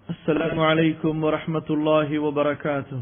السلام عليكم ورحمة الله وبركاته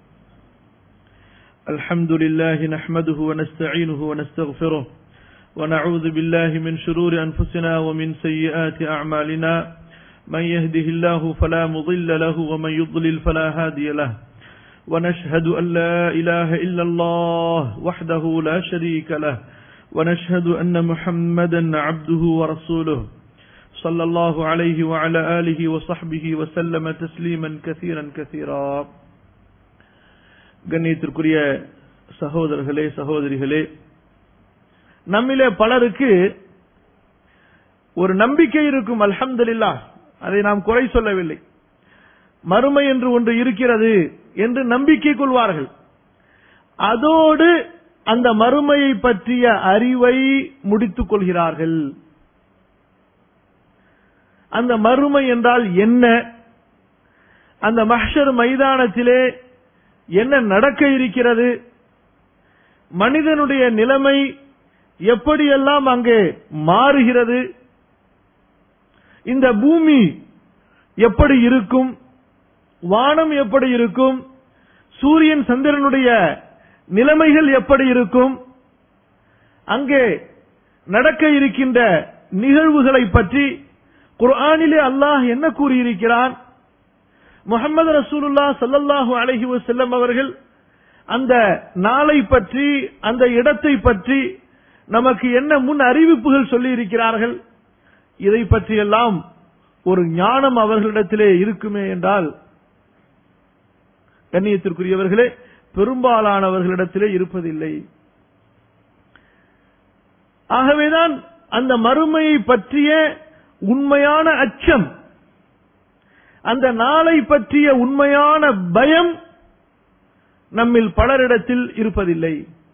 الحمد لله نحمده ونستعينه ونستغفره ونعوذ بالله من شرور أنفسنا ومن سيئات أعمالنا من يهده الله فلا مضل له ومن يضلل فلا هادي له ونشهد أن لا إله إلا الله وحده لا شريك له ونشهد أن محمدا عبده ورسوله صلى الله عليه وعلى آله وصحبه وسلم تسليما كثيرا كثيرا கண்ணியத்திற்குரிய சகோதரர்களே சகோதரிகளே நம்மிலே பலருக்கு ஒரு நம்பிக்கை இருக்கும் அல்ஹம்துலில்லா அதை நாம் குறை சொல்லவில்லை மறுமை என்று ஒன்று இருக்கிறது என்று நம்பிக்கை கொள்வார்கள் அதோடு அந்த மறுமையை பற்றிய அறிவை முடித்துக் கொள்கிறார்கள் அந்த மறுமை என்றால் என்ன அந்த மஹ்ஷர் மைதானத்திலே என்ன நடக்க இருக்கிறது மனிதனுடைய நிலைமை எப்படியெல்லாம் அங்கே மாறுகிறது இந்த பூமி எப்படி இருக்கும் வானம் எப்படி இருக்கும் சூரியன் சந்திரனுடைய நிலைமைகள் எப்படி இருக்கும் அங்கே நடக்க இருக்கின்ற நிகழ்வுகளை பற்றி குர்ஆனிலே அல்லாஹ் என்ன கூறியிருக்கிறான் முகமது ரசூலுல்லா சல்லல்லாஹு அலஹி வசல்லம் அவர்கள் அந்த நாளை பற்றி அந்த இடத்தை பற்றி நமக்கு என்ன முன் அறிவிப்புகள் சொல்லி இருக்கிறார்கள் இதை பற்றியெல்லாம் ஒரு ஞானம் அவர்களிடத்திலே இருக்குமே என்றால் கண்ணியத்திற்குரியவர்களே பெரும்பாலானவர்களிடத்திலே இருப்பதில்லை ஆகவேதான் அந்த மறுமையை பற்றிய உண்மையான அச்சம் அந்த நாளை பற்றிய உண்மையான பயம் நம்மில் பலரிடத்தில் இருப்பதில்லை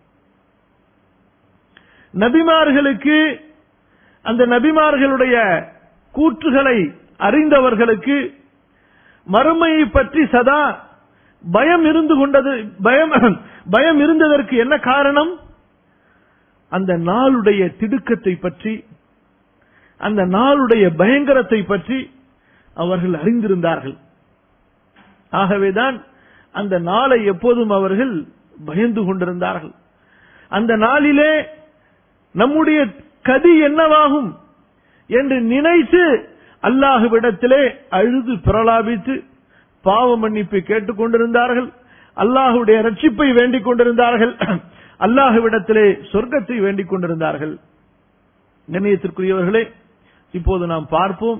நபிமார்களுக்கு அந்த நபிமார்களுடைய கூற்றுகளை அறிந்தவர்களுக்கு மறுமையை பற்றி சதா பயம் இருந்து கொண்டது பயம் பயம் இருந்ததற்கு என்ன காரணம் அந்த நாளுடைய திடுக்கத்தை பற்றி அந்த நாளுடைய பயங்கரத்தை பற்றி அவர்கள் அறிந்திருந்தார்கள் ஆகவேதான் அந்த நாளை எப்போதும் அவர்கள் பயந்து கொண்டிருந்தார்கள் அந்த நாளிலே நம்முடைய கதி என்னவாகும் என்று நினைத்து அல்லாஹுவிடத்திலே அழுது பிரலாபித்து பாவ மன்னிப்பை கேட்டுக் கொண்டிருந்தார்கள் அல்லாஹுடைய ரட்சிப்பை வேண்டிக் கொண்டிருந்தார்கள் அல்லாஹுவிடத்திலே சொர்க்கத்தை வேண்டிக் கொண்டிருந்தார்கள் கண்ணியத்திற்குரியவர்களே இப்போது நாம் பார்ப்போம்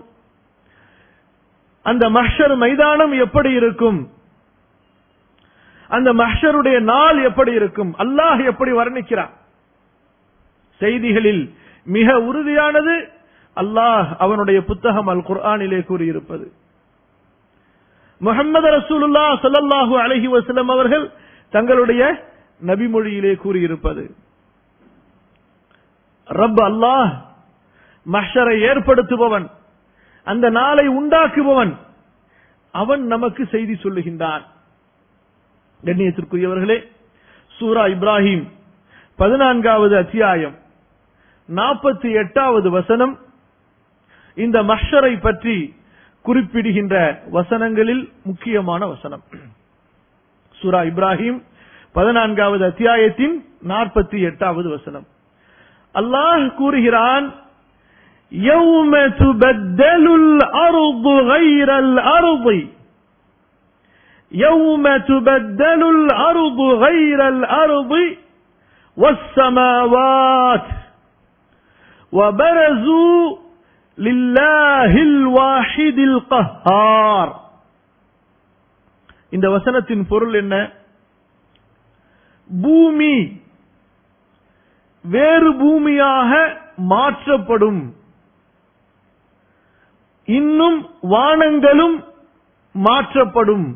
அந்த மஹ்ஷர் மைதானம் எப்படி இருக்கும் அந்த மஹ்ஷருடைய நாள் எப்படி இருக்கும் அல்லாஹ் எப்படி வர்ணிக்கிறான் செய்திகளில் மிக உறுதியானது அல்லாஹ் அவனுடைய புத்தகம் அல் குர்ஆனிலே கூறியிருப்பது முகமது ரசூலுல்லா சொல்லல்லாஹு அலஹி வசலம் அவர்கள் தங்களுடைய நபிமொழியிலே கூறியிருப்பது ரப் அல்லாஹ் மஹ்ஷரை ஏற்படுத்துபவன் அந்த நாளை உண்டாக்குபவன் அவன் நமக்கு செய்தி சொல்லுகின்றான் கண்ணியத்திற்குரியவர்களே சூரா இப்ராஹிம் பதினான்காவது அத்தியாயம் நாற்பத்தி எட்டாவது வசனம் இந்த மஹ்ஷரை பற்றி குறிப்பிடுகின்ற வசனங்களில் முக்கியமான வசனம் சூரா இப்ராஹிம் பதினான்காவது அத்தியாயத்தின் நாற்பத்தி எட்டாவது வசனம் அல்லாஹ் கூறுகிறான் يوم تبدل الأرض غير الأرض يوم تبدل الأرض غير الأرض والسماوات وبرزوا لله الواحد القهار இந்த வசனத்தின் பொருள் என்ன பூமி வேறு பூமியாக மாற்றப்படும் இன்னும் வானங்களும் மாற்றப்படும்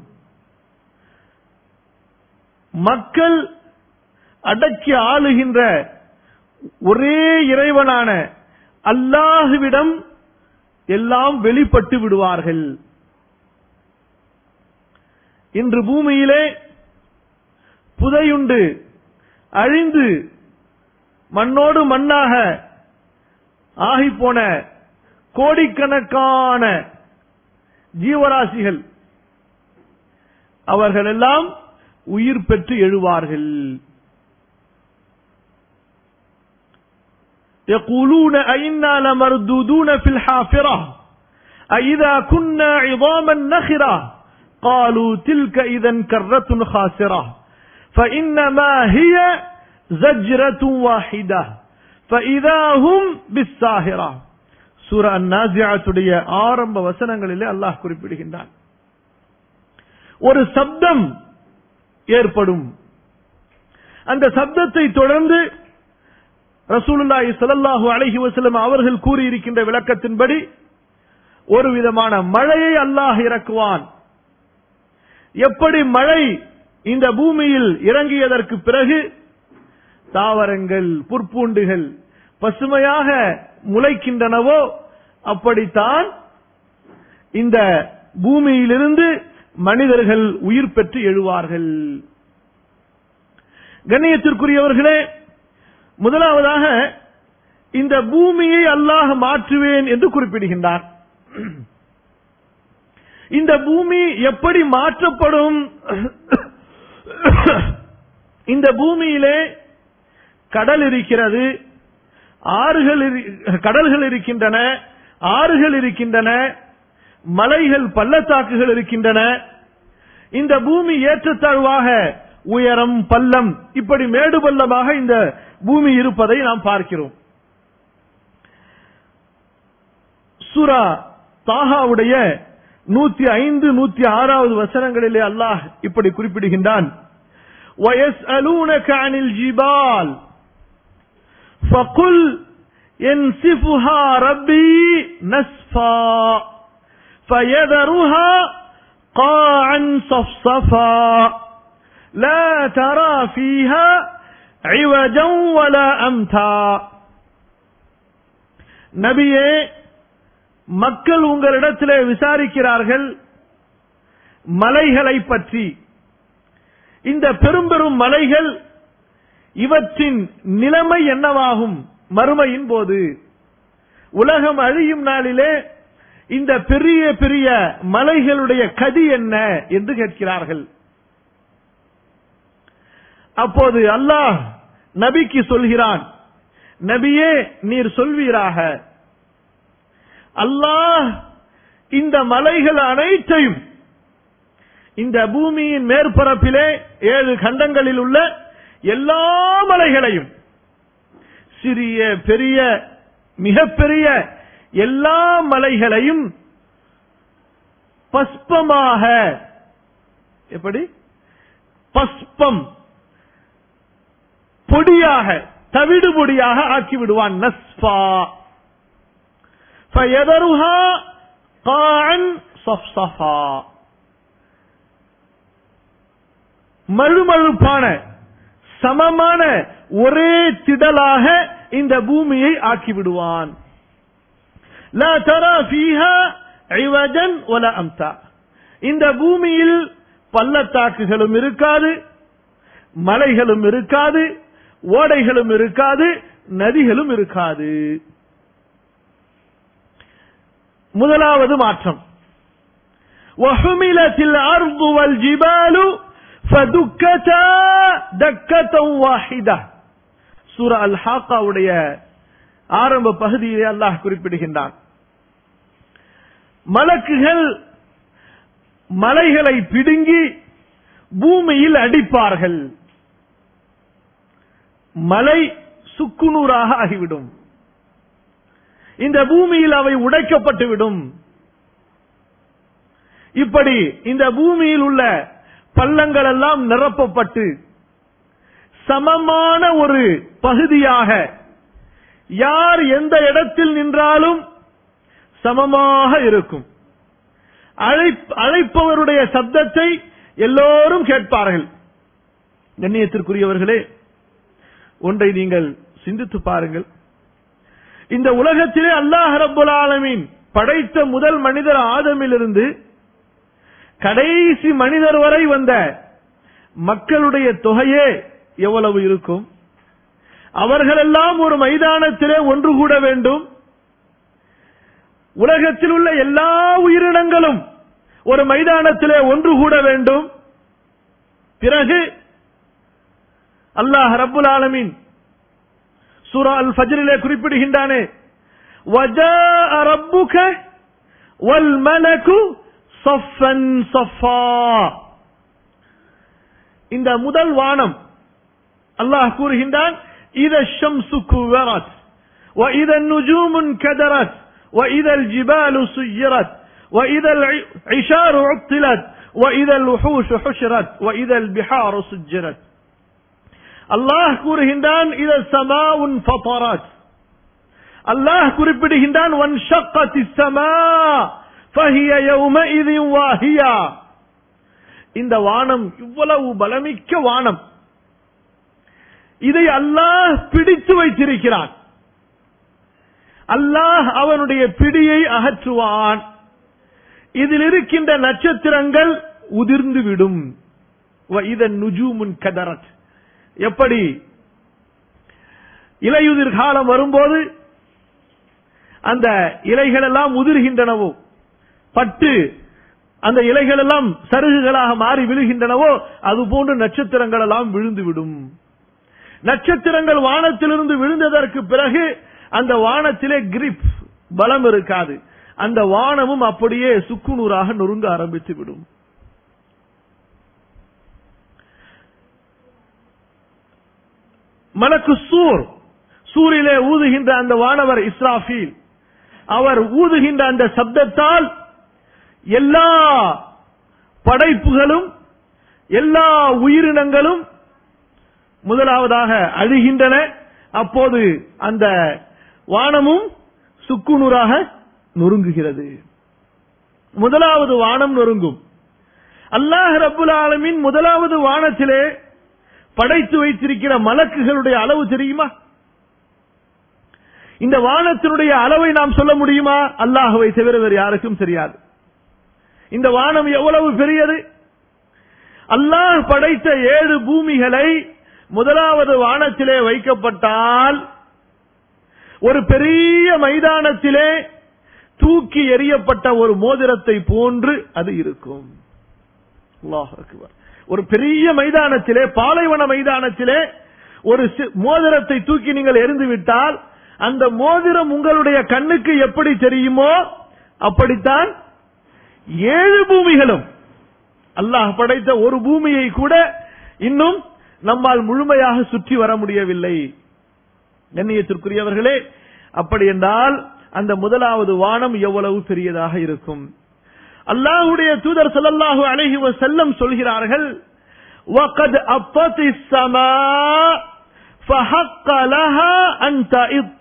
மக்கள் அடக்கி ஆளுகின்ற ஒரே இறைவனான அல்லாஹுவிடம் எல்லாம் வெளிப்பட்டு விடுவார்கள் இன்று பூமியிலே புதையுண்டு அழிந்து மண்ணோடு மண்ணாக ஆகிப்போன கோடிக்கணக்கான ஜீவராசிகள் அவர்கள் எல்லாம் உயிர் பெற்று எழுவார்கள் يقولون أئنا لمردودون في الحافرة أئذا كنا عظاما نخرة قالوا تلك إذا كرة خاسرة فإنما هي زجرة واحدة فإذا هم بالساهرة சூரா அந்நாசியாத்துடைய ஆரம்ப வசனங்களிலே அல்லாஹ் குறிப்பிடுகின்றான் ஒரு சப்தம் ஏற்படும் அந்த சப்தத்தை தொடர்ந்து ரசூலுல்லாஹி ஸல்லல்லாஹு அலைஹி வஸல்லம் அவர்கள் கூறியிருக்கின்ற விளக்கத்தின்படி ஒரு விதமான மழையை அல்லாஹ் இறக்குவான் எப்படி மழை இந்த பூமியில் இறங்கியதற்கு பிறகு தாவரங்கள் புற்பூண்டுகள் பசுமையாக முளைக்கின்றனவோ அப்படித்தான் இந்த பூமியிலிருந்து மனிதர்கள் உயிர் பெற்று எழுவார்கள் கண்ணியத்திற்குரியவர்களே முதலாவதாக இந்த பூமியை அல்லாஹ் மாற்றுவேன் என்று குறிப்பிடுகின்றார் இந்த பூமி எப்படி மாற்றப்படும் இந்த பூமியிலே கடல் இருக்கிறது ஆறுகள் இரு- கடல்கள் இருக்கின்றன ஆறுகள் இருக்கின்றன மலைகள் பள்ளத்தாக்குகள் இருக்கின்றன இந்த பூமி ஏற்றத்தாழ்வாக உயரம் பள்ளம் இப்படி மேடு பள்ளமாக இந்த பூமி இருப்பதை நாம் பார்க்கிறோம் சூரா தாகாவுடைய நூத்தி ஐந்து நூத்தி ஆறாவது வசனங்களிலே அல்லாஹ் இப்படி குறிப்பிடுகின்றான் وَيَسْأَلُونَكَ عَنِ الْجِبَالِ فَقُلْ يَنسِفُهَا رَبِّي نَسْفًا فَيَذَرُهَا قَاعًا صَفْصَفًا لَا تَرَى فِيهَا عِوَجًا وَلَا أَمْتًا நபியே மக்கள் உங்களிடத்திலே விசாரிக்கிறார்கள் மலைகளை பற்றி இந்த பெரும் பெரும் மலைகள் இவற்றின் நிலைமை என்னவாகும் மறுமையின் போது உலகம் அழியும் நாளிலே இந்த பெரிய பெரிய மலைகளுடைய கதி என்ன என்று கேட்கிறார்கள் அப்போது அல்லாஹ் நபிக்கு சொல்கிறான் நபியே நீர் சொல்வீராக அல்லாஹ் இந்த மலைகள் அனைத்தையும் இந்த பூமியின் மேற்பரப்பிலே ஏழு கண்டங்களில் உள்ள எல்லா மலைகளையும் சிறிய பெரிய மிகப்பெரிய எல்லா மலைகளையும் பஸ்பமாக எப்படி பஸ்பம் பொடியாக தவிடு பொடியாக ஆக்கி விடுவான் நஸ்பா فيذرها قاعا صفصفا மழுமழுப்பான சமமான ஒரே திடலாக இந்த பூமியை ஆக்கி விடுவான் லா தரா ஃபீஹா ஐவஜன் வல அம்தா இந்த பூமியில் பள்ளத்தாக்குகளும் இருக்காது மலைகளும் இருக்காது ஓடைகளும் இருக்காது நதிகளும் இருக்காது முதலாவது மாற்றம் وحملت الأرض والجبال فدكتا دكة واحدة சூரா அல் ஹாக்காவுடைய ஆரம்ப பகுதியிலே அல்லாஹ் குறிப்பிடுகின்றான் மலக்குகள் மலைகளை பிடுங்கி பூமியில் அடிப்பார்கள் மலை சுக்குநூறாக ஆகிவிடும் இந்த பூமியில் அவை உடைக்கப்பட்டுவிடும் இப்படி இந்த பூமியில் உள்ள பள்ளங்கள் எல்லாம் நிரப்பப்பட்டு சமமான ஒரு பகுதியாக யார் எந்த இடத்தில் நின்றாலும் சமமாக இருக்கும் அழைப்- அழைப்பவருடைய சப்தத்தை எல்லோரும் கேட்பார்கள் கண்ணியத்திற்குரியவர்களே ஒன்றை நீங்கள் சிந்தித்து பாருங்கள் இந்த உலகத்திலே அல்லாஹ் ரப்புல் ஆலமீன் படைத்த முதல் மனிதர் ஆதமிலிருந்து கடைசி மனிதர் வரை வந்த மக்களுடைய தொகையே எவ்வளவு இருக்கும் அவர்களெல்லாம் ஒரு மைதானத்திலே ஒன்று கூட வேண்டும் உலகத்தில் உள்ள எல்லா உயிரினங்களும் ஒரு மைதானத்திலே ஒன்று கூட வேண்டும் பிறகு அல்லாஹ் ரப்புல் ஆலமீன் சூரா அல் ஃபஜ்ரிலே குறிப்பிடுகின்றானே وَجَاءَ رَبُّكَ وَالْمَلَكُ صَفًّا صَفًّا இந்த முதல் வானம் அல்லாஹ் கூறுகின்றான் إِذَا الشَّمْسُ كُوِّرَتْ وَإِذَا النُّجُومُ انكَدَرَتْ وَإِذَا الْجِبَالُ سُيِّرَتْ وَإِذَا الْعِشَارُ عُطِّلَتْ وَإِذَا الْوُحُوشُ حُشِرَتْ وَإِذَا الْبِحَارُ سُجِّرَتْ அல்லாஹ் கூறுகின்றான் இத சமாவுன் ஃபதரத் அல்லாஹ் குறிப்பிடுகின்றான் ஒன் ஷக்கத்தி சமா ஃபஹிய யௌமஇதி வாஹியா இந்த வானம் இவ்வளவு பலமிக்க வானம் இதை அல்லாஹ் பிடித்து வைத்திருக்கிறான் அல்லாஹ் அவனுடைய பிடியை அகற்றுவான் இதில் இருக்கின்ற நட்சத்திரங்கள் உதிர்ந்து விடும் இதன் நுஜூமுன் கதரத் எப்படி இலையுதிர் காலம் வரும்போது அந்த இலைகள் எல்லாம் உதிர்கின்றனவோ பட்டு அந்த இலைகள் எல்லாம் சருகுகளாக மாறி விழுகின்றனவோ அது போன்று நட்சத்திரங்கள் எல்லாம் விழுந்து விடும் நட்சத்திரங்கள் வானத்திலிருந்து விழுந்ததற்கு பிறகு அந்த வானத்திலே கிரிப் பலம் இருக்காது அந்த வானமும் அப்படியே சுக்குநூறாக நொறுங்க ஆரம்பித்து விடும் மலக்கு சூர் சூரிலே ஊதுகின்ற அந்த வானவர் இஸ்ராஃபீல் அவர் ஊதுகின்ற அந்த சப்தத்தால் எல்லா படைப்புகளும் எல்லா உயிரினங்களும் முதலாவதாக அழுகின்றன அப்போது அந்த வானமும் சுக்குநூறாக நொறுங்குகிறது முதலாவது வானம் நொறுங்கும் அல்லாஹ் ரபுல் ஆலமின் முதலாவது வானத்திலே படைத்து வைத்திருக்கிற மலக்குகளுடைய அளவு தெரியுமா இந்த வானத்தினுடைய அளவை நாம் சொல்ல முடியுமா அல்லாஹுவை தவிர வேறு யாருக்கும் தெரியாது இந்த வானம் எவ்வளவு பெரியது அல்லாஹ் படைத்த ஏழு பூமிகளை முதலாவது வானத்திலே வைக்கப்பட்டால் ஒரு பெரிய மைதானத்திலே தூக்கி எறியப்பட்ட ஒரு மோதிரத்தை போன்று அது இருக்கும் அல்லாஹ் அக்பர் ஒரு பெரிய மைதானத்திலே பாலைவன மைதானத்திலே ஒரு மோதிரத்தை தூக்கி நீங்கள் எரிந்து விட்டால் அந்த மோதிரம் உங்களுடைய கண்ணுக்கு எப்படி தெரியுமோ அப்படித்தான் ஏழு பூமிகளும் அல்லாஹ் படைத்த ஒரு பூமியை கூட இன்னும் நம்மால் முழுமையாக சுற்றி வர முடியவில்லை கண்ணியத்திற்குரியவர்களே அப்படி என்றால் அந்த முதலாவது வானம் எவ்வளவு பெரியதாக இருக்கும் அல்லாஹுடைய தூதர் சொல்லல்லாஹு அழகி செல்லம் சொல்கிறார்கள் وَقَدْ أَطَّتِ السَّمَاء فَحَقَّ لَهَا أَن تَئِطَّ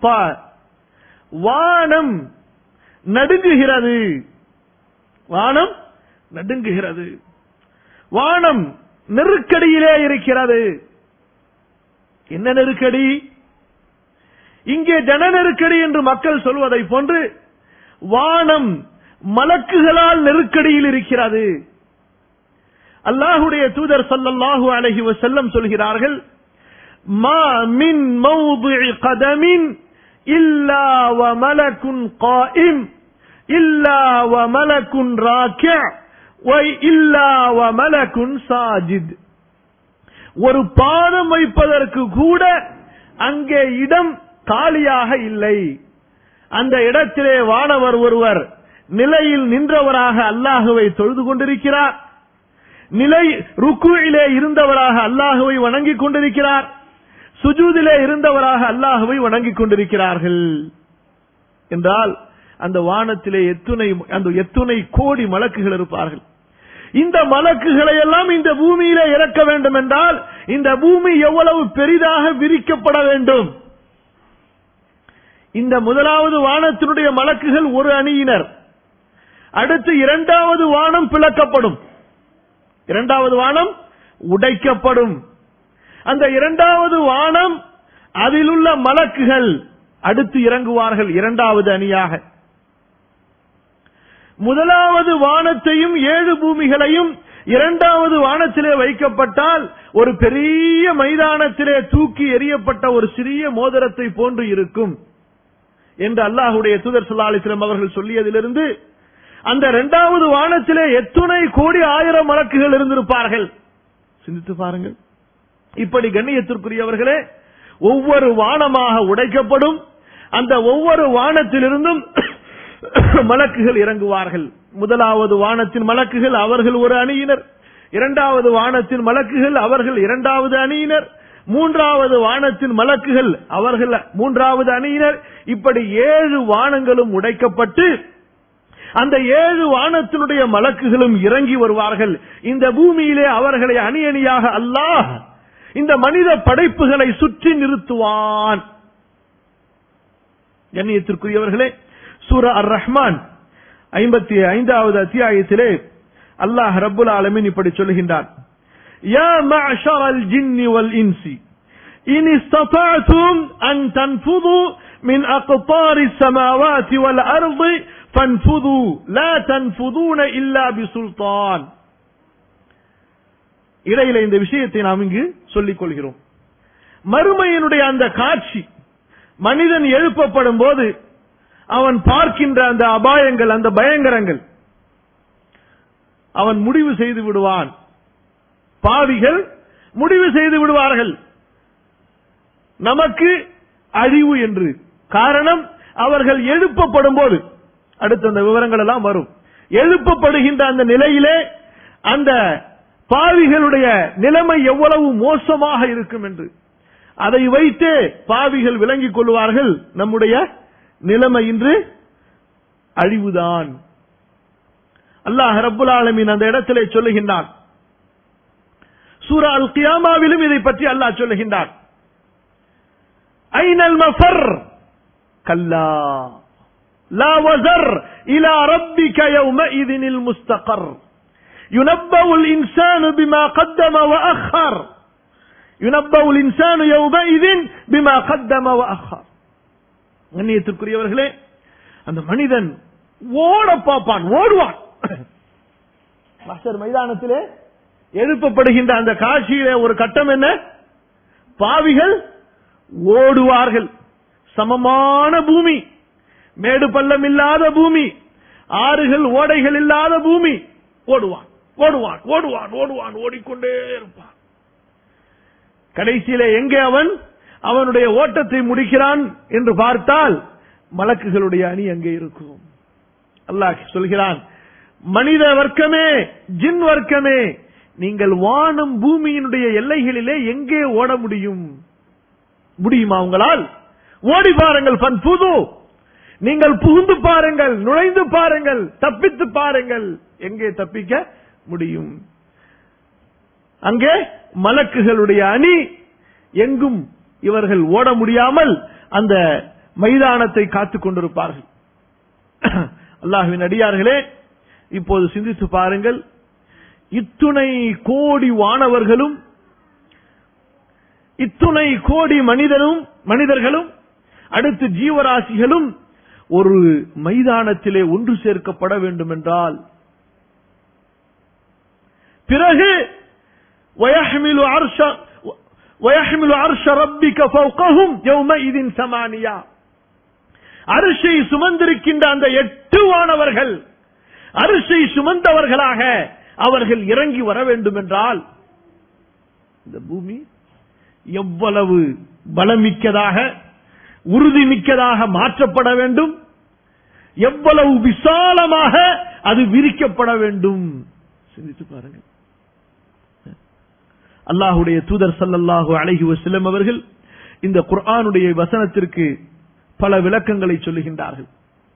வானம் நடுங்குகிறது வானம் நடுங்குகிறது வானம் நெருக்கடியிலே இருக்கிறது என்ன நெருக்கடி இங்கே ஜன நெருக்கடி என்று மக்கள் சொல்வதை போன்று வானம் மலக்குகளால் நெருக்கடியில் இருக்கிறது அல்லாஹுடைய தூதர் சல்லல்லாஹு அலஹி வசல்லம் சொல்கிறார்கள் மா மின் மௌதுஇ கதமின் இல்லா வ மலக்குன் காயிம் இல்லா வ மலக்குன் ராக்கிய வை இல்லா வ மலக்குன் சாஜித் ஒரு பாதம் வைப்பதற்கு கூட அங்கே இடம் காலியாக இல்லை அந்த இடத்திலே வானவர் ஒருவர் நிலையில் நின்றவராக அல்லாஹுவை தொழுது கொண்டிருக்கிறார் நிலை ருக்குவிலே இருந்தவராக அல்லாஹுவை வணங்கிக் கொண்டிருக்கிறார் சுஜூதிலே இருந்தவராக அல்லாஹுவை வணங்கிக் கொண்டிருக்கிறார்கள் என்றால் அந்த வானத்திலே எத்துணை அந்த எத்துணை கோடி மலக்குகள் இருப்பார்கள் இந்த மலக்குகளை எல்லாம் இந்த பூமியிலே இறக்க வேண்டும் என்றால் இந்த பூமி எவ்வளவு பெரிதாக விரிக்கப்பட வேண்டும் இந்த முதலாவது வானத்தினுடைய மலக்குகள் ஒரு அணியினர் அடுத்து இரண்டாவது வானம் பிளக்கப்படும் இரண்டாவது வானம் உடைக்கப்படும் அந்த இரண்டாவது வானம் அதிலுள்ள மலக்குகள் அடுத்து இறங்குவார்கள் இரண்டாவது அணியாக முதலாவது வானத்தையும் ஏழு பூமிகளையும் இரண்டாவது வானத்திலே வைக்கப்பட்டால் ஒரு பெரிய மைதானத்திலே தூக்கி எறியப்பட்ட ஒரு சிறிய மோதிரத்தை போன்று இருக்கும் என்று அல்லாஹுடைய தூதர் சுல்லாலிஸ்லம் அவர்கள் சொல்லியதிலிருந்து அந்த இரண்டாவது வானத்திலே எத்துணை கோடி ஆயிரம் மலக்குகள் இருந்திருப்பார்கள் சிந்தித்து பாருங்கள் இப்படி கண்ணியத்திற்குரியவர்களே ஒவ்வொரு வானமாக உடைக்கப்படும் அந்த ஒவ்வொரு வானத்திலிருந்தும் மலக்குகள் இறங்குவார்கள் முதலாவது வானத்தின் மலக்குகள் அவர்கள் ஒரு அணியினர் இரண்டாவது வானத்தின் மலக்குகள் அவர்கள் இரண்டாவது அணியினர் மூன்றாவது வானத்தின் மலக்குகள் அவர்கள் மூன்றாவது அணியினர் இப்படி ஏழு வானங்களும் உடைக்கப்பட்டு அந்த ஏழு வானத்தினுடைய மலக்குகளும் இறங்கி வருவார்கள் இந்த பூமியிலே அவர்களை அணி அணியாக அல்லாஹ் இந்த மனித படைப்புகளை சுற்றி நிறுத்துவான் கண்ணியத்திற்குரியவர்களே சூரா அர் ரஹ்மான் ஐம்பத்தி ஐந்தாவது அத்தியாயத்திலே அல்லாஹ் ரப்புல் ஆலமின் இப்படி சொல்லுகின்றான் يا معشر الجن والإنس إن استطعتم أن تنفذوا من أقطار السماوات والأرض فانفذوا لا تنفذون إلا بسلطان இடையில இந்த விஷயத்தை நாம் இங்கு சொல்லிக் கொள்கிறோம் மறுமையினுடைய அந்த காட்சி மனிதன் எழுப்பப்படும் போது அவன் பார்க்கின்ற அந்த அபாயங்கள் அந்த பயங்கரங்கள் அவன் முடிவு செய்து விடுவான் பாவிகள் முடிவு செய்து விடுவார்கள் நமக்கு அழிவு என்று காரணம் அவர்கள் எழுப்பப்படும் போது அடுத்த அந்த விவரங்கள் எல்லாம் வரும் எழுப்பப்படுகின்ற அந்த நிலையிலே அந்த பாவிகளுடைய நிலைமை எவ்வளவு மோசமாக இருக்கும் என்று அதை வைத்தே பாவிகள் விளங்கிக் கொள்வார்கள் நம்முடைய நிலைமை இன்று அழிவுதான் அல்லாஹ் ரப்புல் ஆலமீன் அந்த இடத்திலே சொல்லுகின்றான் சூரா அல் கியாமாவிலும் இதை பற்றி அல்லாஹ் சொல்லுகின்றான் ஐனல் மஃபர் கல்லா லா வசர் இலா ரப்பிக யௌமஇذ المستقر ينبأ الإنسان بما قدم وأخر ينبأ الإنسان يومئذ بما قدم وأخر கண்ணியத்திற்குரியவர்களே அந்த மனிதன் ஓட பார்ப்பான் ஓடுவான் மாஸ்டர் மைதானத்திலே எழுப்பப்படுகின்ற அந்த காட்சியிலே ஒரு கட்டம் என்ன பாவிகள் ஓடுவார்கள் சமமான பூமி மேடு பள்ளம் இல்லாத பூமி ஆறுகள் ஓடைகள் இல்லாத பூமி ஓடுவான் ஓடுவான் ஓடுவான் ஓடுவான் ஓடிக்கொண்டே இருப்பான் கடைசியிலே எங்கே அவன் அவனுடைய ஓட்டத்தை முடிக்கிறான் என்று பார்த்தால் மலக்குகளுடைய அணி அங்கே இருக்கும் அல்லாஹ் சொல்கிறான் மனித வர்க்கமே ஜின் வர்க்கமே நீங்கள் வானம் பூமியினுடைய எல்லைகளிலே எங்கே ஓட முடியும் முடியுமா உங்களால் ஓடி பாருங்கள் பன் புது நீங்கள் புகுந்து பாருங்கள் நுழைந்து பாருங்கள் தப்பித்து பாருங்கள் எங்கே தப்பிக்க முடியும் அங்கே மலக்குகளுடைய அணி எங்கும் இவர்கள் ஓட முடியாமல் அந்த மைதானத்தை காத்துக் கொண்டிருப்பார்கள் அல்லாஹுவின் அடியார்களே இப்போது சிந்தித்து பாருங்கள் இத்துணை கோடி வானவர்களும் இத்துணை கோடி மனிதனும் மனிதர்களும் அடுத்து ஜீவராசிகளும் ஒரு மைதானத்திலே ஒன்று சேர்க்கப்பட வேண்டும் என்றால் பிறகு ويحمل عرش ويحمل عرش ربك فوقهم يومئذ ثمانية அரிசை சுமந்திருக்கின்ற அந்த எட்டு வானவர்கள் அரிசை சுமந்தவர்களாக அவர்கள் இறங்கி வர வேண்டும் என்றால் இந்த பூமி எவ்வளவு பலமிக்கதாக உறுதிமிக்கதாக மாற்றப்பட வேண்டும் எவ்வளவு விசாலமாக அது விரிக்கப்பட வேண்டும் சிந்தித்து பாருங்கள் அல்லாஹுடைய தூதர் சல்லல்லாஹு அலைஹி வஸல்லம் அவர்கள் இந்த குர்ஆனுடைய வசனத்திற்கு பல விளக்கங்களை சொல்லுகின்றார்கள்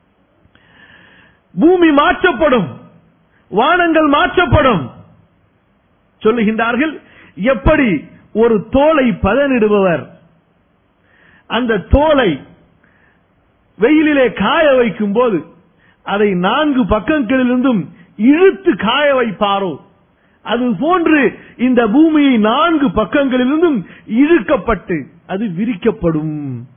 பூமி மாற்றப்படும் வானங்கள் மாற்றப்படும் சொல்லுகின்றார்கள் எப்படி ஒரு தோலை பதனிடுபவர் அந்த தோலை வெயிலிலே காய வைக்கும் போது அதை நான்கு பக்கங்களிலிருந்தும் இழுத்து காய வைப்பாரோ அது போன்று இந்த பூமியை நான்கு பக்கங்களிலிருந்தும் இழுக்கப்பட்டு அது விரிக்கப்படும்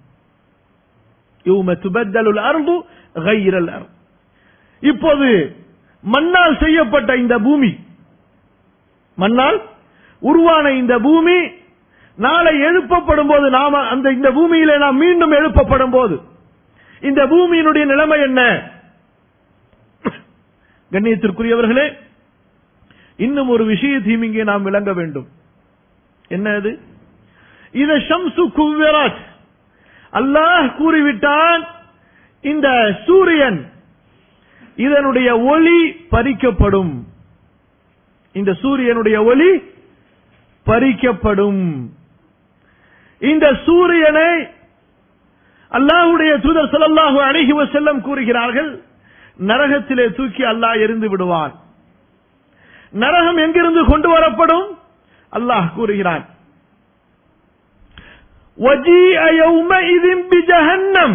يوم تبدل الأرض غير الأرض இப்போது மண்ணால் செய்யப்பட்ட இந்த பூமி மண்ணால் உருவான இந்த பூமி நாளை எழுப்பப்படும் போது நாம அந்த இந்த பூமியிலே நாம் மீண்டும் எழுப்பப்படும் போது இந்த பூமியினுடைய நிலைமை என்ன கண்ணியத்திற்குரியவர்களே இன்னும் ஒரு விஷயத்தையும் இங்கே நாம் விளங்க வேண்டும் என்ன அது இத ஷம்சு குவ்வராத் அல்லாஹ் கூறிவிட்டான் இந்த சூரியன் இதனுடைய ஒளி பறிக்கப்படும் இந்த சூரியனுடைய ஒளி பறிக்கப்படும் இந்த சூரியனை அல்லாஹுடைய தூதர் ஸல்லல்லாஹு அலைஹி வஸல்லம் கூறுகிறார்கள் நரகத்திலே தூக்கி அல்லாஹ் எரிந்து விடுவான் நரகம் எங்கிருந்து கொண்டு வரப்படும் அல்லாஹ் கூறுகிறான் وَجِيءَ يَوْمَئِذٍ بِجَهَنَّمَ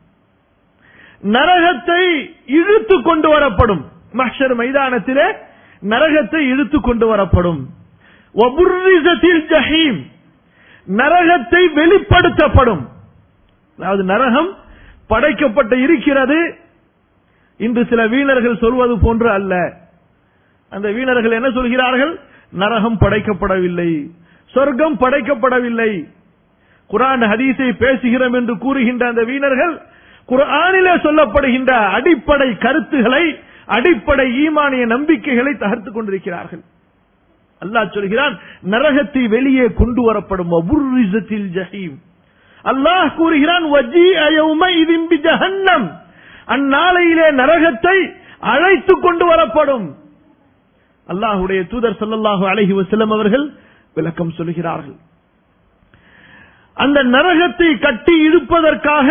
நரகத்தை இழுத்து கொண்டு வரப்படும் மஹ்ஷர் மைதானத்திலே நரகத்தை இழுத்து கொண்டு வரப்படும் வபுர்ரிசத்தில் ஜஹீம் நரகத்தை வெளிப்படுத்தப்படும் அதாவது நரகம் படைக்கப்பட்டு இருக்கிறது இன்று சில வீணர்கள் சொல்வது போன்று அல்ல அந்த வீணர்கள் என்ன சொல்கிறார்கள் நரகம் படைக்கப்படவில்லை சொர்க்கம் படைக்கப்படவில்லை குரான் ஹதீஸை பேசுகிறோம் என்று கூறுகின்ற அந்த வீணர்கள் குர்ஆனிலே சொல்லப்படுகின்ற அடிப்படை கருத்துகளை அடிப்படை ஈமானிய நம்பிக்கைகளை தகர்த்துக் கொண்டிருக்கிறார்கள் அல்லாஹ் சொல்கிறான் நரகத்தை வெளியே கொண்டு வரப்படும் வபுர்ரிஸத்தில் ஜஹீம் அல்லாஹ் கூறுகிறான் வஜீஅ யௌமஇதின் பிஜஹன்னம் அந்நாளையிலே நரகத்தை அழைத்து கொண்டு வரப்படும் அல்லாஹுடைய தூதர் ஸல்லல்லாஹு அலைஹி வஸல்லம் அவர்கள் விளக்கம் சொல்கிறார்கள் அந்த நரகத்தை கட்டி இழுப்பதற்காக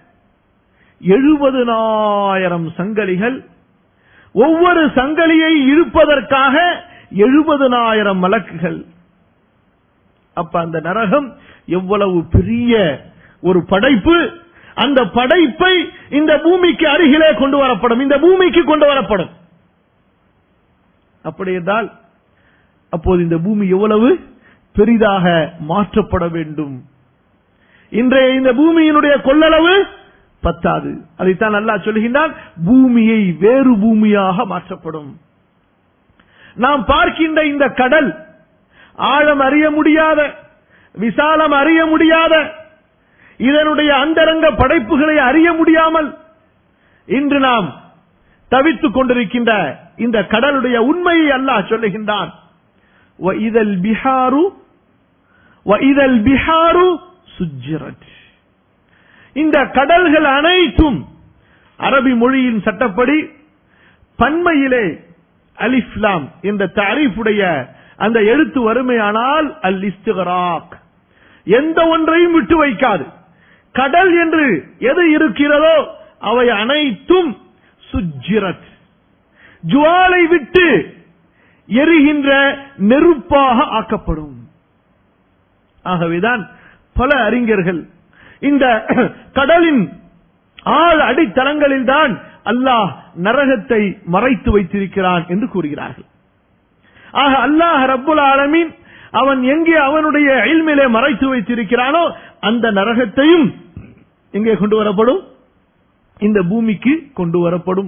எழுபதுனாயிரம் சங்கலிகள் ஒவ்வொரு சங்கலியை இழுப்பதற்காக எழுபதுனாயிரம் மலக்குகள் அப்ப அந்த நரகம் எவ்வளவு பெரிய ஒரு படைப்பு அந்த படைப்பை இந்த பூமிக்கு அருகிலே கொண்டு வரப்படும் இந்த பூமிக்கு கொண்டு வரப்படும் அப்படி என்றால் அப்போது இந்த பூமி எவ்வளவு பெரிதாக மாற்றப்பட வேண்டும் இன்றைய இந்த பூமியினுடைய கொள்ளளவு பத்தாது அதைத்தான் அல்லாஹ் சொல்கின்றான் பூமியை வேறு பூமியாக மாற்றப்படும் நாம் பார்க்கின்ற இந்த கடல் ஆழம் அறிய முடியாத விசாலம் அறிய முடியாத இதனுடைய அந்தரங்க படைப்புகளை அறிய முடியாமல் இன்று நாம் தவித்துக் கொண்டிருக்கின்ற இந்த கடலுடைய உண்மையை அல்லாஹ் சொல்லுகின்றான் இதழ் பிஹாரு இதழ் பிஹாரு சுஜ்ஜரத் இந்த கடல்கள் அனைத்தும் அரபி மொழியின் சட்டப்படி பன்மையிலே அலிஃப்லாம் என்ற தாரீஃபுடைய அந்த எழுத்து வறுமையானால் அல் இஸ்திகராக் எந்த ஒன்றையும் விட்டு வைக்காது கடல் என்று எது இருக்கிறதோ அவை அனைத்தும் சுஜ்ஜிரத் ஜுவாலை விட்டு எரிகின்ற நெருப்பாக ஆக்கப்படும் ஆகவேதான் பல அறிஞர்கள் இந்த கடலின் ஆழ் அடித்தளங்களில் தான் அல்லாஹ் நரகத்தை மறைத்து வைத்திருக்கிறான் என்று கூறுகிறார்கள் ஆக அல்லாஹ் ரப்புல் ஆலமீன் அவன் எங்கே அவனுடைய இல்மிலே மறைத்து வைத்திருக்கிறானோ அந்த நரகத்தையும் எங்கே கொண்டு வரப்படும் இந்த பூமிக்கு கொண்டு வரப்படும்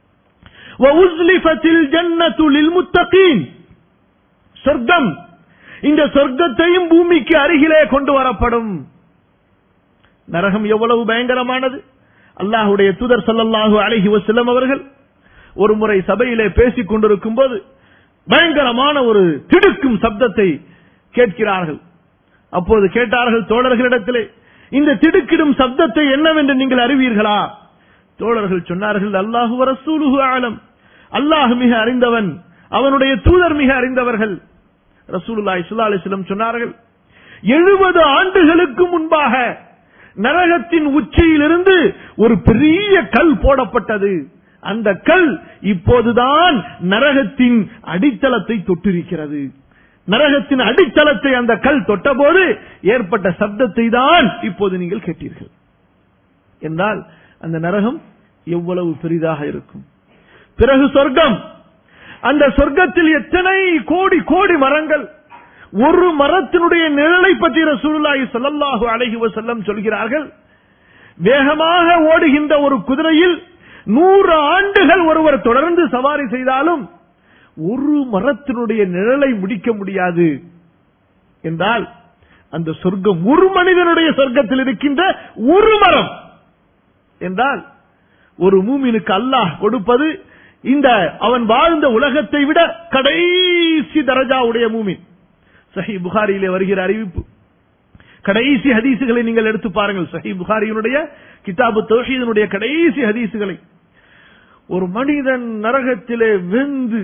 முத்தகீன் சொர்க்கம் இந்த சொர்க்கத்தையும் பூமிக்கு அருகிலே கொண்டு வரப்படும் நரகம் எவ்வளவு பயங்கரமானது அல்லாஹுடைய தூதர் சல்லல்லாஹு அலஹி வசல்லம் அவர்கள் ஒரு முறை சபையிலே பேசிக் கொண்டிருக்கும் போது பயங்கரமான ஒரு திடுக்கும் சப்தத்தை கேட்கிறார்கள் அப்போது கேட்டார்கள் தோழர்களிடத்திலே இந்த திடுக்கிடும் சப்தத்தை என்னவென்று நீங்கள் அறிவீர்களா தோழர்கள் சொன்னார்கள் அல்லாஹு ரசூலுஹு ஆலம் அல்லாஹ் மிக அறிந்தவன் அவனுடைய தூதர் மிக அறிந்தவர்கள் ரசூலுல்லாஹி ஸல்லல்லாஹு அலைஹி வஸல்லம் சொன்னார்கள் எழுபது ஆண்டுகளுக்கு முன்பாக நரகத்தின் உச்சியிலிருந்து ஒரு பெரிய கல் போடப்பட்டது அந்த கல் இப்போதுதான் நரகத்தின் அடித்தளத்தை தொட்டிருக்கிறது நரகத்தின் அடித்தளத்தை அந்த கல் தொட்டபோது ஏற்பட்ட சப்தத்தை தான் இப்போது நீங்கள் கேட்டீர்கள் என்றால் அந்த நரகம் எவ்வளவு பெரிதாக இருக்கும் பிறகு சொர்க்கம் அந்த சொர்க்கத்தில் எத்தனை கோடி கோடி மரங்கள் ஒரு மரத்தினுடைய நிழலை பற்றி ரசூலுல்லாஹி ஸல்லல்லாஹு அலைஹி வஸல்லம் சொல்கிறார்கள் வேகமாக ஓடுகின்ற ஒரு குதிரையில் நூறு ஆண்டுகள் ஒருவர் தொடர்ந்து சவாரி செய்தாலும் ஒரு மரத்தினுடைய நிழலை முடிக்க முடியாது என்றால் அந்த சொர்க்கம் ஒரு மனிதனுடைய சொர்க்கத்தில் இருக்கின்ற ஒரு மரம் என்றால் ஒரு மூமினுக்கு அல்லாஹ் கொடுப்பது இந்த அவன் வாழ்ந்த உலகத்தை விட கடைசி தரஜாவுடைய மூமின் சஹி புகாரியிலே வருகிற அறிவிப்பு கடைசி ஹதீசுகளை நீங்கள் எடுத்து பாருங்கள் சஹி புகாரியினுடைய கிதாபு தௌஹீதனுடைய கடைசி ஹதீசுகளை ஒரு மனிதன் நரகத்திலே வெந்து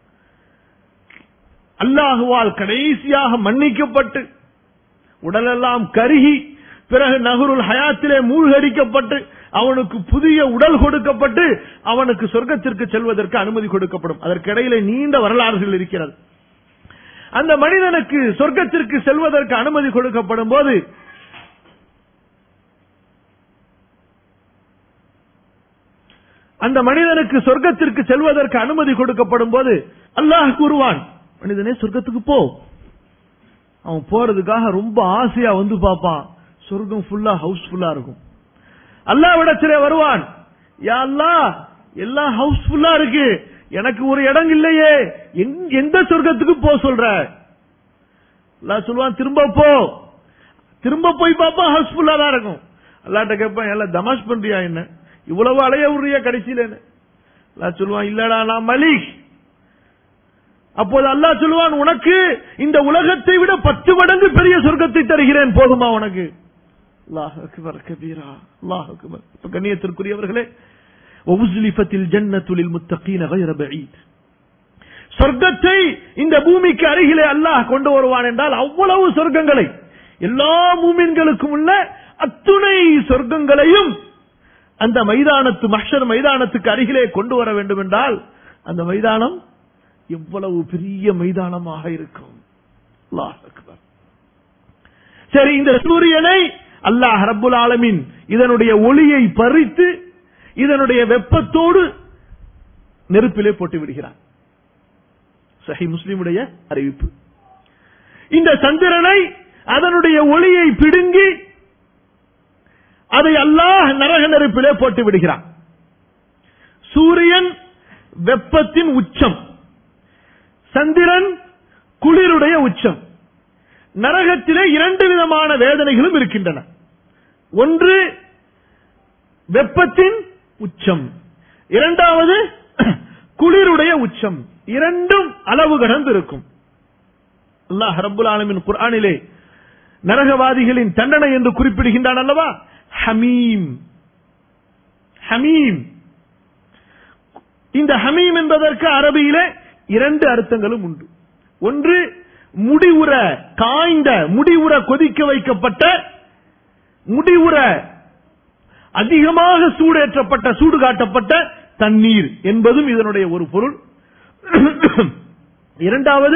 அல்லாஹுவால் கடைசியாக மன்னிக்கப்பட்டு உடலெல்லாம் கருகி பிறகு நகருல் ஹயாத்திலே மூழ்கடிக்கப்பட்டு அவனுக்கு புதிய உடல் கொடுக்கப்பட்டு அவனுக்கு சொர்க்கத்திற்கு செல்வதற்கு அனுமதி கொடுக்கப்படும் அதற்கிடையிலே நீண்ட வரலாறுகள் இருக்கிறது அந்த மனிதனுக்கு சொர்க்கத்திற்கு செல்வதற்கு அனுமதி கொடுக்கப்படும் போது அந்த மனிதனுக்கு சொர்க்கத்திற்கு செல்வதற்கு அனுமதி கொடுக்கப்படும் போது அல்லாஹ் கூறுவான் மனிதனே சொர்க்கத்துக்கு போ அவன் போறதுக்காக ரொம்ப ஆசையா வந்து பார்ப்பான் சொர்க்கம் ஃபுல்லா ஹவுஸ்ஃபுல்லா இருக்கும் அல்லாவிடத்திலே வருவான் யா அல்லாஹ் எல்லாம் ஹவுஸ்ஃபுல்லா இருக்கு எனக்கு ஒரு இடம் இல்லையே எங்க- எந்த சொர்க்கத்துக்கு போ சொல்ற அல்லாஹ் சொல்லுவான் திரும்ப போ திரும்ப போய் பாப்பா ஹவுஸ்ஃபுல்லா தான் இருக்கும் அல்லாட்ட கேட்பான் எல்லாம் தமாஷ் பண்றியா என்ன இவ்வளவு அலைய விடுறியா கடைசியில என்ன அல்லாஹ் சொல்லுவான் இல்லடா நான் மலிக் அப்போது அல்லாஹ் சொல்லுவான் உனக்கு இந்த உலகத்தை விட பத்து மடங்கு பெரிய சொர்க்கத்தை தருகிறேன் போதுமா உனக்கு அல்லாஹ் அக்பர் கபீரா அல்லாஹ் அக்பர் இப்ப கண்ணியத்திற்குரியவர்களே ஒவுஸ்லிஃபத்தில் ஜன்னத்துலில் முத்தகீன غير بعيد சொர்க்கத்தை இந்த பூமிக்கு அருகிலே அல்லாஹ் கொண்டு வருவான் என்றால் அவ்வளவு சொர்க்கங்களை எல்லா மூமின்களுக்கும் உள்ள அத்துணை சொர்க்கங்களையும் அந்த மைதானத்து மஹ்ஷர் மைதானத்துக்கு அருகிலே கொண்டு வர வேண்டும் என்றால் அந்த மைதானம் எவ்வளவு பெரிய மைதானமாக இருக்கும் அல்லாஹ் அக்பர் சரி இந்த சூரியனை அல்லாஹ் ரப்புல் ஆலமீன் இதனுடைய ஒளியை பறித்து இதனுடைய வெப்பத்தோடு நெருப்பிலே போட்டு விடுகிறான் சஹி முஸ்லிமுடைய அறிவிப்பு இந்த சந்திரனை அதனுடைய ஒளியை பிடுங்கி அதை அல்லாஹ் நரக நெருப்பிலே போட்டு விடுகிறான் சூரியன் வெப்பத்தின் உச்சம் சந்திரன் குளிருடைய உச்சம் நரகத்திலே இரண்டு விதமான வேதனைகளும் இருக்கின்றன ஒன்று வெப்பத்தின் உச்சம் இரண்டாவது குளிருடைய உச்சம் இரண்டும் அளவு கடந்து இருக்கும் அல்லாஹ் ரப்புல் ஆலமின் குர்ஆனிலே நரகவாதிகளின் தண்டனை என்று குறிப்பிடுகின்றான் அல்லவா ஹமீம் ஹமீம் இந்த ஹமீம் என்பதற்கு அரபியிலே இரண்டு அர்த்தங்களும் உண்டு ஒன்று முடிவுற காய்ந்த முடிவுற கொதிக்க வைக்கப்பட்ட முடிவுற அதிகமாக சூடேற்றப்பட்ட சூடு காட்டப்பட்ட தண்ணீர் என்பதும் இதனுடைய ஒரு பொருள் இரண்டாவது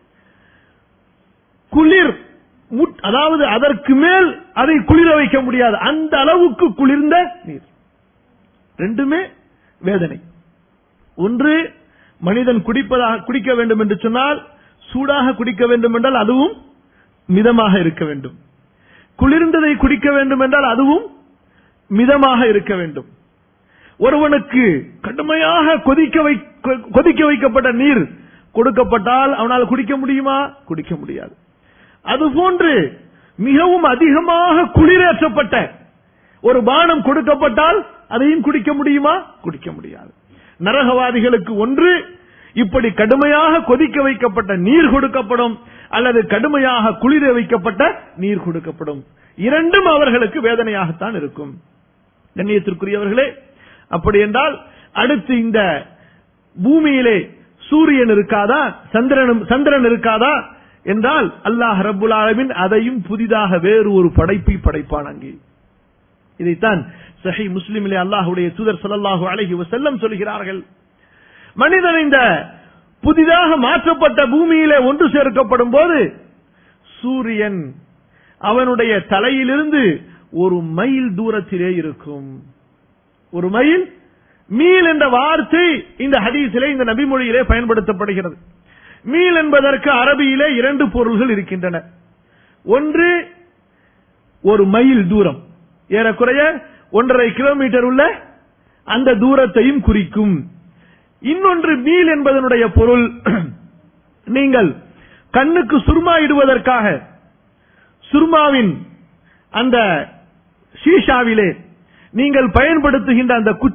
குளிர் முட்- அதாவது அதற்கு மேல் அதை குளிர வைக்க முடியாது அந்த அளவுக்கு குளிர்ந்த நீர் ரெண்டுமே வேதனை ஒன்று மனிதன் குடிப்பதாக குடிக்க வேண்டும் என்று சொன்னால் சூடாக குடிக்க வேண்டும் என்றால் அதுவும் மிதமாக இருக்க வேண்டும் குளிர்ந்ததை குடிக்க வேண்டும் என்றால் அதுவும் மிதமாக இருக்க வேண்டும் ஒருவனுக்கு கடுமையாக கொதிக்க வை கொ- கொதிக்க வைக்கப்பட்ட நீர் கொடுக்கப்பட்டால் அவனால் குடிக்க முடியுமா குடிக்க முடியாது அதுபோன்று மிகவும் அதிகமாக குளிரேற்றப்பட்ட ஒரு பானம் கொடுக்கப்பட்டால் அதையும் குடிக்க முடியுமா குடிக்க முடியாது நரகவாதிகளுக்கு ஒன்று இப்படி கடுமையாக கொதிக்க வைக்கப்பட்ட நீர் கொடுக்கப்படும் அல்லது கடுமையாக குளிர வைக்கப்பட்ட நீர் கொடுக்கப்படும் இரண்டும் அவர்களுக்கு வேதனையாகத்தான் இருக்கும் கண்ணியத்திற்குரியவர்களே அப்படி என்றால் அடுத்து இந்த பூமியிலே சூரியன் இருக்காதா சந்திரனும் சந்திரன் இருக்காதா என்றால் அல்லாஹ் ரப்புல் ஆலமீன் அதையும் புதிதாக வேறு ஒரு படைப்பை படைப்பான் அங்கே இதைத்தான் சஹி முஸ்லிமிலே அல்லாஹுடைய தூதர் ஸல்லல்லாஹு அலைஹி வஸல்லம் சொல்கிறார்கள் மனிதன் இந்த புதிதாக மாற்றப்பட்ட பூமியிலே ஒன்று சேர்க்கப்படும் போது சூரியன் அவனுடைய தலையிலிருந்து ஒரு மைல் தூரத்திலே இருக்கும் ஒரு மைல் மீல் என்ற வார்த்தை இந்த ஹதீஸிலே இந்த நபிமொழியிலே பயன்படுத்தப்படுகிறது மீல் என்பதற்கு அரபியிலே இரண்டு பொருள்கள் இருக்கின்றன ஒன்று ஒரு மைல் தூரம் ஏறக்குறைய ஒன்றரை கிலோமீட்டர் உள்ள அந்த தூரத்தையும் குறிக்கும் இன்னொன்று மீல் என்பதனுடைய பொருள் நீங்கள் கண்ணுக்கு சுர்மா இடுவதற்காக சுர்மாவின் அந்த ஷீஷாவிலே நீங்கள் பயன்படுத்துகின்ற அந்த குச்சி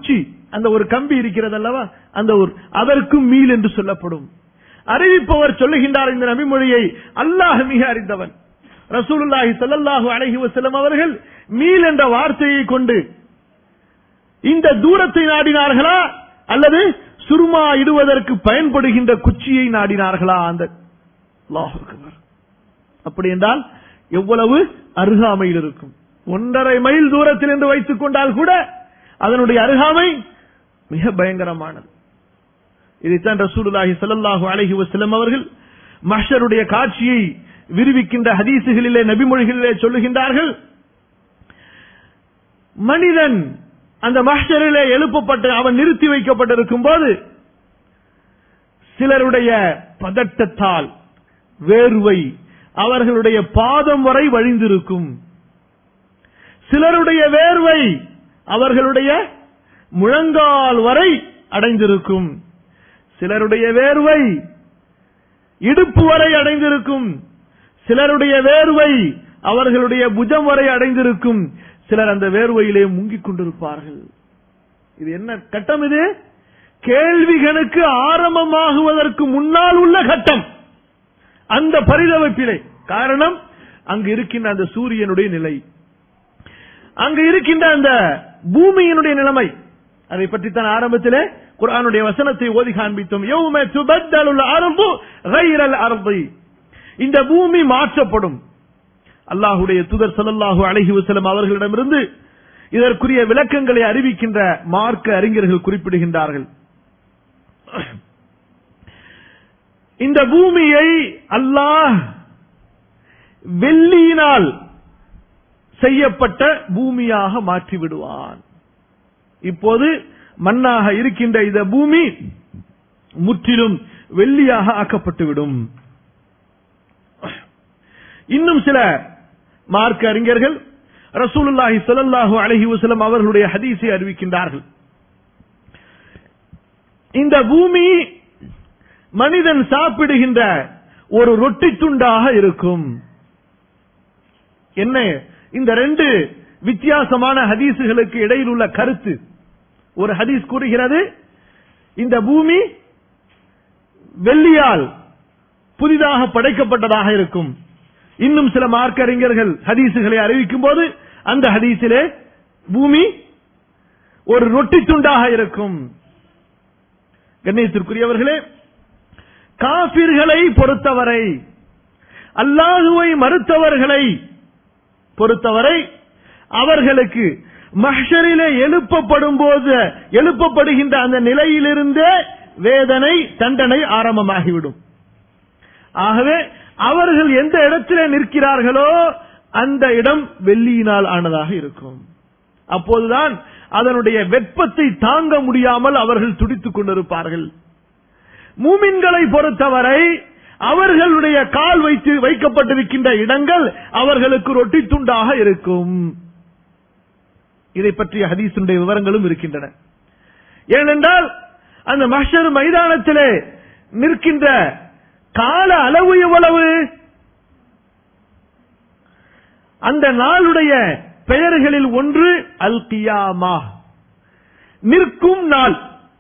அந்த ஒரு கம்பி இருக்கிறது அல்லவா அந்த ஊர் அதற்கும் மீல் என்று சொல்லப்படும் அறிவிப்பவர் சொல்லுகின்றார் இந்த நபிமொழியை அல்லாஹ் மிக அறிந்தவன் ரசூலுல்லாஹி ஸல்லல்லாஹு அலைஹி வஸல்லம் அவர்கள் மீல் என்ற வார்த்தையை கொண்டு இந்த தூரத்தை நாடினார்களா அல்லது சுருமா இடுவதற்கு பயன்படுகின்ற குச்சியை நாடினார்களா அந்த அல்லாஹ் அக்பர். அப்படி என்றால் எவ்வளவு அருகாமையில் இருக்கும் ஒன்றரை மைல் தூரத்தில் என்று வைத்துக் கொண்டால் கூட அதனுடைய அருகாமை மிக பயங்கரமானது இதைத்தான் ரசூலுல்லாஹி ஸல்லல்லாஹு அலைஹி வஸல்லம் அவர்கள் மஹ்ஷருடைய காட்சியை விரிவிக்கின்ற ஹதீசுகளிலே நபிமொழிகளிலே சொல்லுகின்றார்கள் மனிதன் அந்த மஹ்ஷரிலே எழுப்பப்பட்டு அவன் நிறுத்தி வைக்கப்பட்டிருக்கும் போது சிலருடைய பதட்டத்தால் வேர்வை அவர்களுடைய பாதம் வரை வழிந்திருக்கும் சிலருடைய வேர்வை அவர்களுடைய முழங்கால் வரை அடைந்திருக்கும் சிலருடைய வேர்வை இடுப்பு வரை அடைந்திருக்கும் சிலருடைய வேர்வை அவர்களுடைய புஜம் வரை அடைந்திருக்கும் சிலர் அந்த வேர்வையிலே முங்கிக் கொண்டிருப்பார்கள் இது என்ன கட்டம் இது கேள்விகளுக்கு ஆரம்பமாகுவதற்கு முன்னால் உள்ள கட்டம் அந்த பரிதவிப்பிலே காரணம் அங்கு இருக்கின்ற அந்த சூரியனுடைய நிலை அங்கு இருக்கின்ற அந்த பூமியினுடைய நிலைமை அதை பற்றி தான் ஆரம்பத்திலே குர்ஆனுடைய வசனத்தை ஓதி காண்பித்தோம் யௌம துபத்தலுல் அர்து கைரல் அர்தி இந்த பூமி மாற்றப்படும் அல்லாஹுடைய தூதர் ஸல்லல்லாஹு அலைஹி வஸல்லம் அவர்களிடமிருந்து இதற்குரிய விளக்கங்களை அறிவிக்கின்ற மார்க்க அறிஞர்கள் குறிப்பிடுகின்றார்கள் இந்த பூமியை அல்லாஹ் வெள்ளியினால் செய்யப்பட்ட பூமியாக மாற்றி விடுவான் இப்போது மண்ணாக இருக்கின்ற இந்த பூமி முற்றிலும் வெள்ளியாக ஆக்கப்பட்டுவிடும் இன்னும் சில மார்க்க அறிஞர்கள் ரசூலுல்லாஹி ஸல்லல்லாஹு அலைஹி வஸல்லம் அவர்களுடைய ஹதீஸை அறிவிக்கின்றார்கள் இந்த பூமி மனிதன் சாப்பிடுகின்ற ஒரு ரொட்டி துண்டாக இருக்கும் என்ன இந்த ரெண்டு வித்தியாசமான ஹதீசுகளுக்கு இடையில் உள்ள கருத்து ஒரு ஹதீஸ் கூறுகிறது இந்த பூமி வெள்ளியால் புதிதாக படைக்கப்பட்டதாக இருக்கும் இன்னும் சில மார்க்க அறிஞர்கள் ஹதீசுகளை அறிவிக்கும் போது அந்த ஹதீஸிலே பூமி ஒரு ரொட்டி துண்டாக இருக்கும் கண்ணியத்திற்குரியவர்களே காபிர்களை பொறுத்தவரை அல்லாஹுவை மறுத்தவர்களை பொறுத்தவரை அவர்களுக்கு மஹ்ஷரிலே எழுப்பப்படும் போது எழுப்பப்படுகின்ற அந்த நிலையிலிருந்தே வேதனை தண்டனை ஆரம்பமாகிவிடும் ஆகவே அவர்கள் எந்த இடத்திலே நிற்கிறார்களோ அந்த இடம் வெள்ளியினால் ஆனதாக இருக்கும் அப்போதுதான் அதனுடைய வெப்பத்தை தாங்க முடியாமல் அவர்கள் துடித்துக் கொண்டிருப்பார்கள் மூமின்களை பொறுத்தவரை அவர்களுடைய கால் வைத்து வைக்கப்பட்டிருக்கின்ற இடங்கள் அவர்களுக்கு ரொட்டி துண்டாக இருக்கும் இதை பற்றிய ஹதீஸுடைய விவரங்களும் இருக்கின்றன ஏனென்றால் அந்த மஷர் மைதானத்திலே நிற்கின்ற கால அளவு எவ்வளவு அந்த நாளுடைய பெயர்களில் ஒன்று அல் கியாமா நிற்கும் நாள்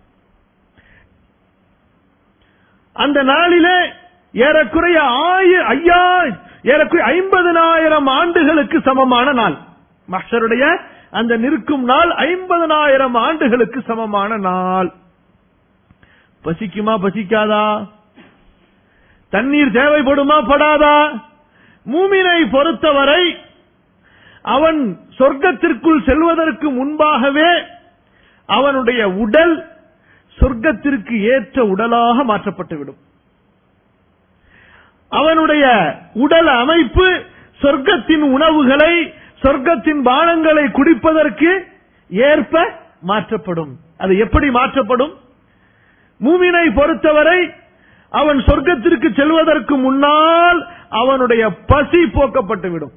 அந்த நாளிலே ஏறக்குறைய ஆய ஐயா ஏறக்குறைய ஐம்பதனாயிரம் ஆண்டுகளுக்கு சமமான நாள் மஷருடைய அந்த நிற்கும் நாள் ஐம்பதனாயிரம் ஆண்டுகளுக்கு சமமான நாள் பசிக்குமா பசிக்காதா தண்ணீர் தேவைப்படுமா படாதா மூமினை பொறுத்தவரை அவன் சொர்க்கத்திற்குள் செல்வதற்கு முன்பாகவே அவனுடைய உடல் சொர்க்கத்திற்கு ஏற்ற உடலாக மாற்றப்பட்டுவிடும் அவனுடைய உடல் அமைப்பு சொர்க்கத்தின் உணவுகளை சொர்க்கத்தின் பானங்களை குடிப்பதற்கு ஏற்ப மாற்றப்படும் அது எப்படி மாற்றப்படும் மூமினை பொறுத்தவரை அவன் சொர்க்கத்திற்கு செல்வதற்கு முன்னால் அவனுடைய பசி போக்கப்பட்டுவிடும்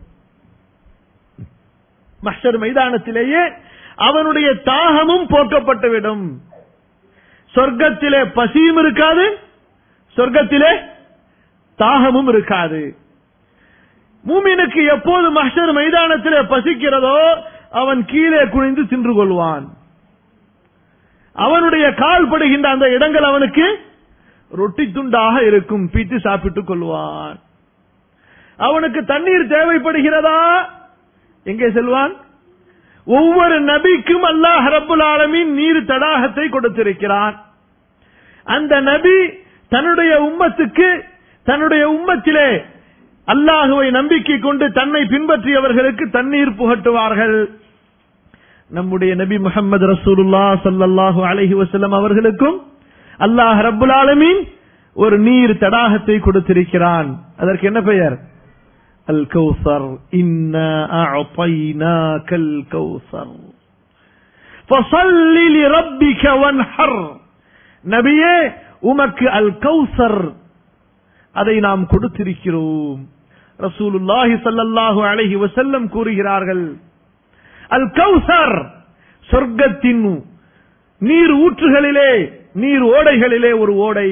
மஷர் மைதானத்திலேயே அவனுடைய தாகமும் போக்கப்பட்டுவிடும் சொர்க்கத்திலே பசியும் இருக்காது சொர்க்கத்திலே தாகமும் இருக்காது மூமினுக்கு எப்போது மஷர் மைதானத்திலே பசிக்கிறதோ அவன் கீழே குனிந்து தின்று கொள்வான் அவனுடைய கால் படுகின்ற அந்த இடங்கள் அவனுக்கு ரொட்டி துண்டாக இருக்கும் பீத்து சாப்பிட்டுக் கொள்வான் அவனுக்கு தண்ணீர் தேவைப்படுகிறதா எங்கே செல்வான் ஒவ்வொரு நபிக்கும் அல்லாஹ் ரப்புல் ஆலமீன் நீர் தடாகத்தை கொடுத்திருக்கிறான் அந்த நபி தன்னுடைய உம்மத்துக்கு தன்னுடைய உம்மத்திலே அல்லாஹுவை நம்பிக்கை கொண்டு தன்னை பின்பற்றியவர்களுக்கு தண்ணீர் புகட்டுவார்கள் நம்முடைய நபி முகமது ரசூலுல்லா ஸல்லல்லாஹு அலைஹி வஸல்லம் அவர்களுக்கும் அல்லாஹ் ரப்புல் ஆலமீன் ஒரு நீர் தடாகத்தை கொடுத்திருக்கிறான் அதற்கு என்ன பெயர் அல் கௌசர் இன்னா அஅதைனாக்கல் கௌசர் ஃபஸல்லி லிரப்பிக வன்ஹர் நபியே உமக்கு அல் கௌசர் அதை நாம் கொடுத்திருக்கிறோம் ரசூலுல்லாஹி ஸல்லல்லாஹு அலைஹி வஸல்லம் கூறுகிறார்கள் அல் கௌசர் சொர்க்கத்தின் நீர் ஊற்றுகளிலே நீர் ஓடைகளிலே ஒரு ஓடை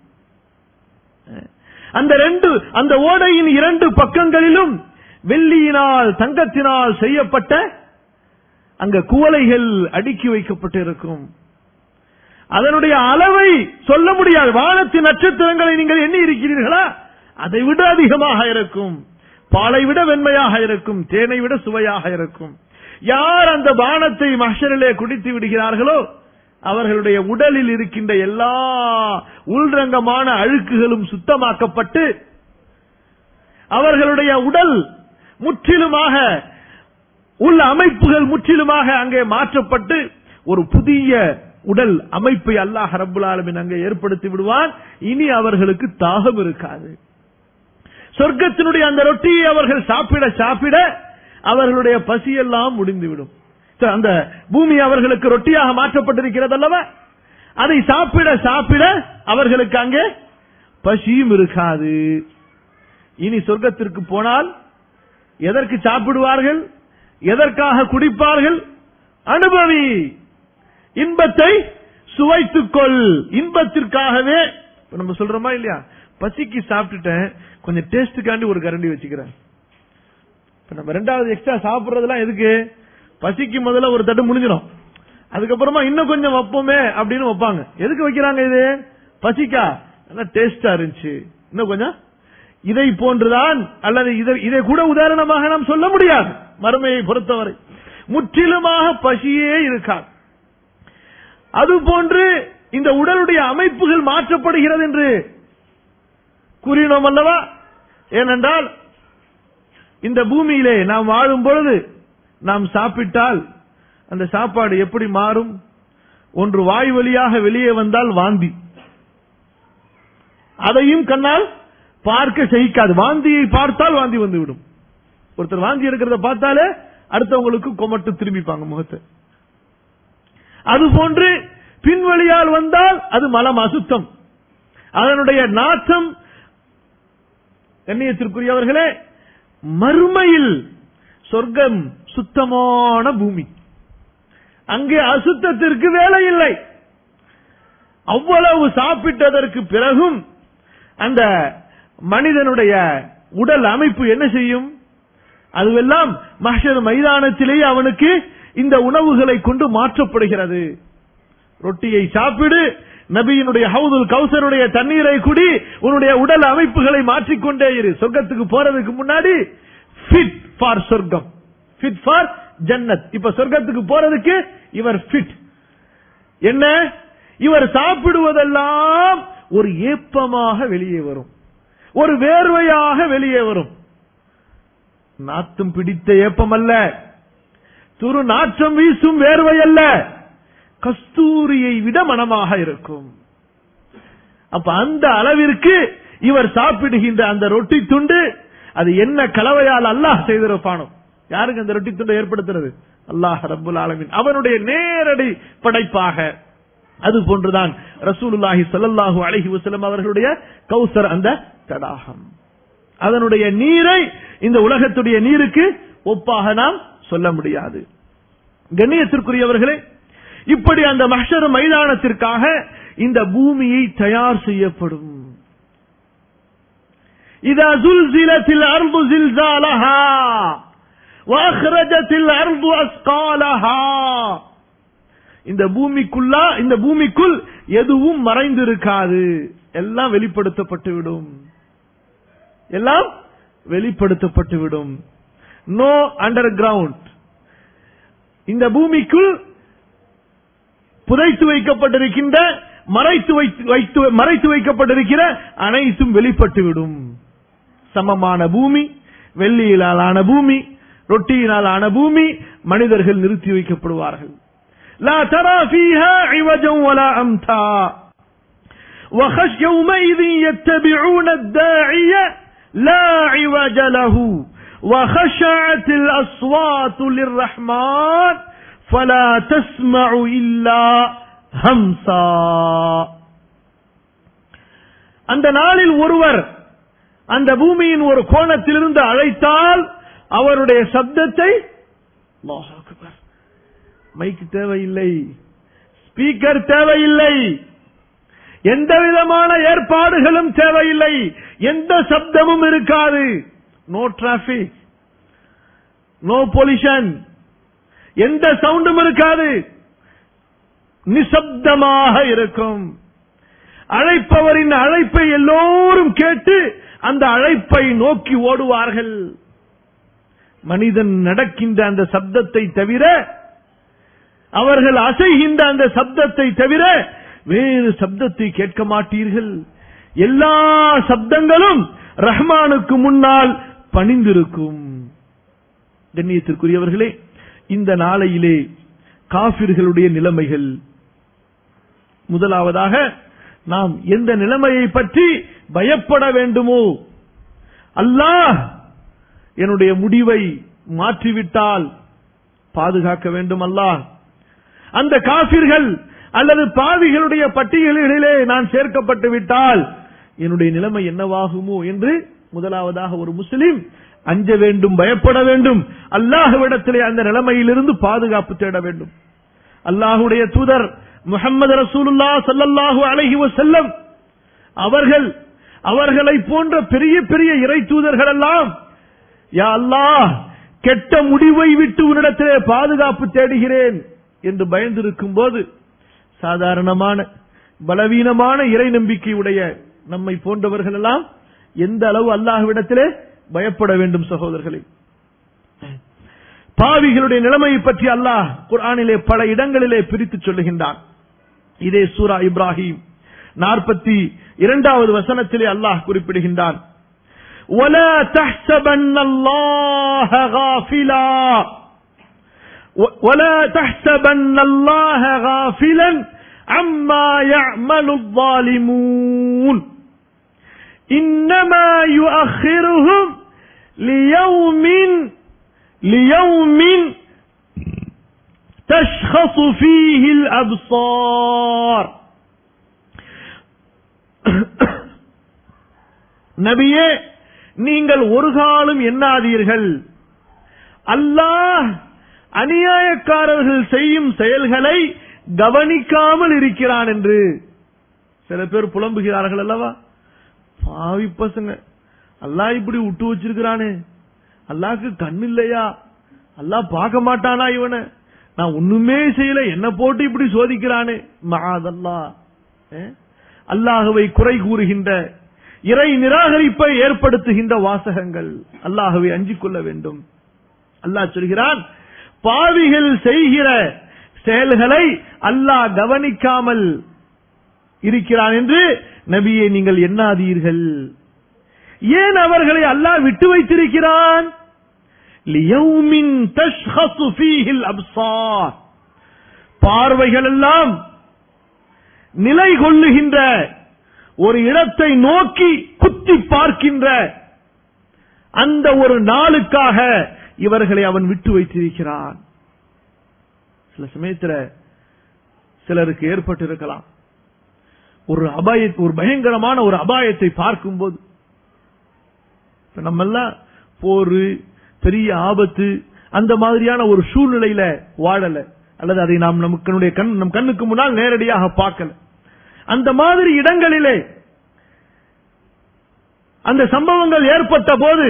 அந்த ரெண்டு அந்த ஓடையின் இரண்டு பக்கங்களிலும் வெள்ளியினால் தங்கத்தினால் செய்யப்பட்ட அங்க குவளைகள் அடுக்கி வைக்கப்பட்டிருக்கும் அதனுடைய அளவை சொல்ல முடியாது வானத்தின் நட்சத்திரங்களை நீங்கள் எண்ணி இருக்கிறீர்களா அதை விட அதிகமாக இருக்கும் பாலை விட வெண்மையாக இருக்கும் தேனை விட சுவையாக இருக்கும் யார் அந்த பானத்தை மஷரிலே குடித்து விடுகிறார்களோ அவர்களுடைய உடலில் இருக்கின்ற எல்லா உள்ரங்கமான அழுக்குகளும் சுத்தமாக்கப்பட்டு அவர்களுடைய உடல் முற்றிலுமாக உள்ள அமைப்புகள் முற்றிலுமாக அங்கே மாற்றப்பட்டு ஒரு புதிய உடல் அமைப்பை அல்லாஹ் ரப்புல் ஆலமின் அங்கே ஏற்படுத்தி விடுவான் இனி அவர்களுக்கு தாகம் இருக்காது சொர்க்கத்தினுடைய அந்த ரொட்டியை அவர்கள் சாப்பிட சாப்பிட அவர்களுடைய பசியெல்லாம் முடிந்துவிடும் அந்த பூமி அவர்களுக்கு ரொட்டியாக மாற்றப்பட்டிருக்கிறது அல்லவா அதை சாப்பிட சாப்பிட அவர்களுக்கு அங்கே பசியும் இருக்காது இனி சொர்க்கத்திற்கு போனால் எதற்கு சாப்பிடுவார்கள் எதற்காக குடிப்பார்கள் அனுபவி இன்பத்தை சுவைத்துக்கொள் இன்பத்திற்காகவே இப்ப நம்ம சொல்றோமா இல்லையா பசிக்கு சாப்பிட்டுட்டேன் கொஞ்சம் டேஸ்டுக்காண்டி ஒரு கரண்டி வச்சுக்கிறேன் இப்ப நம்ம ரெண்டாவது எக்ஸ்ட்ரா சாப்பிடுறதெல்லாம் எதுக்கு பசிக்கு முதல்ல ஒரு தட்டு முடிஞ்சிடும் அதுக்கப்புறமா இன்னும் கொஞ்சம் வைப்போமே அப்படின்னு வைப்பாங்க எதுக்கு வைக்கிறாங்க இது பசிக்கா நல்லா டேஸ்டா இருந்துச்சு இன்னும் கொஞ்சம் இதை போன்றுதான் அல்லது இதை இதை கூட உதாரணமாக நாம் சொல்ல முடியாது மறுமையை பொறுத்தவரை முற்றிலுமாக பசியே இருக்காது அதுபோன்று இந்த உடலுடைய அமைப்புகள் மாற்றப்படுகிறது என்று கூறினோம் அல்லவா ஏனென்றால் இந்த பூமியிலே நாம் வாழும் பொழுது நாம் சாப்பிட்டால் அந்த சாப்பாடு எப்படி மாறும் ஒன்று வாய் வழியாக வெளியே வந்தால் வாந்தி அதையும் கண்ணால் பார்க்க சகிக்காது வாந்தியை பார்த்தால் வாந்தி வந்துவிடும் ஒருத்தர் வாந்தி எடுக்கிறத பார்த்தாலே அடுத்தவங்களுக்கு கொமட்டு திரும்பிப்பாங்க முகத்தை அதுபோன்று பின்வழியால் வந்தால் அது மலம் அசுத்தம் அதனுடைய நாற்றம் கண்ணியத்திற்குரியவர்களே மறுமையில் சொர்க்கம் சுத்தமான பூமி அங்கே அசுத்தத்திற்கு வேலை இல்லை அவ்வளவு சாப்பிட்டதற்கு பிறகும் அந்த மனிதனுடைய உடல் அமைப்பு என்ன செய்யும் அதுவெல்லாம் மஹர் மைதானத்திலேயே அவனுக்கு இந்த உணவுகளை கொண்டு மாற்றப்படுகிறது ரொட்டியை சாப்பிடு நபியினுடைய ஹவுதுல் கௌசருடைய தண்ணீரை குடி உன்னுடைய உடல் அமைப்புகளை மாற்றிக்கொண்டே இரு சொர்க்கத்துக்கு போறதுக்கு முன்னாடி ஃபிட் ஃபார் சொர்க்கம் ஃபிட் ஃபார் ஜன்னத் இப்ப சொர்க்கத்துக்கு போறதுக்கு இவர் ஃபிட் என்ன இவர் சாப்பிடுவதெல்லாம் ஒரு ஏப்பமாக வெளியே வரும் ஒரு வேர்வையாக வெளியே வரும் நாத்தும் பிடித்த ஏப்பம் அல்ல துரு நாற்றம் வீசும் வேர்வை அல்ல கஸ்தூரியை விட மனமாக இருக்கும் அப்ப அந்த அளவிற்கு இவர் சாப்பிடுகின்ற அந்த ரொட்டி துண்டு அது என்ன கலவையால் அல்லாஹ் செய்திருப்பானோ யாருக்கு அந்த ரொட்டி துண்டை ஏற்படுத்துறது அல்லாஹ் ரப்புல் ஆலமின் அவனுடைய நேரடி படைப்பாக அது போன்றுதான் ரசூலுல்லாஹி ஸல்லல்லாஹு அலைஹி வஸல்லம் அவர்களுடைய கௌசர் அந்த தடாகம் அதனுடைய நீரை இந்த உலகத்துடைய நீருக்கு ஒப்பாக நாம் சொல்ல முடியாது கண்ணியத்திற்குரியவர்களே இப்படி அந்த மஹ்ஷர் மைதானத்திற்காக இந்த பூமியை தயார் செய்யப்படும் إذا زلزلت الأرض زلزالها وأخرجت الأرض أثقالها இந்த பூமிக்குள்ளா இந்த பூமிக்குள் எதுவும் மறைந்திருக்காது எல்லாம் வெளிப்படுத்தப்பட்டுவிடும் எல்லாம் வெளிப்படுத்தப்பட்டுவிடும் நோ அண்டர் கிரவுண்ட் இந்த பூமிக்குள் புதைத்து வைக்கப்பட்டிருக்கின்ற மறைத்து வைத்து வைத்து மறைத்து வைக்கப்பட்டிருக்கிற அனைத்தும் வெளிப்பட்டுவிடும் சமமான பூமி வெள்ளியிலான பூமி ரொட்டியினால் ஆன பூமி மனிதர்கள் நிறுத்தி வைக்கப்படுவார்கள் لا ترى فيها عوجا ولا أمتا وخش يومئذ يتبعون الداعي لا عوج له وخشعت الأصوات للرحمن فلا تسمع إلا همسا அந்த நாளில் ஒருவர் அந்த பூமியின் ஒரு கோணத்திலிருந்து அழைத்தால் அவருடைய சப்தத்தை அல்லாஹ் அக்பர். மைக் தேவையில்லை ஸ்பீக்கர் தேவையில்லை எந்த விதமான ஏற்பாடுகளும் தேவையில்லை எந்த சப்தமும் இருக்காது நோ டிராபிக் நோ பொல்யூஷன் எந்த சவுண்டும் இருக்காது நிசப்தமாக இருக்கும் அழைப்பவரின் அழைப்பை எல்லோரும் கேட்டு அந்த அழைப்பை நோக்கி ஓடுவார்கள் மனிதன் நடக்கின்ற அந்த சப்தத்தை தவிர அவர்கள் அசைகின்ற அந்த சப்தத்தை தவிர வேறு சப்தத்தை கேட்க மாட்டீர்கள் எல்லா சப்தங்களும் ரஹ்மானுக்கு முன்னால் பணிந்திருக்கும் கண்ணியத்திற்குரியவர்களே இந்த நாளையிலே காபிர்களுடைய நிலைமைகள் முதலாவதாக நாம் எந்த நிலைமையை பற்றி பயப்பட வேண்டுமோ அல்லாஹ் என்னுடைய முடிவை மாற்றிவிட்டால் பாதுகாக்க வேண்டும் அல்லாஹ் அந்த காபிர்கள் அல்லது பாவிகளுடைய பட்டியலிலே நான் சேர்க்கப்பட்டு விட்டால் என்னுடைய நிலைமை என்னவாகுமோ என்று முதலாவதாக ஒரு முஸ்லிம் அஞ்ச வேண்டும் பயப்பட வேண்டும் அல்லாஹ்விடத்திலே அந்த நிலைமையிலிருந்து பாதுகாப்பு தேட வேண்டும் அல்லாஹுடைய தூதர் முகமது ரசூலுல்லா ஸல்லல்லாஹு அலைஹி வஸல்லம் அவர்கள் அவர்களை போன்ற பெரிய பெரிய இறை தூதர்கள் எல்லாம் யா அல்லாஹ் கெட்ட முடிவை விட்டு உன்னிடத்திலே பாதுகாப்பு தேடுகிறேன் என்று பயந்திருக்கும் போது சாதாரணமான பலவீனமான இறை நம்பிக்கையுடைய நம்மை போன்றவர்கள் எல்லாம் எந்த அளவு அல்லாஹ்விடத்திலே பயப்பட வேண்டும் சகோதரர்களே பாவிகளுடைய நிலைமையை பற்றி அல்லாஹ் குர்ஆனிலே பல இடங்களிலே பிரித்து சொல்லுகின்றான் இதே சூரா இப்ராஹிம் நாற்பத்தி இரண்டாவது வசனத்திலே அல்லாஹ் குறிப்பிடுகின்றான் ولا تحسبن الله غافلا ولا تحسبن الله غافلا عما يعمل الظالمون انما يؤخرهم ليوم ليوم تشخص فيه الابصار நபியே நீங்கள் ஒரு காலம் எண்ணாதீர்கள் அல்லாஹ் அநியாயக்காரர்கள் செய்யும் செயல்களை கவனிக்காமல் இருக்கிறான் என்று சில பேர் புலம்புகிறார்கள் அல்லவா பாவி பசங்க அல்லாஹ் இப்படி விட்டு வச்சிருக்கிறானே அல்லாஹ்க்கு கண் இல்லையா அல்லாஹ் பார்க்க மாட்டானா இவனை நான் ஒண்ணுமே செய்யல என்ன போட்டு இப்படி சோதிக்கிறானே மகாதல்லா அல்லாஹுவை குறை கூறுகின்ற இறை நிராகரிப்பை ஏற்படுத்துகின்ற வாசகங்கள் அல்லாஹுவை அஞ்சிக் கொள்ள வேண்டும் அல்லாஹ் சொல்கிறான் பாவிகள் செய்கிற செயல்களை அல்லாஹ் கவனிக்காமல் இருக்கிறான் என்று நபியை நீங்கள் எண்ணாதீர்கள் ஏன் அவர்களை அல்லாஹ் விட்டு வைத்திருக்கிறான் லியௌமின் தஷ்ஹசு ஃபீஹில் அப்சார் பார்வைகள் எல்லாம் நிலை கொள்ளுகின்ற ஒரு இடத்தை நோக்கி குத்தி பார்க்கின்ற அந்த ஒரு நாளுக்காக இவர்களை அவன் விட்டு வைத்திருக்கிறான் சில சமயத்துல சிலருக்கு ஏற்பட்டிருக்கலாம் ஒரு அபாய ஒரு பயங்கரமான ஒரு அபாயத்தை பார்க்கும்போது இப்ப நம்ம எல்லாம் போரு பெரிய ஆபத்து அந்த மாதிரியான ஒரு சூழ்நிலையில வாழல அல்லது அதை நாம் நமக்கு கண் நம் கண்ணுக்கு முன்னால் நேரடியாக பார்க்கல அந்த மாதிரி இடங்களிலே அந்த சம்பவங்கள் ஏற்பட்ட போது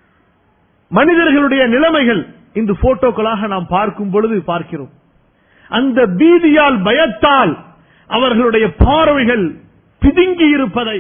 மனிதர்களுடைய நிலைமைகள் இன்று போட்டோக்களாக நாம் பார்க்கும் பொழுது பார்க்கிறோம் அந்த பீதியால் பயத்தால் அவர்களுடைய பார்வைகள் பிதுங்கி இருப்பதை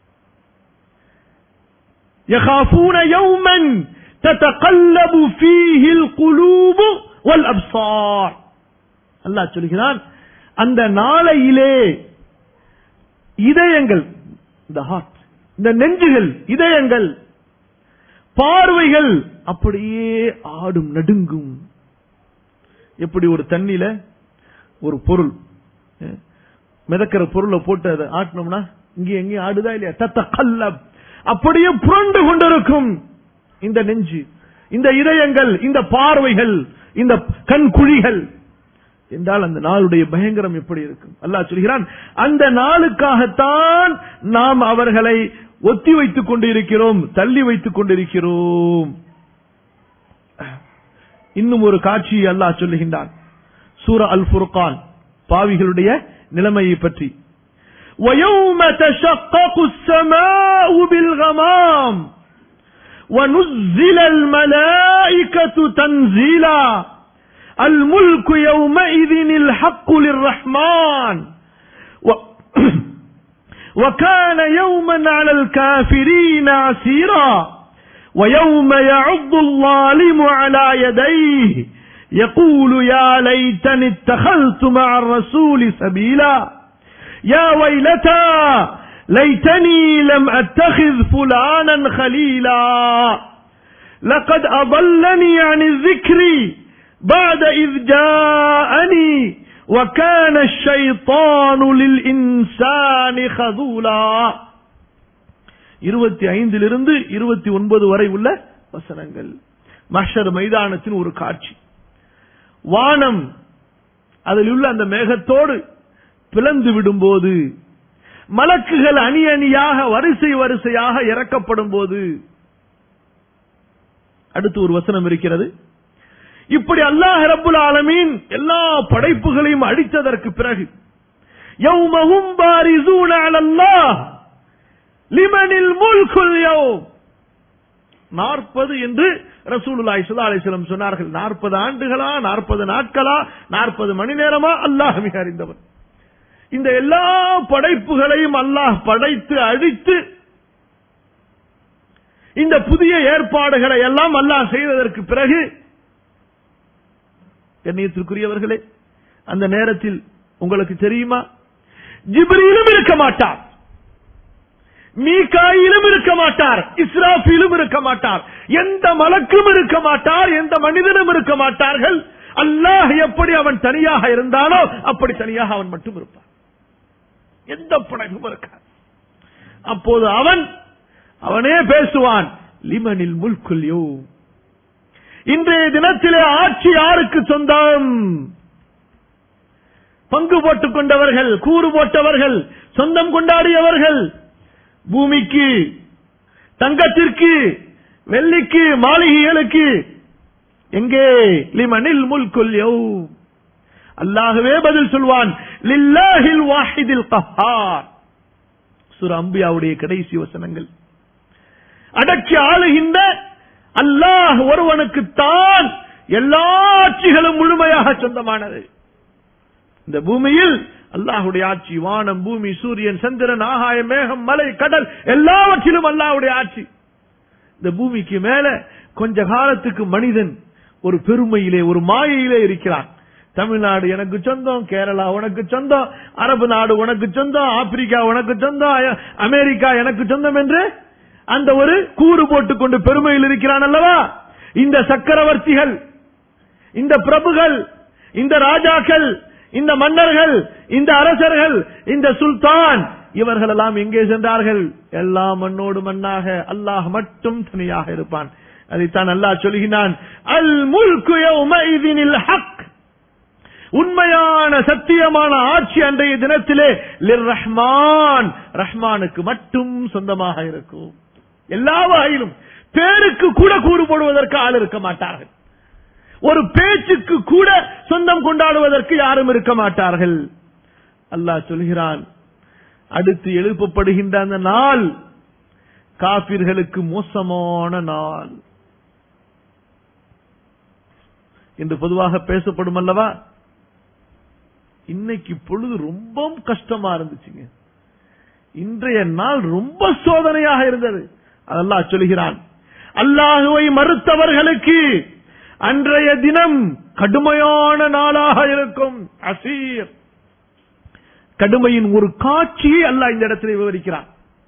يخافون يوما تتقلب فيه القلوب والابصار அல்லாஹ் சொல்கிறான் அந்த நாளையிலே இதயங்கள் இந்த ஹார்ட் இந்த நெஞ்சுகள் இதயங்கள் பார்வைகள் அப்படியே ஆடும் நடுங்கும் எப்படி ஒரு தண்ணியில ஒரு பொருள் அஹ், மிதக்கிற பொருளை போட்டு அதை ஆட்டினோம்னா இங்க எங்கேயும் ஆடுதா இல்லையா தத்த கல்ல அப்படியே புரண்டு கொண்டிருக்கும் இந்த நெஞ்சு இந்த இதயங்கள் இந்த பார்வைகள் இந்த கண் குழிகள் என்றால் அந்த நாளுடைய பயங்கரம் எப்படி இருக்கும் அல்லாஹ் சொல்கிறான் அந்த நாளுக்காகத்தான் நாம் அவர்களை ஒத்தி வைத்துக் கொண்டிருக்கிறோம் தள்ளி வைத்துக் கொண்டிருக்கிறோம் இன்னும் ஒரு காட்சியை அல்லாஹ் சொல்லுகின்றான் சூர அல் ஃபுர்கான் பாவிகளுடைய நிலைமையை பற்றி ويوم تشقق السماء بالغمام ونزل الملائكة تنزيلا الملك يومئذ الحق للرحمن و وكان يوما على الكافرين عسيرا ويوم يعض الظالم على يديه يقول يا ليتني اتخذت مع الرسول سبيلا يا ويلتى ليتني لم اتخذ فلانا خليلا لقد اضلني عن الذكر بعد اذ جاءني وكان الشيطان للإنسان خذولا இருபத்தி ஐந்திலிருந்து இருபத்தி ஒன்பது வரை உள்ள வசனங்கள் மஷர் மைதானத்தின் ஒரு காட்சி வானம் அதில் உள்ள அந்த மேகத்தோடு பிளந்து விடும்போது மலக்குகள் அணி அணியாக வரிசை வரிசையாக இறக்கப்படும் போது அடுத்து ஒரு வசனம் இருக்கிறது இப்படி அல்லாஹ் ரப்புல் ஆலமீன் எல்லா படைப்புகளையும் அழித்ததற்கு பிறகு யௌமஹும் பாரிசூன அலல்லாஹ் லிமனில் முல்குல் யௌம் நாற்பது என்று ரசூலுல்லாஹி ஸல்லல்லாஹு அலைஹி வஸல்லம் சொன்னார்கள் நாற்பது ஆண்டுகளா நாற்பது நாட்களா நாற்பது மணி நேரமா அல்லாஹ் மிக அறிந்தவர் இந்த எல்லா படைப்புகளையும் அல்லாஹ் படைத்து அழித்து இந்த புதிய ஏற்பாடுகளை எல்லாம் அல்லாஹ் செய்ததற்கு பிறகு கண்ணியத்திற்குரியவர்களே அந்த நேரத்தில் உங்களுக்கு தெரியுமா ஜிப்ரீலும் இருக்க மாட்டார் மீகாயிலும் இருக்க மாட்டார் இஸ்ராஃபிலும் இருக்க மாட்டார் எந்த மலக்கும் இருக்க மாட்டார் எந்த மனிதனும் இருக்க மாட்டார்கள் அல்லாஹ் எப்படி அவன் தனியாக இருந்தானோ அப்படி தனியாக அவன் மட்டும் இருப்பான் எந்த படைப்பும் இருக்காது அப்போது அவன் அவனே பேசுவான் லிமனில் முல்குல் யோ இன்றைய தினத்திலே ஆட்சி யாருக்கு சொந்தம் பங்கு போட்டுக் கொண்டவர்கள் கூறு போட்டவர்கள் சொந்தம் கொண்டாடியவர்கள் பூமிக்கு தங்கத்திற்கு வெள்ளிக்கு மாளிகைகளுக்கு எங்கே லிமனில் முல்குல் யௌ அல்லாகவே பதில் சொல்வான் லில்லாஹில் வாஹிதில் கஹார் சுர அம்பியாவுடைய கடைசி வசனங்கள் அடக்கி ஆளுகின்ற அல்லாஹ் ஒருவனுக்குத்தான் எல்லா ஆட்சிகளும் முழுமையாக சொந்தமானது இந்த பூமியில் அல்லாஹுடைய ஆட்சி வானம் பூமி சூரியன் சந்திரன் ஆகாயம் மேகம் மலை கடல் எல்லாவற்றிலும் அல்லாஹுடைய ஆட்சி இந்த பூமிக்கு மேல கொஞ்ச காலத்துக்கு மனிதன் ஒரு பெருமையிலே ஒரு மாயையிலே இருக்கிறான் தமிழ்நாடு எனக்கு சொந்தம் கேரளா உனக்கு சொந்தம் அரபு நாடு உனக்கு சொந்தம் ஆப்பிரிக்கா உனக்கு சொந்தம் அ- அமெரிக்கா எனக்கு சொந்தம் என்று அந்த ஒரு கூறு போட்டுக்கொண்டு பெருமையில் இருக்கிறான் அல்லவா இந்த சக்கரவர்த்திகள் இந்த பிரபுகள் இந்த ராஜாக்கள் இந்த மன்னர்கள் இந்த அரசர்கள் இந்த சுல்தான் இவர்கள் எல்லாம் எங்கே சென்றார்கள் எல்லாம் மண்ணோடு மண்ணாக அல்லாஹ் மட்டும் தனியாக இருப்பான் அதைத்தான் அல்லாஹ் சொல்கிறான் அல் முல்கு யௌமைதினில் ஹக் உண்மையான சத்தியமான ஆட்சி அன்றைய தினத்திலே லிர் ரஹ்மான் ரஹ்மானுக்கு மட்டும் சொந்தமாக இருக்கும் எல்லா வகையிலும் பேருக்கு கூட கூறு போடுவதற்கு ஆள் இருக்க மாட்டார்கள் ஒரு பேச்சுக்கு கூட சொந்தம் கொண்டாடுவதற்கு யாரும் இருக்க மாட்டார்கள் அல்லாஹ் சொல்கிறான் அடுத்து எழுப்பப்படுகின்ற அந்த நாள் காபிர்களுக்கு மோசமான நாள் என்று பொதுவாக பேசப்படும் அல்லவா இன்னைக்கு பொழுது ரொம்ப கஷ்டமா இருந்துச்சுங்க இன்றைய நாள் ரொம்ப சோதனையாக இருந்தது அதெல்லாம் சொல்கிறான் அல்லாஹுவை மறுத்தவர்களுக்கு அன்றைய தினம் கடுமையான நாளாக இருக்கும் அசீர் கடுமையின் ஒரு காட்சியை அல்லாஹ் இந்த இடத்தில் விவரிக்கிறான்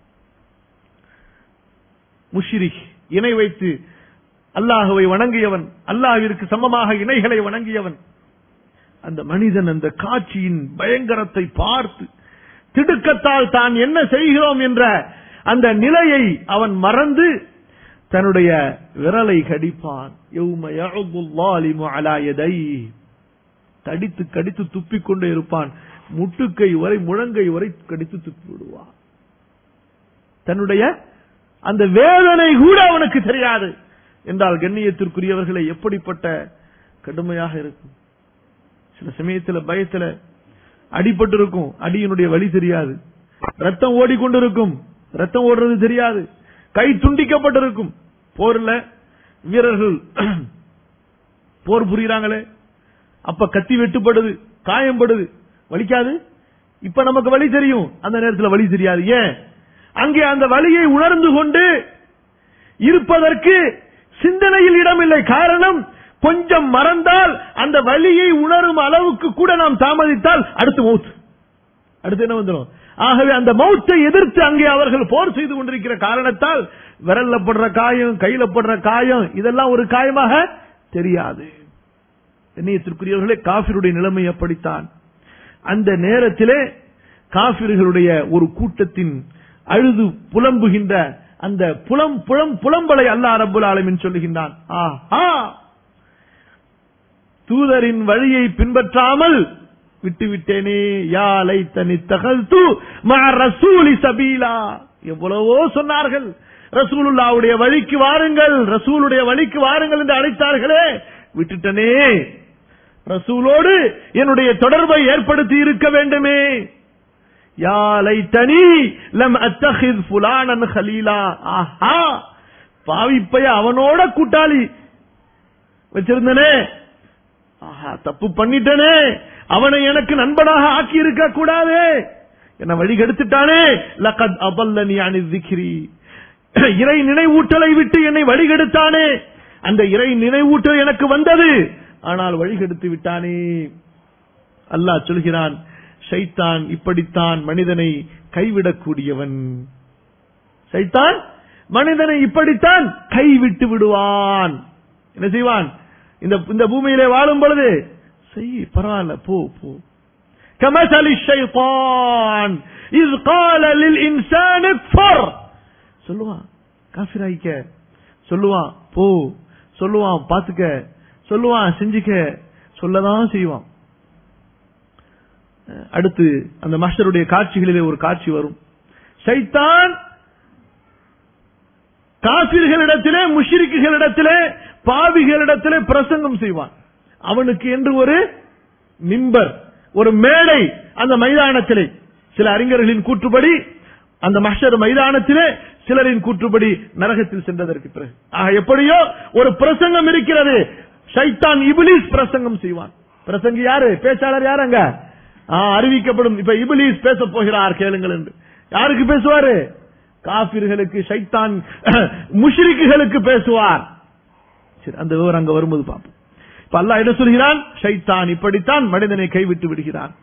முஷிரிக் இணை வைத்து அல்லாஹுவை வணங்கியவன் அல்லாஹிற்கு சமமாக இணைகளை வணங்கியவன் அந்த மனிதன் அந்த காட்சியின் பயங்கரத்தை பார்த்து திடுக்கத்தால் தான் என்ன செய்கிறோம் என்ற அந்த நிலையை அவன் மறந்து தன்னுடைய விரலை கடிப்பான் யௌம யஅது ல்லாலிமு அலா யதைஹி. கடித்து கடித்து துப்பிக் கொண்டே இருப்பான் முட்டுக்கை வரை முழங்கை வரை கடித்து துப்பி விடுவான் தன்னுடைய அந்த வேதனை கூட அவனுக்கு தெரியாது என்றால் கண்ணியத்திற்குரியவர்களை எப்படிப்பட்ட கடுமையாக இருக்கும் சில சமயத்துல பயத்துல அடிபட்டு இருக்கும் அடியினுடைய வழி தெரியாது ரத்தம் ஓடிக்கொண்டிருக்கும் ரத்தம் ஓடுறது தெரியாது கை துண்டிக்கப்பட்டிருக்கும் போர்ல வீரர்கள் போர் புரியுறாங்களே அப்ப கத்தி வெட்டுப்படுது காயம்படுது வலிக்காது இப்ப நமக்கு வலி தெரியும் அந்த நேரத்தில் வலி தெரியாது ஏன் அங்கே அந்த வலியை உணர்ந்து கொண்டு இருப்பதற்கு சிந்தனையில் இடமில்லை காரணம் கொஞ்சம் மறந்தால் அந்த வலியை உணரும் அளவுக்கு கூட நாம் தாமதித்தால் அடுத்து மௌத் அடுத்து என்ன வந்துடும் ஆகவே அந்த மௌத்தை எதிர்த்து அங்கே அவர்கள் போர் செய்து கொண்டிருக்கிற காரணத்தால் விரல்ல படுற காயம் கையில படுற காயம் இதெல்லாம் ஒரு காயமாக தெரியாது கண்ணியத்திற்குரியவர்களே காபிருடைய நிலைமை அப்படித்தான் அந்த நேரத்திலே காபிர்களுடைய ஒரு கூட்டத்தின் அழுது புலம்புகின்ற அந்த புலம் புலம் புலம்பலை அல்லாஹ் ரப்புல் ஆலமீன் சொல்லுகின்றான் ஆஹா தூதரின் வழியை பின்பற்றாமல் விட்டுவிட்டேனே யாலை தனி தகல்து ரசூலி சபீலா எவ்வளவோ சொன்னார்கள் ரசூலுல்லாவுடைய வழிக்கு வாருங்கள் ரசூலுடைய வழிக்கு வாருங்கள் என்று அழைத்தார்களே விட்டுட்டனே ரசூலோடு என்னுடைய தொடர்பை ஏற்படுத்தி இருக்க வேண்டுமே யாலை தனி லம் அத்தஹித் புலானன் ஹலீலா ஆஹா பாவிப்பைய அவனோட கூட்டாளி வச்சிருந்தனே ஆஹா தப்பு பண்ணிட்டனே அவனை எனக்கு நண்பனாக ஆக்கி இருக்க கூடாதே என்ன வழி கெடுத்துட்டானே லகத் அபல்லனி அனி திக்ரி இறை நினைவூட்டலை விட்டு என்னை வழிகெடுத்தானே அந்த இறை நினைவூட்டல் எனக்கு வந்தது ஆனால் வழிகெடுத்து விட்டானே அல்லாஹ் சொல்கிறான் ஷைத்தான் இப்படித்தான் மனிதனை கைவிடக்கூடியவன் சைத்தான் மனிதனை இப்படித்தான் கைவிட்டு விடுவான் என்ன செய்வான் இந்த இந்த பூமியிலே வாழும் பொழுது செய் பரவாயில்ல போ போ كمثل الشيطان إذ قال للإنسان اكفر சொல்லுவான் காஃபிராய்க்க சொல்லுவான் போ சொல்லுவான் பாத்துக்க சொல்லுவான் செஞ்சுக்க சொல்லதான் செய்வான் அடுத்து அந்த மஸ்டருடைய காட்சிகளிலே ஒரு காட்சி வரும் சைத்தான் காபிர்களிடத்திலே முஷிரிக்குகளிடத்திலே பாவிகளிடத்திலே பிரசங்கம் செய்வான் அவனுக்கு என்று ஒரு மிம்பர் ஒரு மேடை அந்த மைதானத்திலே சில அறிஞர்களின் கூற்றுப்படி அந்த மஹர் மைதானத்திலே சிலரின் கூற்றுப்படி நரகத்தில் சென்றதற்கு பிறகு ஆக எப்படியோ ஒரு பிரசங்கம் இருக்கிறது ஷைத்தான் இபிலிஸ் பிரசங்கம் செய்வான் பிரசங்கி யாரு பேச்சாளர் யாருங்க அறிவிக்கப்படும் இப்ப இபிலிஸ் பேச போகிறார் கேளுங்கள் என்று யாருக்கு பேசுவாரு காபிர்களுக்கு ஷைத்தான் முஷ்ரிக்குகளுக்கு பேசுவார் சரி அந்த விவரம் அங்க வரும்போது பார்ப்போம் இப்ப அல்லாஹ் என்ன சொல்கிறான் ஷைத்தான் இப்படித்தான் மனிதனை கைவிட்டு விடுகிறான்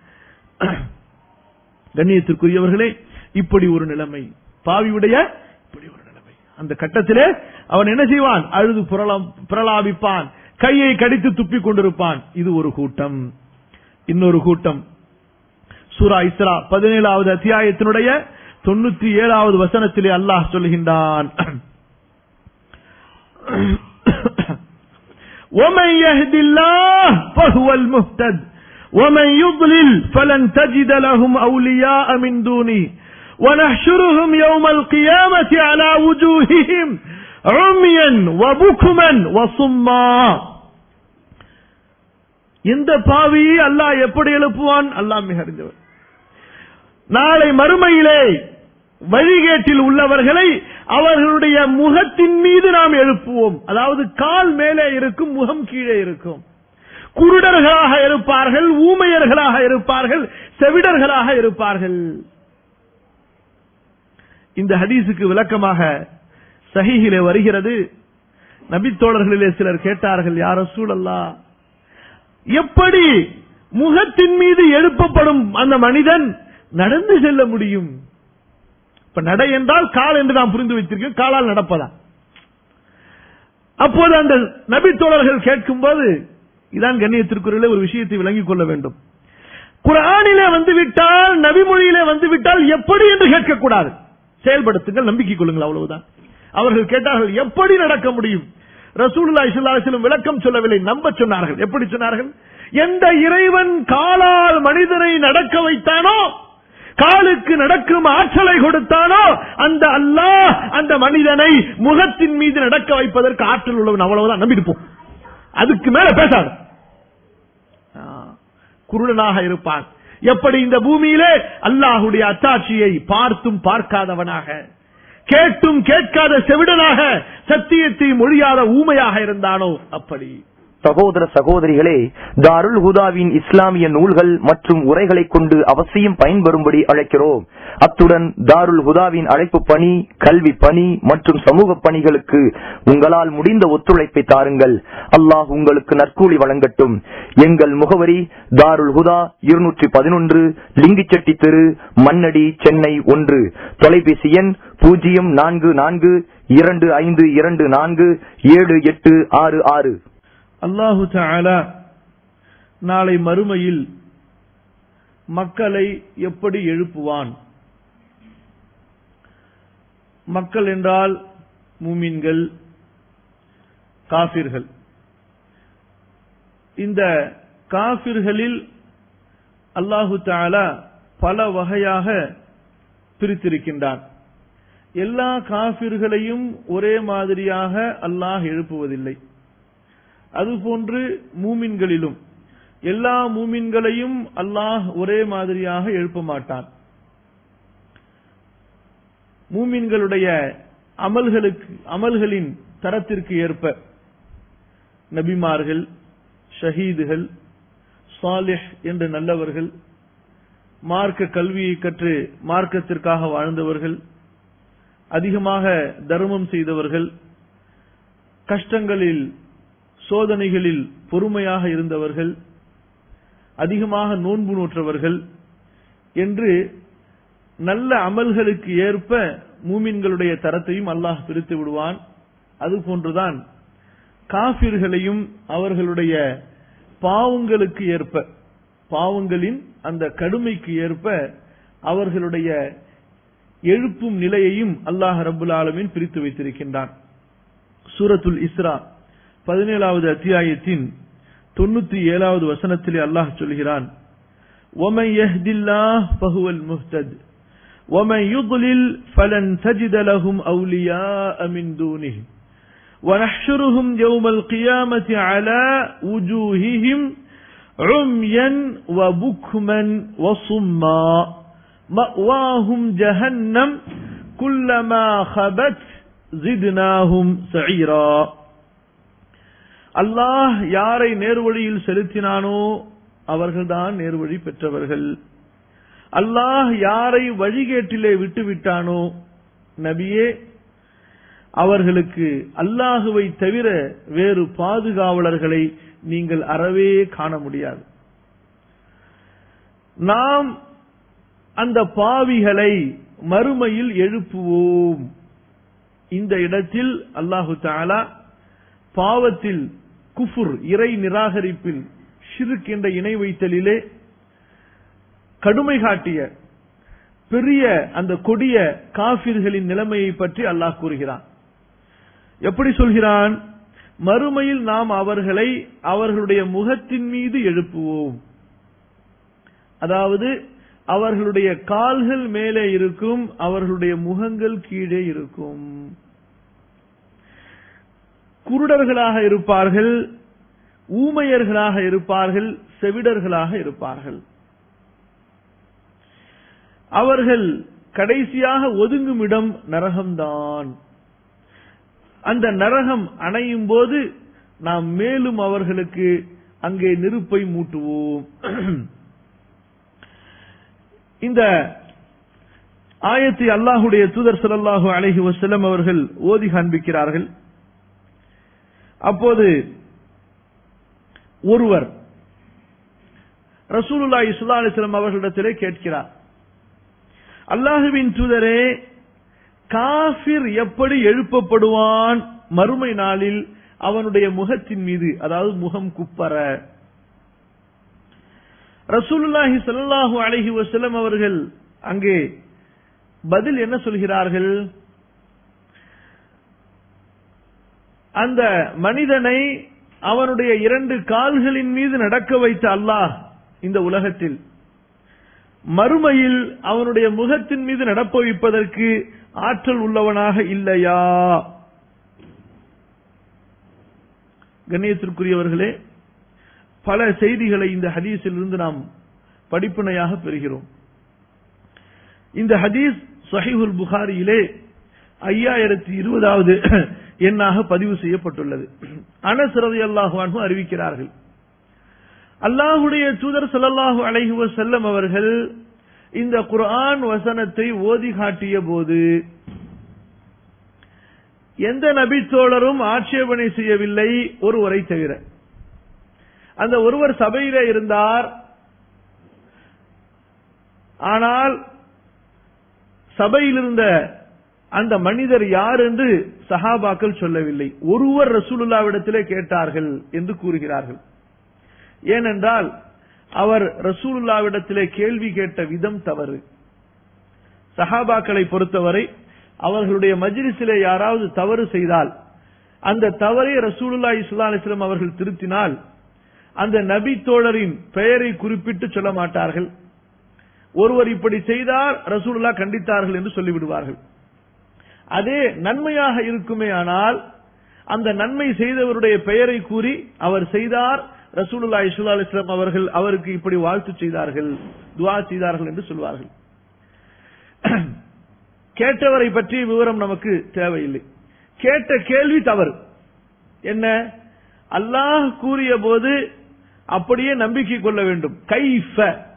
கண்ணியத்திற்குரியவர்களே இப்படி ஒரு நிலைமை பாவியுடைய இப்படி ஒரு நிலைமை அந்த கட்டத்திலே அவன் என்ன செய்வான் அழுது புரளம் புரளாபிப்பான் கையை கடித்து துப்பிக் கொண்டிருப்பான் இது ஒரு கூட்டம் இன்னொரு கூட்டம் சூரா இஸ்ரா பதினேழாவது அத்தியாயத்தினுடைய தொண்ணூத்தி ஏழாவது வசனத்திலே அல்லாஹ் சொல்கின்றான் ومن يهد الله فهو المهتد ومن يضلل فلن تجد لهم أولياء من دوني ونحشرهم يوم القيامة على وجوههم عميا وبكما وصما இந்த பாவியை அல்லாஹ் எப்படி எழுப்புவான் அல்லாஹ் மிக அறிந்தவர் நாளை மறுமையிலே வழிகேட்டில் உள்ளவர்களை அவர்களுடைய முகத்தின் மீது நாம் எழுப்புவோம் அதாவது கால் மேலே இருக்கும் முகம் கீழே இருக்கும் குருடர்களாக இருப்பார்கள் ஊமையர்களாக இருப்பார்கள் செவிடர்களாக இருப்பார்கள் இந்த ஹதீஸுக்கு விளக்கமாக சஹீஹிலே வருகிறது நபித்தோழர்களிலே சிலர் கேட்டார்கள் யார சூழல்லா எப்படி முகத்தின் மீது எழுப்பப்படும் அந்த மனிதன் நடந்து செல்ல முடியும் இப்ப நடை என்றால் கால் என்று நாம் புரிந்து வைத்திருக்கோம் காலால் நடப்பதா அப்போது அந்த நபித்தோழர்கள் கேட்கும் போது இதான் கண்ணியத்திற்குரிய ஒரு விஷயத்தை விளங்கிக் கொள்ள வேண்டும் குரானிலே வந்துவிட்டால் நபிமொழியிலே வந்துவிட்டால் எப்படி என்று கேட்கக்கூடாது செயல்படுத்துங்கள் நம்பிக்கை கொள்ளுங்கள் அவ்வளவுதான் அவர்கள் கேட்டார்கள் எப்படி நடக்க முடியும் ரசூலுல்லா இஸ்லாசிலும் விளக்கம் சொல்லவில்லை நம்ப சொன்னார்கள் எப்படி சொன்னார்கள் எந்த இறைவன் காலால் மனிதனை நடக்க வைத்தானோ காலுக்கு நடக்கும் ஆற்றலை கொடுத்தானோ அந்த அல்லாஹ் அந்த மனிதனை முகத்தின் மீது நடக்க வைப்பதற்கு ஆற்றல் உள்ளவன் அவ்வளவுதான் நம்பியிருப்போம் அதுக்கு மேல பேசாது குருடனாக இருப்பான் எப்படி இந்த பூமியிலே அல்லாஹுடைய அத்தாட்சியை பார்த்தும் பார்க்காதவனாக கேட்டும் கேட்காத செவிடனாக சத்தியத்தை மொழியாத ஊமையாக இருந்தானோ அப்படி சகோதர சகோதரிகளே தாருல் ஹுதாவின் இஸ்லாமிய நூல்கள் மற்றும் உரைகளை கொண்டு அவசியம் பயன்பெறும்படி அழைக்கிறோம் அத்துடன் தாருல் ஹுதாவின் அழைப்பு பணி கல்வி பணி மற்றும் சமூக பணிகளுக்கு உங்களால் முடிந்த ஒத்துழைப்பை தாருங்கள் அல்லாஹ் உங்களுக்கு நற்கூலி வழங்கட்டும் எங்கள் முகவரி தாருல் ஹுதா இருநூற்றி பதினொன்று லிங்கிச்செட்டி தெரு மண்ணடி சென்னை ஒன்று தொலைபேசி எண் பூஜ்ஜியம் நான்கு நான்கு இரண்டு ஐந்து இரண்டு நான்கு ஏழு எட்டு ஆறு ஆறு அல்லாஹு தாலா நாளை மறுமையில் மக்களை எப்படி எழுப்புவான் மக்கள் என்றால் மூமின்கள் காபிர்கள் இந்த காபிர்களில் அல்லாஹு தாலா பல வகையாக பிரித்திருக்கின்றான் எல்லா காபிர்களையும் ஒரே மாதிரியாக அல்லாஹ் எழுப்புவதில்லை அதுபோன்று மூமின்களிலும் எல்லா மூமின்களையும் அல்லாஹ் ஒரே மாதிரியாக எழுப்ப மாட்டான் மூமின்களுடைய அமல்களுக்கு அமல்களின் தரத்திற்கு ஏற்ப நபிமார்கள் ஷஹீதுகள் சாலிஹ் என்ற நல்லவர்கள் மார்க்க கல்வியை கற்று மார்க்கத்திற்காக வாழ்ந்தவர்கள் அதிகமாக தர்மம் செய்தவர்கள் கஷ்டங்களில் சோதனைகளில் பொறுமையாக இருந்தவர்கள் அதிகமாக நோன்பு நூற்றவர்கள் என்று நல்ல அமல்களுக்கு ஏற்ப மூமின்களுடைய தரத்தையும் அல்லாஹ் பிரித்து விடுவான் அதுபோன்றுதான் காபிர்களையும் அவர்களுடைய பாவங்களுக்கு ஏற்ப பாவங்களின் அந்த கடுமைக்கு ஏற்ப அவர்களுடைய எழுப்பும் நிலையையும் அல்லாஹ் ரபுல் ஆலமின் பிரித்து வைத்திருக்கின்றான் சூரத்துல் இஸ்ரா பதினேழாவது அத்தியாயத்தின் தொண்ணூத்தி ஏழாவது வசனத்திலே அல்லாஹ் சொல்கிறான் ومن يهد الله فهو المهتد ومن يضلل فلن تجد لهم أولياء من دونه ونحشرهم يوم القيامة على وجوههم عميا وبكما وصما مأواهم جهنم كلما خبت زدناهم سعيرا அல்லாஹ் யாரை நேர்வழியில் செலுத்தினானோ அவர்கள்தான் நேர்வழி பெற்றவர்கள் அல்லாஹ் யாரை வழிகேட்டிலே விட்டுவிட்டானோ நபியே அவர்களுக்கு அல்லாஹுவை தவிர வேறு பாதுகாவலர்களை நீங்கள் அறவே காண முடியாது நாம் அந்த பாவிகளை மறுமையில் எழுப்புவோம் இந்த இடத்தில் அல்லாஹு தாலா பாவத்தில் குஃபுர் இறை நிராகரிப்பில் ஷிருக் என்ற இணை வைத்தலிலே கடுமை காட்டிய பெரிய அந்த கொடிய காபிர்களின் நிலைமையை பற்றி அல்லாஹ் கூறுகிறான் எப்படி சொல்கிறான் மறுமையில் நாம் அவர்களை அவர்களுடைய முகத்தின் மீது எழுப்புவோம் அதாவது அவர்களுடைய கால்கள் மேலே இருக்கும் அவர்களுடைய முகங்கள் கீழே இருக்கும் குருடர்களாக இருப்பார்கள் ஊமையர்களாக இருப்பார்கள் செவிடர்களாக இருப்பார்கள் அவர்கள் கடைசியாக ஒதுங்கும் இடம் நரகம்தான் அந்த நரகம் அணையும் போது நாம் மேலும் அவர்களுக்கு அங்கே நெருப்பை மூட்டுவோம் இந்த ஆயத்தை அல்லாஹுடைய தூதர் ஸல்லல்லாஹு அலைஹி வஸல்லம் அவர்கள் ஓதி காண்பிக்கிறார்கள் அப்போது ஒருவர் ரசூலுல்லாஹி ஸல்லல்லாஹு அலைஹி வஸல்லம் அவர்களிடத்திலே கேட்கிறார் அல்லாஹுவின் தூதரே காஃபிர் எப்படி எழுப்பப்படுவான் மறுமை நாளில் அவனுடைய முகத்தின் மீது அதாவது முகம் குப்பர ரசூலுல்லாஹி ஸல்லல்லாஹு அலைஹி வஸல்லம் அவர்கள் அங்கே பதில் என்ன சொல்கிறார்கள் அந்த மனிதனை அவனுடைய இரண்டு கால்களின் மீது நடக்க வைத்த அல்லாஹ் இந்த உலகத்தில் மறுமையில் அவனுடைய முகத்தின் மீது நடப்ப வைப்பதற்கு ஆற்றல் உள்ளவனாக இல்லையா கண்ணியத்திற்குரியவர்களே பல செய்திகளை இந்த ஹதீஸில் இருந்து நாம் படிப்பினையாக பெறுகிறோம் இந்த ஹதீஸ் சஹீஹுல் புகாரியிலே ஐயாயிரத்தி இருபதாவது எண்ணாக பதிவு செய்யப்பட்டுள்ளது அனஸ் ரலியல்லாஹு அன்ஹு அறிவிக்கிறார்கள் அல்லாஹுடைய தூதர் ஸல்லல்லாஹு அலைஹி வஸல்லம் அவர்கள் இந்த குர்ஆன் வசனத்தை ஓதி காட்டிய போது எந்த நபித்தோழரும் ஆட்சேபனை செய்யவில்லை ஒருவரை தவிர அந்த ஒருவர் சபையிலே இருந்தார் ஆனால் சபையில் இருந்த அந்த மனிதர் யார் என்று சஹாபாக்கள் சொல்லவில்லை ஒருவர் ரசூலுல்லாவிடத்திலே கேட்டார்கள் என்று கூறுகிறார்கள் ஏனென்றால் அவர் ரசூலுல்லாவிடத்திலே கேள்வி கேட்ட விதம் தவறு சஹாபாக்களை பொறுத்தவரை அவர்களுடைய மஜ்லிஸிலே யாராவது தவறு செய்தால் அந்த தவறை ரசூலுல்லா இஸ்லா அலிஸ்லாம் அவர்கள் திருத்தினால் அந்த நபி தோழரின் பெயரை குறிப்பிட்டு சொல்ல மாட்டார்கள் ஒருவர் இப்படி செய்தார் ரசூலுல்லா கண்டித்தார்கள் என்று சொல்லிவிடுவார்கள் அதே நன்மையாக இருக்குமே ஆனால் அந்த நன்மை செய்தவருடைய பெயரை கூறி அவர் செய்தார் ரசூலுல்லா இஸ்லா அலிஸ்லாம் அவர்கள் அவருக்கு இப்படி வாழ்த்து செய்தார்கள் துவா செய்தார்கள் என்று சொல்வார்கள் கேட்டவரை பற்றிய விவரம் நமக்கு தேவையில்லை கேட்ட கேள்வி தவறு என்ன அல்லாஹ் கூறிய போது அப்படியே நம்பிக்கை கொள்ள வேண்டும் கைஃப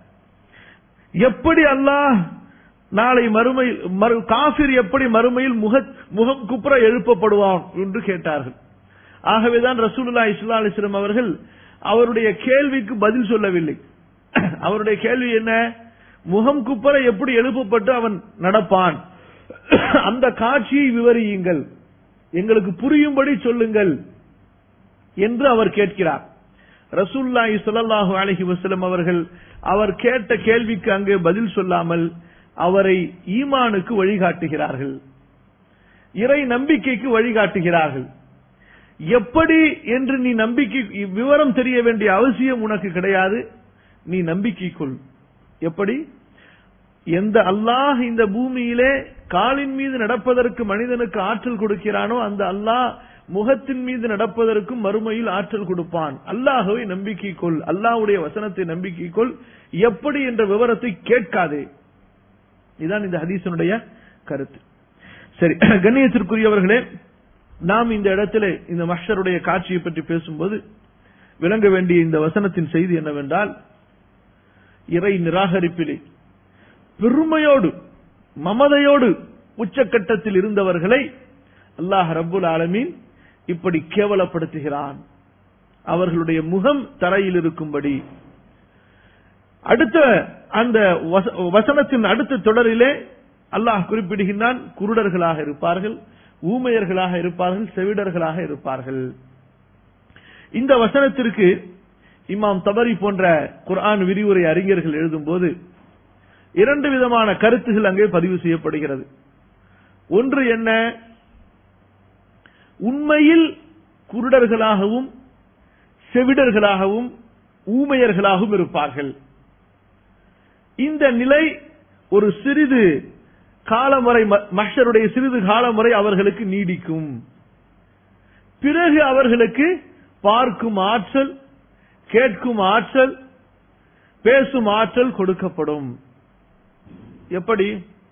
எப்படி அல்லாஹ் நாளை மறுமையில் மறு- காஃபிர் எப்படி மறுமையில் முக முகம் குப்புற எழுப்பப்படுவான் என்று கேட்டார்கள் ஆகவேதான் ரசூலுல்லா இஸ்லா அலிஸ்லாம் அவர்கள் அவருடைய கேள்விக்கு பதில் சொல்லவில்லை அவருடைய கேள்வி என்ன முகம் குப்பர எப்படி எழுப்பப்பட்டு அவன் நடப்பான் அந்த காட்சியை விவரியுங்கள் எங்களுக்கு புரியும்படி சொல்லுங்கள் என்று அவர் கேட்கிறார் ரசூல்லாஹி ஸல்லல்லாஹு அலைஹி வஸல்லம் அவர்கள் அவர் கேட்ட கேள்விக்கு அங்கே பதில் சொல்லாமல் அவரை ஈமானுக்கு வழிகாட்டுகிறார்கள் இறை நம்பிக்கைக்கு வழிகாட்டுகிறார்கள் எப்படி என்று நீ நம்பிக்கை விவரம் தெரிய வேண்டிய அவசியம் உனக்கு கிடையாது நீ நம்பிக்கை கொள் எப்படி எந்த அல்லாஹ் இந்த பூமியிலே காலின் மீது நடப்பதற்கு மனிதனுக்கு ஆற்றல் கொடுக்கிறானோ அந்த அல்லாஹ் முகத்தின் மீது நடப்பதற்கும் மறுமையில் ஆற்றல் கொடுப்பான் அல்லாஹவை நம்பிக்கை கொள் அல்லாஹ்வுடைய வசனத்தை நம்பிக்கை கொள் எப்படி என்ற விவரத்தை கேட்காதே இதுதான் இந்த ஹதீஸனுடைய கருத்து சரி கண்ணியத்திற்குரியவர்களே நாம் இந்த இடத்திலே இந்த மஹ்ஷருடைய காட்சியை பற்றி பேசும்போது விளங்க வேண்டிய இந்த வசனத்தின் செய்தி என்னவென்றால் இறை நிராகரிப்பிலே பெருமையோடு மமதையோடு உச்சக்கட்டத்தில் இருந்தவர்களை அல்லாஹ் ரப்புல் ஆலமீன் இப்படி கேவலப்படுத்துகிறான் அவர்களுடைய முகம் தரையில் இருக்கும்படி அடுத்த அந்த வச- வசனத்தின் அடுத்த தொடரிலே அல்லாஹ் குறிப்பிடுகின்றான் குருடர்களாக இருப்பார்கள் ஊமையர்களாக இருப்பார்கள் செவிடர்களாக இருப்பார்கள் இந்த வசனத்திற்கு இமாம் தபரி போன்ற குர்ஆன் விரிவுரை அறிஞர்கள் எழுதும்போது இரண்டு விதமான கருத்துகள் அங்கே பதிவு செய்யப்படுகிறது ஒன்று என்ன உண்மையில் குருடர்களாகவும் செவிடர்களாகவும் ஊமையர்களாகவும் இருப்பார்கள் இந்த நிலை ஒரு சிறிது காலம் வரை ம- மஹ்ஷருடைய சிறிது காலம் வரை அவர்களுக்கு நீடிக்கும் பிறகு அவர்களுக்கு பார்க்கும் ஆற்றல் கேட்கும் ஆற்றல் பேசும் ஆற்றல் கொடுக்கப்படும் எப்படி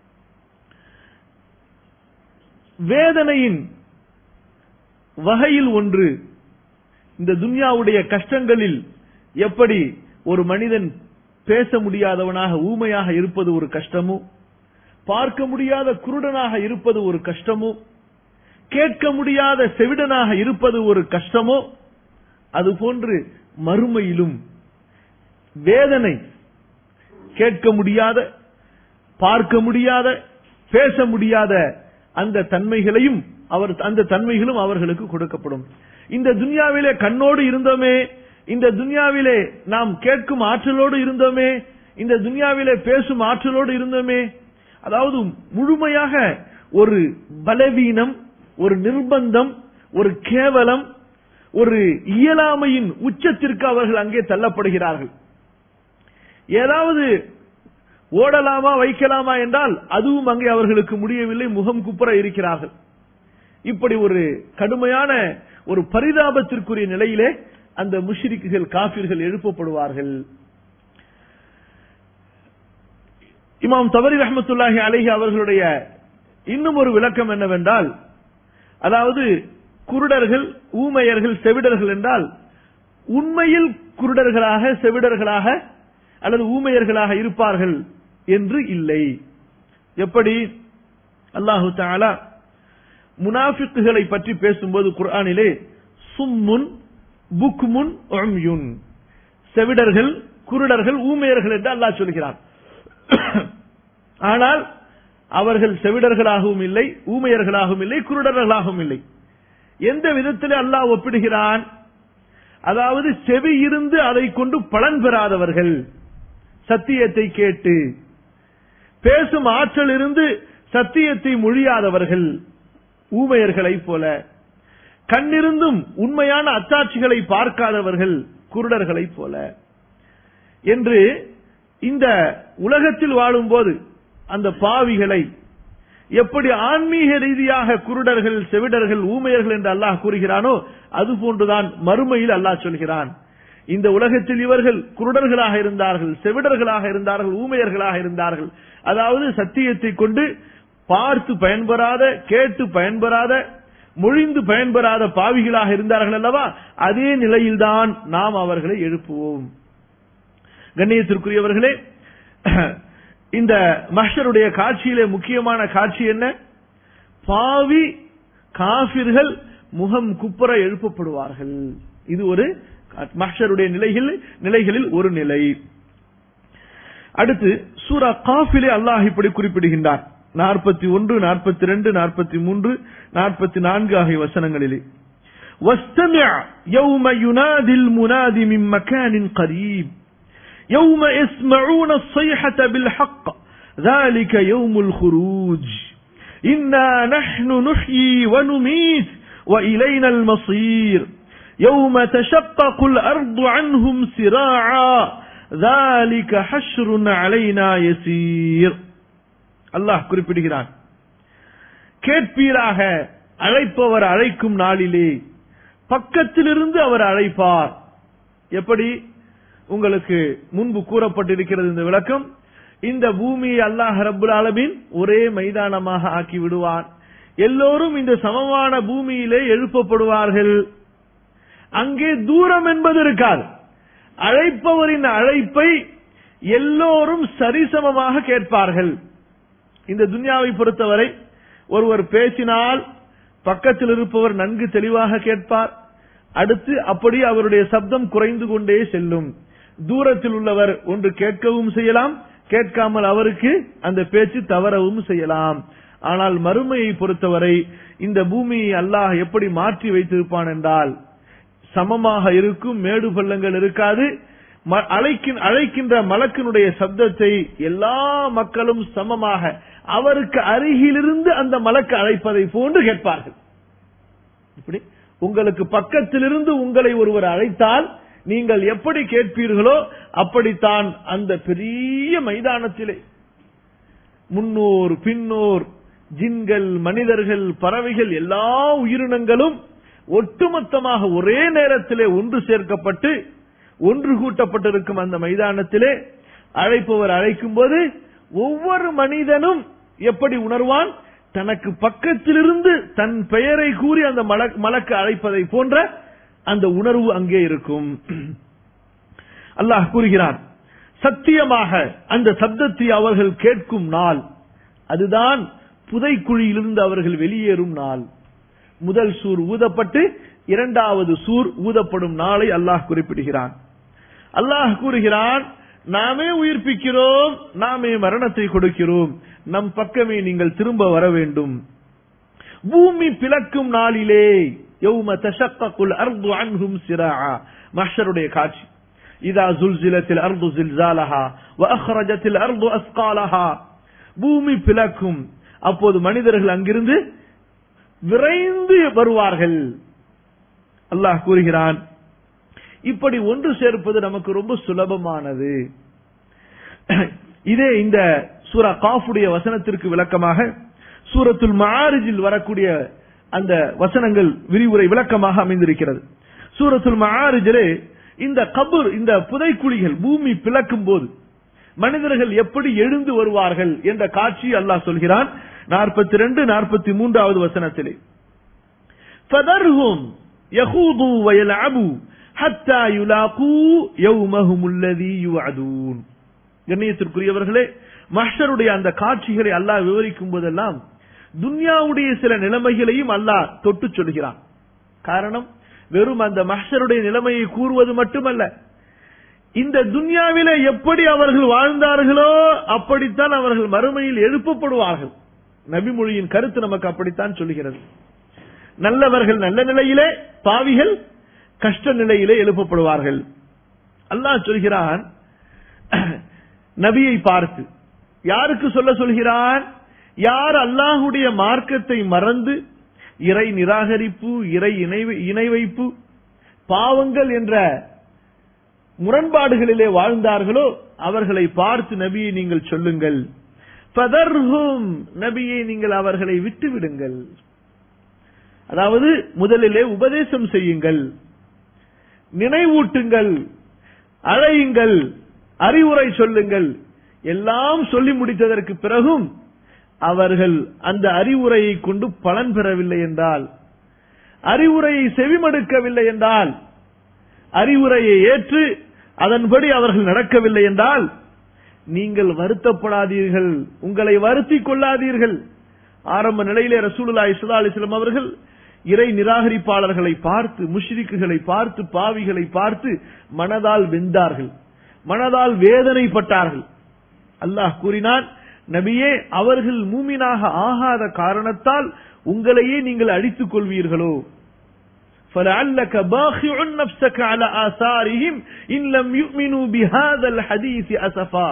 வேதனையின் வகையில் ஒன்று இந்த துன்யாவுடைய கஷ்டங்களில் எப்படி ஒரு மனிதன் பேச முடியாதவனாக ஊமையாக இருப்பது ஒரு கஷ்டமோ பார்க்க முடியாத குருடனாக இருப்பது ஒரு கஷ்டமோ கேட்க முடியாத செவிடனாக இருப்பது ஒரு கஷ்டமோ அதுபோன்று மறுமையிலும் வேதனை கேட்க முடியாத பார்க்க முடியாத பேச முடியாத அந்த தன்மைகளையும் அவர் அந்த தன்மைகளும் அவர்களுக்கு கொடுக்கப்படும் இந்த துன்யாவிலே கண்ணோடு இருந்தோமே இந்த துன்யாவிலே நாம் கேட்கும் ஆற்றலோடு இருந்தோமே இந்த துன்யாவிலே பேசும் ஆற்றலோடு இருந்தோமே அதாவது முழுமையாக ஒரு பலவீனம் ஒரு நிர்பந்தம் ஒரு கேவலம் ஒரு இயலாமையின் உச்சத்திற்கு அவர்கள் அங்கே தள்ளப்படுகிறார்கள் ஏதாவது ஓடலாமா வைக்கலாமா என்றால் அதுவும் அங்கே அவர்களுக்கு முடியவில்லை முகம் குப்புற இருக்கிறார்கள் இப்படி ஒரு கடுமையான ஒரு பரிதாபத்திற்குரிய நிலையிலே அந்த முஷ்ரிக்குகள் காபிர்கள் எழுப்பப்படுவார்கள் இமாம் தவரி ரஹமத்துல்லாஹி அலைஹி அவர்களுடைய இன்னும் ஒரு விளக்கம் என்னவென்றால் அதாவது குருடர்கள் ஊமையர்கள் செவிடர்கள் என்றால் உண்மையில் குருடர்களாக செவிடர்களாக அல்லது ஊமையர்களாக இருப்பார்கள் என்று இல்லை எப்படி அல்லாஹு தாலா முனாஃபிக்குகளை பற்றி பேசும்போது குர்ஆனிலே சும்முன் புக்முன் உம்யுன் செவிடர்கள் குருடர்கள் ஊமையர்கள் என்று அல்லாஹ் சொல்கிறார் ஆனால் அவர்கள் செவிடர்களாகவும் இல்லை ஊமையர்களாகவும் இல்லை குருடர்களாகவும் இல்லை எந்த விதத்திலே அல்லாஹ் ஒப்பிடுகிறான் அதாவது செவி இருந்து அதை கொண்டு பலன் பெறாதவர்கள் சத்தியத்தை கேட்டு பேசும் ஆற்றல் இருந்து சத்தியத்தை மொழியாதவர்கள் ஊமையர்களைப் போல கண்ணிருந்தும் உண்மையான அத்தாட்சிகளை பார்க்காதவர்கள் குருடர்களைப் போல என்று இந்த உலகத்தில் வாழும்போது அந்த பாவிகளை எப்படி ஆன்மீக ரீதியாக குருடர்கள் செவிடர்கள் ஊமையர்கள் என்று அல்லாஹ் கூறுகிறானோ அது போன்றுதான் மறுமையில் அல்லாஹ் சொல்கிறான் இந்த உலகத்தில் இவர்கள் குருடர்களாக இருந்தார்கள் செவிடர்களாக இருந்தார்கள் ஊமையர்களாக இருந்தார்கள் அதாவது சத்தியத்தை கொண்டு பார்த்து பயன்பெறாத கேட்டு பயன்பெறாத மொழிந்து பயன்பெறாத பாவிகளாக இருந்தார்கள் அல்லவா அதே நிலையில்தான் நாம் அவர்களை எழுப்புவோம் கண்ணியத்திற்குரியவர்களே இந்த மஹருடைய காட்சியிலே முக்கியமான காட்சி என்ன பாவி காபிர்கள் முகம் குப்புற எழுப்பப்படுவார்கள் இது ஒரு மஹருடைய நிலைகள் நிலைகளில் ஒரு நிலை அடுத்து சூரா காஃபிலே அல்லாஹ் இப்படி குறிப்பிடுகின்றார் நாற்பத்தி ஒன்று நாற்பத்தி ரெண்டு நாற்பத்தி மூன்று நாற்பத்தி நான்கு ஆகிய வசனங்களிலே واستمع يوم ينادي المناد من مكان قريب يوم يسمعون الصيحة بالحق ذلك يوم الخروج إنا نحن نحيي ونميت وإلينا المصير يوم تشقق الأرض عنهم سراعا ذلك حشر علينا يسير அல்லாஹ் குறிப்பிடுகிறான் கேட்பீராக அழைப்பவர் அழைக்கும் நாளிலே பக்கத்திலிருந்து அவர் அழைப்பார் எப்படி உங்களுக்கு முன்பு கூறப்பட்டிருக்கிறது இந்த விளக்கம் இந்த பூமியை அல்லாஹ் ரபுல் ஆலமின் ஒரே மைதானமாக ஆக்கி விடுவார் எல்லோரும் இந்த சமமான பூமியிலே எழுப்பப்படுவார்கள் அங்கே தூரம் என்பது இருக்காது அழைப்பவரின் அழைப்பை எல்லோரும் சரிசமமாக கேட்பார்கள் இந்த துன்யாவை பொறுத்தவரை ஒருவர் பேசினால் பக்கத்தில் இருப்பவர் நன்கு தெளிவாக கேட்பார் அடுத்து அப்படி அவருடைய சப்தம் குறைந்து கொண்டே செல்லும் தூரத்தில் உள்ளவர் ஒன்று கேட்கவும் செய்யலாம் கேட்காமல் அவருக்கு அந்த பேச்சு தவறவும் செய்யலாம் ஆனால் மறுமையை பொறுத்தவரை இந்த பூமியை அல்லாஹ் எப்படி மாற்றி வைத்திருப்பான் என்றால் சமமாக இருக்கும் மேடு பள்ளங்கள் இருக்காது அழைக்கின்ற மலக்கினுடைய சப்தத்தை எல்லா மக்களும் சமமாக அவருக்கு அருகிலிருந்து அந்த மலக்கு அழைப்பதை போன்று கேட்பார்கள் இப்படி உங்களுக்கு பக்கத்திலிருந்து உங்களை ஒருவர் அழைத்தால் நீங்கள் எப்படி கேட்பீர்களோ அப்படித்தான் அந்த பெரிய மைதானத்திலே முன்னோர் பின்னோர் ஜின்கள் மனிதர்கள் பறவைகள் எல்லா உயிரினங்களும் ஒட்டுமொத்தமாக ஒரே நேரத்திலே ஒன்று சேர்க்கப்பட்டு ஒன்று கூட்டப்பட்டிருக்கும் அந்த மைதானத்திலே அழைப்பவர் அழைக்கும் போது ஒவ்வொரு மனிதனும் எப்படி உணர்வான் தனக்கு பக்கத்திலிருந்து தன் பெயரை கூறி அந்த மலக்கு அழைப்பதை போன்ற அந்த உணர்வு அங்கே இருக்கும் அல்லாஹ் கூறுகிறான் சத்தியமாக அந்த சப்தத்தை அவர்கள் கேட்கும் நாள் அதுதான் புதைக்குழியிலிருந்து அவர்கள் வெளியேறும் நாள் முதல் சூர் ஊதப்பட்டு இரண்டாவது சூர் ஊதப்படும் நாளை அல்லாஹ் குறிப்பிடுகிறான் அல்லாஹ் கூறுகிறான் நாமே உயிர்ப்பிக்கிறோம் நாமே மரணத்தை கொடுக்கிறோம் நம் பக்கமே நீங்கள் திரும்ப வர வேண்டும் பூமி பிளக்கும் நாளிலே யௌம தஷக்கக்குல் அர்து அன்ஹும் சிராஆ மஹ்ஷருடைய காட்சி இதா ஜுல்சிலத்தில் அர்து ஜில்சாலஹா வ அஹ்ரஜத்தில் அர்து அஸ்காலஹா பூமி பிளக்கும் அப்போது மனிதர்கள் அங்கிருந்து விரைந்து வருவார்கள் அல்லாஹ் கூறுகிறான் இப்படி ஒன்று சேர்ப்பது நமக்கு ரொம்ப சுலபமானது இதே இந்த சூரா காஃபுடைய வசனத்திற்கு விளக்கமாக சூரத்துல் மாரிஜில் வரக்கூடிய அந்த வசனங்கள் விரிவுரை விளக்கமாக அமைந்திருக்கிறது சூரத்துல் மாரிஜிலே இந்த கபூர் இந்த புதைக்குழிகள் பூமி பிளக்கும் போது மனிதர்கள் எப்படி எழுந்து வருவார்கள் என்ற காட்சி அல்லாஹ் சொல்கிறான் நாற்பத்தி ரெண்டு நாற்பத்தி மூன்றாவது வசனத்திலே فذرهم يخوضوا ويلعبوا حتى يلاقوا يومهم الذي يوعدون கண்ணியத்திற்குரியவர்களே மஹ்ஷருடைய அந்த காட்சிகளை அல்லாஹ் விவரிக்கும் போதெல்லாம் துன்யாவுடைய சில நிலைமைகளையும் அல்லாஹ் தொட்டு சொல்கிறான் காரணம் வெறும் அந்த மஹ்ஷருடைய நிலைமையை கூறுவது மட்டுமல்ல இந்த துன்யாவிலே எப்படி அவர்கள் வாழ்ந்தார்களோ அப்படித்தான் அவர்கள் மறுமையில் எழுப்பப்படுவார்கள் நபிமொழியின் கருத்து நமக்கு அப்படித்தான் சொல்கிறது நல்லவர்கள் நல்ல நிலையிலே பாவிகள் கஷ்ட நிலையிலே எழுப்பப்படுவார்கள் அல்லாஹ் சொல்கிறான் நபியை பார்த்து யாருக்கு சொல்ல சொல்கிறான் யார் அல்லாஹுடைய மார்க்கத்தை மறந்து இறை நிராகரிப்பு இறை இணை வைப்பு பாவங்கள் என்ற முரண்பாடுகளிலே வாழ்ந்தார்களோ அவர்களை பார்த்து நபியை நீங்கள் சொல்லுங்கள் பதர்ஹும் நபியை நீங்கள் அவர்களை விட்டு விடுங்கள் அதாவது முதலிலே உபதேசம் செய்யுங்கள் நினைவூட்டுங்கள் அழையுங்கள் அறிவுரை சொல்லுங்கள் எல்லாம் சொல்லி முடித்ததற்கு பிறகும் அவர்கள் அந்த அறிவுரையை கொண்டு பலன் பெறவில்லை என்றால் அறிவுரையை செவிமடுக்கவில்லை என்றால் அறிவுரையை ஏற்று அதன்படி அவர்கள் நடக்கவில்லை என்றால் நீங்கள் வருத்தப்படாதீர்கள் உங்களை வருத்திக் கொள்ளாதீர்கள் ஆரம்ப நிலையிலே ரசூலுல்லா இஸ்லா அலிஸ்லாம் அவர்கள் இறை நிராகரிப்பாளர்களை பார்த்து முஷ்ரிக்குகளை பார்த்து பாவிகளை பார்த்து மனதால் வெந்தார்கள் மனதால் வேதனைப்பட்டார்கள் அல்லாஹ் கூறினான் நபியே அவர்கள் மூமினாக ஆகாத காரணத்தால் உங்களையே நீங்கள் அழித்துக் கொள்வீர்களோ فلعلك باخع نفسك على آثارهم إن لم يؤمنوا بهذا الحديث أسفا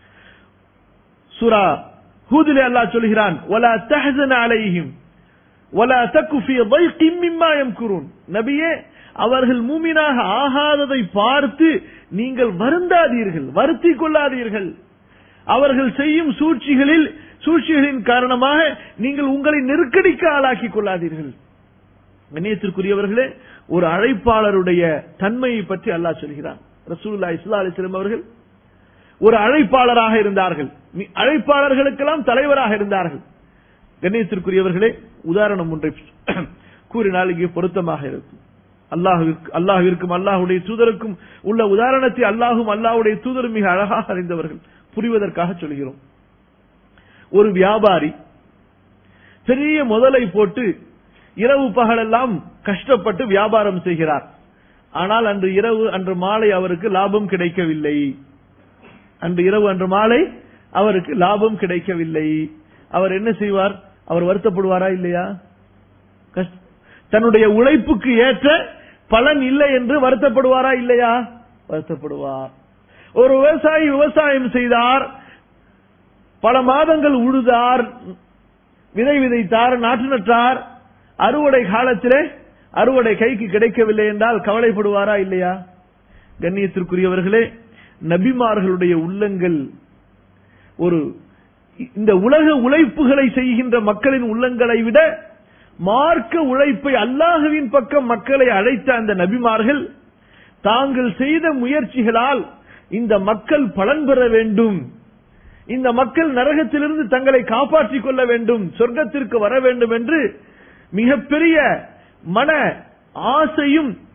سورة ஹூதிலே அல்லாஹ் சொல்கிறான் ولا تحزن عليهم ولا تك في ضيق مما يمكرون நபியே அவர்கள் மூமினாக ஆகாததை பார்த்து நீங்கள் வருந்தாதீர்கள் வருத்திக் கொள்ளாதீர்கள் அவர்கள் செய்யும் சூழ்ச்சிகளில் சூழ்ச்சிகளின் காரணமாக நீங்கள் உங்களை நெருக்கடிக்கு ஆளாக்கிக் கொள்ளாதீர்கள் கண்ணியத்திற்குரியவர்களே ஒரு அழைப்பாளருடைய தன்மையை பற்றி அல்லாஹ் சொல்கிறான் ரசூல்லா இஸ்லா அலிஸ்லம் அவர்கள் ஒரு அழைப்பாளராக இருந்தார்கள் அழைப்பாளர்களுக்கெல்லாம் தலைவராக இருந்தார்கள் கண்ணியத்திற்குரியவர்களே உதாரணம் ஒன்றை கூறினால் இங்கே பொருத்தமாக இருக்கும் அல்லாஹுவிற்கு அல்லாஹுவிற்கும் அல்லாஹுடைய தூதருக்கும் உள்ள உதாரணத்தை அல்லாஹும் அல்லாஹுடைய தூதரும் மிக அழகாக அறிந்தவர்கள் புரிவதற்காக சொல்கிறோம் ஒரு வியாபாரி பெரிய முதலை போட்டு இரவு பகலெல்லாம் கஷ்டப்பட்டு வியாபாரம் செய்கிறார் ஆனால் அன்று இரவு அன்று மாலை அவருக்கு லாபம் கிடைக்கவில்லை அன்று இரவு அன்று மாலை அவருக்கு லாபம் கிடைக்கவில்லை அவர் என்ன செய்வார் அவர் வருத்தப்படுவாரா இல்லையா தன்னுடைய உழைப்புக்கு ஏற்ற பலன் இல்லை என்று வருத்தப்படுவாரா இல்லையா வருத்தப்படுவார் ஒரு விவசாயி விவசாயம் செய்தார் பல மாதங்கள் உழுதார் விதை விதைத்தார் நாற்று நட்டார் அறுவடை காலத்திலே அறுவடை கைக்கு கிடைக்கவில்லை என்றால் கவலைப்படுவாரா இல்லையா கண்ணியத்திற்குரியவர்களே நபிமார்களுடைய உள்ளங்கள் ஒரு இந்த உலக உழைப்புகளை செய்கின்ற மக்களின் உள்ளங்களை விட மார்க்க உழைப்பை அல்லாஹுவின் பக்கம் மக்களை அழைத்த அந்த நபிமார்கள் தாங்கள் செய்த முயற்சிகளால் இந்த மக்கள் பலன் பெற வேண்டும் இந்த மக்கள் நரகத்திலிருந்து தங்களை காப்பாற்றிக் கொள்ள வேண்டும் சொர்க்கத்திற்கு வர வேண்டும் என்று மிகப்பெரிய மன ஆசையும்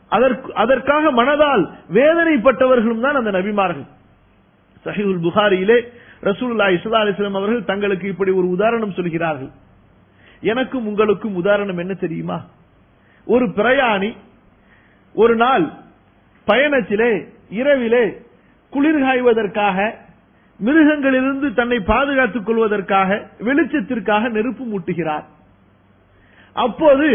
அதற்கு அதற்காக மனதால் வேதனைப்பட்டவர்களும் தான் அந்த நபிமார்கள் சஹீஹுல் புகாரியிலே ரசூலுல்லாஹி ஸல்லல்லாஹு அலைஹி வஸல்லம் அவர்கள் தங்களுக்கு இப்படி ஒரு உதாரணம் சொல்கிறார்கள் எனக்கும் உங்களுக்கும் உதாரணம் என்ன தெரியுமா ஒரு பிரயாணி ஒரு நாள் பயணத்திலே இரவிலே குளிர் காய்வதற்காக மிருகங்களிலிருந்து தன்னை பாதுகாத்துக் கொள்வதற்காக வெளிச்சத்திற்காக நெருப்பு மூட்டுகிறார் அப்போது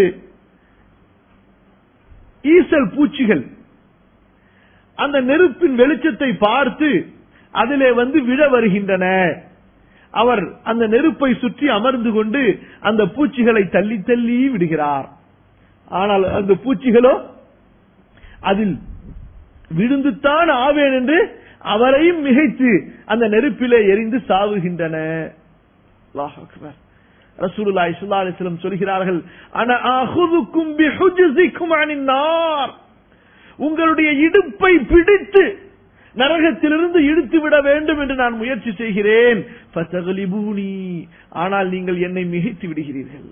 ஈசல் பூச்சிகள் அந்த நெருப்பின் வெளிச்சத்தை பார்த்து அதிலே வந்து விழ வருகின்றன அவர் அந்த நெருப்பை சுற்றி அமர்ந்து கொண்டு அந்த பூச்சிகளை தள்ளி தள்ளி விடுகிறார் ஆனால் அந்த பூச்சிகளோ அதில் விழுந்துத்தான் ஆவேன் என்று அவரையும் மிகைத்து அந்த நெருப்பிலே எரிந்து சாவுகின்றன அல்லாஹ் அக்பர். ரசூலுல்லாஹி ஸல்லல்லாஹு அலைஹி வஸல்லம் சொல்கிறார்கள் அன ஆஹுதுக்கும் பிஹுஜ்ஸிக்கும் அனின் நார் உங்களுடைய இடுப்பை பிடித்து நரகத்திலிருந்து இழுத்து விட வேண்டும் என்று நான் முயற்சி செய்கிறேன் ஃபதக்லிபூனி. ஆனால் நீங்கள் என்னை மிகைத்து விடுகிறீர்கள்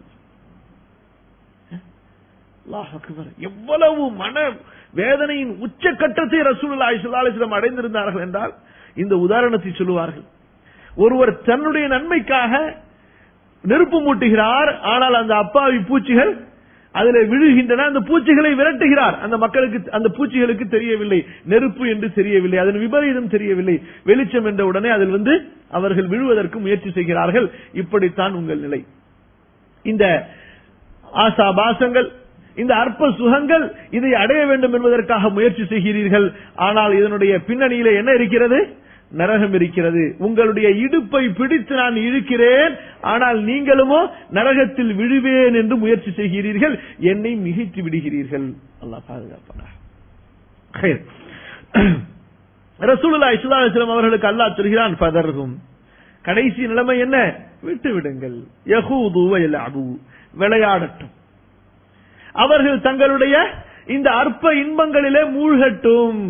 அல்லாஹ் அக்பர். எவ்வளவு மன வேதனையின் உச்சக்கட்டத்தை ரசூலுல்லாஹி ஸல்லல்லாஹு அலைஹி வஸல்லம் அடைந்திருந்தார்கள் என்றால் இந்த உதாரணத்தை சொல்லுவார்கள் ஒருவர் தன்னுடைய நன்மைக்காக நெருப்பு மூட்டுகிறார் ஆனால் அந்த அப்பாவி பூச்சிகள் அதில் விழுகின்றன அந்த பூச்சிகளை விரட்டுகிறார் அந்த மக்களுக்கு அந்த பூச்சிகளுக்கு தெரியவில்லை நெருப்பு என்று தெரியவில்லை அதன் விபரீதம் தெரியவில்லை வெளிச்சம் என்ற உடனே அதில் வந்து அவர்கள் விழுவதற்கு முயற்சி செய்கிறார்கள் இப்படித்தான் உங்கள் நிலை இந்த ஆசாபாசங்கள் இந்த அற்ப சுகங்கள் இதை அடைய வேண்டும் என்பதற்காக முயற்சி செய்கிறீர்கள் ஆனால் இதனுடைய பின்னணியில என்ன இருக்கிறது நரகம் இருக்கிறது உங்களுடைய இடுப்பை பிடித்து நான் இழுக்கிறேன் ஆனால் நீங்களுமோ நரகத்தில் விழுவேன் என்று முயற்சி செய்கிறீர்கள் என்னை மிகைத்து விடுகிறீர்கள் அல்லாஹ் பாதுகாப்பான ரசூலுல்லாஹி ஸல்லல்லாஹு அலைஹி வஸல்லம் அவர்களுக்கு அல்லாஹ் சொல்கிறான் ஃபதர்ஹும் கடைசி நிலைமை என்ன விட்டு விடுங்கள் யஹூது வயலஅபு விளையாடட்டும் அவர்கள் தங்களுடைய இந்த அற்ப இன்பங்களிலே மூழ்கட்டும்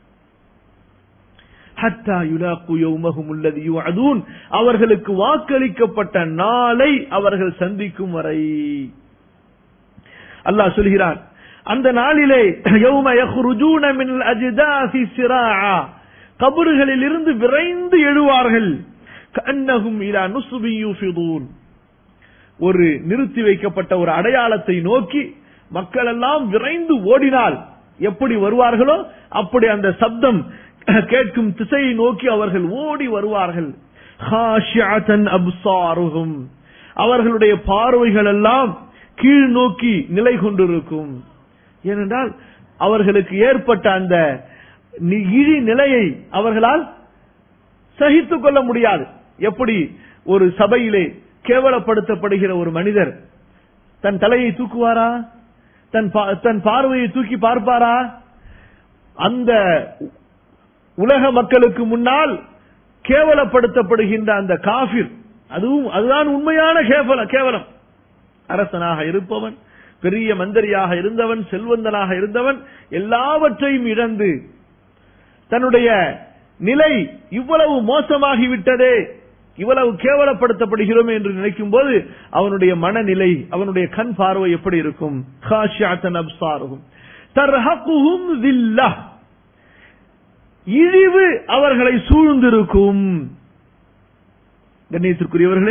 ஹத்தா யுலாக்கு யௌமஹும் அல்லதி யுஅதூன் அவர்களுக்கு வாக்களிக்கப்பட்ட நாளை அவர்கள் சந்திக்கும் வரை அல்லாஹ் சொல்கிறான் அந்த நாளிலே யௌம யஹ்ருஜூன மினல் அஜ்தாசி சிராஆ கபறுகளில் இருந்து விரைந்து எழுவார்கள் கன்னஹும் இலா நுஸ்பி யூஃபிதூன் ஒரு நிறுத்தி வைக்கப்பட்ட ஒரு அடையாளத்தை நோக்கி மக்கள் எல்லாம் விரைந்து ஓடினால் எப்படி வருவார்களோ அப்படி அந்த சப்தம் கேட்கும் திசையை நோக்கி அவர்கள் ஓடி வருவார்கள் خاشعة أبصارهم. அவர்களுடைய பார்வைகள் எல்லாம் கீழ் நோக்கி நிலை கொண்டிருக்கும் ஏனென்றால் அவர்களுக்கு ஏற்பட்ட அந்த நி- இழி நிலையை அவர்களால் சகித்துக் கொள்ள முடியாது எப்படி ஒரு சபையிலே கேவலப்படுத்தப்படுகிற ஒரு மனிதர் தன் தலையை தூக்குவாரா தன் பா- தன் பார்வையை தூக்கி பார்ப்பாரா அந்த உலக மக்களுக்கு முன்னால் கேவலப்படுத்தப்படுகின்ற அந்த காபிர் அதுவும் அதுதான் உண்மையான கேவல- கேவலம் அரசனாக இருப்பவன் பெரிய மந்திரியாக இருந்தவன் செல்வந்தனாக இருந்தவன் எல்லாவற்றையும் இழந்து தன்னுடைய நிலை இவ்வளவு மோசமாகிவிட்டதே இவ்வளவு கேவலப்படுத்தப்படுகிறோம் என்று நினைக்கும் போது அவனுடைய மனநிலை அவனுடைய கண் பார்வை எப்படி இருக்கும் காஷியாத்தன் அப்சாருகும் தர்ஹகுஹும் தில்லஹ். இழிவு அவர்களை சூழ்ந்திருக்கும் கண்ணியத்திற்குரியவர்களே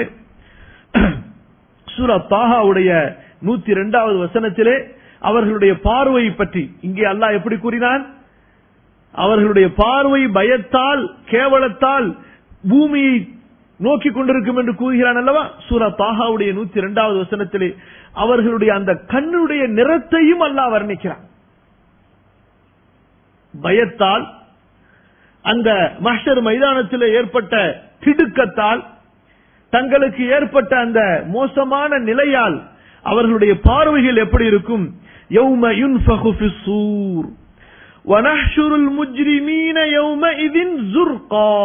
சூரா தாஹாவுடைய நூத்தி இரண்டாவது வசனத்திலே அவர்களுடைய பார்வை பற்றி இங்கே அல்லாஹ் எப்படி கூறினான் அவர்களுடைய பார்வை பயத்தால் கேவலத்தால் பூமியை நோக்கி கொண்டிருக்கும் என்று கூறுகிறான் அல்லவா சூரா தாஹாவுடைய நூத்தி இரண்டாவது வசனத்திலே அவர்களுடைய அந்த கண்ணுடைய நிறத்தையும் அல்லாஹ் வர்ணிக்கிறான் பயத்தால் அந்த மஹ்ஷர் மைதானத்தில் ஏற்பட்ட திடுக்கத்தால் தங்களுக்கு ஏற்பட்ட அந்த மோசமான நிலையால் அவர்களுடைய பார்வைகள் எப்படி இருக்கும் யௌம யுன்ஃபகு ஃபிஸ் சூர் وَنَحْشُرُ الْمُجْرِمِينَ يَوْمَئِذٍ زُرْقًا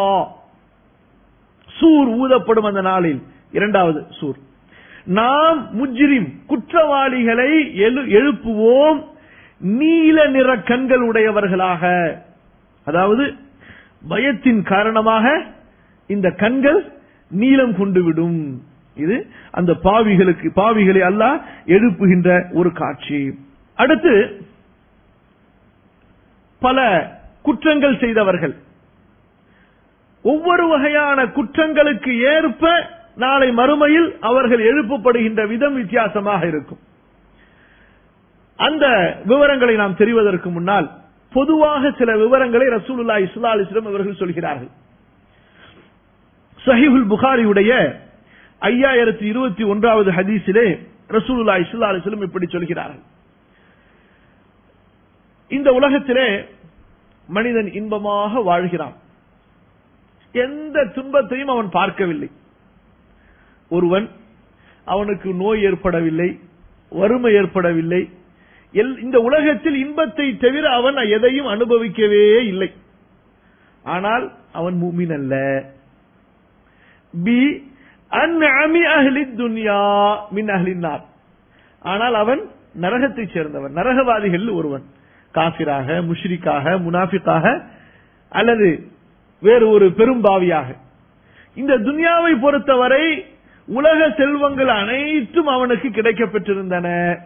சூர் ஊதப்படும் அந்த நாளில் இரண்டாவது சூர் நாம் முஜ்ரிம் குற்றவாளிகளை எழு- எழுப்புவோம் நீல நிற கண்கள் உடையவர்களாக அதாவது பயத்தின் காரணமாக இந்த கண்கள் நீலம் கொண்டு விடும் இது அந்த பாவிகளுக்கு பாவிகளை அல்லாஹ் எழுப்புகின்ற ஒரு காட்சி அடுத்து பல குற்றங்கள் செய்தவர்கள் ஒவ்வொரு வகையான குற்றங்களுக்கு ஏற்ப நாளை மறுமையில் அவர்கள் எழுப்பப்படுகின்ற விதம் வித்தியாசமாக இருக்கும் அந்த விவரங்களை நாம் தெரிவதற்கு முன்னால் பொதுவாக சில விவரங்களை ரசூலுல்லா இஸ்லா அலிஸ்லம் அவர்கள் சொல்கிறார்கள் சஹிபுல் புகாரியுடைய ஐயாயிரத்தி இருபத்தி ஒன்றாவது ஹதீஸிலே ரசூலுல்லா இஸ்லா அலிஸ்லம் இப்படி சொல்கிறார்கள் இந்த உலகத்திலே மனிதன் இன்பமாக வாழ்கிறான் எந்த துன்பத்தையும் அவன் பார்க்கவில்லை ஒருவன் அவனுக்கு நோய் ஏற்படவில்லை வறுமை ஏற்படவில்லை இந்த உலகத்தில் இன்பத்தை தவிர அவன் எதையும் அனுபவிக்கவே இல்லை ஆனால் அவன் மூமின் அல்ல பி அந்நமி அஹ்லி துன்யா மின் அஹ்லின்னார் ஆனால் அவன் நரகத்தைச் சேர்ந்தவன் நரகவாதிகள் ஒருவன் காபிராக முஷ்ரிக்காக முனாஃபிக்காக அல்லது வேறு ஒரு பெரும்பாவியாக இந்த துன்யாவை பொறுத்தவரை உலக செல்வங்கள் அனைத்தும் அவனுக்கு கிடைக்கப் பெற்றிருந்தன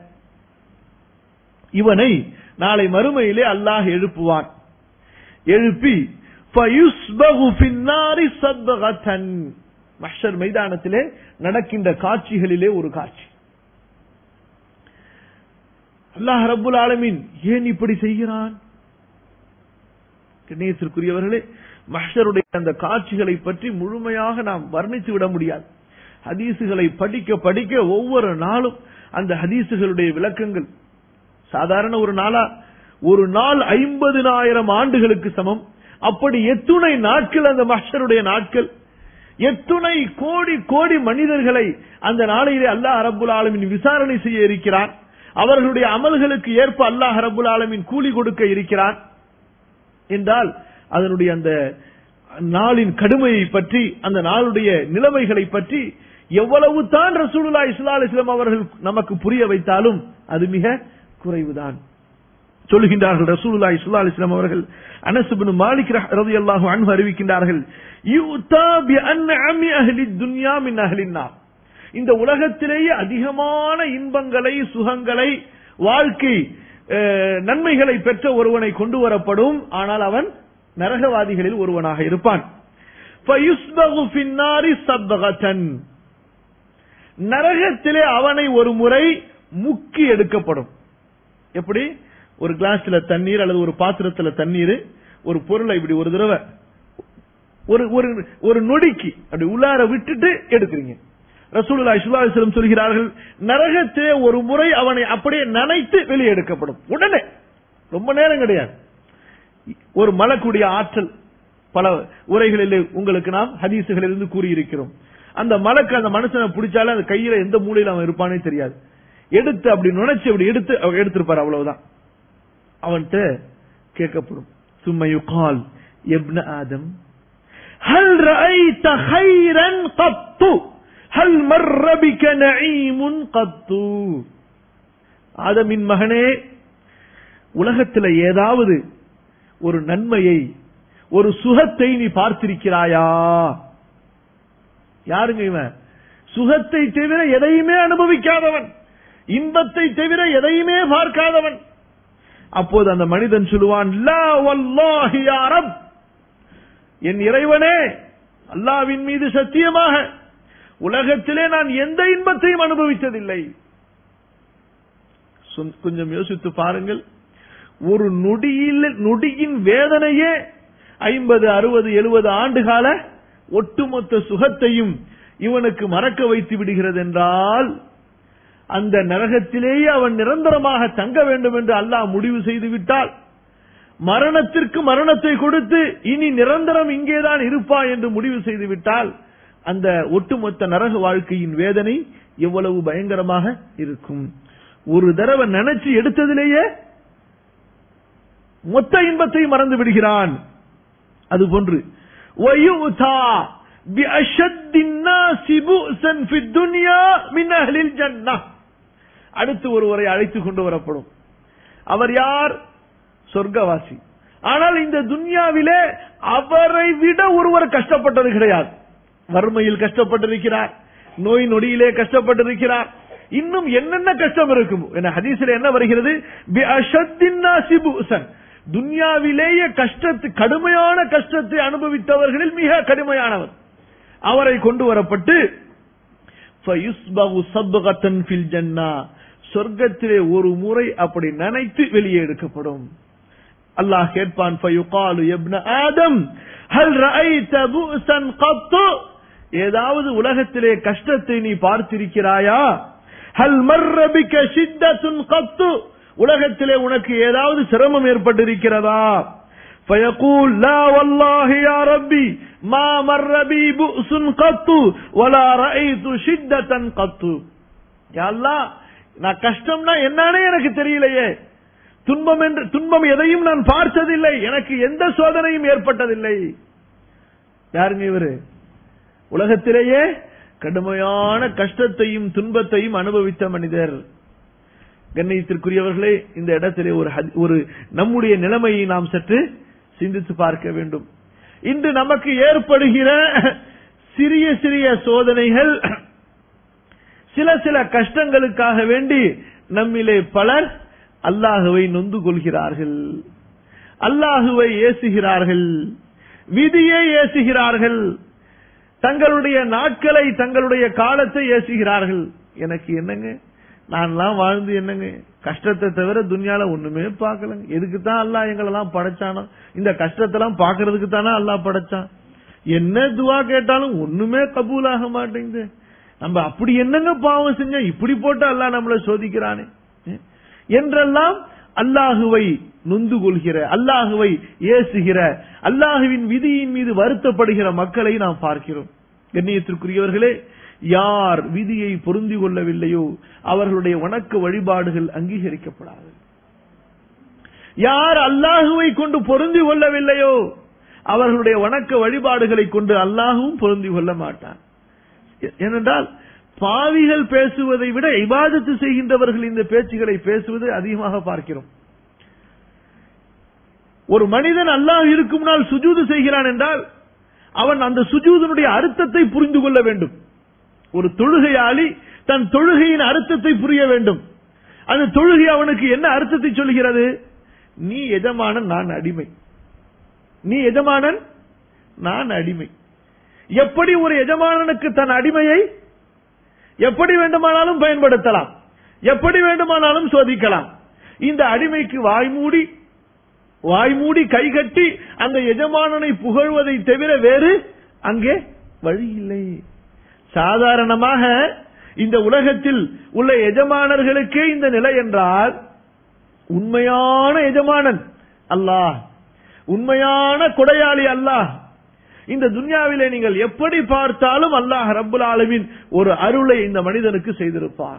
இவனை நாளை மறுமையிலே அல்லாஹ் எழுப்புவான் எழுப்பி மஷர் மைதானத்திலே நடக்கின்ற காட்சிகளிலே ஒரு காட்சி அல்லாஹ் ரப்புல் ஆலமீன் ஏன் இப்படி செய்கிறான் கண்ணியத்திற்குரியவர்களே மஹருடைய அந்த காட்சிகளை பற்றி முழுமையாக நாம் வர்ணித்து விட முடியாது ஹதீசுகளை படிக்க படிக்க ஒவ்வொரு நாளும் அந்த ஹதீசுகளுடைய விளக்கங்கள் சாதாரண ஒரு நாளா ஒரு நாள் ஐம்பதினாயிரம் ஆண்டுகளுக்கு சமம் அப்படி எத்துணை நாட்கள் அந்த மஹருடைய நாட்கள் எத்துணை கோடி கோடி மனிதர்களை அந்த நாளையிலே அல்லாஹ் அரபுல் ஆலமின் விசாரணை செய்ய இருக்கிறான் அவர்களுடைய அமல்களுக்கு ஏற்ப அல்லாஹ் அரபுல் ஆலமின் கூலி கொடுக்க இருக்கிறான் என்றால் அதனுடைய அந்த நாளின் கடுமையை பற்றி அந்த நாளுடைய நிலைமைகளை பற்றி எவ்வளவு தான் ரசூலுல்லா இஸ்லா இஸ்லாம் அவர்கள் நமக்கு புரிய வைத்தாலும் அது மிக குறைவுதான் சொல்லுகின்றார்கள் ரசூலுல்லா இஸ்லா இஸ்லாம் அவர்கள் அனசுபின் மாலிக் ரதி அல்லாஹு அன்பு அறிவிக்கின்றார்கள் இந்த உலகத்திலேயே அதிகமான இன்பங்களை சுகங்களை வாழ்க்கை நன்மைகளை பெற்ற ஒருவனை கொண்டு வரப்படும் ஆனால் அவன் நரகவாதிகளில் ஒருவனாக இருப்பான் நரகத்திலே அவனை ஒரு முறை முக்கி எடுக்கப்படும் எப்படி ஒரு கிளாஸ்ல தண்ணீர் அல்லது ஒரு பாத்திரத்துல தண்ணீர் ஒரு பொருளை இப்படி ஒரு தடவை ஒரு ஒரு ஒரு நொடிக்கு அப்படி உள்ளார விட்டுட்டு எடுக்கிறீங்க ரசூலுல்லா இஸ்லாஸ்லம் சொல்கிறார்கள் நரகத்திலே ஒரு முறை அவனை அப்படியே நனைத்து வெளியே எடுக்கப்படும் உடனே ரொம்ப நேரம் கிடையாது ஒரு மலக்கூடிய ஆற்றல் பல உரைகளில் உங்களுக்கு நாம் ஹதீசுகளில் இருந்து கூறியிருக்கிறோம் அந்த மலக்கு அந்த மனுஷனை பிடிச்சாலே அந்த கையில எந்த மூலையில அவன் இருப்பானே தெரியாது எடுத்து அப்படி நுழைச்சு அப்படி எடுத்து எடுத்திருப்பார் அவ்வளவுதான் அவன்கிட்ட கேட்கப்படும் சும்மையு கால் எப்ன ஆதம் ஹல் ரஐத ஹைரன் கத்து ஹல் மர்ரபிக நஈமுன் கத்து ஆதமின் மகனே உலகத்தில் ஏதாவது ஒரு நன்மையை ஒரு சுகத்தை நீ பார்த்திருக்கிறாயா யாருங்க இவன் சுகத்தை தவிர எதையுமே அனுபவிக்காதவன் இன்பத்தை தவிர எதையுமே பார்க்காதவன் அப்போது அந்த மனிதன் சொல்லுவான் லா வல்லாஹி யா ரப் என் இறைவனே அல்லாவின் மீது சத்தியமாக உலகத்திலே நான் எந்த இன்பத்தையும் அனுபவித்ததில்லை சொன்- கொஞ்சம் யோசித்து பாருங்கள் ஒரு நொடியில் நொடியின் வேதனையே ஐம்பது அறுபது எழுபது ஆண்டுகால ஒட்டுமொத்த சுகத்தையும் இவனுக்கு மறக்க வைத்து விடுகிறது என்றால் அந்த நரகத்திலேயே அவன் நிரந்தரமாக தங்க வேண்டும் என்று அல்லாஹ் முடிவு செய்து விட்டால் மரணத்திற்கு மரணத்தை கொடுத்து இனி நிரந்தரம் இங்கேதான் இருப்பா என்று முடிவு செய்து விட்டால் அந்த ஒட்டுமொத்த நரக வாழ்க்கையின் வேதனை எவ்வளவு பயங்கரமாக இருக்கும் ஒரு தடவை நினைச்சு எடுத்ததிலேயே மொத்த இன்பத்தை மறந்து விடுகிறான் அதுபோன்று وَيُؤْتَى بِأَشَدِّ النَّاسِ بُؤْسًا فِي الدُّنْيَا مِنْ أَهْلِ الْجَنَّةِ அடுத்து ஒருவரை அழைத்துக் கொண்டு வரப்படும் அவர் யார் சொர்க்கவாசி ஆனால் இந்த துன்யாவிலே அவரை விட ஒருவர் கஷ்டப்பட்டது கிடையாது வறுமையில் கஷ்டப்பட்டிருக்கிறார் நோய் நொடியிலே கஷ்டப்பட்டிருக்கிறார் இன்னும் என்னென்ன கஷ்டம் இருக்கும் என ஹதீஸில் என்ன வருகிறது பி அஷத்தின் நாசி புஅசன். துன்யாவிலேயே கஷ்டத்து கடுமையான கஷ்டத்தை அனுபவித்தவர்களில் மிக கடுமையானவர் அவரை கொண்டு வரப்பட்டு ஃபயுஸ்பகு சப்கத்தன் ஃபில் ஜன்னா சொர்க்கத்திலே ஒரு முறை அப்படி நனைத்து வெளியே எடுக்கப்படும் அல்லாஹ் கேட்பான் ஃபயுகாலு இப்ன ஆதம் ஹல் ரஅய்த புஸன் கத்து ஏதாவது உலகத்திலே கஷ்டத்தை நீ பார்த்திருக்கிறாயா ஹல் மர்ர பிக ஷித்தத்துன் கத்து உலகத்திலே உனக்கு ஏதாவது சிரமம் ஏற்பட்டிருக்கிறதா فيقول لا والله يا ربي ما مر بي بؤس قط ولا رأيت شدة قط يا الله நான் கஷ்டம்னா என்னன்னே எனக்கு தெரியலையே துன்பம் என்று துன்பம் எதையும் நான் பார்த்ததில்லை எனக்கு எந்த சோதனையும் ஏற்பட்டதில்லை யாருங்க இவரு உலகத்திலேயே கடுமையான கஷ்டத்தையும் துன்பத்தையும் அனுபவித்த மனிதர் கண்ணியத்திற்குரியவர்களே இந்த இடத்திலே ஒரு ஹதி- ஒரு நம்முடைய நிலைமையை நாம் சற்று சிந்தித்து பார்க்க வேண்டும் இன்று நமக்கு ஏற்படுகிற சிறிய சிறிய சோதனைகள் சில சில கஷ்டங்களுக்காக வேண்டி நம்மிலே பலர் அல்லாஹுவை நொந்து கொள்கிறார்கள் அல்லாஹுவை ஏசுகிறார்கள் விதியை ஏசுகிறார்கள் தங்களுடைய நாட்களை தங்களுடைய காலத்தை ஏசுகிறார்கள் எனக்கு என்னங்க நான்லாம் வாழ்ந்து என்னங்க கஷ்டத்தை தவிர துன்யால ஒண்ணுமே பார்க்கலங்க எதுக்கு தான் அல்லாஹ் எங்களெல்லாம் படைச்சானோ இந்த கஷ்டத்தெல்லாம் பாக்குறதுக்கு தானே அல்லாஹ் படைச்சான் என்ன துவா கேட்டாலும் ஒண்ணுமே கபூலாக மாட்டேங்குது நம்ம அப்படி என்னங்க பாவம் செஞ்சோம் இப்படி போட்டு அல்லாஹ் நம்மளை சோதிக்கிறானே என்றெல்லாம் அல்லாஹுவை நொந்து கொள்கிற அல்லாஹுவை ஏசுகிற அல்லாஹுவின் விதியின் மீது வருத்தப்படுகிற மக்களை நாம் பார்க்கிறோம் கண்ணியத்திற்குரியவர்களே யார் விதியை பொருந்தி கொள்ளவில்லையோ அவர்களுடைய வணக்க வழிபாடுகள் அங்கீகரிக்கப்படாது யார் அல்லாஹுவை கொண்டு பொருந்தி கொள்ளவில்லையோ அவர்களுடைய வணக்க வழிபாடுகளை கொண்டு அல்லாஹுவும் பொருந்தி கொள்ள மாட்டான் ஏ- ஏனென்றால் பாவிகள் பேசுவதை விட இபாதத்து செய்கின்றவர்கள் இந்த பேச்சுகளை பேசுவது அதிகமாக பார்க்கிறோம் ஒரு மனிதன் அல்லாஹ் இருக்கும் முன்னால் சுஜூது செய்கிறான் என்றால் அவன் அந்த சுஜூதனுடைய அர்த்தத்தை புரிந்து கொள்ள வேண்டும் ஒரு தொழுகையாளி தன் தொழுகையின் அர்த்தத்தை புரிய வேண்டும் அந்த தொழுகை அவனுக்கு என்ன அர்த்தத்தை சொல்கிறது நீ எஜமானன் நான் அடிமை நீ எஜமானன் நான் அடிமை எப்படி ஒரு எஜமானனுக்கு தன் அடிமையை எப்படி வேண்டுமானாலும் பயன்படுத்தலாம் எப்படி வேண்டுமானாலும் சோதிக்கலாம் இந்த அடிமைக்கு வாய்மூடி வாய்மூடி கைகட்டி அந்த எஜமானனை புகழ்வதை தவிர வேறு அங்கே வழி இல்லை சாதாரணமாக இந்த உலகத்தில் உள்ள எஜமானர்களுக்கே இந்த நிலை என்றால் உண்மையான எஜமானன் அல்லாஹ் உண்மையான கொடையாளி அல்லாஹ் இந்த துன்யாவிலே நீங்கள் எப்படி பார்த்தாலும் அல்லாஹ் ரப்புல் ஆலமீன் ஒரு அருளை இந்த மனிதனுக்கு செய்திருப்பான்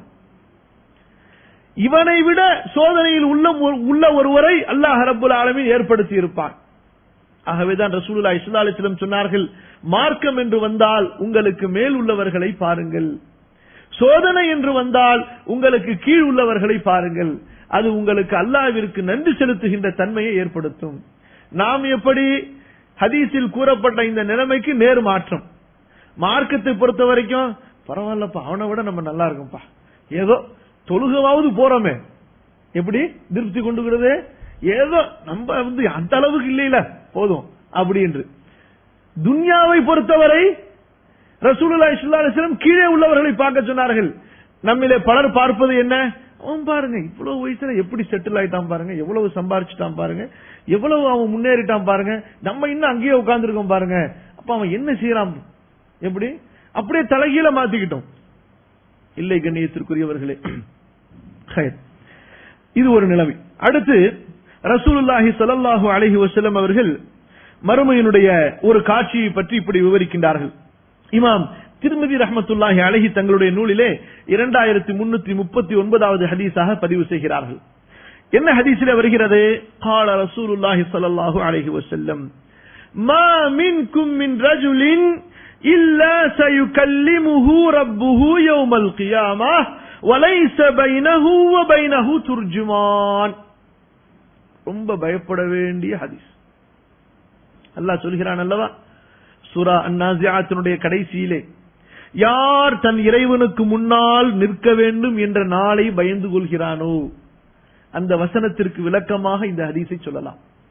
இவனை விட சோதனையில் உள்ள உள்ள ஒருவரை அல்லாஹ் ரப்புல் ஆலமீன் ஏற்படுத்தி இருப்பான் ஆகவேதான் ரசூலுல்லா இஸ்லா அலிஸ்லம் சொன்னார்கள் மார்க்கம் என்று வந்தால் உங்களுக்கு மேல் உள்ளவர்களை பாருங்கள் சோதனை என்று வந்தால் உங்களுக்கு கீழ் உள்ளவர்களை பாருங்கள் அது உங்களுக்கு அல்லாவிற்கு நன்றி செலுத்துகின்ற தன்மையை ஏற்படுத்தும் நாம் எப்படி ஹதீஸில் கூறப்பட்ட இந்த நிலைமைக்கு நேர் மாற்றம் மார்க்கத்தை பொறுத்த வரைக்கும் பரவாயில்லப்பா அவனை விட நம்ம நல்லா இருக்கும்பா ஏதோ தொழுகவாவது போறோமே எப்படி திருப்தி கொண்டுகிறது ஏதோ நம்ம வந்து அந்த அளவுக்கு இல்லையில போதும் அப்படி என்று துன்யாவை பொறுத்தவரை ரசூலுல்லாஹி ஸல்லல்லாஹு அலைஹி வஸல்லம் கீழே உள்ளவர்களை பார்க்க சொன்னார்கள் நம்மிலே பலர் பார்ப்பது என்ன அவன் பாருங்க இவ்வளவு வயசுல எப்படி செட்டில் ஆயிட்டான் பாருங்க எவ்வளவு சம்பாரிச்சுட்டான் பாருங்க எவ்வளவு அவன் முன்னேறிட்டான் பாருங்க நம்ம இன்னும் அங்கேயே உட்கார்ந்துருக்கோம் பாருங்க அப்ப அவன் என்ன செய்யறான் எப்படி அப்படியே தலைகீழ மாத்திக்கிட்டோம் இல்லை கண்ணியத்திற்குரியவர்களே ஹைர். இது ஒரு நிலைமை அடுத்து ரசூலுல்லாஹி ஸல்லல்லாஹு அலைஹி வஸல்லம் அவர்கள் மறுமையினுடைய ஒரு காட்சியை பற்றி இப்படி விவரிக்கின்றார்கள் இமாம் திருமதி ரஹமத்துல்லாஹி அழகி தங்களுடைய நூலிலே இரண்டாயிரத்தி முன்னூத்தி முப்பத்தி ஒன்பதாவது ஹதீஸாக பதிவு செய்கிறார்கள் என்ன ஹதீஸிலே வருகிறது قال رسول الله صلى الله عليه وسلم ما منكم من رجل إلا سيكلمه ربه يوم القيامة وليس بينه وبينه ترجمان ரொம்ப பயப்பட வேண்டிய ஹதீஸ் அல்லாஹ் சொல்கிறான் அல்லவா சூரா அந்நாசியாத்தினுடைய கடைசியிலே யார் தன் இறைவனுக்கு முன்னால் நிற்க வேண்டும் என்ற நாளை பயந்து கொள்கிறானோ அந்த வசனத்திற்கு விளக்கமாக இந்த ஹதீஸை சொல்லலாம்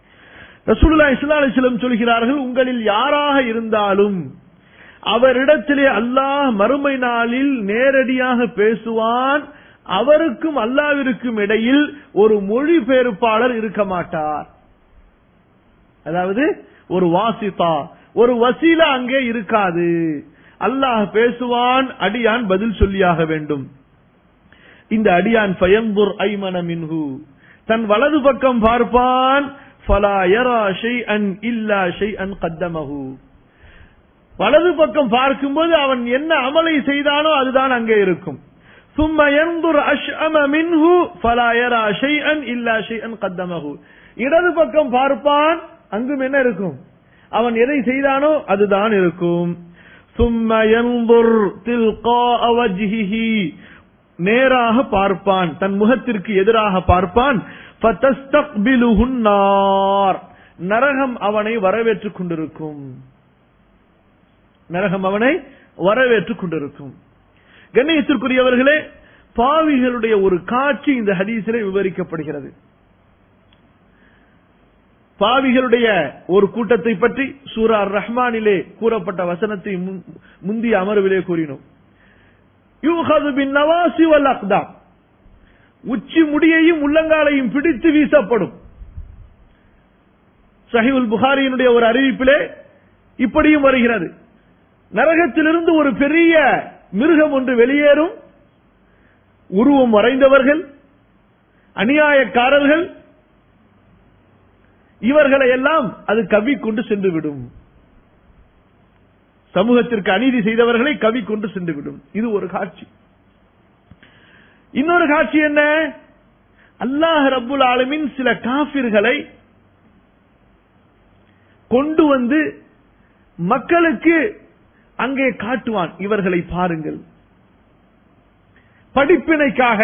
ரசூலுல்லாஹி ஸல்லல்லாஹு அலைஹி வஸல்லம் சொல்கிறார்கள் உங்களில் யாராக இருந்தாலும் அவரிடத்திலே அல்லாஹ் மறுமை நாளில் நேரடியாக பேசுவான் அவருக்கும் அல்லாவிற்கும் இடையில் ஒரு மொழிபெயர்ப்பாளர் இருக்க மாட்டார் அதாவது ஒரு வாசிதா ஒரு வசீலா அங்கே இருக்காது அல்லாஹ் பேசுவான் அடியான் பதில் சொல்லியாக வேண்டும் இந்த அடியான் பயம்புர் ஐமன மின்ஹு தன் வலது பக்கம் பார்ப்பான் ஃபலா யரா ஷைஅன் இல்லா ஷைஅன் கத்தமஹு வலது பக்கம் பார்க்கும்போது அவன் என்ன அமலை செய்தானோ அதுதான் அங்கே இருக்கும் ثم ينظر أشأم منه فلا يرى شيئا إلا شيئا قدمه இடது பக்கம் பார்ப்பான் அங்கும் என்ன இருக்கும் அவன் எதை செய்தானோ அதுதான் இருக்கும் ثم ينظر تلقاء وجهه நேராக பார்ப்பான் தன் முகத்திற்கு எதிராக பார்ப்பான் فَتَسْتَقْبِلُهُ النَّارُ. நரகம் அவனை வரவேற்றுக் கொண்டிருக்கும் நரகம் அவனை வரவேற்றுக் கொண்டிருக்கும் கண்ணியத்திற்குரியவர்களே பாவிகளுடைய ஒரு காட்சி இந்த ஹதீஸிலே விவரிக்கப்படுகிறது பாவிகளுடைய ஒரு கூட்டத்தை பற்றி சூரா ரஹ்மானிலே கூறப்பட்ட வசனத்தை முன்- முந்திய அமர்விலே கூறினோம் யூஹது பின் நவாசி வல் அக்தாம் உச்சி முடியையும் உள்ளங்காலையும் பிடித்து வீசப்படும் சஹிவுல் புகாரியினுடைய ஒரு அறிவிப்பிலே இப்படியும் வருகிறது நரகத்திலிருந்து ஒரு பெரிய மிருகம் ஒன்று வெளியேறும் உருவம் வரைந்தவர்கள் அநியாயக்காரர்கள் இவர்களை எல்லாம் அது கவி கொண்டு சென்று விடும் சமூகத்திற்கு அநீதி செய்தவர்களை கவி கொண்டு சென்று விடும் இது ஒரு காட்சி இன்னொரு காட்சி என்ன அல்லாஹ் ரப்புல் ஆலமின் சில காபிர்களை கொண்டு வந்து மக்களுக்கு அங்கே காட்டுவான் இவர்களை பாருங்கள் படிப்பினைக்காக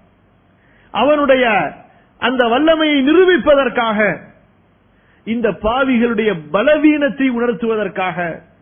அவனுடைய அந்த வல்லமையை நிரூபிப்பதற்காக இந்த பாவிகளுடைய பலவீனத்தை உணர்த்துவதற்காக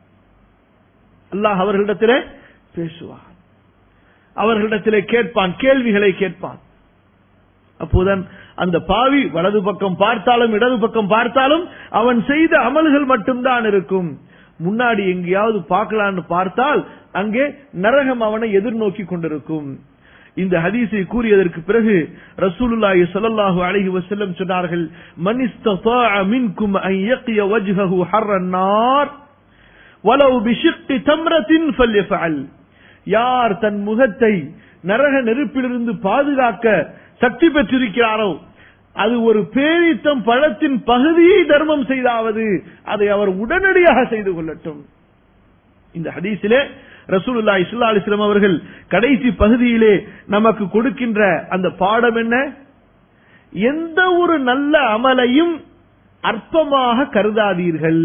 அல்லாஹ் அவர்களிடத்திலே பேசுவான் அவர்களிடத்திலே கேட்பான் கேள்விகளை கேட்பான் அப்போதான் அந்த பாவி வலது பக்கம் பார்த்தாலும் இடது பக்கம் பார்த்தாலும் அவன் செய்த அமல்கள் மட்டும்தான் இருக்கும் முன்னாடி எங்கேயாவது பார்க்கலான்னு பார்த்தால் அங்கே நரகம் அவனை எதிர்நோக்கி கொண்டிருக்கும் இந்த ஹதீஸை கூறியதற்கு பிறகு ரசூலுல்லாஹி ஸல்லல்லாஹு அலைஹி வஸல்லம் சொன்னார்கள் மன் இஸ்ததாஅ மின்கும் அன் யக்ய வஜ்ஹஹு ஹர்ரன் நார் வலவ் பிஷிqqi தம்ரத்தின் ஃபல்யஃபஅல் யார் தன் முகத்தை நரக நெருப்பிலிருந்து பாதுகாக்க சக்தி பெற்றிருக்கிறாரோ அது ஒரு பேரித்தம் பழத்தின் பகுதியை தர்மம் செய்தாவது அதை அவர் உடனடியாக செய்து கொள்ளட்டும் இந்த ஹதீஸிலே ரசூலுல்லாஹி ஸல்லல்லாஹு அலைஹி வஸல்லம் அவர்கள் கடைசி பகுதியிலே நமக்கு கொடுக்கின்ற அந்த பாடம் என்ன எந்த ஒரு நல்ல அமலையும் அற்பமாக கருதாதீர்கள்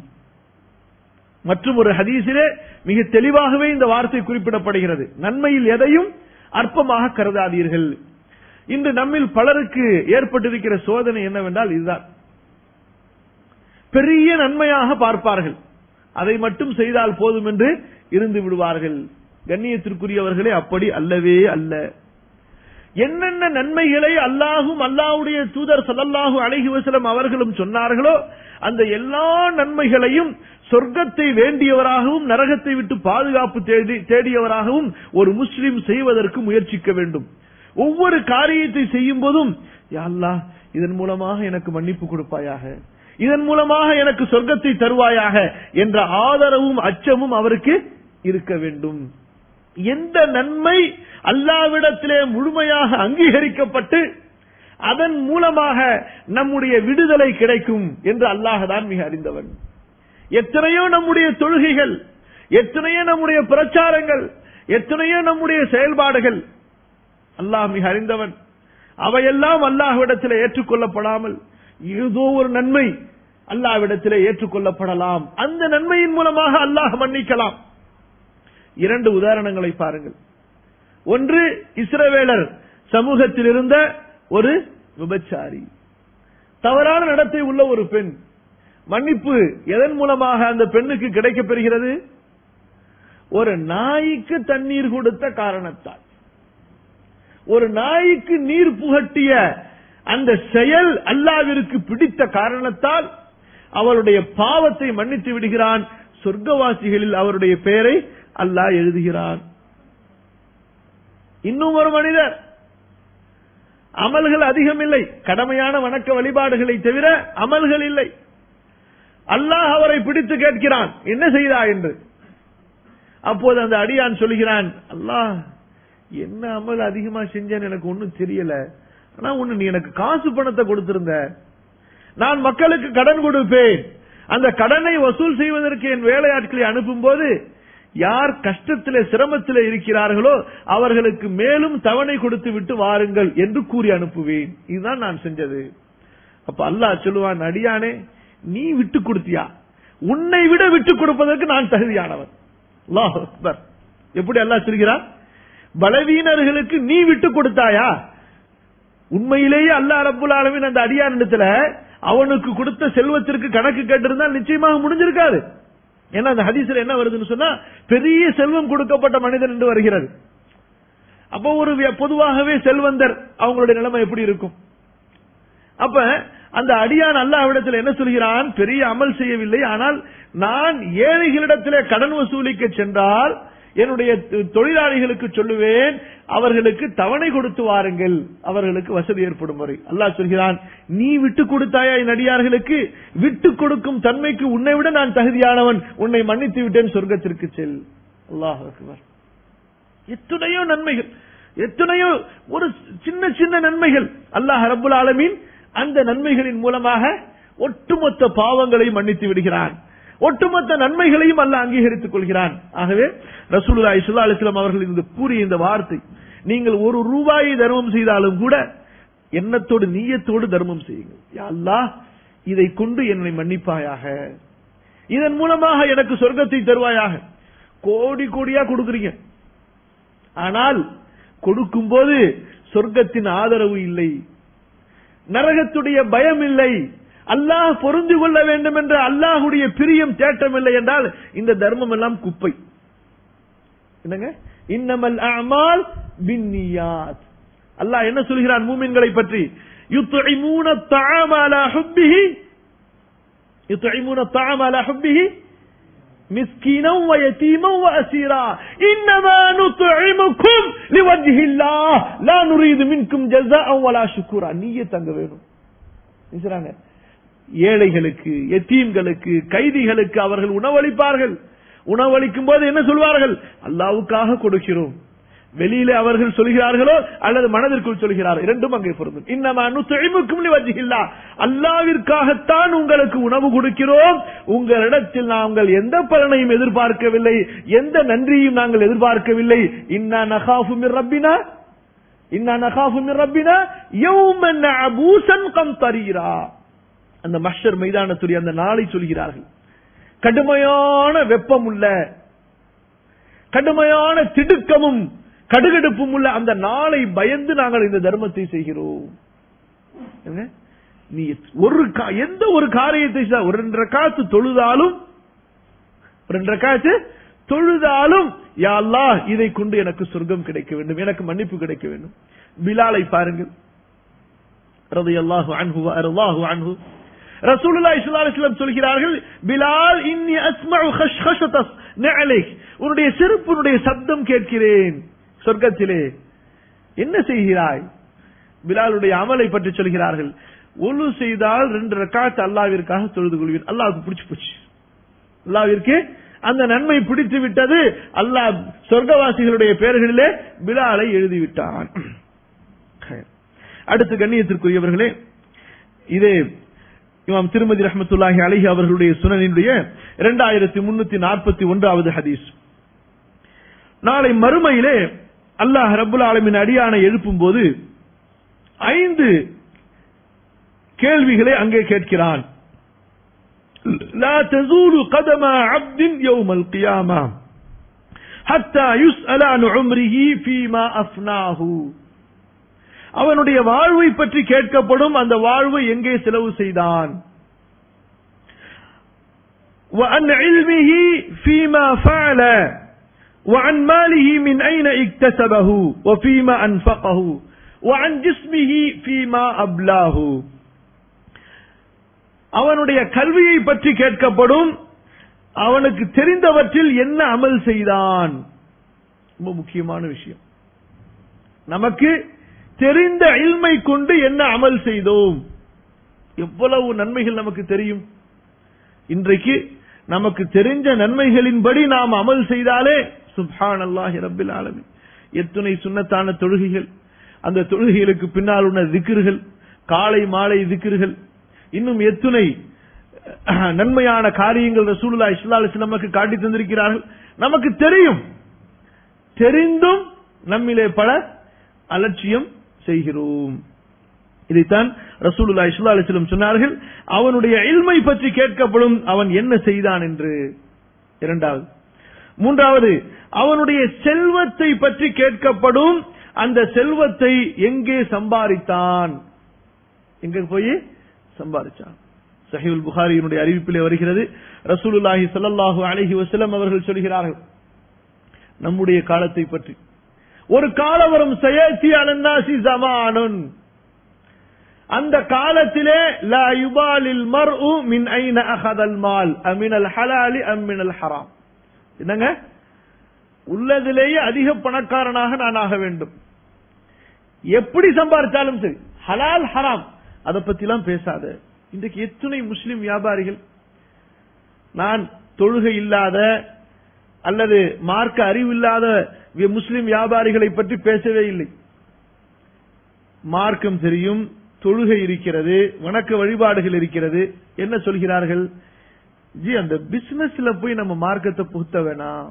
மற்றும் ஒரு ஹதீஸிலே மிக தெளிவாகவே இந்த வார்த்தை குறிப்பிடப்படுகிறது நன்மையில் எதையும் அற்பமாக கருதாதீர்கள் இன்று நம்மில் பலருக்கு ஏற்பட்டிருக்கிற சோதனை என்னவென்றால் இதுதான் பெரிய நன்மையாக பார்ப்பார்கள் அதை மட்டும் செய்தால் போதும் என்று இருந்து விடுவார்கள் கண்ணியத்திற்குரியவர்களே அப்படி அல்லவே அல்ல என்னென்ன நன்மைகளை அல்லாஹும் அல்லாஹ்வுடைய தூதர் ஸல்லல்லாஹு அலைஹி வஸல்லம் அவர்களும் சொன்னார்களோ அந்த எல்லா நன்மைகளையும் சொர்க்கத்தை வேண்டியவராகவும் நரகத்தை விட்டு பாதுகாப்பு தேடி தேடியவராகவும் ஒரு முஸ்லிம் செய்வதற்கு முயற்சிக்க வேண்டும் ஒவ்வொரு காரியத்தை செய்யும் போதும் யா அல்லாஹ் இதன் மூலமாக எனக்கு மன்னிப்பு கொடுப்பாயாக இதன் மூலமாக எனக்கு சொர்க்கத்தை தருவாயாக என்ற ஆதரவும் அச்சமும் அவருக்கு இருக்க வேண்டும் எந்த நன்மை அல்லாவிடத்திலே முழுமையாக அங்கீகரிக்கப்பட்டு அதன் மூலமாக நம்முடைய விடுதலை கிடைக்கும் என்று அல்லாஹ் தான் மிக அறிந்தவன் எத்தனையோ நம்முடைய தொழுகைகள் எத்தனையோ நம்முடைய பிரச்சாரங்கள் எத்தனையோ நம்முடைய செயல்பாடுகள் அல்லாஹ் மிக அறிந்தவன் அவையெல்லாம் அல்லாஹ்விடத்திலே ஏற்றுக்கொள்ளப்படாமல் ஏதோ ஒரு நன்மை அல்லாஹ்விடத்திலே ஏற்றுக்கொள்ளப்படலாம் அந்த நன்மையின் மூலமாக அல்லாஹ் மன்னிக்கலாம் இரண்டு உதாரணங்களை பாருங்கள் ஒன்று இஸ்ரவேலர் சமூகத்தில் இருந்த ஒரு விபச்சாரி தவறான நடத்தை உள்ள ஒரு பெண் மன்னிப்பு எதன் மூலமாக அந்த பெண்ணுக்கு கிடைக்கப் பெறுகிறது ஒரு நாய்க்கு தண்ணீர் கொடுத்த காரணத்தால் ஒரு நாய்க்கு நீர் புகட்டிய அந்த செயல் அல்லாவிற்கு பிடித்த காரணத்தால் அவருடைய பாவத்தை மன்னித்து விடுகிறான் சொர்க்கவாசிகளில் அவருடைய பெயரை அல்லாஹ் எழுதுகிறான் இன்னும் ஒரு மனிதர் அமல்கள் அதிகம் இல்லை கடமையான வணக்க வழிபாடுகளை தவிர அமல்கள் இல்லை அல்லாஹ் அவரை பிடித்து கேட்கிறான் என்ன செய்தா என்று அப்போது அந்த அடியான் சொல்லுகிறான் அல்லாஹ் என்ன அமல் அதிகமா செஞ்சேன்னு எனக்கு ஒண்ணும் தெரியல ஆனா ஒண்ணு நீ எனக்கு காசு பணத்தை கொடுத்திருந்த நான் மக்களுக்கு கடன் கொடுப்பேன் அந்த கடனை வசூல் செய்வதற்கு என் வேலையாட்களை அனுப்பும் போது யார் கஷ்டத்திலே சிரமத்திலே இருக்கிறார்களோ அவர்களுக்கு மேலும் தவணை கொடுத்து விட்டு வாருங்கள் என்று கூறி அனுப்புவேன் இதுதான் நான் செஞ்சது அப்ப அல்லாஹ் சொல்லுவான் அடியானே நீ விட்டு கொடுத்தியா உன்னை விட விட்டு கொடுப்பதற்கு நான் தகுதியானவன் அல்லாஹ் அக்பர் எப்படி அல்லாஹ் சொல்கிறான் பலவீனர்களுக்கு நீ விட்டு கொடுத்தாயா உண்மையிலேயே அல்லாஹ் ரப்புல் ஆலமீன் அந்த அடியானிடத்துல அவனுக்கு கொடுத்த செல்வத்திற்கு கணக்கு கேட்டிருந்தால் நிச்சயமாக முடிஞ்சிருக்காது ஏன்னா அந்த ஹதீஸ்ல என்ன வருதுன்னு சொன்னா பெரிய செல்வம் கொடுக்கப்பட்ட மனிதன் என்று வருகிறது அப்போ ஒரு விய- பொதுவாகவே செல்வந்தர் அவங்களுடைய நிலைமை எப்படி இருக்கும் அப்ப அந்த அடியான் அல்லாஹ்விடத்தில் என்ன சொல்கிறான் பெரிய அமல் செய்யவில்லை ஆனால் நான் ஏழைகளிடத்திலே கடன் வசூலிக்க சென்றால் என்னுடைய தொ- தொழிலாளிகளுக்கு சொல்லுவேன் அவர்களுக்கு தவணை கொடுத்து வாருங்கள் அவர்களுக்கு வசதி ஏற்படும் வரை அல்லாஹ் சொல்கிறான் நீ விட்டு கொடுத்தாயா என் அடியார்களுக்கு விட்டு கொடுக்கும் தன்மைக்கு உன்னை விட நான் தகுதியானவன் உன்னை மன்னித்து விட்டேன் சொர்க்கத்திற்கு செல் அல்லாஹ் அக்பர் எத்தனையோ நன்மைகள் எத்தனையோ ஒரு சின்ன சின்ன நன்மைகள் அல்லாஹ் ரப்புல் ஆலமீன் அந்த நன்மைகளின் மூலமாக ஒட்டுமொத்த பாவங்களை மன்னித்து விடுகிறான் ஒட்டுமொத்த நன்மைகளையும் அல்ல அங்கீகரித்துக் கொள்கிறான் ஆகவே ரசூலுல்லாஹி ஸல்லல்லாஹு அலைஹி வஸல்லம் அவர்கள் இந்த கூறிய இந்த வார்த்தை நீங்கள் ஒரு ரூபாயை தர்மம் செய்தாலும் கூட எண்ணத்தோடு நீயத்தோடு தர்மம் செய்யுங்கள் யா அல்லாஹ் இதை கொண்டு என்னை மன்னிப்பாயாக இதன் மூலமாக எனக்கு சொர்க்கத்தை தருவாயாக கோடி கோடியா கொடுக்குறீங்க ஆனால் கொடுக்கும்போது சொர்க்கத்தின் ஆதரவு இல்லை நரகத்துடைய பயம் இல்லை அல்லாஹ் பொருந்து கொள்ள வேண்டும் என்ற அல்லாஹுடைய பிரியம் தேட்டம் இல்லை என்றால் இந்த தர்மம் எல்லாம் குப்பை என்னங்க இன்னமல் அமால் பின்னியாத் அல்லாஹ் என்ன சொல்கிறான் மூமின்களை பற்றி யுத்இமூன الطعام على حبه يطعمون الطعام على حبه مسكينا ويتيما واسيرا انما نطعمكم لوجه الله لا نريد منكم جزاء ولا شكورا நீயே தங்க வேணும் பேசுறாங்க ஏழைகளுக்கு எத்தீம்களுக்கு கைதிகளுக்கு அவர்கள் உணவளிப்பார்கள் உணவளிக்கும் போது என்ன சொல்வார்கள் அல்லாவுக்காக கொடுக்கிறோம் வெளியில அவர்கள் சொல்கிறார்களோ அல்லது மனதிற்குள் சொல்கிறார்கள் இரண்டும் அங்கே பொருந்தும் இன்னமா நுழைமுக்கும் வஜில்லா அல்லாவிற்காகத்தான் உங்களுக்கு உணவு கொடுக்கிறோம் உங்களிடத்தில் நாங்கள் எந்த பலனையும் எதிர்பார்க்கவில்லை எந்த நன்றியும் நாங்கள் எதிர்பார்க்கவில்லை இன்னா நகாஃபு மிர் ரப்பினா இன்னா நகாஃபு மிர் ரப்பினா யௌமன் அபூசன் கம் தரீரா அந்த மஷர் மைதானத்துடைய அந்த நாளை சொல்கிறார்கள் கடுமையான வெப்பம் உள்ள கடுமையான திடுக்கமும் கடுகடுப்பும் உள்ள அந்த நாளை பயந்து நாங்கள் இந்த தர்மத்தை செய்கிறோம் என்ன? நீ ஒரு கா- எந்த ஒரு காரியத்தை செய்தா- ஒரு ரெண்டரை காத்து தொழுதாலும் ஒரு ரெண்டரை காத்து தொழுதாலும் யா அல்லாஹ் இதை கொண்டு எனக்கு சொர்க்கம் கிடைக்க வேண்டும் எனக்கு மன்னிப்பு கிடைக்க வேண்டும் பிலாலை பாருங்கள் ரலியல்லாஹு அன்ஹு வ அர்லாஹு அன்ஹு ரசூலுல்லாஹி ஸல்லல்லாஹு அலைஹி வஸல்லம் சொல்கிறார்கள் பிலால் இன்னி அஸ்மஉ khashkhashat நஅலைக் உன்னுடைய செருப்பினுடைய சப்தம் கேட்கிறேன் சொர்க்கத்திலே என்ன செய்கிறாய் பிலாலுடைய அமலை பற்றி சொல்கிறார்கள் ஒழு செய்தால் ரெண்டு ரக்காத் அல்லாவிற்காக தொழுது கொள்வீர் அல்லாஹ்வுக்கு பிடிச்சு போச்சு அல்லாவிற்கு அந்த நன்மை பிடித்து விட்டது அல்லாஹ் சொர்க்கவாசிகளுடைய பெயர்களிலே பிலாலை எழுதிவிட்டான் அடுத்து கண்ணியத்திற்குரியவர்களே இதே இமாம் திருமதி ரஹமத்துல்லாஹி அலைஹி அவர்களுடைய சுனனினுடைய இரண்டாயிரத்தி முன்னூத்தி நாற்பத்தி ஒன்றாவது ஹதீஸ் நாளை மறுமையிலே அல்லாஹ் ரப்புல் ஆலமின் அடியானை எழுப்பும் போது ஐந்து கேள்விகளை அங்கே கேட்கிறான் لا تزول قدم عبد يوم القيامة حتى يسأل عن عمره فيما أفناه அவனுடைய வாழ்வை பற்றி கேட்கப்படும் அந்த வாழ்வை எங்கே செலவு செய்தான் وعن علمه فيما فعل وعن ماله من أين اكتسبه وفيما أنفقه وعن جسمه فيما أبلاه அவனுடைய கல்வியை பற்றி கேட்கப்படும் அவனுக்கு தெரிந்தவற்றில் என்ன அமல் செய்தான் ரொம்ப முக்கியமான விஷயம் நமக்கு தெரிந்த இல்மை கொண்டு என்ன அமல் செய்தோம் எவ்வளவு நன்மைகள் நமக்கு தெரியும் இன்றைக்கு நமக்கு தெரிஞ்ச நன்மைகளின்படி நாம் அமல் செய்தாலே சுப்ஹான் அல்லாஹி ரப்பில் ஆலமின் எத்துணை சுண்ணத்தான தொழுகைகள் அந்த தொழுகைகளுக்கு பின்னால் உள்ள திக்கிர்கள் காலை மாலை திக்கிர்கள் இன்னும் எத்துணை அஹ், நன்மையான காரியங்கள் ரசூலுல்லா இஸ்லாலிஸ் நமக்கு காட்டி தந்திருக்கிறார்கள் நமக்கு தெரியும் தெரிந்தும் நம்மிலே பல அலட்சியம் செய்கிறோம் இதைத்தான் ரசூலுல்லா இஸ்லா அலிஸ்லம் சொன்னார்கள் அவனுடைய இல்மை பற்றி கேட்கப்படும் அவன் என்ன செய்தான் என்று இரண்டாவது மூன்றாவது அவனுடைய செல்வத்தை பற்றி கேட்கப்படும் அந்த செல்வத்தை எங்கே சம்பாதித்தான் எங்க போய் சம்பாதிச்சான் சஹீல் புகாரியினுடைய அறிவிப்பிலே வருகிறது ரசூலுல்லாஹி ஸல்லல்லாஹு அலைஹி வஸல்லம் அவர்கள் சொல்கிறார்கள் நம்முடைய காலத்தை பற்றி ஒரு காலம் வரும் சயத்தி அலன்னாசி ஜமானுன் அந்த காலத்திலே லா யுபாலில் மர்உ மின் ஐன அகதல் மால் அமினல் ஹலாலி அம்மினல் ஹராம் என்னங்க உள்ளதிலேயே அதிக பணக்காரனாக நான் ஆக வேண்டும் எப்படி சம்பாதிச்சாலும் சரி ஹலால் ஹராம் அதை பத்திலாம் பேசாத இன்றைக்கு எத்துணை முஸ்லிம் வியாபாரிகள் நான் தொழுகை இல்லாத அல்லது மார்க்க அறிவில்லாத வி- முஸ்லிம் வியாபாரிகளை பற்றி பேசவே இல்லை மார்க்கம் தெரியும் தொழுகை இருக்கிறது வணக்க வழிபாடுகள் இருக்கிறது என்ன சொல்கிறார்கள் ஜி அந்த பிசினஸ்ல போய் நம்ம மார்க்கத்தை புகுத்த வேணாம்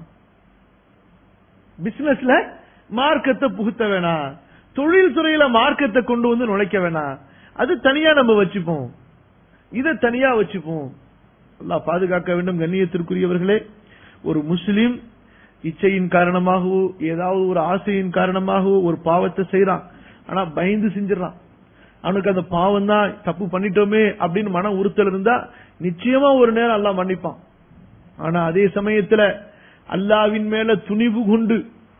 பிசினஸ்ல மார்க்கத்தை புகுத்த வேணாம் தொழில் துறையில மார்க்கத்தை கொண்டு வந்து நுழைக்க வேணாம் அது தனியா நம்ம வச்சுப்போம் இதை தனியா வச்சுப்போம் அல்லாஹ் பாதுகாக்க வேண்டும் கண்ணியத்திற்குரியவர்களே ஒரு முஸ்லிம் இச்சையின் காரணமாகவோ ஏதாவது ஒரு ஆசையின் காரணமாகவோ ஒரு பாவத்தை செய்யறான் ஆனா பயந்து செஞ்சிடறான் அவனுக்கு அந்த பாவம் தான் தப்பு பண்ணிட்டோமே அப்படின்னு மன உறுத்தல் இருந்தா நிச்சயமா ஒரு நேரம் அல்லாஹ் மன்னிப்பான் ஆனா அதே சமயத்துல அல்லாவின் மேல துணிவு கொண்டு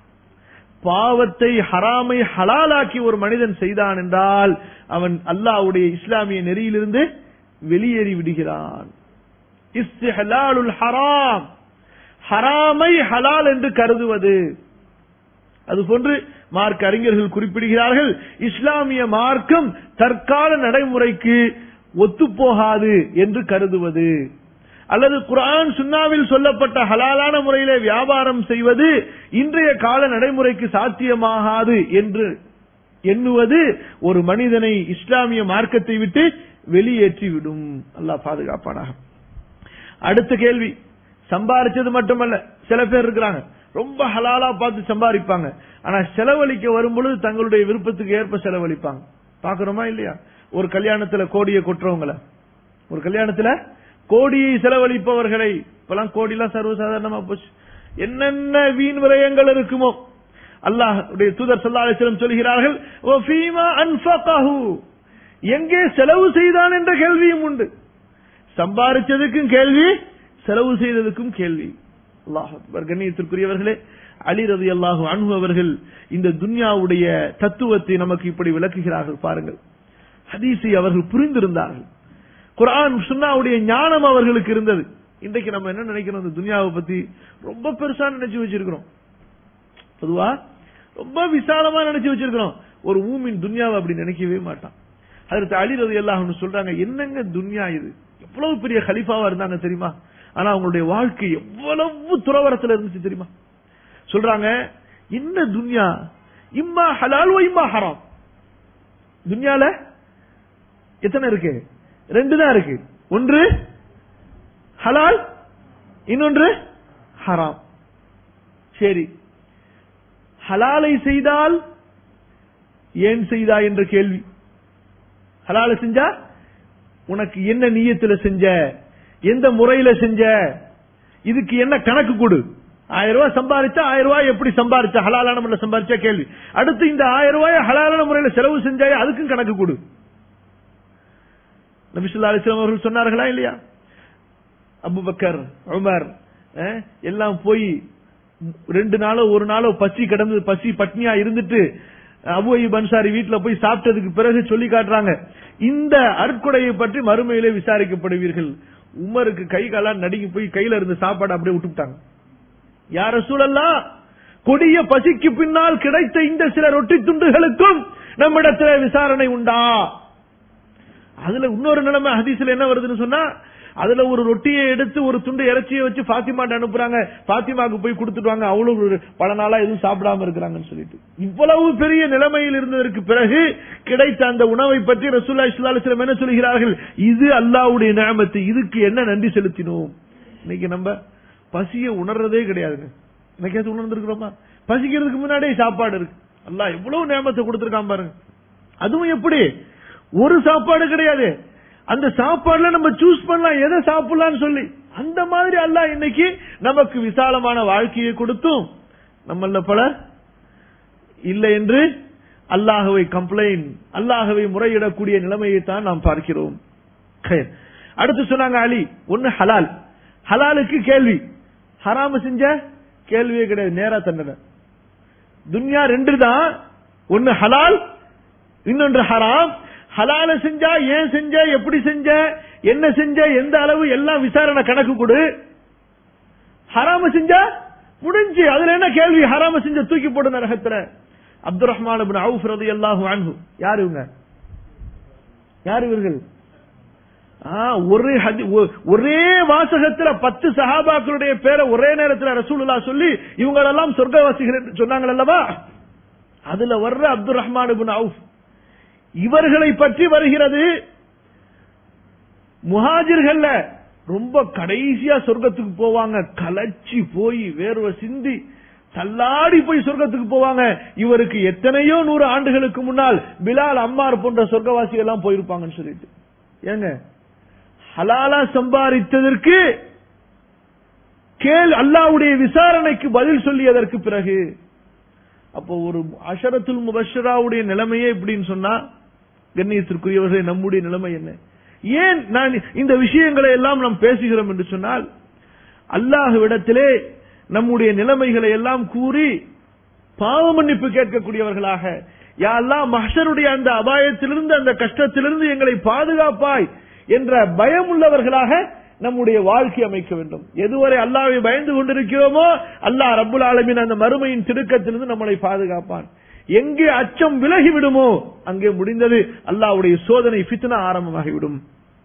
பாவத்தை ஹராமை ஹலாலாக்கி ஒரு மனிதன் செய்தான் என்றால் அவன் அல்லாஹ்வுடைய இஸ்லாமிய நெறியிலிருந்து வெளியேறி விடுகிறான் இஸ்திஹலாலுல் ஹராம் ஹராமை ஹலால் என்று கருதுவது அதுபோன்று மார்க்க அறிஞர்கள் குறிப்பிடுகிறார்கள் இஸ்லாமிய மார்க்கம் தற்கால நடைமுறைக்கு ஒத்துப்போகாது என்று கருதுவது அல்லது குர்ஆன் சுன்னாவில் சொல்லப்பட்ட ஹலாலான முறையிலே வியாபாரம் செய்வது இன்றைய கால நடைமுறைக்கு சாத்தியமாகாது என்று எண்ணுவது ஒரு மனிதனை இஸ்லாமிய மார்க்கத்தை விட்டு வெளியேற்றி விடும் அல்லாஹ் பாதுகாப்பானாக அடுத்த கேள்வி சம்பாரிச்சது மட்டுமல்ல சில பேர் இருக்கிறாங்க ரொம்ப ஹலாலா பார்த்து சம்பாதிப்பாங்க ஆனா செலவழிக்க வரும்பொழுது தங்களுடைய விருப்பத்துக்கு ஏற்ப செலவழிப்பாங்க பாக்குறோமா இல்லையா ஒரு கல்யாணத்துல கோடியை கொட்டுறவங்கள ஒரு கல்யாணத்துல கோடியை செலவழிப்பவர்களை இப்பெல்லாம் கோடிலாம் சர்வசாதாரணமா போச்சு என்னென்ன வீண் விரயங்கள் இருக்குமோ அல்லாஹ் தூதர் ஸல்லல்லாஹு அலைஹி வஸல்லம் சொல்கிறார்கள் "வ ஃபீமா அன்ஃபகஹு." எங்கே செலவு செய்தான் என்ற கேள்வியும் உண்டு சம்பாரிச்சதுக்கும் கேள்வி செலவு செய்ததுக்கும் கேள்வி அல்லாஹ் அக்பர் கண்ணியத்திற்குரியவர்களே அலி ரதி அல்லாஹு அன்பு அவர்கள் இந்த துன்யாவுடைய தத்துவத்தை நமக்கு இப்படி விளக்குகிறார்கள் பாருங்கள் ஹதீஸை அவர்கள் புரிந்திருந்தார்கள் குர்ஆன் சுன்னாவுடைய ஞானம் அவர்களுக்கு இருந்தது இன்றைக்கு நம்ம என்ன நினைக்கிறோம் இந்த துன்யாவை பத்தி ரொம்ப பெருசா நினைச்சு வச்சிருக்கிறோம் பொதுவா ரொம்ப விசாலமா நினைச்சு வச்சிருக்கிறோம் ஒரு ஊமின் துன்யாவை அப்படி நினைக்கவே மாட்டான் அதற்கு அலி ரதி அல்லாஹ்னு சொல்றாங்க என்னங்க துன்யா இது எவ்வளவு பெரிய கலிஃபாவா இருந்தாங்க தெரியுமா ஆனா அவங்களுடைய வாழ்க்கை எவ்வளவு துறவரத்துல இருந்துச்சு தெரியுமா சொல்றாங்க என்ன துன்யா இம்மா ஹலால் வ இம்மா ஹராம் துன்யால எத்தனை இருக்கு ரெண்டு தான் இருக்கு ஒன்று ஹலால் இன்னொன்று ஹராம் சரி ஹலாலை செய்தால் ஏன் செய்தா என்ற கேள்வி ஹலாலை செஞ்சா உனக்கு என்ன நீயத்துல செஞ்ச எந்த முறையில செஞ்ச இதுக்கு என்ன கணக்கு கொடு ஆயிரம் ரூபாய் சம்பாதிச்சா ஆயிரம் ரூபாய் எப்படி சம்பாதிச்சா ஹலாலான முறையில் சம்பாதிச்சா கேள்வி அடுத்து இந்த ஆயிரம் ரூபாய் ஹலாலான முறையில செலவு செஞ்சாயே அதுக்கும் கணக்கு கொடு நபிசுல்லா அலிஸ்லாம் அவர்கள் சொன்னார்களா இல்லையா அபுபக்கர் உமர் அஹ், எல்லாம் போய் ரெண்டு நாளோ ஒரு நாளோ பசி கிடந்து பசி பட்னியா இருந்துட்டு அபு அய்யூப் அன்சாரி வீட்டுல போய் சாப்பிட்டதுக்கு பிறகு சொல்லி காட்டுறாங்க இந்த அற்கொடையை பற்றி மறுமையிலே விசாரிக்கப்படுவீர்கள் உமருக்கு கை காலாம் நடுங்கி போய் கையில இருந்த சாப்பாடு அப்படியே விட்டுவிட்டாங்க யார சூழல்லாம் கொடிய பசிக்கு பின்னால் கிடைத்த இந்த சில ரொட்டி துண்டுகளுக்கும் நம்மிடத்துல விசாரணை உண்டா அதுல இன்னொரு நிலைமை ஹதீஸ்ல என்ன வருதுன்னு சொன்னா அதுல ஒரு ரொட்டியை எடுத்து ஒரு துண்டு இறைச்சியை வச்சு பாத்திமாட்ட அனுப்புறாங்க பாத்திமாக்கு போய் கொடுத்துட்டு அவ்வளவு ஒரு பல நாளா எதுவும் சாப்பிடாம இருக்கிறாங்கன்னு சொல்லிட்டு இவ்வளவு பெரிய நிலைமையில் இருந்ததற்கு பிறகு கிடைத்த அந்த உணவை பற்றி ரசூல்லா இஸ்லாஸ்லம் என்ன சொல்கிறார்கள் இது அல்லாவுடைய நியமத்து இதுக்கு என்ன நன்றி செலுத்தினோம் இன்னைக்கு நம்ம பசியை உணர்றதே கிடையாதுங்க இன்னைக்கு உணர்ந்திருக்கிறோமா பசிக்கிறதுக்கு முன்னாடியே சாப்பாடு இருக்கு அல்லாஹ் எவ்வளவு நியமத்தை கொடுத்திருக்கான் பாருங்க அதுவும் எப்படி ஒரு சாப்பாடு கிடையாது அந்த சாப்பாடுல நம்ம சூஸ் பண்ணலாம் எதை சாப்பிடலாம்னு சொல்லி அந்த மாதிரி அல்லாஹ் இன்னைக்கு நமக்கு விசாலமான வாழ்க்கையை கொடுத்தும் நம்மள பல இல்லை என்று அல்லாஹவை கம்ப்ளைண்ட் அல்லாஹவை முறையிடக்கூடிய நிலைமையை தான் நாம் பார்க்கிறோம் கயர். அடுத்து சொன்னாங்க அலி ஒன்னு ஹலால் ஹலாலுக்கு கேள்வி ஹராம செஞ்ச கேள்வியே கிடையாது நேரா தண்டனை துன்யா ரெண்டு தான் ஒன்னு ஹலால் இன்னொன்று ஹராம் ஹலால செஞ்சா ஏன் செஞ்ச எப்படி செஞ்ச என்ன செஞ்ச எந்த அளவு எல்லாம் விசாரணை கணக்கு கொடு ஹராம செஞ்சா முடிஞ்சு அதுல என்ன கேள்வி ஹராம செஞ்ச தூக்கி போடு நரகத்துல அப்துல் ரஹ்மான் இப்னு அவுஃப் ரலியல்லாஹு அன்ஹு யார் இவங்க யார் இவர்கள் ஆ, ஒரே ஹதி- ஒ- ஒரே வாசகத்துல பத்து சஹாபாக்களுடைய பேரை ஒரே நேரத்துல ரசூலுல்லா சொல்லி இவங்களெல்லாம் சொர்க்கவாசிகள் என்று சொன்னாங்கள் அல்லவா அதுல வர்ற அப்துல் ரஹ்மான் இப்னு அவுஃப் இவர்களை பற்றி வருகிறது முஹாஜிர்கள்ல ரொம்ப கடைசியா சொர்க்கத்துக்கு போவாங்க கலச்சி போய் வேர்வை சிந்தி தள்ளாடி போய் சொர்க்கத்துக்கு போவாங்க இவருக்கு எத்தனையோ நூறு ஆண்டுகளுக்கு முன்னால் பிலால் அம்மார் போன்ற சொர்க்கவாசிகள் எல்லாம் போயிருப்பாங்கன்னு சொல்லிட்டு ஏங்க ஹலாலா சம்பாதித்ததற்கு கேள் அல்லாவுடைய விசாரணைக்கு பதில் சொல்லியதற்கு பிறகு அப்போ ஒரு அஷரத்துல் முபஷராவுடைய நிலைமையே இப்படின்னு சொன்னா கண்ணியத்திற்குரியவர்களே நம்முடைய நிலைமை என்ன ஏன் நான் இந்த விஷயங்களை எல்லாம் நாம் பேசுகிறோம் என்று சொன்னால் அல்லாஹ்விடத்திலே நம்முடைய நிலைமைகளை எல்லாம் கூறி பாவ மன்னிப்பு கேட்கக்கூடியவர்களாக யா அல்லாஹ் மஹ்ஷருடைய அந்த அபாயத்திலிருந்து அந்த கஷ்டத்திலிருந்து எங்களை பாதுகாப்பாய் என்ற பயம் உள்ளவர்களாக நம்முடைய வாழ்க்கை அமைக்க வேண்டும் எதுவரை அல்லாவை பயந்து கொண்டிருக்கிறோமோ அல்லாஹ் ரப்புல் ஆலமின் அந்த மறுமையின் திடுக்கத்திலிருந்து நம்மளை பாதுகாப்பான் எங்கே அச்சம் விலகி விடுமோ அங்கே முடிந்தது அல்லாஹ்வுடைய சோதனை ஃபித்னா ஆரம்பமாகிவிடும்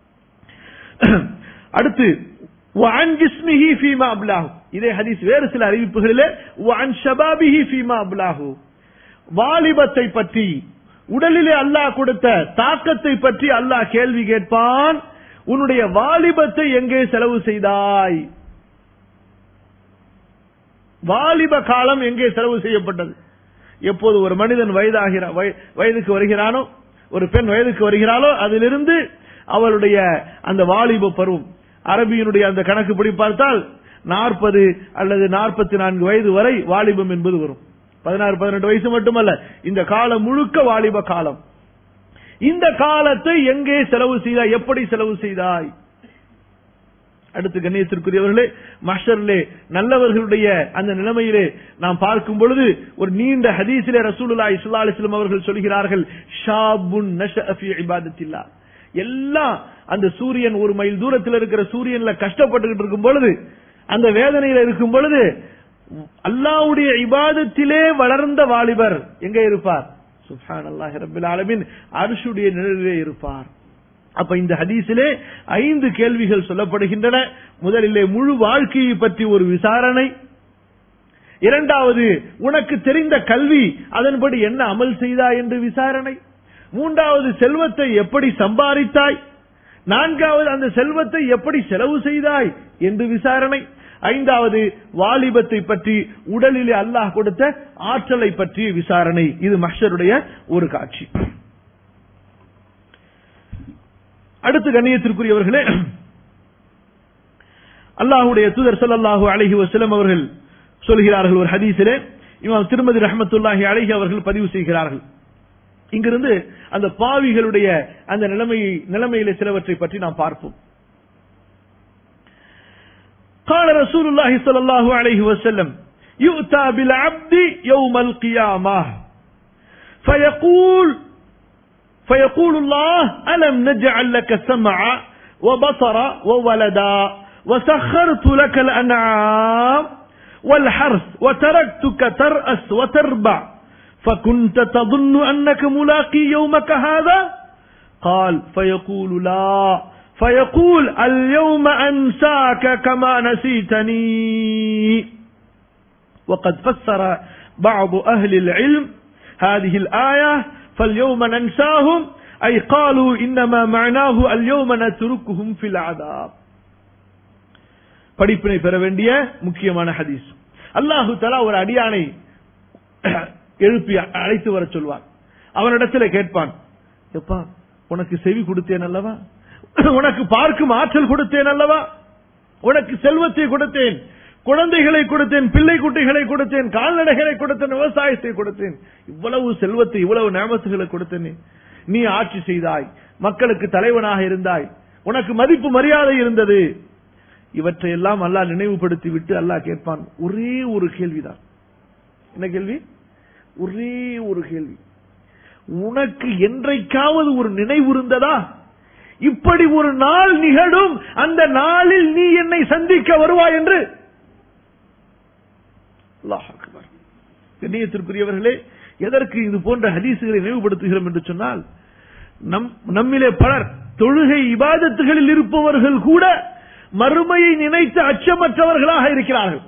அடுத்து وعن جسمه فيما أبلاه இதே ஹதீஸ் வேறு சில அறிவிப்புகளிலே وعن شبابه فيما أبلاه வாலிபத்தை பற்றி உடலிலே அல்லாஹ் கொடுத்த தாக்கத்தை பற்றி அல்லாஹ் கேள்வி கேட்பான் உன்னுடைய வாலிபத்தை எங்கே செலவு செய்தாய் வாலிப காலம் எங்கே செலவு செய்யப்பட்டது எப்போது ஒரு மனிதன் வயதாகிற வய- வயதுக்கு வருகிறானோ ஒரு பெண் வயதுக்கு வருகிறாளோ அதிலிருந்து அவளுடைய அந்த வாலிப பருவம் அரபியினுடைய அந்த கணக்குப்படி பார்த்தால் நாற்பது அல்லது நாற்பத்தி நான்கு வயது வரை வாலிபம் என்பது வரும் பதினாறு பதினெட்டு வயசு மட்டுமல்ல இந்த காலம் முழுக்க வாலிப காலம் இந்த காலத்தை எங்கே செலவு செய்தாய் எப்படி செலவு செய்தாய் அடுத்து கண்ணியத்திற்குரியவர்களே மஷர்லே நல்லவர்களுடைய அந்த நிலைமையிலே நாம் பார்க்கும் பொழுது ஒரு நீண்ட ஹதீஸிலே ரசூலுல்லாஹி ஸல்லல்லாஹு அலைஹி வஸல்லம் அவர்கள் சொல்கிறார்கள் ஷாபுன் நஷஅ ஃபீ இபாதத்தில்லா எல்லாம் அந்த சூரியன் ஒரு மைல் தூரத்தில் இருக்கிற சூரியன்ல கஷ்டப்பட்டுக்கிட்டு இருக்கும் பொழுது அந்த வேதனையில இருக்கும் பொழுது அல்லாஹ்வுடைய இபாதத்திலே வளர்ந்த வாலிபர் எங்கே இருப்பார் சுப்ஹானல்லாஹி ரப்பில் ஆலமீன் அர்ஷுடைய நிழலிலே இருப்பார் அப்ப இந்த ஹதீஸிலே ஐந்து கேள்விகள் சொல்லப்படுகின்றன முதலிலே முழு வாழ்க்கையை பற்றி ஒரு விசாரணை இரண்டாவது உனக்கு தெரிந்த கல்வி அதன்படி என்ன அமல் செய்தாய் என்று விசாரணை மூன்றாவது செல்வத்தை எப்படி சம்பாதித்தாய் நான்காவது அந்த செல்வத்தை எப்படி செலவு செய்தாய் என்று விசாரணை ஐந்தாவது வாலிபத்தை பற்றி உடலிலே அல்லாஹ் கொடுத்த ஆற்றலை பற்றிய விசாரணை இது மஹ்ஷருடைய ஒரு காட்சி அடுத்து கண்ணியத்திற்குரியவர்களே அல்லாஹுடைய தூதர் ஸல்லல்லாஹு அலைஹி வஸல்லம் அவர்கள் சொல்கிறார்கள் ஒரு ஹதீஸிலே இமாம் திருமதி ரஹ்மத்துல்லாஹி அலைஹி அவர்கள் பதிவு செய்கிறார்கள் இங்கிருந்து அந்த பாவிகளுடைய அந்த நிலைமை நிலைமையிலே சிலவற்றை பற்றி நாம் பார்ப்போம் قال رسول الله صلى الله عليه وسلم يؤتى بالعبد يوم القيامة فيقول فيقول الله ألم نجعل لك سمعا وبصرا وولدا وسخرت لك الأنعام والحرث وتركتك ترأس وتربع فكنت تظن أنك ملاقي يومك هذا قال فيقول لا فيقول اليوم أنساك كما نسيتني وقد فسر بعض أهل العلم هذه الآية فاليوم ننساهم أي قالوا إنما معناه اليوم نتركهم في العذاب படிப்பினை பெற வேண்டிய முக்கியமான ஹதீஸ் அல்லாஹு தலா ஒரு அடியானை எழுப்பி அழைத்து வர சொல்வார் அவனிடத்தில் கேட்பான் எப்பா உனக்கு செவி கொடுத்தேன் அல்லவா உனக்கு பார்க்கும் ஆற்றல் கொடுத்தேன் அல்லவா உனக்கு செல்வத்தை கொடுத்தேன் குழந்தைகளை கொடுத்தேன் பிள்ளை குட்டிகளை கொடுத்தேன் கால்நடைகளை கொடுத்தேன் விவசாயத்தை கொடுத்தேன் இவ்வளவு செல்வத்தை இவ்வளவு நேமத்துகளை கொடுத்தேன் நீ ஆட்சி செய்தாய் மக்களுக்கு தலைவனாக இருந்தாய் உனக்கு மதிப்பு மரியாதை இருந்தது இவற்றை எல்லாம் அல்லாஹ் நினைவுபடுத்தி விட்டு அல்லாஹ் கேட்பான் ஒரே ஒரு கேள்விதான் என்ன கேள்வி ஒரே ஒரு கேள்வி உனக்கு என்றைக்காவது ஒரு நினைவு இருந்ததா இப்படி ஒரு நாள் நிகழும் அந்த நாளில் நீ என்னை சந்திக்க வருவாய் என்று அல்லாஹ் அக்பர் கண்ணியத்திற்குரியவர்களே எதற்கு இது போன்ற ஹதீசுகளை நினைவுபடுத்துகிறோம் என்று சொன்னால் நம் நம்மிலே பலர் தொழுகை இபாதத்துகளில் இருப்பவர்கள் கூட மறுமையை நினைத்து அச்சமற்றவர்களாக இருக்கிறார்கள்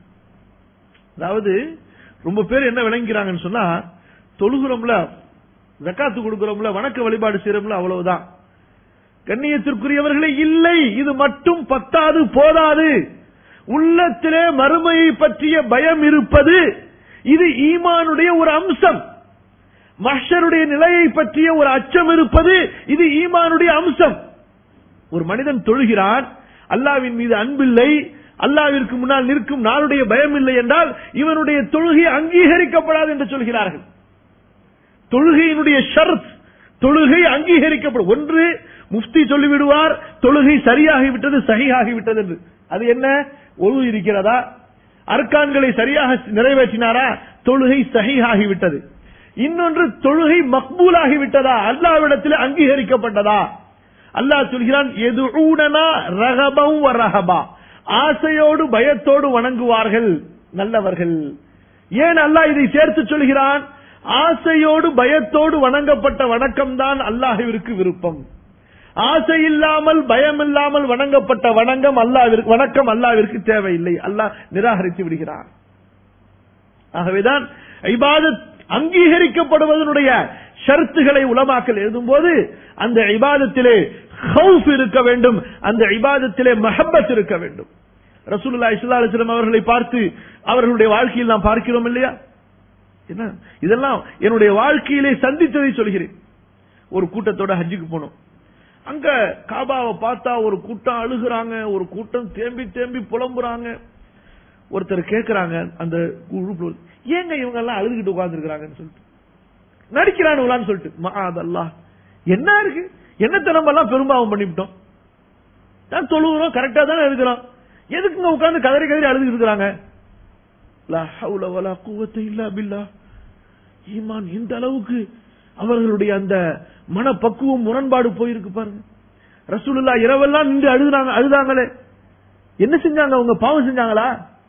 அதாவது ரொம்ப பேர் என்ன விளங்கிறாங்கன்னு சொன்னா தொழுகிறோம்ல ஜக்காத்து கொடுக்கிறோம்ல வணக்க வழிபாடு செய்யறோம்ல அவ்வளவுதான் கண்ணியத்திற்குரியவர்களே இல்லை இது மட்டும் பத்தாது போதாது உள்ளத்திலே மறுமையை பற்றிய பயம் இருப்பது இது ஈமானுடைய ஒரு அம்சம் மஷருடைய நிலையை பற்றிய ஒரு அச்சம் இருப்பது இது ஈமானுடைய அம்சம் ஒரு மனிதன் தொழுகிறான் அல்லாவின் மீது அன்பில்லை அல்லாவிற்கு முன்னால் நிற்கும் நாளுடைய பயம் இல்லை என்றால் இவனுடைய தொழுகை அங்கீகரிக்கப்படாது என்று சொல்கிறார்கள் தொழுகையினுடைய ஷர்த் தொழுகை அங்கீகரிக்கப்படும் ஒன்று முஃப்தி சொல்லிவிடுவார் தொழுகை சரியாகிவிட்டது சகியாகிவிட்டது என்று அது என்ன ஒழு இருக்கிறதா அர்க்கான்களை சரியாக நிறைவேற்றினாரா தொழுகை சகியாகிவிட்டது இன்னொன்று தொழுகை மக்பூலாகிவிட்டதா அல்லாவிடத்தில் அங்கீகரிக்கப்பட்டதா அல்லாஹ் சொல்கிறான் எது ரகபம் ரகபா ஆசையோடு பயத்தோடு வணங்குவார்கள் நல்லவர்கள் ஏன் அல்லாஹ் இதை சேர்த்து சொல்கிறான் ஆசையோடு பயத்தோடு வணங்கப்பட்ட வணக்கம் தான் அல்லாஹிற்கு விருப்பம் ஆசை இல்லாமல் பயம் இல்லாமல் வணங்கப்பட்ட வணங்கம் அல்லாவிற்கு வணக்கம் அல்லாவிற்கு தேவையில்லை அல்லாஹ் நிராகரித்து விடுகிறார் ஆகவேதான் இபாதத் அங்கீகரிக்கப்படுவதனுடைய ஷர்த்துகளை உலமாக்கல் எழுதும்போது அந்த இபாதத்திலே ஹவுஃப் இருக்க வேண்டும் அந்த இபாதத்திலே மஹப்பத் இருக்க வேண்டும் ரசூலுல்லா இஸ்லா அலிஸ்லாம் அவர்களை பார்த்து அவர்களுடைய வாழ்க்கையில் நாம் பார்க்கிறோம் இல்லையா என்ன இதெல்லாம் என்னுடைய வாழ்க்கையிலே சந்தித்ததை சொல்கிறேன் ஒரு கூட்டத்தோட ஹஜ்ஜுக்கு போனோம் அங்க காபாவை பார்த்தா ஒரு கூட்டம் அழுகுறாங்க ஒரு கூட்டம் தேம்பி தேம்பி புலம்புறாங்க ஒருத்தர் கேக்குறாங்க அந்த குரூப்ல ஏங்க இவங்க எல்லாம் அழுதுகிட்டு உட்கார்ந்து சொல்லிட்டு நடிக்கிறானுங்களான்னு சொல்லிட்டு மகாதல்லா என்ன இருக்கு என்னத்தை நம்ம எல்லாம் பெரும்பாவம் பண்ணிவிட்டோம் தான் தொழுகிறோம் கரெக்டா தானே இருக்கிறோம் எதுக்குங்க உட்கார்ந்து கதறி கதறி அழுதுகிட்டு இருக்கிறாங்க லா ஹவுல வலா குவத்தை இல்லா பில்லா ஈமான் இந்த அளவுக்கு அவர்களுடைய அந்த மனப்பக்குவம் முரண்பாடு போயிருக்கு பாருங்க ரசூலுல்லா இரவெல்லாம் நின்று அழுதுனாங்க அழுதாங்களே என்ன செஞ்சாங்க அவங்க பாவம் செஞ்சாங்களா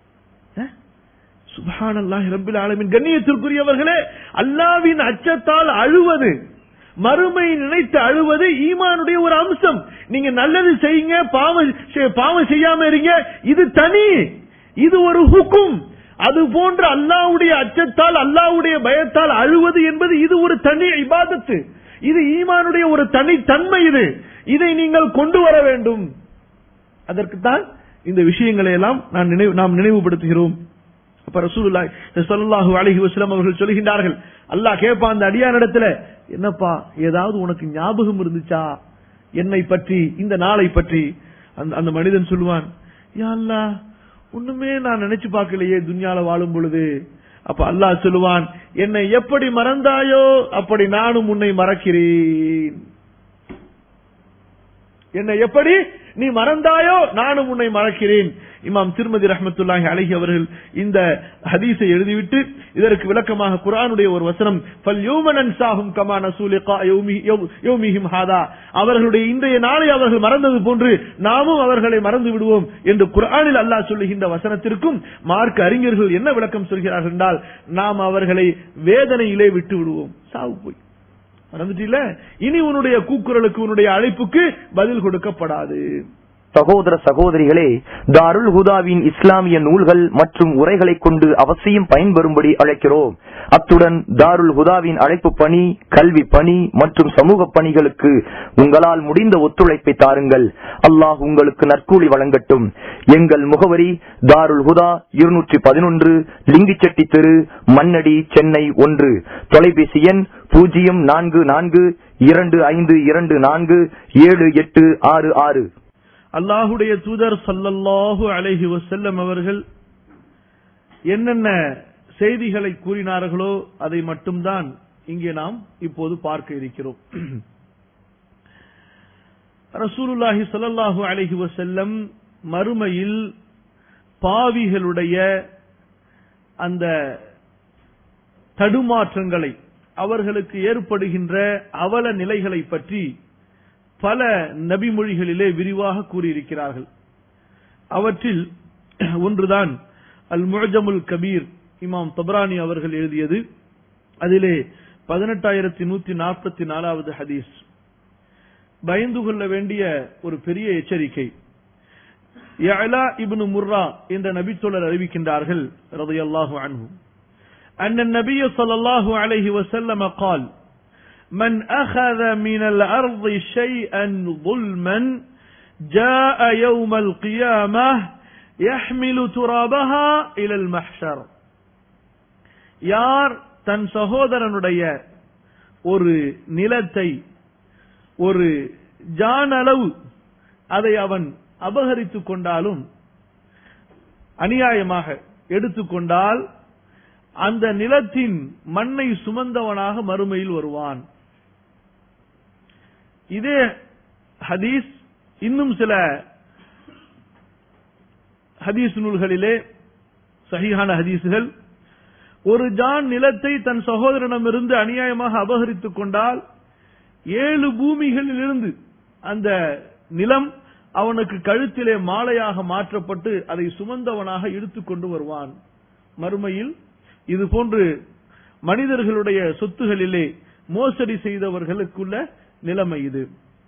சுபஹானல்லாஹி ரப்பில் ஆலமீன் கண்ணியத்திற்குரியவர்களே அல்லாவின் அச்சத்தால் அழுவது மறுமை நினைத்து அழுவது ஈமானுடைய ஒரு அம்சம் நீங்க நல்லது செய்யுங்க பாவம் பாவம் செய்யாம இருங்க இது தனி இது ஒரு ஹுக்கும் அது போன்ற அல்லாவுடைய அச்சத்தால் அல்லாவுடைய பயத்தால் அழுவது என்பது இது ஒரு தனி இபாதத்து இது ஈமானுடைய ஒரு தனி தன்மை இது இதை நீங்கள் கொண்டு வர வேண்டும் அதற்குத்தான் இந்த விஷயங்களை எல்லாம் நான் நினைவு நாம் நினைவுபடுத்துகிறோம் அப்ப ரசூலுல்லாஹி ஸல்லல்லாஹு அலைஹி வஸல்லம் அவர்கள் சொல்கின்றார்கள் அல்லாஹ் கேட்பான் அந்த அடியானிடத்துல என்னப்பா ஏதாவது உனக்கு ஞாபகம் இருந்துச்சா என்னை பற்றி இந்த நாளை பற்றி அந்த அந்த மனிதன் சொல்லுவான் யா அல்லாஹ் ஒண்ணுமே நான் நினைச்சு பார்க்கலையே துன்யால வாழும் பொழுது அப்ப அல்லாஹ் சொல்லுவான் என்னை எப்படி மறந்தாயோ அப்படி நானும் உன்னை மறக்கிறேன் என்னை எப்படி நீ மறந்தாயோ நானும் உன்னை மறக்கிறேன் இமாம் திருமதி ரஹமத்துல்லாஹி அலைஹி அவர்கள் இந்த ஹதீஸை எழுதிவிட்டு இதற்கு விளக்கமாக குர்ஆனுடைய ஒரு வசனம் ஃபல் யௌமனன் சாஹும் கமா நசூலிகா யௌமிஹிம் ஹாதா அவர்களுடைய இன்றைய நாளை அவர்கள் மறந்தது போன்று நாமும் அவர்களை மறந்து விடுவோம் என்று குர்ஆனில் அல்லாஹ் சொல்லுகின்ற வசனத்திற்கும் மார்க்க அறிஞர்கள் என்ன விளக்கம் சொல்கிறார்கள் என்றால் நாம் அவர்களை வேதனையிலே விட்டு விடுவோம் சாவு போய் மறந்துட்டீல இனி உன்னுடைய கூக்குரலுக்கு உன்னுடைய அழைப்புக்கு பதில் கொடுக்கப்படாது சகோதர சகோதரிகளே தாருல் ஹுதாவின் இஸ்லாமிய நூல்கள் மற்றும் உரைகளை கொண்டு அவசியம் பயன்பெறும்படி அழைக்கிறோம் அத்துடன் தாருல் ஹுதாவின் அழைப்பு பணி கல்வி பணி மற்றும் சமூக பணிகளுக்கு உங்களால் முடிந்த ஒத்துழைப்பை தாருங்கள் அல்லாஹ் உங்களுக்கு நற்கூலி வழங்கட்டும் எங்கள் முகவரி தாருல் ஹுதா இருநூற்றி பதினொன்று லிங்கிச்செட்டி தெரு மண்ணடி சென்னை ஒன்று தொலைபேசி எண் பூஜ்ஜியம் நான்கு நான்கு இரண்டு ஐந்து இரண்டு நான்கு ஏழு எட்டு ஆறு ஆறு அல்லாஹுடைய தூதர் சல்லல்லாஹு அலைஹி வஸல்லம் அவர்கள் என்னென்ன செய்திகளை கூறினார்களோ அதை மட்டும்தான் இங்கே நாம் இப்போது பார்க்க இருக்கிறோம் ரசூலுல்லாஹி ஸல்லல்லாஹு அலைஹி வஸல்லம் மறுமையில் பாவிகளுடைய அந்த தடுமாற்றங்களை அவர்களுக்கு ஏற்படுகின்ற அவல நிலைகளை பற்றி பல நபிமொழிகளிலே விரிவாக கூறியிருக்கிறார்கள் அவற்றில் ஒன்றுதான் அல் முஜமுல் கபீர் இமாம் தபரானி அவர்கள் எழுதியது அதிலே பதினெட்டாயிரத்தி நூத்தி நாற்பத்தி நாலாவது ஹதீஸ் பயந்து கொள்ள வேண்டிய ஒரு பெரிய எச்சரிக்கை யஅலா இப்னு முர்ரா என்ற நபித்தோழர் அறிவிக்கின்றார்கள் ரலியல்லாஹு அன்ஹு أن النبي صلى الله عليه وسلم قال من أخذ من الأرض شيئا ظلما جاء يوم القيامة يحمل ترابها إلى المحشر யார் தன் சகோதரனுடைய ஒரு நிலத்தை ஒரு ஜானளவு அதை அவன் அபகரித்துக் கொண்டாலும் அநியாயமாக எடுத்துக்கொண்டால் அந்த நிலத்தின் மண்ணை சுமந்தவனாக மறுமையில் வருவான் இதே ஹதீஸ் இன்னும் சில ஹதீஸ் நூல்களிலே சஹீஹான ஹதீசுகள் ஒரு ஜான் நிலத்தை தன் சகோதரனிடமிருந்து அநியாயமாக அபகரித்துக் கொண்டால் ஏழு பூமிகளிலிருந்து அந்த நிலம் அவனுக்கு கழுத்திலே மாலையாக மாற்றப்பட்டு அதை சுமந்தவனாக இழுத்துக் கொண்டு வருவான் மறுமையில் இது போன்று மனிதர்களுடைய சொத்துகளிலே மோசடி செய்தவர்களுக்குள்ள நிலைமை இது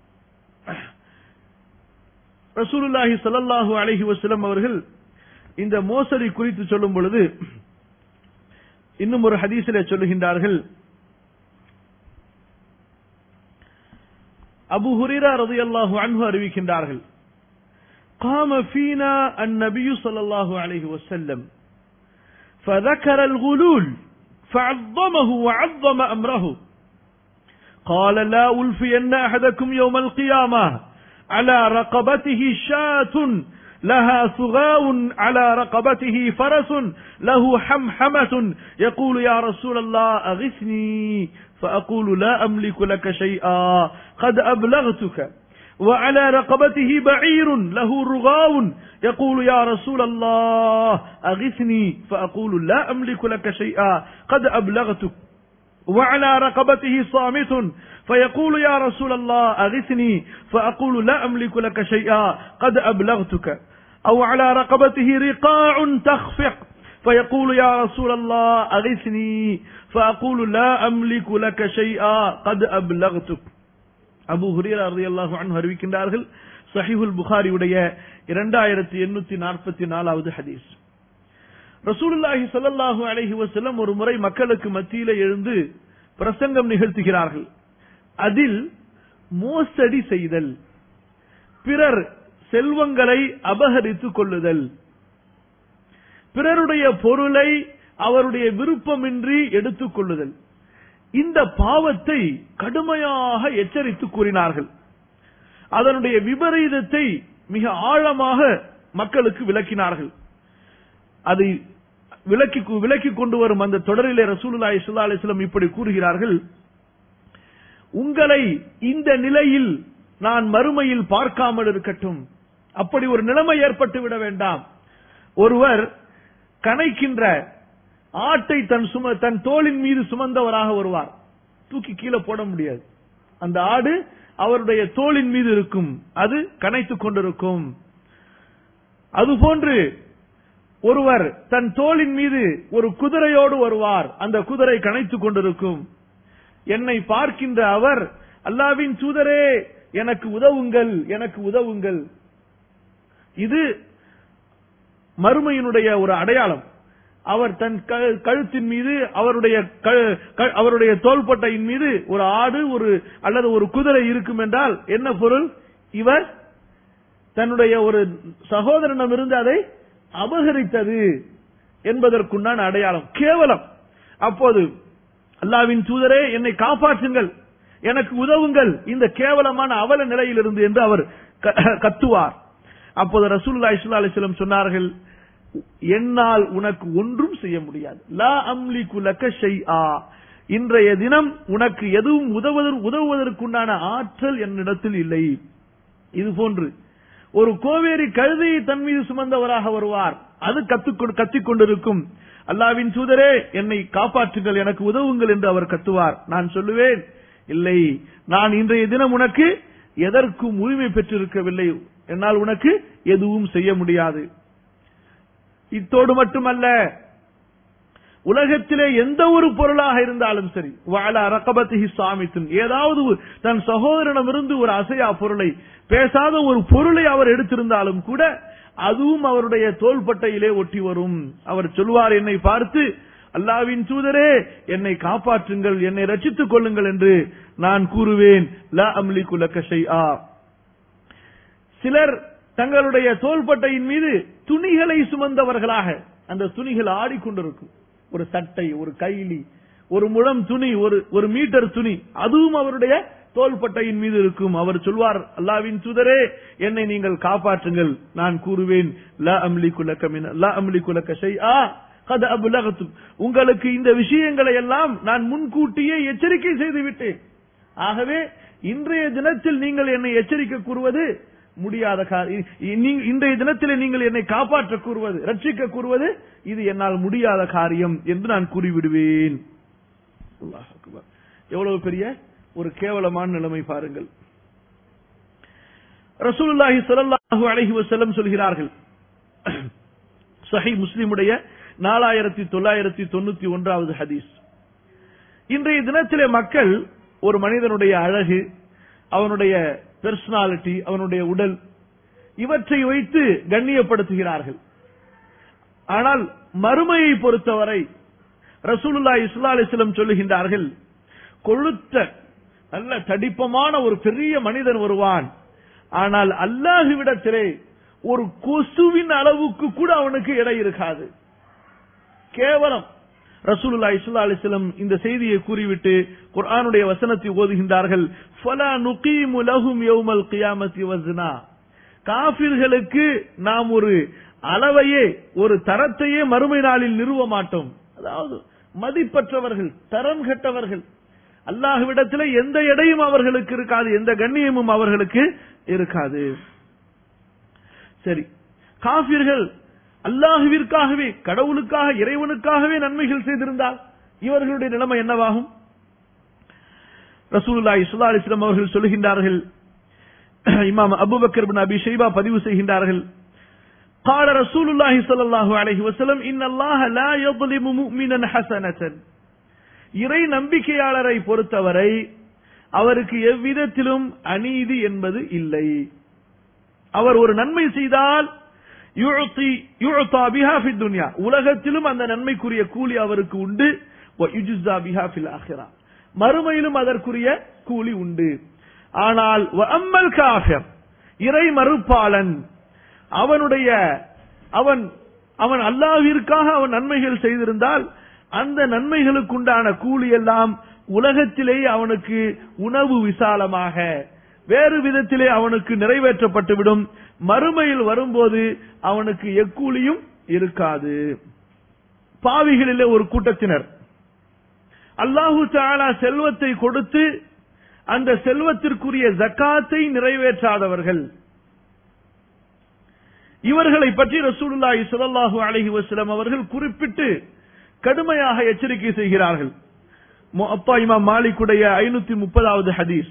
ரசூலுல்லாஹி ஸல்லல்லாஹு அலைஹி வஸல்லம் அவர்கள் இந்த மோசடி குறித்து சொல்லும் பொழுது இன்னும் ஒரு ஹதீஸிலே சொல்லுகின்றார்கள் அபு ஹுரேரா ரலியல்லாஹு அன்ஹு அறிவிக்கின்றார்கள் قام فينا النبي صلى الله عليه وسلم فذكر الغلول فعظمه وعظم امره قال لا ألفين أحدكم يوم القيامة على رقبته شاة لها ثغاء على رقبته فرس له حمحمة يقول يا رسول الله أغثني فأقول لا أملك لك شيئا قد أبلغتك وعلى رقبته بعير له رغاو يقول يا رسول الله أغثني فأقول لا أملك لك شيئا قد أبلغتك وعلى رقبته صامت فيقول يا رسول الله أغثني فأقول لا أملك لك شيئا قد أبلغتك أو على رقبته رقاع تخفق فيقول يا رسول الله أغثني فأقول لا أملك لك شيئا قد أبلغتك அபு ஹுரேரா ரலியல்லாஹு அன்ஹு அறிவிக்கின்றார்கள் சஹீஹுல் புகாரியுடைய இரண்டாயிரத்தி எண்ணூத்தி நாற்பத்தி நாலாவது ஹதீஸ் ரசூலுல்லாஹி ஸல்லல்லாஹு அலைஹி வஸல்லம் ஒரு முறை மக்களுக்கு மத்தியிலே எழுந்து பிரசங்கம் நிகழ்த்துகிறார்கள் அதில் மோசடி செய்தல் பிறர் செல்வங்களை அபகரித்துக் கொள்ளுதல் பிறருடைய பொருளை அவருடைய விருப்பமின்றி எடுத்துக் கொள்ளுதல் இந்த பாவத்தை கடுமையாக எச்சரித்து கூறினார்கள் அதனுடைய விபரீதத்தை மிக ஆழமாக மக்களுக்கு விளக்கினார்கள் அதை விளக்கி விலக்கி கொண்டு வரும் அந்த தொடரிலே ரசூலுல்லாஹி ஸல்லல்லாஹு அலைஹி வஸல்லம் இப்படி கூறுகிறார்கள் உங்களை இந்த நிலையில் நான் மறுமையில் பார்க்காமல் இருக்கட்டும் அப்படி ஒரு நிலைமை ஏற்பட்டு விட வேண்டாம் ஒருவர் கணைக்கின்ற ஆட்டை தன் சும தன் தோளின் மீது சுமந்தவராக வருவார் தூக்கி கீழே போட முடியாது அந்த ஆடு அவருடைய தோளின் மீது இருக்கும் அது கனைத்துக் கொண்டிருக்கும் அதுபோன்று ஒருவர் தன் தோளின் மீது ஒரு குதிரையோடு வருவார் அந்த குதிரை கனைத்துக் கொண்டிருக்கும் என்னை பார்க்கின்ற அவர் அல்லாவின் தூதரே எனக்கு உதவுங்கள் எனக்கு உதவுங்கள் இது மறுமையினுடைய ஒரு அடையாளம் அவர் தன் க- கழுத்தின் மீது அவருடைய க- க- அவருடைய தோள்பட்டையின் மீது ஒரு ஆடு ஒரு அல்லது ஒரு குதிரை இருக்கும் என்றால் என்ன பொருள் இவர் தன்னுடைய ஒரு சகோதரனிடமிருந்து அதை அபகரித்தது என்பதற்குண்டான அடையாளம் கேவலம் அப்போது அல்லாவின் தூதரே என்னை காப்பாற்றுங்கள் எனக்கு உதவுங்கள் இந்த கேவலமான அவல நிலையிலிருந்து என்று அவர் க- கத்துவார் அப்போது ரசூலுல்லாஹி ஸல்லல்லாஹு அலைஹி வஸல்லம் சொன்னார்கள் என்னால் உனக்கு ஒன்றும் செய்ய முடியாது லா அம்லிகு லக ஷைஆ இன்றைய தினம் உனக்கு எதுவும் உதவுவதற்கு உதவுவதற்குண்டான ஆற்றல் என்னிடத்தில் இல்லை இது போன்று ஒரு கோவேரி கழுதையை தன் மீது சுமந்தவராக வருவார் அது கத்துக்கொண்டு கத்திக் கொண்டிருக்கும் அல்லாவின் தூதரே என்னை காப்பாற்றுங்கள் எனக்கு உதவுங்கள் என்று அவர் கத்துவார் நான் சொல்லுவேன் இல்லை நான் இன்றைய தினம் உனக்கு எதற்கும் உரிமை பெற்றிருக்கவில்லை என்னால் உனக்கு எதுவும் செய்ய முடியாது இத்தோடு மட்டுமல்ல உலகத்திலே எந்த ஒரு பொருளாக இருந்தாலும் சரி வாழ ரகபத்திஹி சாமித்தின் ஏதாவது ஒரு- தன் சகோதரனிடமிருந்து ஒரு அசையா பொருளை பேசாத ஒரு பொருளை அவர் எடுத்திருந்தாலும் கூட அதுவும் அவருடைய தோள்பட்டையிலே ஒட்டி வரும் அவர் சொல்வார் என்னை பார்த்து அல்லாவின் தூதரே என்னை காப்பாற்றுங்கள் என்னை ரட்சித்துக் கொள்ளுங்கள் என்று நான் கூறுவேன் லா அம்லிகு லக்க ஷைஆ சிலர் தங்களுடைய தோள்பட்டையின் மீது துணிகளை சுமந்தவர்களாக அந்த துணிகள் ஆடிக்கொண்டிருக்கும் ஒரு சட்டை ஒரு கைலி ஒரு முழம் துணி ஒரு ஒரு மீட்டர் துணி அதுவும் அவருடைய தோள்பட்டையின் மீது இருக்கும் அவர் சொல்வார் அல்லாவின் தூதரே என்னை நீங்கள் காப்பாற்றுங்கள் நான் கூறுவேன் லா அம்லி குலக்க மின லா அம்லி குலக்க ஷைஆ கத அபுலகத்தும் உங்களுக்கு இந்த விஷயங்களை எல்லாம் நான் முன்கூட்டியே எச்சரிக்கை செய்து விட்டேன் ஆகவே இன்றைய தினத்தில் நீங்கள் என்னை எச்சரிக்கை கூறுவது முடியாத காரியம் இன்றைய தினத்திலே நீங்கள் என்னை காப்பாற்ற கூறுவது ரட்சிக்க கூறுவது இது என்னால் முடியாத காரியம் என்று நான் கூறிவிடுவேன் அல்லாஹ் அக்பர். எவ்வளவு பெரிய ஒரு கேவலமான நிலைமை பாருங்கள் ரசூலுல்லாஹி ஸல்லல்லாஹு அலைஹி வஸல்லம் சொல்கிறார்கள் சஹீஹ் முஸ்லிமுடைய நாலாயிரத்தி தொள்ளாயிரத்தி தொண்ணூத்தி ஒன்றாவது ஹதீஸ் இன்றைய தினத்திலே மக்கள் ஒரு மனிதனுடைய அழகு அவனுடைய பெர்சனாலிட்டி அவனுடைய உடல் இவற்றை வைத்து கண்ணியப்படுத்துகிறார்கள் ஆனால் மறுமையை பொறுத்தவரை ரசூலுல்லாஹி ஸல்லல்லாஹு அலைஹி வஸல்லம் சொல்லுகின்றார்கள் கொழுத்த நல்ல தடிப்பமான ஒரு பெரிய மனிதன் வருவான் ஆனால் அல்லாஹுவிடத்திலே ஒரு கொசுவின் அளவுக்கு கூட அவனுக்கு எடை இருக்காது கேவலம் ரசூலுல்லாஹி ஸல்லல்லாஹு அலைஹி வஸல்லம் இந்த செய்தியை கூறிவிட்டு குர்ஆனுடைய வசனத்தை ஓதுகின்றார்கள் ஃபலா நுகீமு லஹும் யௌமல் கியாமத்தி வஸ்னா காபிர்களுக்கு நாம் ஒரு அளவையே ஒரு தரத்தையே மறுமை நாளில் நிறுவ மாட்டோம் அதாவது மதிப்பற்றவர்கள் தரம் கெட்டவர்கள் அல்லாஹ்விடத்திலே எந்த எடையும் அவர்களுக்கு இருக்காது எந்த கண்ணியமும் அவர்களுக்கு இருக்காது சரி காபிர்கள் அல்லாஹுவிற்காகவே கடவுளுக்காக இறைவனுக்காகவே நன்மைகள் செய்திருந்தால் இவர்களுடைய நிலைமை என்னவாகும் ரசூலுல்லாஹி ஸல்லல்லாஹு அலைஹி வஸல்லம் அவர்கள் சொல்லுகின்றார்கள் இமாம் அபூபக்கர் பின் அபி ஷைபா பதிவு செய்கின்றார்கள் قال رسول الله صلى الله عليه وسلم ان الله لا يظلم مؤمنا حسنه இறை நம்பிக்கையாளரை பொறுத்தவரை அவருக்கு எவ்விதத்திலும் அநீதி என்பது இல்லை அவர் ஒரு நன்மை செய்தால் யுஅத்தி யுஅத்தா பிஹா ஃபித் துன்யா உலகத்திலும் அந்த நன்மைக்குரிய கூலி அவருக்கு உண்டு வ யுஜ்ஸா பிஹா ஃபில் ஆখিরা மறுமையிலும் அதற்குரிய கூலி உண்டு ஆனால் வ அம்மல் காஃபிர் இறை மறுப்பாளன் அவனுடைய அவன் அவன் அல்லாஹ்விற்காக அவன் நன்மைகள் செய்திருந்தால் அந்த நன்மைகளுக்குண்டான கூலி எல்லாம் உலகத்திலேயே அவனுக்கு உணவு விசாலமாக வேறு விதத்திலே அவனுக்கு நிறைவேற்றப்பட்டுவிடும் மறுமையில் வரும்போது அவனுக்கு எக்கூலியும் இருக்காது பாவிகளிலே ஒரு கூட்டத்தினர் அல்லாஹு தாலா செல்வத்தை கொடுத்து அந்த செல்வத்திற்குரிய ஜக்காத்தை நிறைவேற்றாதவர்கள் இவர்களை பற்றி ரசூலுல்லாஹி ஸல்லல்லாஹு அலைஹி வஸல்லம் அவர்கள் குறிப்பிட்டு கடுமையாக எச்சரிக்கை செய்கிறார்கள் அப்பா இமாம் மாலிக்குடைய ஐநூத்தி முப்பதாவது ஹதீஸ்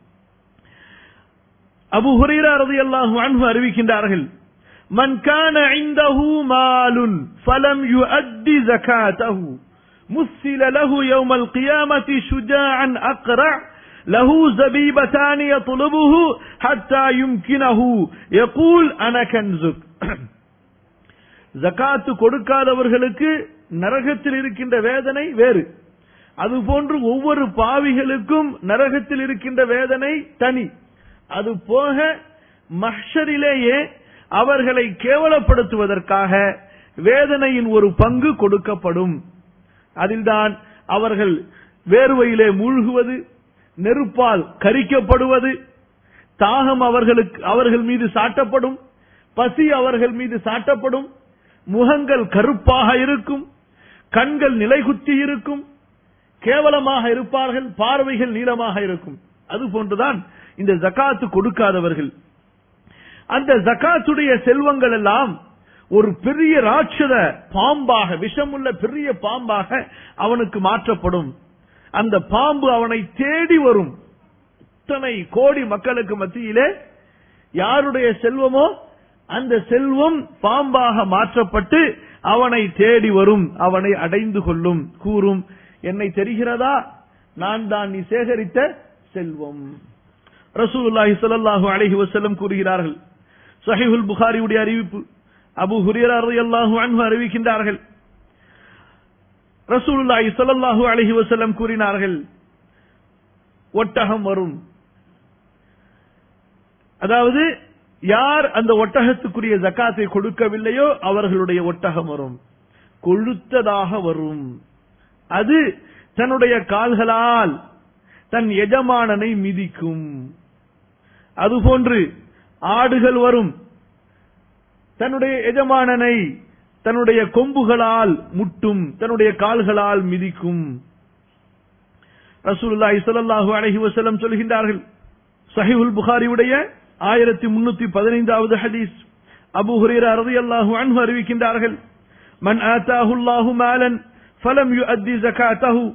அபு ஹுரைரா ரலியல்லாஹு அன்ஹு அறிவிக்கின்றார்கள் من كان عنده مال فلم يؤدي زكاته مثل له يوم القيامة شجاعا أقرع له زبيبتان يطلبه حتى يمكنه يقول أنا كنزك ஜகாத்து கொடுக்காதவர்களுக்கு நரகத்தில் இருக்கின்ற வேதனை வேறு அதுபோன்று ஒவ்வொரு பாவிகளுக்கும் நரகத்தில் இருக்கின்ற வேதனை தனி அது போக மஹ்ஷரிலேயே அவர்களை கேவலப்படுத்துவதற்காக வேதனையின் ஒரு பங்கு கொடுக்கப்படும் அதில்தான் அவர்கள் வேர்வையிலே மூழ்குவது நெருப்பால் கரிக்கப்படுவது தாகம் அவர்களுக்கு அவர்கள் மீது சாட்டப்படும் பசி அவர்கள் மீது சாட்டப்படும் முகங்கள் கருப்பாக இருக்கும் கண்கள் நிலைகுத்தி இருக்கும் கேவலமாக இருப்பார்கள் பார்வைகள் நீளமாக இருக்கும் அது போன்றுதான் இந்த ஜக்காத்து கொடுக்காதவர்கள் அந்த ஜக்காத்துடைய செல்வங்கள் எல்லாம் ஒரு பெரிய ராட்சத பாம்பாக விஷமுள்ள பெரிய பாம்பாக அவனுக்கு மாற்றப்படும் அந்த பாம்பு அவனை தேடி வரும் இத்தனை கோடி மக்களுக்கு மத்தியிலே யாருடைய செல்வமோ அந்த செல்வம் பாம்பாக மாற்றப்பட்டு அவனை தேடி வரும் அவனை அடைந்து கொள்ளும் கூறும் என்னை தெரிகிறதா நான் தான் நீ சேகரித்த செல்வம் ரசூலுல்லாஹி ஸல்லல்லாஹு அலைஹி வஸல்லம் கூறுகிறார்கள் சஹீஹுல் புகாரியுடைய அறிவிப்பு அபு ஹுரேரா ரலியல்லாஹு அன்ஹு அறிவிக்கின்றார்கள் ரசூலுல்லாஹி ஸல்லல்லாஹு அலைஹி வஸல்லம் கூறினார்கள் ஒட்டகம் வரும் அதாவது யார் அந்த ஒட்டகத்துக்குரிய ஜக்காத்தை கொடுக்கவில்லையோ அவர்களுடைய ஒட்டகம் வரும் கொழுத்ததாக வரும் அது தன்னுடைய கால்களால் தன் எஜமானனை மிதிக்கும் அதுபோன்று ஆடுகள் வரும் தன்னுடைய எஜமானனை தன்னுடைய கொம்புகளால் முட்டும் தன்னுடைய கால்களால் மிதிக்கும் ரசூலுல்லாஹி ஸல்லல்லாஹு அலைஹி வஸல்லம் சொல்கின்றார்கள் சஹீஹுல் புகாரியுடைய ஆயிரத்தி முன்னூத்தி பதினைந்தாவது ஹதீஸ் அபு ஹுரேரா ரலியல்லாஹு அன்ஹு அறிவிக்கின்றார்கள் மன் ஆத்தாஹு அல்லாஹு மாலன் ஃபலம் யுஅத்தி ஜகாத்தஹு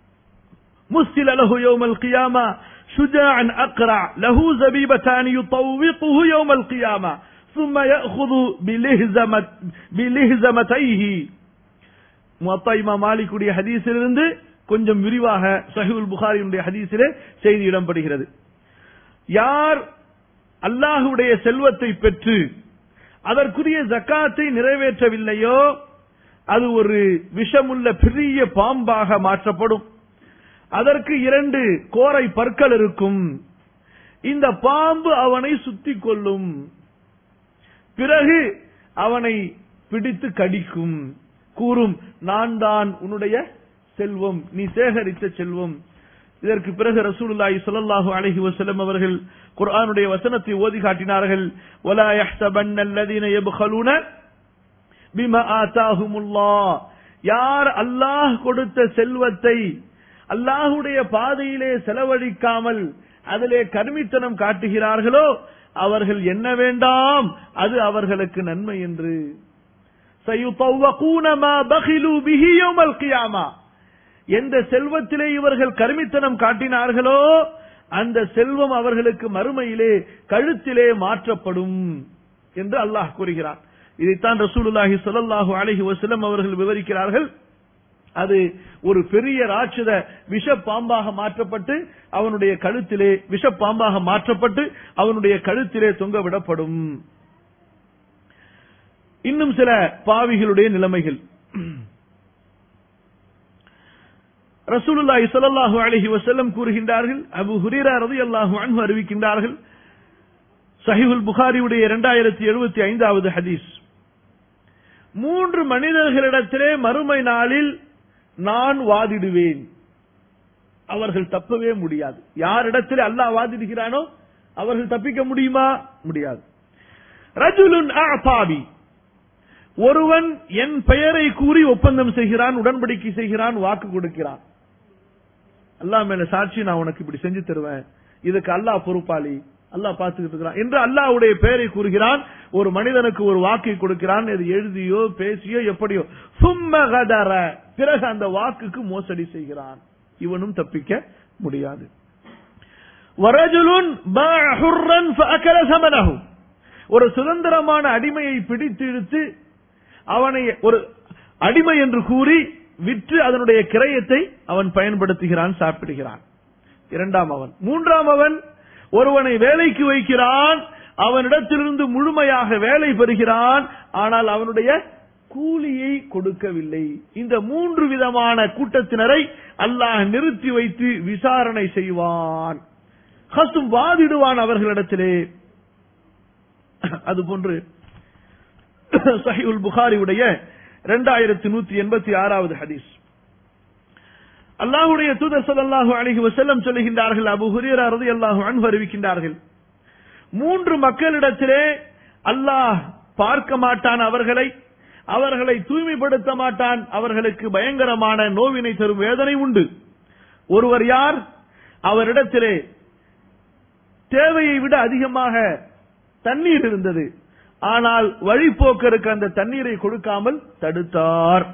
مثل له يوم القيامة شجاعا أقرع له زبيبتان يطوقه يوم القيامة ثم يأخذ بلهزمت بلهزمتيه முவத்தா இமாம் மாலிக்குடைய ஹதீஸிலிருந்து கொஞ்சம் விரிவாக சஹிவுல் புகாரியுடைய ஹதீஸிலே செய்தி இடம்பெறுகிறது யார் அல்லாஹுடைய செல்வத்தை பெற்று அதற்குரிய ஜக்காத்தை நிறைவேற்றவில்லையோ அது ஒரு விஷமுள்ள பெரிய பாம்பாக மாற்றப்படும் அதற்கு இரண்டு கோரை பற்கள் இருக்கும் இந்த பாம்பு அவனை சுத்தி கொள்ளும் பிறகு அவனை பிடித்து கடிக்கும் கூறும் நான் தான் உன்னுடைய செல்வம் நீ சேகரித்த செல்வம் இதற்கு பிறகு ரசூலுல்லாஹி ஸல்லல்லாஹு அலைஹி வஸல்லம் அவர்கள் குர்ஆனுடைய வசனத்தை ஓதி காட்டினார்கள் வலா யஹ்சபன்ன அல்லதீன யப்கலூன பிமா ஆதாஹுமுல்லாஹ் யார் அல்லாஹ் கொடுத்த செல்வத்தை அல்லாஹுடைய பாதையிலே செலவழிக்காமல் அதிலே கருமித்தனம் காட்டுகிறார்களோ அவர்கள் என்ன வேண்டாம் அது அவர்களுக்கு நன்மை என்று சயுத்தவ்வகூன மா பகிலு பிஹி யௌமல் கியாமா எந்த செல்வத்திலே இவர்கள் கருமித்தனம் காட்டினார்களோ அந்த செல்வம் அவர்களுக்கு மறுமையிலே கழுத்திலே மாற்றப்படும் என்று அல்லாஹ் கூறுகிறார் இதைத்தான் ரசூலுல்லாஹி ஸல்லல்லாஹு அலைஹி வஸல்லம் அவர்கள் விவரிக்கிறார்கள் அது ஒரு பெரிய ராட்சத விஷ பாம்பாக மாற்றப்பட்டு அவனுடைய கழுத்திலே விஷ பாம்பாக மாற்றப்பட்டு அவனுடைய கழுத்திலே தொங்க விடப்படும் இன்னும் சில பாவிகளுடைய நிலைமைகள் ரசூலுல்லாஹி ஸல்லல்லாஹு அலைஹி வஸல்லம் கூறுகின்றார்கள் அபு ஹுரேரா ரலியல்லாஹு அன்ஹு அறிவிக்கின்றார்கள் சஹீஹுல் புகாரியுடைய 2075வது ஹதீஸ் மூன்று மனிதர்களிடத்திலே மறுமை நாளில் நான் வாதிடுவேன் அவர்கள் தப்பவே முடியாது யாரிடத்தில் அல்லாஹ் வாதிடுகிறானோ அவர்கள் தப்பிக்க முடியுமா முடியாது ரஜுலுன் அஅதாபி ஒருவன் என் பெயரை கூறி ஒப்பந்தம் செய்கிறான் உடன்படிக்கை செய்கிறான் வாக்கு கொடுக்கிறான் அல்லாஹ் மேல சாட்சி நான் உனக்கு இப்படி செஞ்சு தருவேன் இதுக்கு அல்லாஹ் பொறுப்பாளி அல்லாஹ் பார்த்துக்கிட்டு இருக்கிறான் என்று அல்லாஹ்வுடைய பெயரை கூறுகிறான் ஒரு மனிதனுக்கு ஒரு வாக்கை கொடுக்கிறான் இது எழுதியோ பேசியோ எப்படியோ சும்ம கதர பிறகு அந்த வாக்குக்கு மோசடி செய்கிறான் இவனும் தப்பிக்க முடியாது வரஜுலுன் பாஅ ஹுர்ரன் ஃபஅகல ஸமனஹு ஒரு சுதந்திரமான அடிமையை பிடித்து இழுத்து அவனை ஒரு அடிமை என்று கூறி விற்று அதனுடைய கிரயத்தை அவன் பயன்படுத்துகிறான் சாப்பிடுகிறான் இரண்டாம் அவன் மூன்றாம் அவன் ஒருவனை வேலைக்கு வைக்கிறான் அவனிடத்திலிருந்து முழுமையாக வேலை பெறுகிறான் ஆனால் அவனுடைய கூலியை கொடுக்கவில்லை இந்த மூன்று விதமான கூட்டத்தினரை அல்லாஹ் நிறுத்தி வைத்து விசாரணை செய்வான் ஹசும் வாதிடுவான் அவர்களிடத்திலே அதுபோன்று சஹிவுல் புகாரியுடைய இரண்டாயிரத்தி நூத்தி எண்பத்தி ஆறாவது ஹதீஸ் அல்லாஹுடைய தூதர் ஸல்லல்லாஹு அலைஹி வஸல்லம் சொல்லுகின்றார்கள் அபூ ஹுரைரா ரலியல்லாஹு அன்ஹு அறிவிக்கின்றார்கள் மூன்று மக்களிடத்திலே அல்லாஹ் பார்க்க மாட்டான் அவர்களை அவர்களை தூய்மைப்படுத்த மாட்டான் அவர்களுக்கு பயங்கரமான நோவினை தரும் வேதனை உண்டு ஒருவர் யார் அவரிடத்திலே தேவையை விட அதிகமாக தண்ணீர் இருந்தது ஆனால் வழிபோக்கருக்கு அந்த தண்ணீரை கொடுக்காமல் தடுத்தார்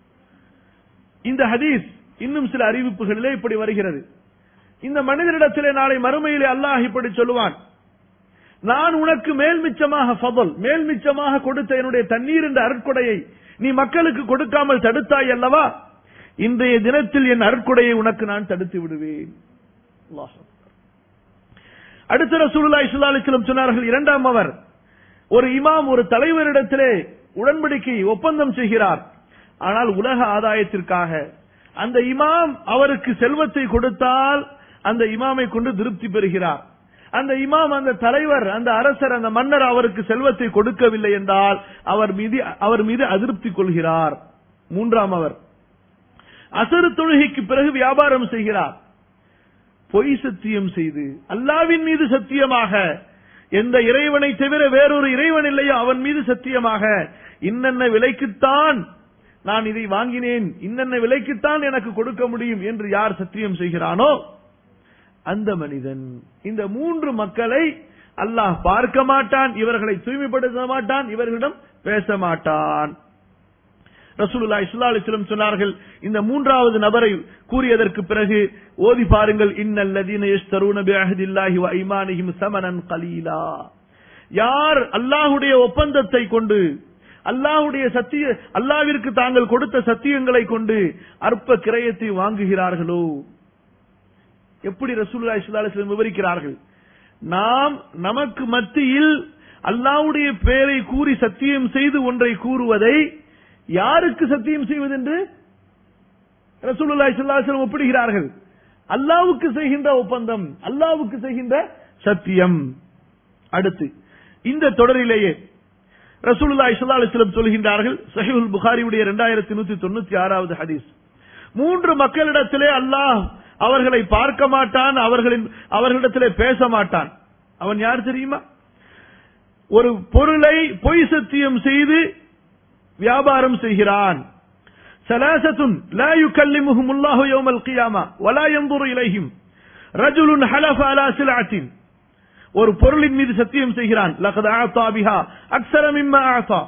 இந்த ஹதீஸ் இன்னும் சில அறிவிப்புகளிலே இப்படி வருகிறது இந்த மனிதனிடத்திலே நாளை மறுமையிலே அல்லாஹ் இப்படி சொல்லுவான் நான் உனக்கு மேல் மிச்சமாக ஃபதல் மேல் மிச்சமாக கொடுத்த என்னுடைய தண்ணீர் என்ற அருட்கொடையை நீ மக்களுக்கு கொடுக்காமல் தடுத்தாய் அல்லவா இன்றைய தினத்தில் என் அருட்கொடையை உனக்கு நான் தடுத்து விடுவேன் அல்லாஹ் அக்பர். அடுத்த ரசூலுல்லாஹி ஸல்லல்லாஹு அலைஹி வஸல்லம் சொன்னார்கள் இரண்டாம் அவர் ஒரு இமாம் ஒரு தலைவரிடத்திலே உடன்படிக்கை ஒப்பந்தம் செய்கிறார் ஆனால் உலக ஆதாயத்திற்காக அந்த இமாம் அவருக்கு செல்வத்தை கொடுத்தால் அந்த இமாமை கொண்டு திருப்தி பெறுகிறார் அந்த இமாம் அந்த தலைவர் அந்த அரசர் அந்த மன்னர் அவருக்கு செல்வத்தை கொடுக்கவில்லை என்றால் அவர் மீது அவர் மீது அதிருப்தி கொள்கிறார் மூன்றாம் அவர் அசரு தொழுகைக்கு பிறகு வியாபாரம் செய்கிறார் பொய் சத்தியம் செய்து அல்லாவின் மீது சத்தியமாக எந்த இறைவனை தவிர வேறொரு இறைவன் இல்லையோ அவன் மீது சத்தியமாக இன்னென்ன விலைக்குத்தான் நான் இதை வாங்கினேன் இன்னென்ன விலைக்குத்தான் எனக்கு கொடுக்க முடியும் என்று யார் சத்தியம் செய்கிறானோ அந்த மனிதன் இந்த மூன்று மக்களை அல்லாஹ் பார்க்க மாட்டான் இவர்களை தூய்மைப்படுத்த மாட்டான் இவர்களிடம் பேச மாட்டான் ரசூலுல்லாஹி ஸல்லல்லாஹு அலைஹி வஸல்லம் சொன்னார்கள் இந்த மூன்றாவது நபரை கூறியதற்கு பிறகு ஓதி பாருங்கள் இன்னல்லதீன யஷ்தரூன பிஅஹ்தில்லாஹி வ ஐமானிஹிம் ஸமனன் கலீலா யார் அல்லாஹ்வுடைய ஒப்பந்தத்தை கொண்டு அல்லாஹ்வுடைய சத்திய அல்லாஹ்விற்கு தாங்கள் கொடுத்த சத்தியங்களை கொண்டு அற்ப கிரயத்தை வாங்குகிறார்களோ எப்படி ரசூலுல்லாஹி ஸல்லல்லாஹு அலைஹி வஸல்லம் விவரிக்கிறார்கள் நாம் நமக்கு மத்தியில் அல்லாஹ்வுடைய பெயரை கூறி சத்தியம் செய்து ஒன்றை கூறுவதை யாருக்கு சத்தியம் செய்வது என்று ரசூலுல்லாஹி ஸல்லல்லாஹு அலைஹி வஸல்லம் ஒப்பிடுகிறார்கள் அல்லாஹ்வுக்கு செய்கின்ற ஒப்பந்தம் அல்லாஹ்வுக்கு செய்கின்ற சத்தியம் அடுத்து இந்த தொடரிலேயே ரசூலுல்லாஹி ஸல்லல்லாஹு அலைஹி வஸல்லம் சொல்கின்றார்கள் சஹீஹுல் புகாரியுடைய 2196வது ஹதீஸ் மூன்று மக்களிடத்திலே அல்லாஹ் அவர்களை பார்க்க மாட்டான் அவர்களின் அவர்களிடத்திலே பேச மாட்டான் அவன் யார் தெரியுமா ஒரு பொருளை பொய் சத்தியம் செய்து வியாபாரம் செய்கிறான் ثلاثة لا يكلمهم الله يوم القيامة ولا ينظر إليهم رجل حلف على سلعة ஒரு பொருளின் மீது சத்தியம் செய்கிறான் لقد أعطى بها أكثر مما أعطى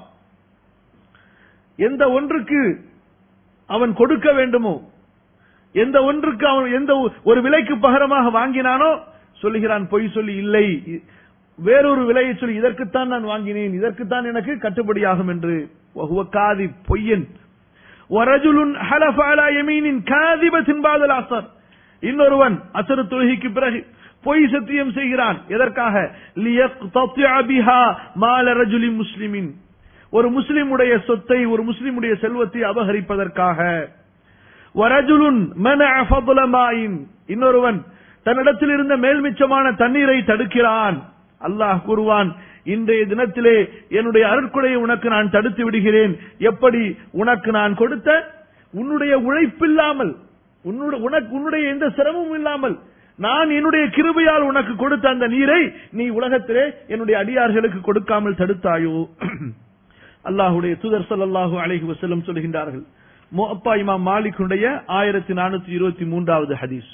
எந்த ஒன்றுக்கு அவன் கொடுக்க வேண்டுமோ எந்த ஒன்றுக்கு அவன் எந்த ஒரு விலைக்கு பகரமாக வாங்கினானோ சொல்லுகிறான் பொய் சொல்லி இல்லை வேறொரு விலையை சொல்லி இதற்குத்தான் நான் வாங்கினேன் இதற்குத்தான் எனக்கு கட்டுப்படியாகும் என்று وهو كاذب பொய்யன் ورجل حلف على يمين كاذبة بعد العصر இன்னொருவன் அசரு தொழுகைக்கு பிறகு பொய் சத்தியம் செய்கிறான் எதற்காக ليقتطع بها مال رجل مسلم ஒரு முஸ்லிமுடைய சொத்தை ஒரு முஸ்லிமுடைய செல்வத்தை அபகரிப்பதற்காக வரஜுலுன் மன ஃபضலமாயின் இன்னொருவன் தன்னிடத்தில் இருந்த மேல்மிச்சமான தண்ணீரை தடுக்கிறான் அல்லாஹ் கூறுவான் இன்றைய தினத்திலே என்னுடைய அருட்கொடையை உனக்கு நான் தடுத்து விடுகிறேன் எப்படி உனக்கு நான் கொடுத்த உன்னுடைய உழைப்பில்லாமல் உன்னுடைய உனக்கு உன்னுடைய எந்த சிரமமும் இல்லாமல் நான் என்னுடைய கிருபையால் உனக்கு கொடுத்த அந்த நீரை நீ உலகத்திலே என்னுடைய அடியார்களுக்கு கொடுக்காமல் தடுத்தாயோ அல்லாஹுடைய தூதர் ஸல்லல்லாஹு அலைஹி வஸல்லம் சொல்கின்றார்கள் முஅப்பா இமாம் மாலிக்குடைய ஆயிரத்தி நானூத்தி இருபத்தி மூன்றாவது ஹதீஸ்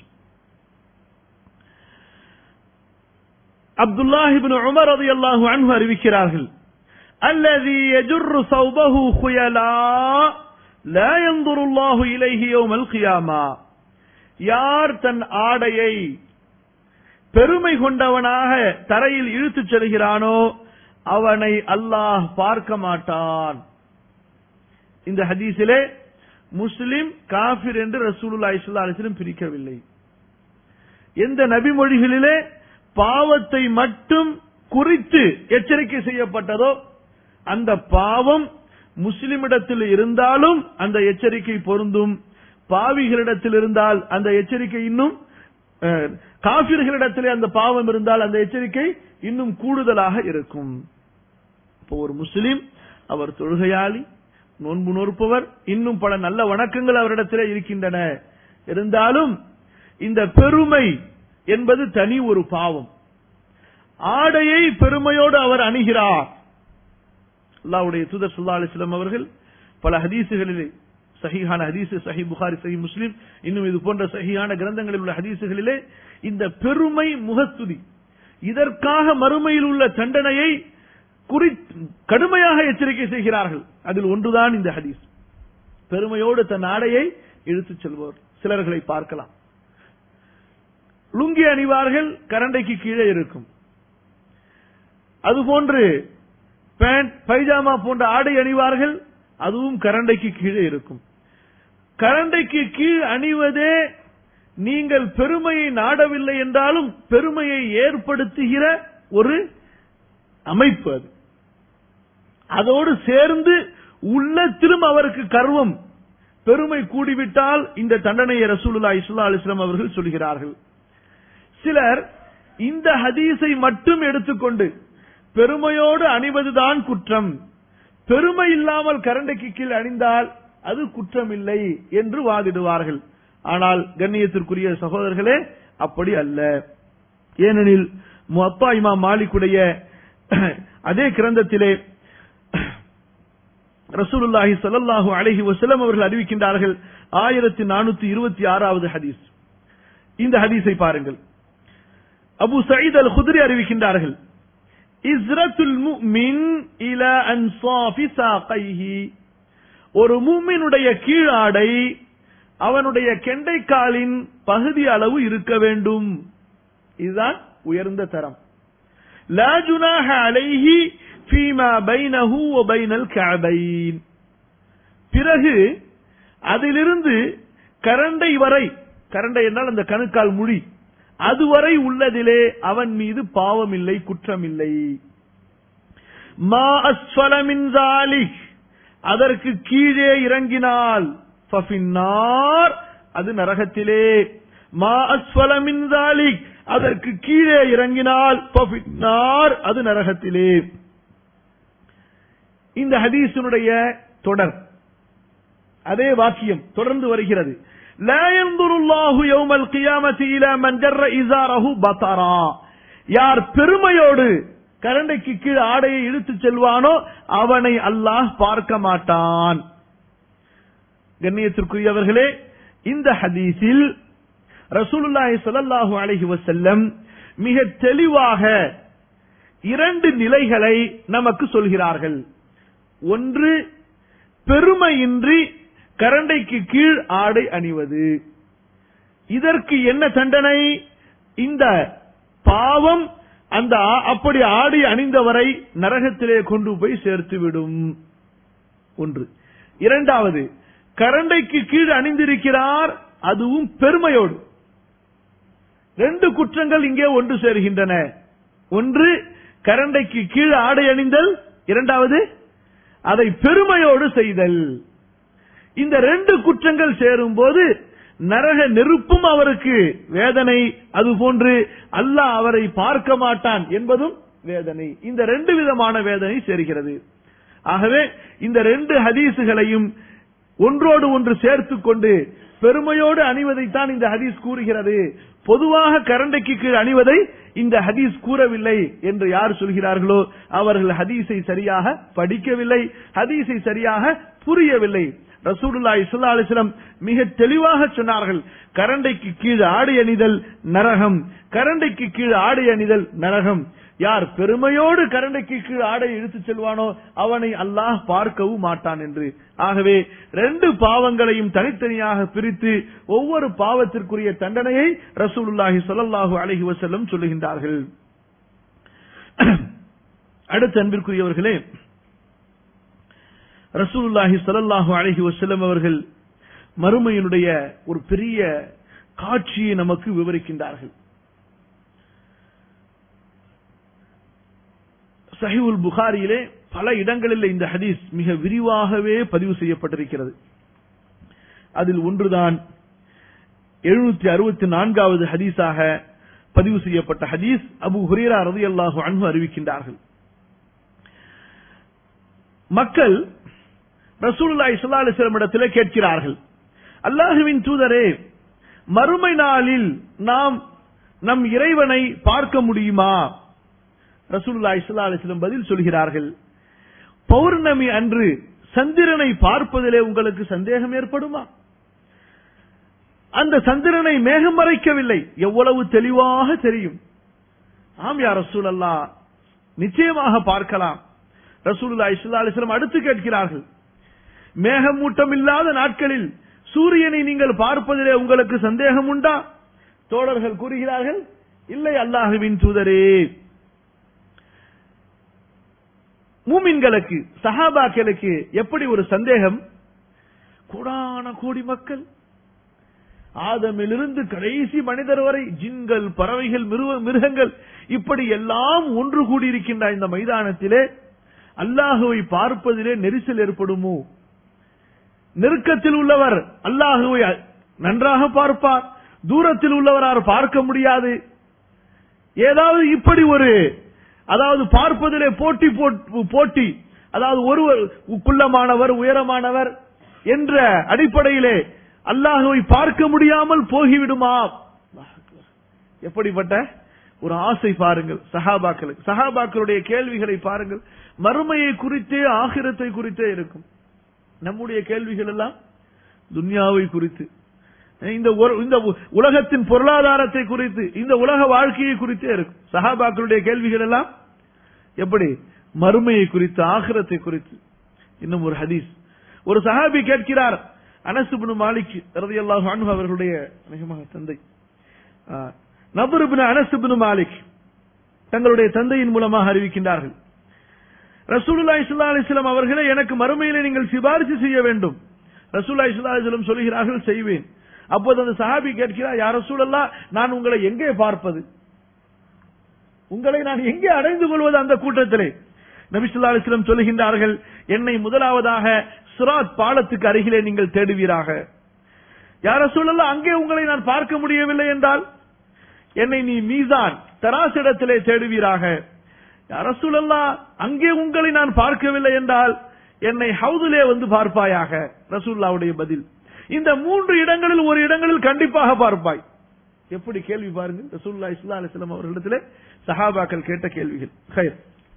அப்துல்லாஹ் இப்னு உமர் ரலியல்லாஹு அன்ஹு அறிவிக்கிறார்கள் الذي يجر ثوبه خيلاء لا ينظر الله إليه يوم القيامة யார் தன் ஆடையை பெருமை கொண்டவனாக தரையில் இழுத்துச் செல்கிறானோ அவனை அல்லாஹ் பார்க்க மாட்டான் இந்த ஹதீஸிலே முஸ்லிம் காபிர் என்று ரசூலுல்லாஹி ஸல்லல்லாஹு அலைஹி வஸல்லம் பிரிக்கவில்லை எந்த நபிமொழிகளிலே பாவத்தை மட்டும் குறித்து எச்சரிக்கை செய்யப்பட்டதோ அந்த பாவம் முஸ்லிமிடத்தில் இருந்தாலும் அந்த எச்சரிக்கை பொருந்தும் பாவிகளிடத்தில் இருந்தால் அந்த எச்சரிக்கை இன்னும் அஹ், காபிர்களிடத்திலே அந்த பாவம் இருந்தால் அந்த எச்சரிக்கை இன்னும் கூடுதலாக இருக்கும் இப்போ ஒரு முஸ்லிம் அவர் தொழுகையாளி நோன்பு நோற்பவர் இன்னும் பல நல்ல வணக்கங்கள் அவரிடத்திலே இருக்கின்றன இருந்தாலும் இந்த பெருமை என்பது தனி ஒரு பாவம் ஆடையை பெருமையோடு அவர் அணுகிறார் அல்லாஹ்வுடைய தூதர் ஸல்லல்லாஹு அலைஹி வஸல்லம் அவர்கள் பல ஹதீசுகளிலே சஹீஹான ஹதீஸ் சஹி புகாரி சஹி முஸ்லிம் இன்னும் இது போன்ற சஹீஹான கிரந்தங்களில் உள்ள ஹதீசுகளிலே இந்த பெருமை முகத்துதி இதற்காக மறுமையில் உள்ள தண்டனையை குறி கடுமையாக எச்சரிக்கை செய்கிறார்கள் அதில் ஒன்றுதான் இந்த ஹதீஸ் பெருமையோடு தன் ஆடையை இழுத்துச் செல்வோர் சிலர்களை பார்க்கலாம் லுங்கி அணிவார்கள் கரண்டைக்கு கீழே இருக்கும் அதுபோன்று பேண்ட் பைஜாமா போன்ற ஆடை அணிவார்கள் அதுவும் கரண்டைக்கு கீழே இருக்கும் கரண்டைக்கு கீழ் அணிவதே நீங்கள் பெருமையை நாடவில்லை என்றாலும் பெருமையை ஏற்படுத்துகிற ஒரு அமைப்பு அது அதோடு சேர்ந்து உள்ளத்திலும் அவருக்கு கர்வம் பெருமை கூடிவிட்டால் இந்த தண்டனையை ரசூலுல்லாஹி ஸல்லல்லாஹு அலைஹி வஸல்லம் அவர்கள் சொல்கிறார்கள் சிலர் இந்த ஹதீஸை மட்டும் எடுத்துக்கொண்டு பெருமையோடு அணிவதுதான் குற்றம் பெருமை இல்லாமல் கரண்டைக்கு கீழ் அணிந்தால் அது குற்றம் இல்லை என்று வாதிடுவார்கள் ஆனால் கண்ணியத்திற்குரிய சகோதரர்களே அப்படி அல்ல ஏனெனில் முப்பா இமாம் மாலிக்குடைய அதே கிரந்தத்திலே ரசூலுல்லாஹி ஸல்லல்லாஹு அலைஹி வஸல்லம் அவர்கள் அறிவிக்கின்றார்கள் ஆயிரத்தி நானூத்தி இருபத்தி ஆறாவது ஹதீஸ் இந்த ஹதீஸை பாருங்கள் அபு சயீத் அல் குத்ரி அறிவிக்கின்றார்கள் இஸ்ரத்துல் முஃமின் இல அன்சாஃபி சாகைஹி ஒரு மூமினுடைய கீழாடை அவனுடைய கெண்டைக்காலின் பகுதி அளவு இருக்க வேண்டும் இதுதான் உயர்ந்த தரம் லா ஜுனாஹ அலைஹி ஃபீமா பைனஹு வ பைனல் கஅபைன் பிறகு அதிலிருந்து கரண்டை வரை கரண்டை என்றால் அந்த கணுக்கால் முடி அதுவரை உள்ளதிலே அவன் மீது பாவமில்லை குற்றமில்லை மா அஸ்ஃபல மின் ذلك அதற்கு கீழே இறங்கினால் ஃபஃபின்னார் அது நரகத்திலே மா அஸ்ஃபல மின் ذلك அதற்கு கீழே இறங்கினால் ஃபஃபின்னார் அது நரகத்திலே இந்த ஹதீஸினுடைய தொடர் அதே வாக்கியம் தொடர்ந்து வருகிறது لا ينظر الله يوم القيامة إلى من جر إزاره بطرا யார் பெருமையோடு கரண்டைக்கு கீழ் ஆடையை இழுத்துச் செல்வானோ அவனை அல்லாஹ் பார்க்க மாட்டான் கண்ணியத்திற்குரியவர்களே இந்த ஹதீஸில் ரசூலுல்லாஹி ஸல்லல்லாஹு அலைஹி வஸல்லம் மிக தெளிவாக இரண்டு நிலைகளை நமக்கு சொல்கிறார்கள் ஒன்று பெருமையின்றி கரண்டைக்கு கீழ் ஆடை அணிவது இதற்கு என்ன தண்டனை இந்த பாவம் அந்த ஆ- அப்படி ஆடை அணிந்தவரை நரகத்திலே கொண்டு போய் சேர்த்துவிடும் ஒன்று இரண்டாவது கரண்டைக்கு கீழ் அணிந்திருக்கிறார் அதுவும் பெருமையோடு ரெண்டு குற்றங்கள் இங்கே ஒன்று சேர்கின்றன ஒன்று கரண்டைக்கு கீழ் ஆடை அணிந்தல் இரண்டாவது அதை பெருமையோடு செய்தல் இந்த ரெண்டு குற்றங்கள் சேரும் போது நரக நெருப்பும் அவருக்கு வேதனை அதுபோன்று அல்லாஹ் அவரை பார்க்க மாட்டான் என்பதும் வேதனை இந்த ரெண்டு விதமான வேதனை சேர்கிறது ஆகவே இந்த ரெண்டு ஹதீசுகளையும் ஒன்றோடு ஒன்று சேர்த்துக் கொண்டு பெருமையோடு அணிவதைத்தான் இந்த ஹதீஸ் கூறுகிறது பொதுவாக கரண்டைக்கு கீழ் அணிவதை இந்த ஹதீஸ் கூறவில்லை என்று யார் சொல்கிறார்களோ அவர்கள் ஹதீஸை சரியாக படிக்கவில்லை ஹதீஸை சரியாக புரியவில்லை ரசூலுல்லாஹி ஸல்லல்லாஹு அலைஹி வஸல்லம் மிக தெளிவாக சொன்னார்கள் கரண்டைக்கு கீழ் ஆடை அணிதல் நரகம் கரண்டைக்கு கீழ் ஆடை அணிதல் நரகம் யார் பெருமையோடு கரண்டைக்கு கீழ் ஆடை இழுத்துச் செல்வானோ அவனை அல்லாஹ் பார்க்கவும் மாட்டான் என்று ஆகவே ரெண்டு பாவங்களையும் தனித்தனியாக பிரித்து ஒவ்வொரு பாவத்திற்குரிய தண்டனையை ரசூலுல்லாஹி ஸல்லல்லாஹு அலைஹி வஸல்லம் சொல்லுகின்றார்கள் அடுத்த அன்பிற்குரியவர்களே ரசூலுல்லாஹி ஸல்லல்லாஹு அலைஹி வஸல்லம் அவர்கள் மறுமையினுடைய ஒரு பெரிய காட்சியை நமக்கு விவரிக்கின்றார்கள் சஹிவுல் புகாரியிலே பல இடங்களில் இந்த ஹதீஸ் மிக விரிவாகவே பதிவு செய்யப்பட்டிருக்கிறது அதில் ஒன்றுதான் எழுநூத்தி அறுபத்தி நான்காவது ஹதீஸாக பதிவு செய்யப்பட்ட ஹதீஸ் அபு ஹுரேரா ரலியல்லாஹு அன்ஹு அறிவிக்கின்றார்கள் மக்கள் ரசூலுல்லாஹி ஸல்லல்லாஹு அலைஹி வஸல்லம் இடத்திலே கேட்கிறார்கள் அல்லாஹுவின் தூதரே மறுமை நாளில் நாம் நம் இறைவனை பார்க்க முடியுமா ரசூலுல்லாஹி ஸல்லல்லாஹு அலைஹி வஸல்லம் பதில் சொல்கிறார்கள் பௌர்ணமி அன்று சந்திரனை பார்ப்பதிலே உங்களுக்கு சந்தேகம் ஏற்படுமா அந்த சந்திரனை மேகம் மறைக்கவில்லை எவ்வளவு தெளிவாக தெரியும் ஆம் யா ரசூலல்லா நிச்சயமாக பார்க்கலாம் ரசூலுல்லாஹி ஸல்லல்லாஹு அலைஹி வஸல்லம் அடுத்து கேட்கிறார்கள் மேகமூட்டம் இல்லாத நாட்களில் சூரியனை நீங்கள் பார்ப்பதிலே உங்களுக்கு சந்தேகம் உண்டா தோழர்கள் கூறுகிறார்கள் இல்லை அல்லாஹுவின் தூதரே மூமின்களுக்கு சஹாபாக்களுக்கு எப்படி ஒரு சந்தேகம் கோடான கோடி மக்கள் ஆதமிலிருந்து கடைசி மனிதர் வரை ஜின்கள் பறவைகள் மிருக- மிருகங்கள் இப்படி எல்லாம் ஒன்று கூடியிருக்கின்ற இந்த மைதானத்திலே அல்லாஹுவை பார்ப்பதிலே நெரிசல் ஏற்படுமோ நெருக்கத்தில் உள்ளவர் அல்லாஹுவை நன்றாக பார்ப்பார் தூரத்தில் உள்ளவரார் பார்க்க முடியாது ஏதாவது இப்படி ஒரு அதாவது பார்ப்பதிலே போட்டி போட்- போட்டி அதாவது ஒருவர் குள்ளமானவர் உயரமானவர் என்ற அடிப்படையிலே அல்லாஹுவை பார்க்க முடியாமல் போகிவிடுமா எப்படிப்பட்ட ஒரு ஆசை பாருங்கள் சஹாபாக்களுக்கு சஹாபாக்களுடைய கேள்விகளை பாருங்கள் மறுமையை குறித்தே ஆகிரத்தை குறித்தே இருக்கும் நம்முடைய கேள்விகள் எல்லாம் துன்யாவை குறித்து இந்த ஒரு- இந்த உ- உலகத்தின் பொருளாதாரத்தை குறித்து இந்த உலக வாழ்க்கையை குறித்தே இருக்கும் சஹாபாக்களுடைய கேள்விகள் எல்லாம் எப்படி மறுமையை குறித்து ஆகிரத்தை குறித்து இன்னும் ஒரு ஹதீஸ் ஒரு சஹாபி கேட்கிறார் அனசுபின் மாலிக் ரலியல்லாஹு அன்ஹு அவர்களுடைய அநேகமாக தந்தை நபருபின் அனசுபின் மாலிக் தங்களுடைய தந்தையின் மூலமாக அறிவிக்கின்றார்கள் ரசூலுல்லாஹி ஸல்லல்லாஹு அலைஹி வஸல்லம் அவர்களே எனக்கு மறுமையிலே நீங்கள் சிபாரிசு செய்ய வேண்டும் ரசூலுல்லாஹி ஸல்லல்லாஹு அலைஹி வஸல்லம் சொல்கிறார்கள் செய்வேன் அப்போது அந்த சஹாபி கேட்கிறார் யார் ரசூலல்லாஹ் நான் உங்களை எங்கே பார்ப்பது உங்களை நான் எங்கே அடைந்து கொள்வது அந்த கூட்டத்திலே நபி ஸல்லல்லாஹு அலைஹி வஸல்லம் சொல்லுகின்றார்கள் என்னை முதலாவதாக சிராத் பாலத்துக்கு அருகிலே நீங்கள் தேடுவீராக யார சொல்லலாம் அங்கே உங்களை நான் பார்க்க முடியவில்லை என்றால் என்னை நீ மீசான் தராசிடத்திலே தேடுவீராக யார சொல்லலாம் அங்கே உங்களை நான் பார்க்கவில்லை என்றால் என்னை ஹவுதிலே வந்து பார்ப்பாயாக ரசூல்லாவுடைய பதில் இந்த மூன்று இடங்களில் ஒரு இடங்களில் கண்டிப்பாக பார்ப்பாய் எப்படி கேள்வி பாருங்க ரசூல்லா இஸ்லா அலிஸ்லாம் அவர்களிடத்திலே சஹாபாக்கள் கேட்ட கேள்விகள் ஹைர்.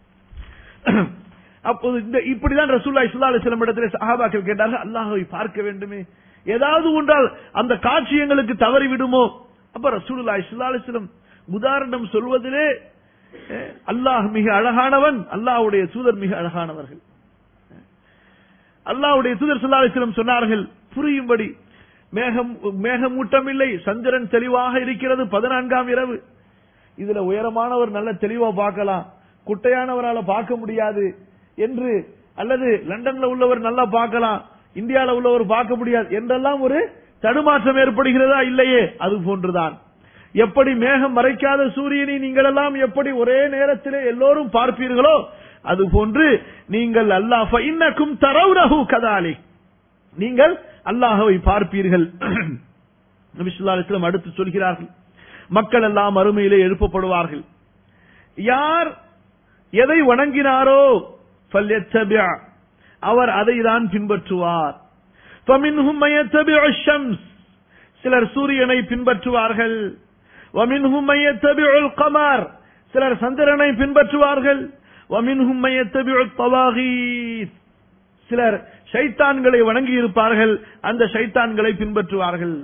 அப்போது இந்த இப்படிதான் ரசூல்லா இஸ்லா அலிஸ்லாம் இடத்திலே சஹாபாக்கள் கேட்டார்கள் அல்லாஹ்வை பார்க்க வேண்டுமே ஏதாவது ஒன்றால் அந்த காட்சி எங்களுக்கு தவறி விடுமோ அப்ப ரசூலுல்லா இஸ்லா அலிஸ்லம் உதாரணம் சொல்வதிலே அஹ், அல்லாஹ் மிக அழகானவன் அல்லாஹ்வுடைய தூதர் மிக அழகானவர்கள் அல்லாஹ்வுடைய தூதர் ஸல்லல்லாஹு அலைஹி வஸல்லம் சொன்னார்கள் புரியும்படி மேகம் மேகமூட்டம் இல்லை சந்திரன் தெளிவாக இருக்கிறது பதினான்காம் இரவு இதுல உயரமானவர் நல்ல தெளிவா பார்க்கலாம் குட்டையானவரால பார்க்க முடியாது என்று அல்லது லண்டன்ல உள்ளவர் நல்லா பார்க்கலாம் இந்தியால உள்ளவர் பார்க்க முடியாது என்றெல்லாம் ஒரு தடுமாற்றம் ஏற்படுகிறதா இல்லையே அது போன்றுதான் எப்படி மேகம் மறைக்காத சூரியனை நீங்கள் எல்லாம் எப்படி ஒரே நேரத்திலே எல்லோரும் பார்ப்பீர்களோ அது போன்று நீங்கள் அல்லாஹ் இன்னக்கும் தரவுரஹு கதாலி நீங்கள் அல்லாஹவை பார்ப்பீர்கள் நபி ஸல்லல்லாஹு அலைஹி வஸல்லம் அடுத்து சொல்கிறார்கள் மக்கள் எல்லாம் அருமையிலே எழுப்பப்படுவார்கள் யார் எதை வணங்கினாரோ فَلْيَتَّبِعْ அவர் அதை தான் பின்பற்றுவார் فَمِنْهُمْ مَن يَتَّبِعُ الشَّمْسَ சிலர் சூரியனை பின்பற்றுவார்கள் وَمِنْهُمْ مَن يَتَّبِعُ الْقَمَرَ சிலர் சந்திரனை பின்பற்றுவார்கள் وَمِنْهُمْ مَن يَتَّبِعُ الطَّوَاغِيث சிலர் ஷைத்தான்களை வணங்கி இருப்பார்கள் அந்த ஷைத்தான்களை பின்பற்றுவார்கள்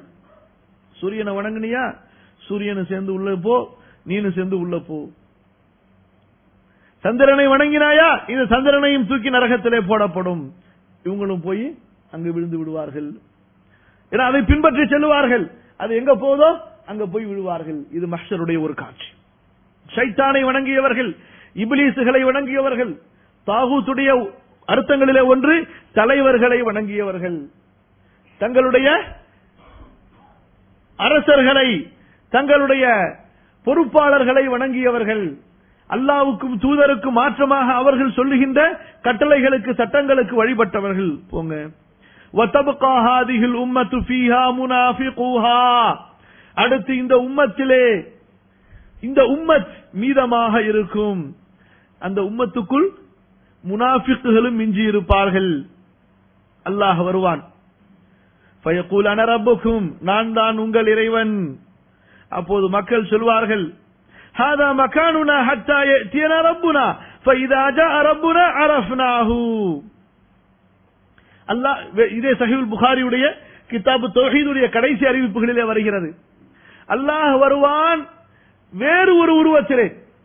சூரியனை வணங்குனியா சூரியனை சேர்ந்து உள்ள போ நீனு சேர்ந்து உள்ள போ சந்திரனை வணங்கினாயா இந்த சந்திரனையும் தூக்கி நரகத்திலே போடப்படும் இவங்களும் போய் அங்கு விழுந்து விடுவார்கள் ஏன்னா அதை பின்பற்றி செல்லுவார்கள் அது எங்க போதோ அங்க போய் விழுவார்கள் இது மஹ்ஷருடைய ஒரு காட்சி ஷைத்தானை வணங்கியவர்கள் இபிலீசுகளை வணங்கியவர்கள் தாகூத்துடைய அர்த்தங்களிலே ஒன்று தலைவர்களை வணங்கியவர்கள் தங்களுடைய அரசர்களை தங்களுடைய பொறுப்பாளர்களை வணங்கியவர்கள் அல்லாவுக்கும் தூதருக்கும் மாற்றமாக அவர்கள் சொல்லுகின்ற கட்டளைகளுக்கு சட்டங்களுக்கு வழிபட்டவர்கள் போங்க وَتَبْقَى هَذِهِ الْأُمَّةُ فِيهَا مُنَافِقُوهَا அடுத்து இந்த உம்மத்திலே இந்த உம்மத் மீதமாக இருக்கும் அந்த உம்மத்துக்குள் முனாஃபிக்குகளும் மிஞ்சி இருப்பார்கள் அல்லாஹ் வருவான் فَيَقُولُ أَنَا رَبُّكُمْ நான் தான் உங்கள் இறைவன் அப்போது மக்கள் சொல்வார்கள் هذا مكاننا حتى يأتينا ربنا فإذا جاء ربنا عرفناه அல்லாஹ் இதே சஹீல் புகாரியுடைய கிதாபு தௌஹீதுடைய கடைசி அறிவிப்புகளிலே வருகிறது அல்லாஹ் வருவான் வேறு ஒரு உருவத்திலே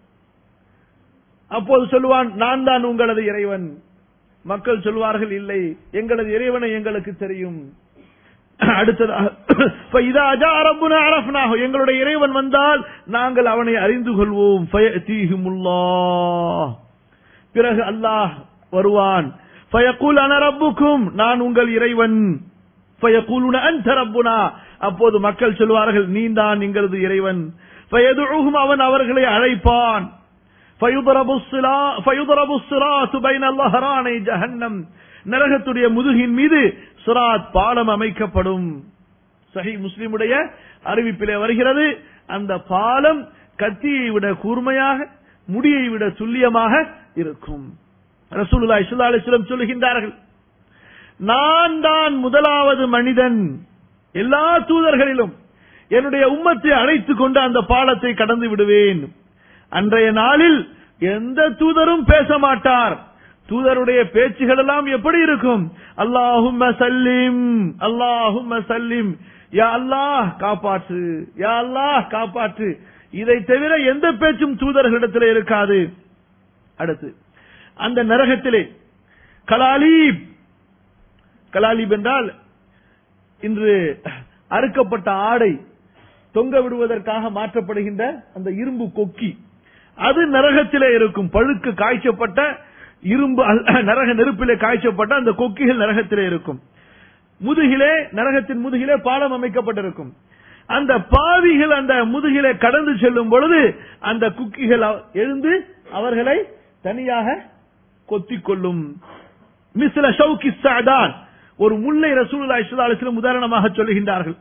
அப்போது சொல்லுவான் நான் தான் உங்களது இறைவன் மக்கள் சொல்வார்கள் இல்லை எங்களது இறைவனை எங்களுக்கு தெரியும் அடுத்ததாக فَإِذَا جَاءَ رَبُّنَا عَرَفْنَاهُ எங்களுடைய இறைவன் வந்தால் நாங்கள் அவனை அறிந்து கொள்வோம் فَيَأْتِيهِمُ اللَّهُ பிறகு அல்லாஹ் வருவான் فَيَقُولُ أَنَا رَبُّكُمْ நான் உங்கள் இறைவன் فَيَقُولُونَ أَنْتَ رَبُّنَا அப்போது மக்கள் சொல்வார்கள் நீதான் எங்களது இறைவன் فَيَدْعُوهُمْ அவன் அவர்களை அழைப்பான் فَيُضْرَبُ الصِّرَاطُ فَيُضْرَبُ الصِّرَاطُ بَيْنَ ظَهْرَانَيْ جَهَنَّمَ நரகத்துடைய முதுகின் மீது சிராத் பாலம் அமைக்கப்படும் சஹி முஸ்லிமுடைய அறிவிப்பிலே வருகிறது அந்த பாலம் கத்தியை விட கூர்மையாக முடியை விட துல்லியமாக இருக்கும் ரசூலுல்லாஹி ஸல்லல்லாஹு அலைஹி வஸல்லம் சொல்லுகின்றார்கள் நான் தான் முதலாவது மனிதன் எல்லா தூதர்களிலும் என்னுடைய உம்மத்தை அழைத்துக் கொண்டு அந்த பாலத்தை கடந்து விடுவேன் அன்றைய நாளில் எந்த தூதரும் பேச மாட்டார் தூதருடைய பேச்சுகள் எல்லாம் எப்படி இருக்கும் அல்லாஹும் சல்லிம் அல்லாஹும் சல்லிம் யா அல்லாஹ் காப்பாற்று யா அல்லாஹ் காப்பாற்று இதை தவிர எந்த பேச்சும் தூதர்களிடத்தில் இருக்காது அடுத்து அந்த நரகத்திலே கலாலீப் கலாலீப் என்றால் இன்று அறுக்கப்பட்ட ஆடை தொங்க விடுவதற்காக மாற்றப்படுகின்ற அந்த இரும்பு கொக்கி அது நரகத்திலே இருக்கும் பழுக்கு காய்ச்சப்பட்ட இரும்பு நரக நெருப்பிலே காய்ச்சப்பட்ட அந்த கொக்கிகள் நரகத்திலே இருக்கும் முதுகிலே நரகத்தின் முதுகிலே பாலம் அமைக்கப்பட்டிருக்கும் அந்த பாவிகள் அந்த முதுகிலே கடந்து செல்லும் பொழுது அந்த குக்கிகள் எழுந்து அவர்களை தனியாக கொத்திக் கொள்ளும் மிஸ்ல ஷவுகி சாதான் ஒரு முல்லை ரசூலுல்லாஹி ஸல்லல்லாஹு அலைஹி வஸல்லம் உதாரணமாக சொல்லுகின்றார்கள்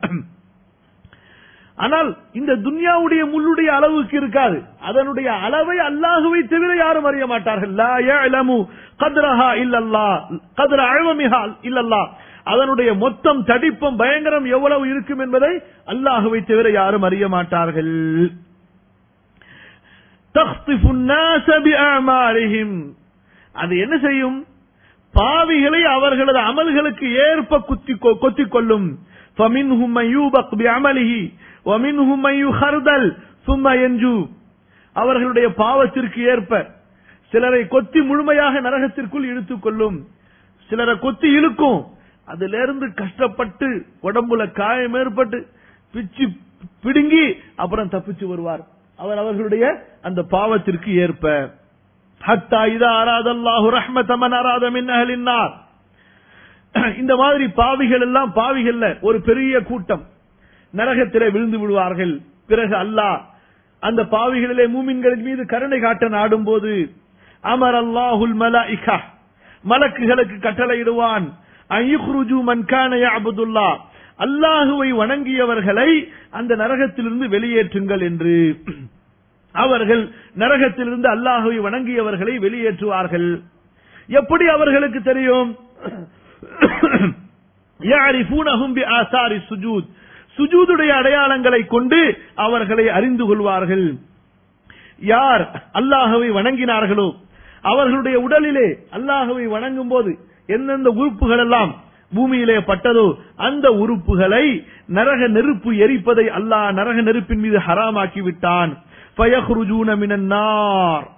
ஆனால் இந்த துன்யாவுடைய முள்ளுடைய அளவுக்கு இருக்காது அதனுடைய அளவை அல்லாஹுவை தவிர யாரும் அறிய மாட்டார்கள் லா யஅலமு கத்ரஹா இல்லல்லாஹ் கத்ர அழமிஹா இல்லல்லாஹ் அதனுடைய மொத்தம் தடிப்பம் பயங்கரம் எவ்வளவு இருக்கும் என்பதை அல்லாஹுவை தவிர யாரும் அறிய மாட்டார்கள் تخطف الناس بأعمالهم அது என்ன செய்யும் பாவிகளை அவர்களது அமல்களுக்கு ஏற்ப குத்தி கொத்திக் கொள்ளும் فمنهم من يوبق بعمله ومنهم من يخردل ثم ينجو அவர்களுடைய பாவத்திற்கு ஏற்ப சிலரை கொத்தி முழுமையாக நரகத்திற்குள் இழுத்துக் கொள்ளும் சிலரை கொத்தி இழுக்கும் அதிலிருந்து கஷ்டப்பட்டு உடம்புல காயம் ஏற்பட்டு பிச்சு பிடுங்கி அப்புறம் தப்பிச்சு வருவார் அவர் அவர்களுடைய அந்த பாவத்திற்கு ஏற்ப ஹத்தா இதா அராதல்லாஹு ரஹ்மத்தமன் அராத மின் அஹலின்னார் இந்த மாதிரி பாவிகள் எல்லாம் பாவிகள்ல ஒரு பெரிய கூட்டம் நரகத்திலே விழுந்து விடுவார்கள் பிறகு அல்லாஹ் அந்த பாவிகளிலே மூமின்களின் மீது கருணை காட்ட நாடும் போது அமர் அல்லாஹுல் மலாயிகா மலக்குகளுக்கு கட்டளையிடுவான் ஐயுஹ்ருஜு மன் கான யஅபுதுல்லா அல்லாஹுவை வணங்கியவர்களை அந்த நரகத்திலிருந்து வெளியேற்றுங்கள் என்று அவர்கள் நரகத்திலிருந்து அல்லாஹுவை வணங்கியவர்களை வெளியேற்றுவார்கள் எப்படி அவர்களுக்கு தெரியும் யாரிஃபூனஹும் பிஆசாரி சுஜூத் சுஜூதுடைய அடையாளங்களை கொண்டு அவர்களை அறிந்து கொள்வார்கள் யார் அல்லாஹுவை வணங்கினார்களோ அவர்களுடைய உடலிலே அல்லாஹுவை வணங்கும் போது எந்தெந்த உறுப்புகள் எல்லாம் பூமியிலே பட்டதோ அந்த உறுப்புகளை நரக நெருப்பு எரிப்பதை அல்லாஹ் நரக நெருப்பின் மீது ஹராமாக்கி விட்டான்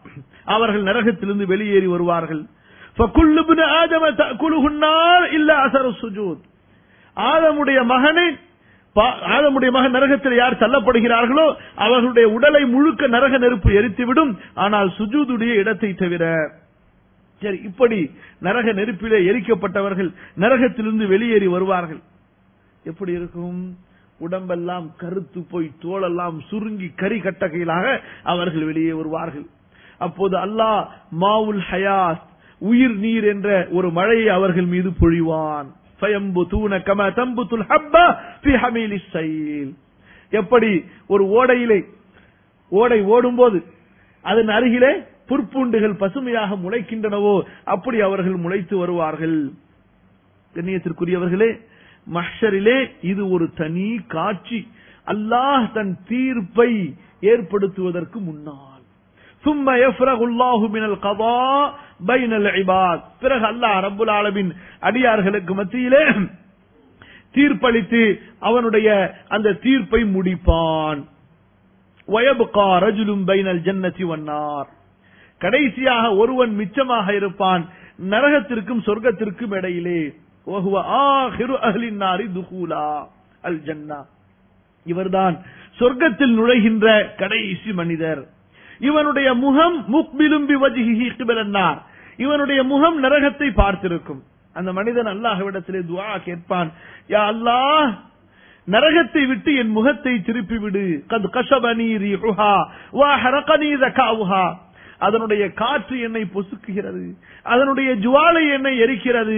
அவர்கள் நரகத்திலிருந்து வெளியேறி வருவார்கள் فَكُلُّ ابْنِ آدَمَ تَأْكُلُهُ النَّارُ إِلَّا أَثَرُ السُّجُودِ ஆதமுடைய மகனை பா- ஆதமுடைய மகன் நரகத்தில் யார் தள்ளப்படுகிறார்களோ அவர்களுடைய உடலை முழுக்க நரக நெருப்பு எரித்துவிடும் ஆனால் சுஜூதுடைய இடத்தை தவிர சரி இப்படி நரக நெருப்பிலே எரிக்கப்பட்டவர்கள் நரகத்திலிருந்து வெளியேறி வருவார்கள் எப்படி இருக்கும் உடம்பெல்லாம் கருத்து போய் தோலெல்லாம் சுருங்கி கரி கட்டகையிலாக அவர்கள் வெளியே வருவார்கள் அப்போது அல்லாஹ் மாவுல் ஹயாத் உயிர் நீர் என்ற ஒரு மழையை அவர்கள் மீது பொழிவான் فَيَنبُتُونَ كَمَا تَنبُتُ الْحَبَّةُ فِي حَمِيلِ السَّيْلِ எப்படி ஒரு ஓடையிலே ஓடை ஓடும்போது அதன் அருகிலே புற்பூண்டுகள் பசுமையாக முளைக்கின்றனவோ அப்படி அவர்கள் முளைத்து வருவார்கள் கண்ணியத்திற்குரியவர்களே மஹ்ஷரிலே இது ஒரு தனி காட்சி அல்லாஹ் தன் தீர்ப்பை ஏற்படுத்துவதற்கு முன்னால் ثم يفرغ الله من القضاء بين العباد பிறகு அல்லாஹ் ரப்புல் ஆலமீன் அடியார்களுக்கு மத்தியிலே தீர்ப்பளித்து அவனுடைய அந்த தீர்ப்பை முடிப்பான் வயபுகா ரஜுலும் பைனல் ஜன்னதி வன்னார் கடைசியாக ஒருவன் மிச்சமாக இருப்பான் நரகத்திற்கும் சொர்க்கத்திற்கும் இடையிலே وهو آخر أهل النار دخولا الجنة இவர்தான் சொர்க்கத்தில் நுழைகின்ற கடைசி மனிதர் இவனுடைய முகம் முக்பிலும் பிவஜிஹி கிபலன்னார் இவனுடைய முகம் நரகத்தை பார்த்திருக்கும் அந்த மனிதன் அல்லாஹ்விடத்திலே துஆ கேட்பான் யா அல்லாஹ் நரகத்தை விட்டு என் முகத்தை திருப்பி விடு கத் கஷபனி ரீஹுஹா வா ஹரகனி தகாவுஹா அதனுடைய காற்று என்னை பொசுக்குகிறது அதனுடைய ஜுவாலை என்னை எரிக்கிறது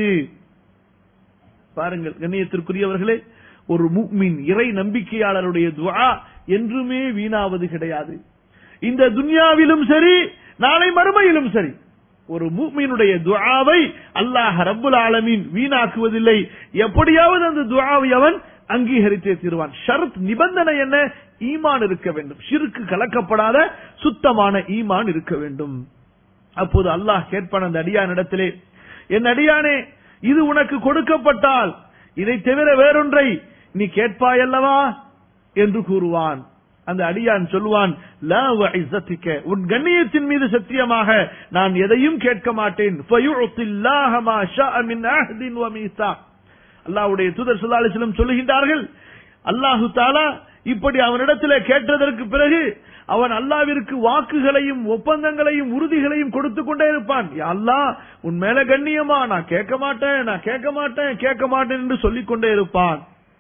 பாருங்கள் கண்ணியத்திற்குரியவர்களே ஒரு முக்மின் இறை நம்பிக்கையாளருடைய துஆ என்றுமே வீணாவது கிடையாது இந்த துன்யாவிலும் சரி நாளை மறுமையிலும் சரி ஒரு மூமினுடைய துஆவை அல்லாஹ் ரப்புல் ஆலமீன் வீணாக்குவதில்லை எப்படியாவது அந்த துஆவை அவன் அங்கீகரித்தே தீருவான் ஷரத் நிபந்தனை என்ன ஈமான் இருக்க வேண்டும் ஷிருக்கு கலக்கப்படாத சுத்தமான ஈமான் இருக்க வேண்டும் அப்போது அல்லாஹ் கேட்பான் அந்த அடியானிடத்திலே என் அடியானே இது உனக்கு கொடுக்கப்பட்டால் இதை தவிர வேறொன்றை நீ கேட்பாயல்லவா என்று கூறுவான் அந்த அடியான் சொல்லுவான் "லா வஇஸ்ஸத்திக." உன் கண்ணியத்தின் மீது சத்தியமாக நான் எதையும் கேட்க மாட்டேன் ஃபயுத்தில்லாஹ மா ஷாஅ மின் அஹ்தின் வ மீசாக். அல்லாஹ்வுடைய தூதர் ஸல்லல்லாஹு அலைஹி வஸல்லம் சொல்லுகின்றார்கள் அல்லாஹு தாலா இப்படி அவனிடத்திலே கேட்டதற்கு பிறகு அவன் அல்லாவிற்கு வாக்குகளையும் ஒப்பந்தங்களையும் உறுதிகளையும் கொடுத்து கொண்டே இருப்பான் யா அல்லாஹ் உன் மேல கண்ணியமா நான் கேட்க மாட்டேன் நான் கேட்க மாட்டேன் கேட்க மாட்டேன் என்று சொல்லிக் கொண்டே இருப்பான்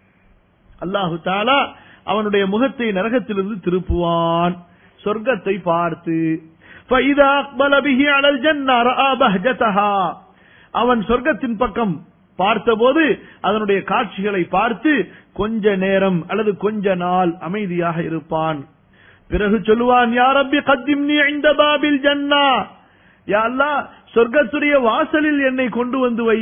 அல்லாஹு தாலா அவனுடைய முகத்தை நரகத்திலிருந்து திருப்புவான் சொர்க்கத்தை பார்த்து فَإِذَا أَقْبَلَ بِهِ عَلَى الْجَنَّةِ رَأَى بَهْجَتَهَا அவன் சொர்க்கத்தின் பக்கம் பார்த்தபோது அதனுடைய காட்சிகளை பார்த்து கொஞ்ச நேரம் அல்லது கொஞ்ச நாள் அமைதியாக இருப்பான் பிறகு சொல்லுவான் யா ரப்பி கத்திம்னி இந்த பாபில் ஜன்னா யா அல்லாஹ் சொர்க்கத்துடைய வாசலில் என்னை கொண்டு வந்து வை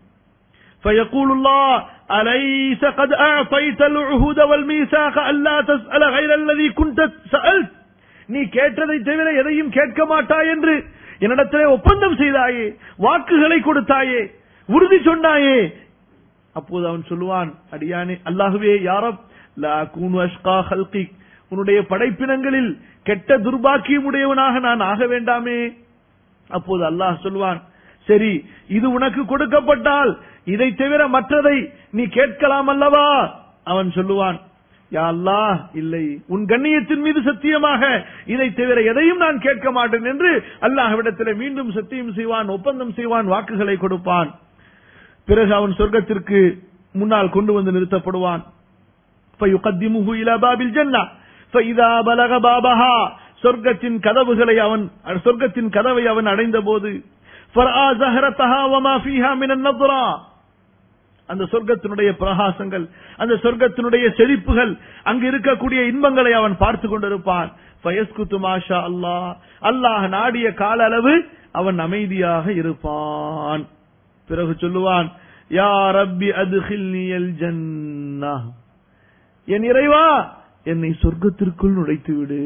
فيقول الله أليس قد أعطيت العهود والميثاق ألا تسأل غير الذي كنت سألت நீ கேட்டதை தவிர எதையும் கேட்க மாட்டாய் என்று என்னிடத்திலே ஒப்பந்தம் செய்தாயே வாக்குகளை கொடுத்தாயே உறுதி சொன்னாயே அப்போது அவன் சொல்லுவான் அடியானே அல்லாஹுவே யாரப் லா கூனு அஷ்கா ஹல்கிக் உன்னுடைய படைப்பினங்களில் கெட்ட துர்பாக்கியம் உடையவனாக நான் ஆக வேண்டாமே அப்போது அல்லாஹ் சொல்வான் சரி இது உனக்கு கொடுக்கப்பட்டால் இதை தவிர மற்றதை நீ கேட்கலாம் அல்லவா அவன் சொல்லுவான் யா அல்லாஹ் இல்லை உன் கண்ணியத்தின் மீது சத்தியமாக இதை தவிர எதையும் நான் கேட்க மாட்டேன் என்று அல்லாஹ்விடத்திலே மீண்டும் சத்தியம் செய்வான் ஒப்பந்தம் செய்வான் வாக்குகளை கொடுப்பான் பிறகு அவன் சொர்க்கத்திற்கு முன்னால் கொண்டு வந்து நிறுத்தப்படுவான் فيقدمه إلى باب الجنة فإذا بلغ بابها சொர்க்கத்தின் கதவுகளை அவன் சொர்க்கத்தின் கதவை அவன் அடைந்த போது فرآ زهرتها وما فيها من النظرة அந்த சொர்க்கத்தினுடைய பிரகாசங்கள் அந்த சொர்க்கத்தினுடைய செழிப்புகள் அங்கு இருக்கக்கூடிய இன்பங்களை அவன் பார்த்து கொண்டிருப்பான் பயஸ்குத்து மாஷா அல்லாஹ் அல்லாஹ் நாடிய கால அளவு அவன் அமைதியாக இருப்பான் பிறகு சொல்லுவான் யா ரப்பி அதுகில்னியல் ஜன்னா என் இறைவா என்னை சொர்க்கத்திற்குள் நுழைத்து விடு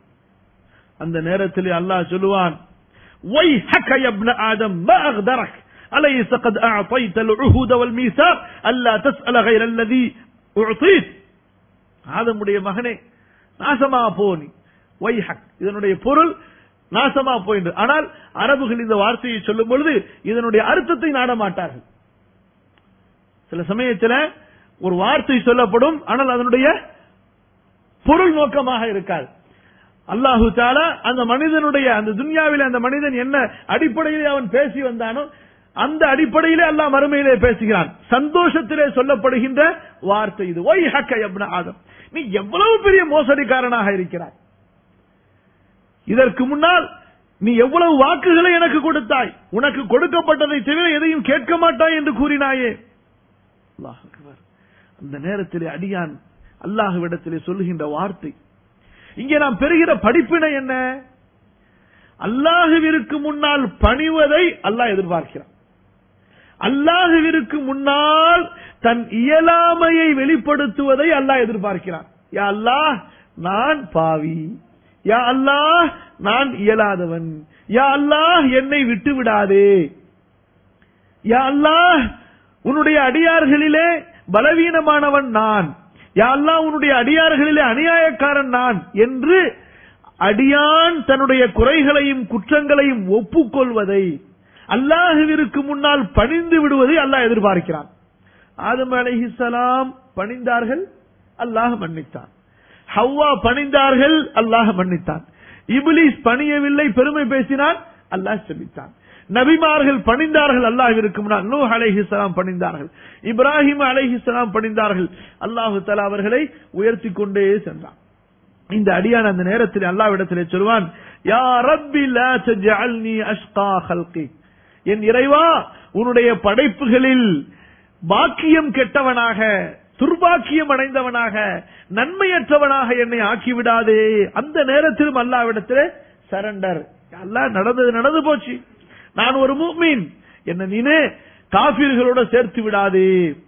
அந்த நேரத்தில் அல்லாஹ் சொல்லுவான் வை ஹக்க யப்ன ஆதம் மா அக்தரக் أليس قد أعطيت العهود والميثاق ألا تسأل غير الذي أعطيت ஆதமுடைய மகனே நாசமா போனி வைஹக் இதனுடைய பொருள் நாசமா போயின்று ஆனால் அரபுகள் இந்த வார்த்தையை சொல்லும் பொழுது இதனுடைய அர்த்தத்தை நாட மாட்டார்கள் சில சமயத்தில் ஒரு வார்த்தை சொல்லப்படும் ஆனால் அதனுடைய பொருள் நோக்கமாக இருக்காது அல்லாஹு தாலா அந்த மனிதனுடைய அந்த துன்யாவில் அந்த மனிதன் என்ன அடிப்படையிலே அவன் பேசி வந்தானோ அந்த அடிப்படையிலே அல்லாஹ் மறுமையிலே பேசுகிறான் சந்தோஷத்திலே சொல்லப்படுகின்ற வார்த்தை இது ஒய் ஹக்க எப்ன ஆதம் நீ எவ்வளவு பெரிய மோசடிக்காரனாக இருக்கிறாய் இதற்கு முன்னால் நீ எவ்வளவு வாக்குகளை எனக்கு கொடுத்தாய் உனக்கு கொடுக்கப்பட்டதை தவிர எதையும் கேட்க மாட்டாய் என்று கூறினாயே அல்லாஹ் அக்பர். அந்த நேரத்திலே அடியான் அல்லாஹுவிடத்திலே சொல்லுகின்ற வார்த்தை இங்கே நாம் பெறுகிற படிப்பினை என்ன அல்லாஹுவிற்கு முன்னால் பணிவதை அல்லாஹ் எதிர்பார்க்கிறான் அல்லாஹுவிற்கு முன்னால் தன் இயலாமையை வெளிப்படுத்துவதை அல்லாஹ் எதிர்பார்க்கிறான் யா அல்லாஹ் நான் பாவி யா அல்லாஹ் நான் இயலாதவன் யா அல்லாஹ் என்னை விட்டு விடாதே யா அல்லாஹ் உன்னுடைய அடியார்களிலே பலவீனமானவன் நான் யா அல்லாஹ் உன்னுடைய அடியார்களிலே அநியாயக்காரன் நான் என்று அடியான் தன்னுடைய குறைகளையும் குற்றங்களையும் ஒப்புக்கொள்வதை அல்லாஹுவிற்கு முன்னால் பணிந்து விடுவதை அல்லாஹ் எதிர்பார்க்கிறான் ஆதம் அலைஹிஸ்ஸலாம் பணிந்தார்கள் அல்லாஹ் மன்னித்தான் ஹவ்வா பணிந்தார்கள் அல்லாஹ் மன்னித்தான் இபிலிஸ் பணியவில்லை பெருமை பேசினான் அல்லாஹ் செபித்தான் நபிமார்கள் பணிந்தார்கள் அல்லாஹ்விற்கு முன்னால் நூஹ் அலைஹிஸ்ஸலாம் பணிந்தார்கள் இப்ராஹிம் அலைஹிஸ்ஸலாம் பணிந்தார்கள் அல்லாஹு தஆலா அவர்களை உயர்த்தி கொண்டே சென்றான் இந்த அடியான் அந்த நேரத்தில் அல்லாவிடத்திலே சொல்வான் யா ரப்பி லா தஜ்அல்னி அஷ்கா ஹல்கி என் இறைவா உன்னுடைய படைப்புகளில் பாக்கியம் கெட்டவனாக துர்பாக்கியம் அடைந்தவனாக நன்மையற்றவனாக என்னை ஆக்கிவிடாதே அந்த நேரத்திலும் அல்லாவிடத்திலே சரண்டர் அல்லாஹ் நடந்தது நடந்து போச்சு நான் ஒரு மூமீன் என்ன நீனே காபீர்களோட சேர்த்து விடாதே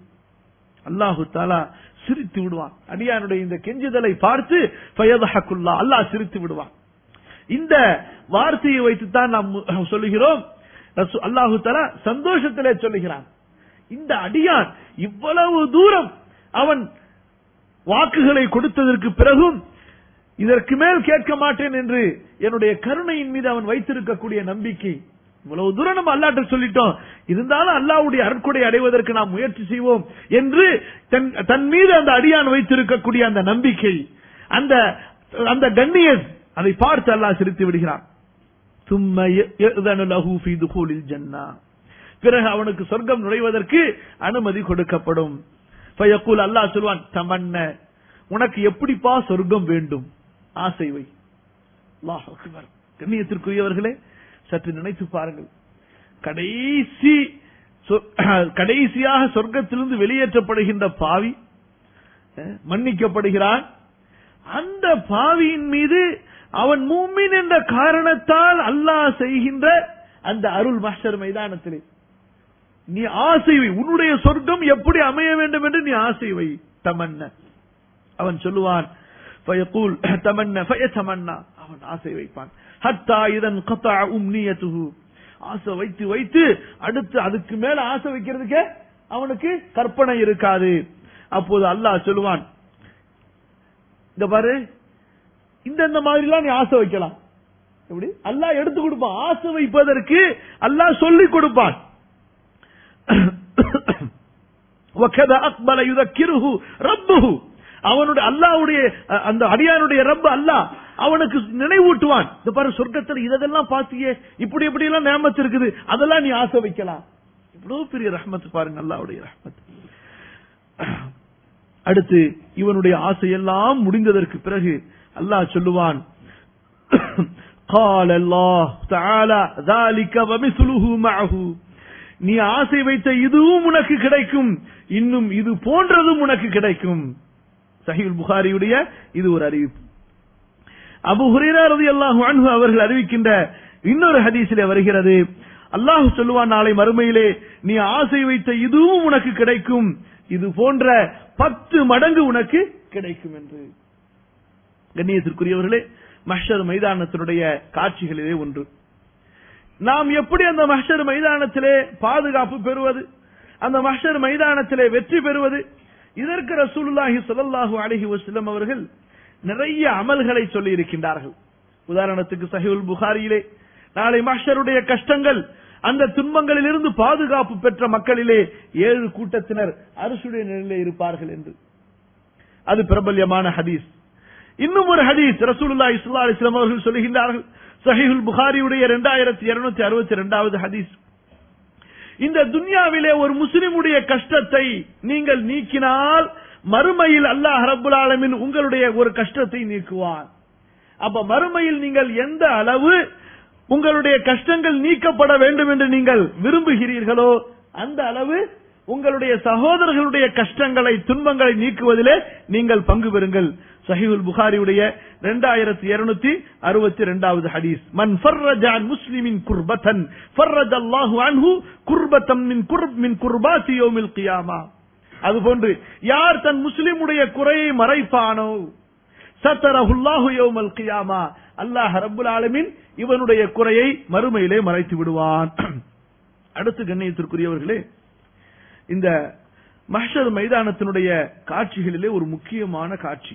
அல்லாஹு தாலா சிரித்து விடுவான் அடியானுடைய இந்த கெஞ்சுதலை பார்த்து ஃபயதஹக்குல்லா அல்லாஹ் சிரித்து விடுவான் இந்த வார்த்தையை வைத்துத்தான் நாம் சொல்லுகிறோம் ரசூ- அல்லாஹு தலா சந்தோஷத்திலே சொல்லுகிறான் இந்த அடியான் இவ்வளவு தூரம் அவன் வாக்குகளை கொடுத்ததற்கு பிறகும் இதற்கு மேல் கேட்க மாட்டேன் என்று என்னுடைய கருணையின் மீது அவன் வைத்திருக்கக்கூடிய நம்பிக்கை இவ்வளவு தூரம் நம்ம அல்லாட்ட சொல்லிட்டோம் இருந்தாலும் அல்லாவுடைய அருட்கொடை அடைவதற்கு நாம் முயற்சி செய்வோம் என்று தன் தன் மீது அந்த அடியான் வைத்திருக்கக்கூடிய அந்த நம்பிக்கை அந்த அந்த கண்ணியன் அதை பார்த்து அல்லாஹ் சிரித்து விடுகிறான் ثم يأذن له في دخول الجنة பிறகு அவனுக்கு சொர்க்கம் நுழைவதற்கு அனுமதி கொடுக்கப்படும் ஃபயக்கூல் அல்லாஹ் சொல்வான் தமன்ன உனக்கு எப்படிப்பா சொர்க்கம் வேண்டும் ஆசை வை அல்லாஹ் அக்பர் கண்ணியத்திற்குரியவர்களே சற்று நினைத்து பாருங்கள் கடைசி சொ- கடைசியாக சொர்க்கத்திலிருந்து வெளியேற்றப்படுகின்ற பாவி அஹ், மன்னிக்கப்படுகிறான் அந்த பாவியின் மீது அவன் மூமின் என்ற காரணத்தால் அல்லாஹ் செய்கின்ற அந்த அருள் மஹ்ஷர் மைதானத்திலே நீ ஆசை வை உன்னுடைய சொர்க்கம் எப்படி அமைய வேண்டும் என்று நீ ஆசை வை தமன்ன அவன் சொல்லுவான் فيقول تمنى فيتمنى அவன் ஆசை வைப்பான் ஹத்தா இதன் قطع امنيته ஆசை வைத்து வைத்து அடுத்து அதுக்கு மேல ஆசை வைக்கிறதுக்கு அவனுக்கு கற்பனை இருக்காது அப்போது அல்லாஹ் சொல்லுவான் இந்த பாரு இந்த இந்த மாதிரிலாம் நீ ஆசை வைக்கலாம் எப்படி அல்லாஹ் எடுத்து கொடுப்பான் ஆசை வைப்பதற்கு அல்லாஹ் சொல்லிக் கொடுப்பான் وَكَذَا أَقْبَلَ يُذَكِّرُهُ رَبُّهُ அவனுடைய அல்லாஹ்வுடைய அஹ், அந்த அடியானுடைய ரப் அல்லாஹ் அவனுக்கு நினைவூட்டுவான் இந்த பாரு சொர்க்கத்துல இதெல்லாம் பாத்தியே இப்படி இப்படி எல்லாம் நேமத்து இருக்குது அதெல்லாம் நீ ஆசை வைக்கலாம் இவ்வளவு பெரிய ரஹ்மத் பாருங்க அல்லாஹ்வுடைய ரஹ்மத் அடுத்து இவனுடைய ஆசையெல்லாம் முடிந்ததற்கு பிறகு அல்லாஹ் சொல்லுவான் قال الله تعالى ذلك ومثله معه நீ ஆசை வைத்த இதுவும் உனக்கு கிடைக்கும் இன்னும் இது போன்றதும் உனக்கு கிடைக்கும் சஹீல் புகாரியுடைய இது ஒரு அறிவிப்பு அபு ஹுரைரா ரலியல்லாஹு அன்ஹு அவர்கள் அறிவிக்கின்ற இன்னொரு ஹதீஸிலே வருகிறது அல்லாஹ் சொல்லுவான் நாளை மறுமையிலே நீ ஆசை வைத்த இதுவும் உனக்கு கிடைக்கும் இது போன்ற பத்து மடங்கு உனக்கு கிடைக்கும் என்று கண்ணியத்திற்குரியவர்களே மஹ்ஷர் மைதானத்தினுடைய காட்சிகளிலே ஒன்று நாம் எப்படி அந்த மஹ்ஷர் மைதானத்திலே பாதுகாப்பு பெறுவது அந்த மஹ்ஷர் மைதானத்திலே வெற்றி பெறுவது இதற்கு ரசூலுல்லாஹி ஸல்லல்லாஹு அலைஹி வஸல்லம் அவர்கள் நிறைய அமல்களை சொல்லி இருக்கின்றார்கள் உதாரணத்துக்கு சஹிவுல் புகாரியிலே நாளை மஹ்ஷருடைய கஷ்டங்கள் அந்த துன்பங்களிலிருந்து பாதுகாப்பு பெற்ற மக்களிலே ஏழு கூட்டத்தினர் அரசுடைய நிலையிலே இருப்பார்கள் என்று அது பிரபல்யமான ஹதீஸ் இன்னும் ஒரு ஹதீஸ் ரசூலுல்லாஹி ஸல்லல்லாஹு அலைஹி வஸல்லம் அவர்கள் சொல்லுகின்றார்கள் சஹீஹுல் புகாரியுடைய 2262 இரண்டாவது ஹதீஸ் இந்த துன்யாவிலே ஒரு முஸ்லிமுடைய கஷ்டத்தை நீங்கள் நீக்கினால் மறுமையில் அல்லாஹ் ரப்புல் ஆலமீன் உங்களுடைய ஒரு கஷ்டத்தை நீக்குவான் அப்ப மறுமையில் நீங்கள் எந்த அளவு உங்களுடைய கஷ்டங்கள் நீக்கப்பட வேண்டும் என்று நீங்கள் விரும்புகிறீர்களோ அந்த அளவு உங்களுடைய சகோதரர்களுடைய கஷ்டங்களை துன்பங்களை நீக்குவதிலே நீங்கள் பங்கு பெறுங்கள் சஹீஹுல் புகாரியுடைய இரண்டாயிரத்தி இருநூத்தி அறுபத்தி இரண்டாவது ஹதீஸ் மன் ஃபர்ரஜான் முஸ்லிமின் குர்பத்தன் ஃபர்ரஜ அல்லாஹு அன்ஹு குர்பத்தம் மின் குர்ப் மின் குர்பாத்தி யௌமில் கியாமா அதுபோன்று யார் தன் முஸ்லிமுடைய குறையை மறைப்பானோ சத்தரஹுல்லாஹு யௌமல் கியாமா அல்லாஹ் ரப்புல் ஆலமீன் இவனுடைய குறையை மறுமையிலே மறைத்து விடுவான் அடுத்து கண்ணியத்திற்குரியவர்களே இந்த மஹ்ஷர் மைதானத்தினுடைய காட்சிகளிலே ஒரு முக்கியமான காட்சி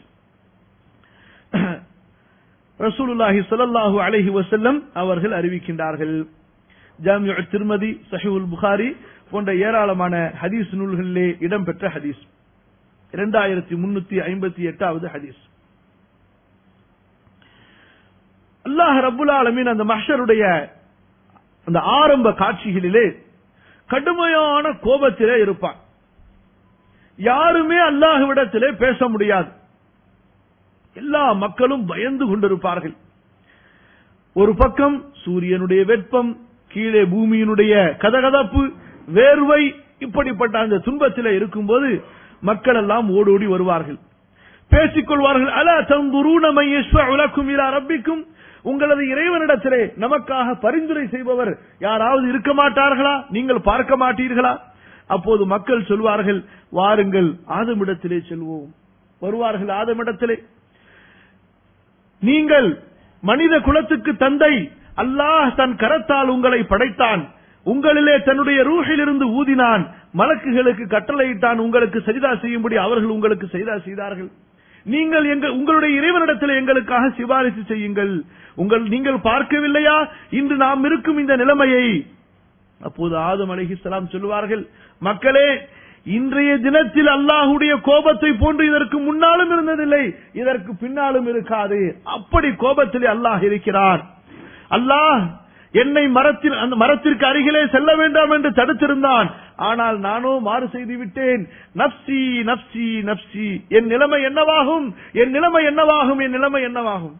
ரசூலுல்லாஹி ஸல்லல்லாஹு அலைஹி வஸல்லம் அவர்கள் அறிவிக்கின்றார்கள் ஜாமிஉ திருமதி சஹீஹுல் புகாரி போன்ற ஏராளமான ஹதீஸ் நூல்களிலே இடம்பெற்ற ஹதீஸ் இரண்டாயிரத்தி முன்னூத்தி ஐம்பத்தி எட்டாவது ஹதீஸ் அல்லாஹ் ரப்புல் ஆலமீன் அந்த மஹ்ஷருடைய அந்த ஆரம்ப காட்சிகளிலே கடுமையான கோபத்திலே இருப்பான் யாருமே அல்லாஹ்விடத்திலே பேச முடியாது எல்லா மக்களும் பயந்து கொண்டிருப்பார்கள் ஒரு பக்கம் சூரியனுடைய வெப்பம் கீழே பூமியினுடைய கதகதப்பு வேர்வை இப்படிப்பட்ட அந்த துன்பத்திலே இருக்கும்போது மக்கள் எல்லாம் ஓடோடி வருவார்கள் பேசிக் கொள்வார்கள் அலா தந்துரூன உலக்கும் இலா ரப்பிக்கும் உங்களது இறைவனிடத்திலே நமக்காக பரிந்துரை செய்பவர் யாராவது இருக்க மாட்டார்களா நீங்கள் பார்க்க மாட்டீர்களா அப்போது மக்கள் சொல்வார்கள் வாருங்கள் ஆதமிடத்திலே செல்வோம் வருவார்கள் ஆதமிடத்திலே நீங்கள் மனித குலத்துக்கு தந்தை அல்லாஹ் தன் கரத்தால் உங்களை படைத்தான் உங்களிலே தன்னுடைய ரூஹிலிருந்து ஊதினான் மலக்குகளுக்கு கட்டளையிட்டான் உங்களுக்கு சரிதா செய்யும்படி அவர்கள் உங்களுக்கு செய்தா செய்தார்கள் நீங்கள் எங்கள் உங்களுடைய இறைவனிடத்தில் எங்களுக்காக சிபாரிசு செய்யுங்கள் உங்கள் நீங்கள் பார்க்கவில்லையா இன்று நாம் இருக்கும் இந்த நிலைமையை அப்போது ஆதம் அலிஹிஸ்லாம் சொல்லுவார்கள் மக்களே இன்றைய தினத்தில் அல்லாஹுடைய கோபத்தை போன்று இதற்கு முன்னாலும் இருந்ததில்லை இதற்கு பின்னாலும் இருக்காது அப்படி கோபத்திலே அல்லாஹ் இருக்கிறார் அல்லாஹ் என்னை மரத்தில் அந்த மரத்திற்கு அருகிலே செல்ல வேண்டாம் என்று தடுத்திருந்தான் ஆனால் நானோ மாறு செய்து விட்டேன் நப்சி நப்சி நப்சி என் நிலைமை என்னவாகும் என் நிலைமை என்னவாகும் என் நிலைமை என்னவாகும்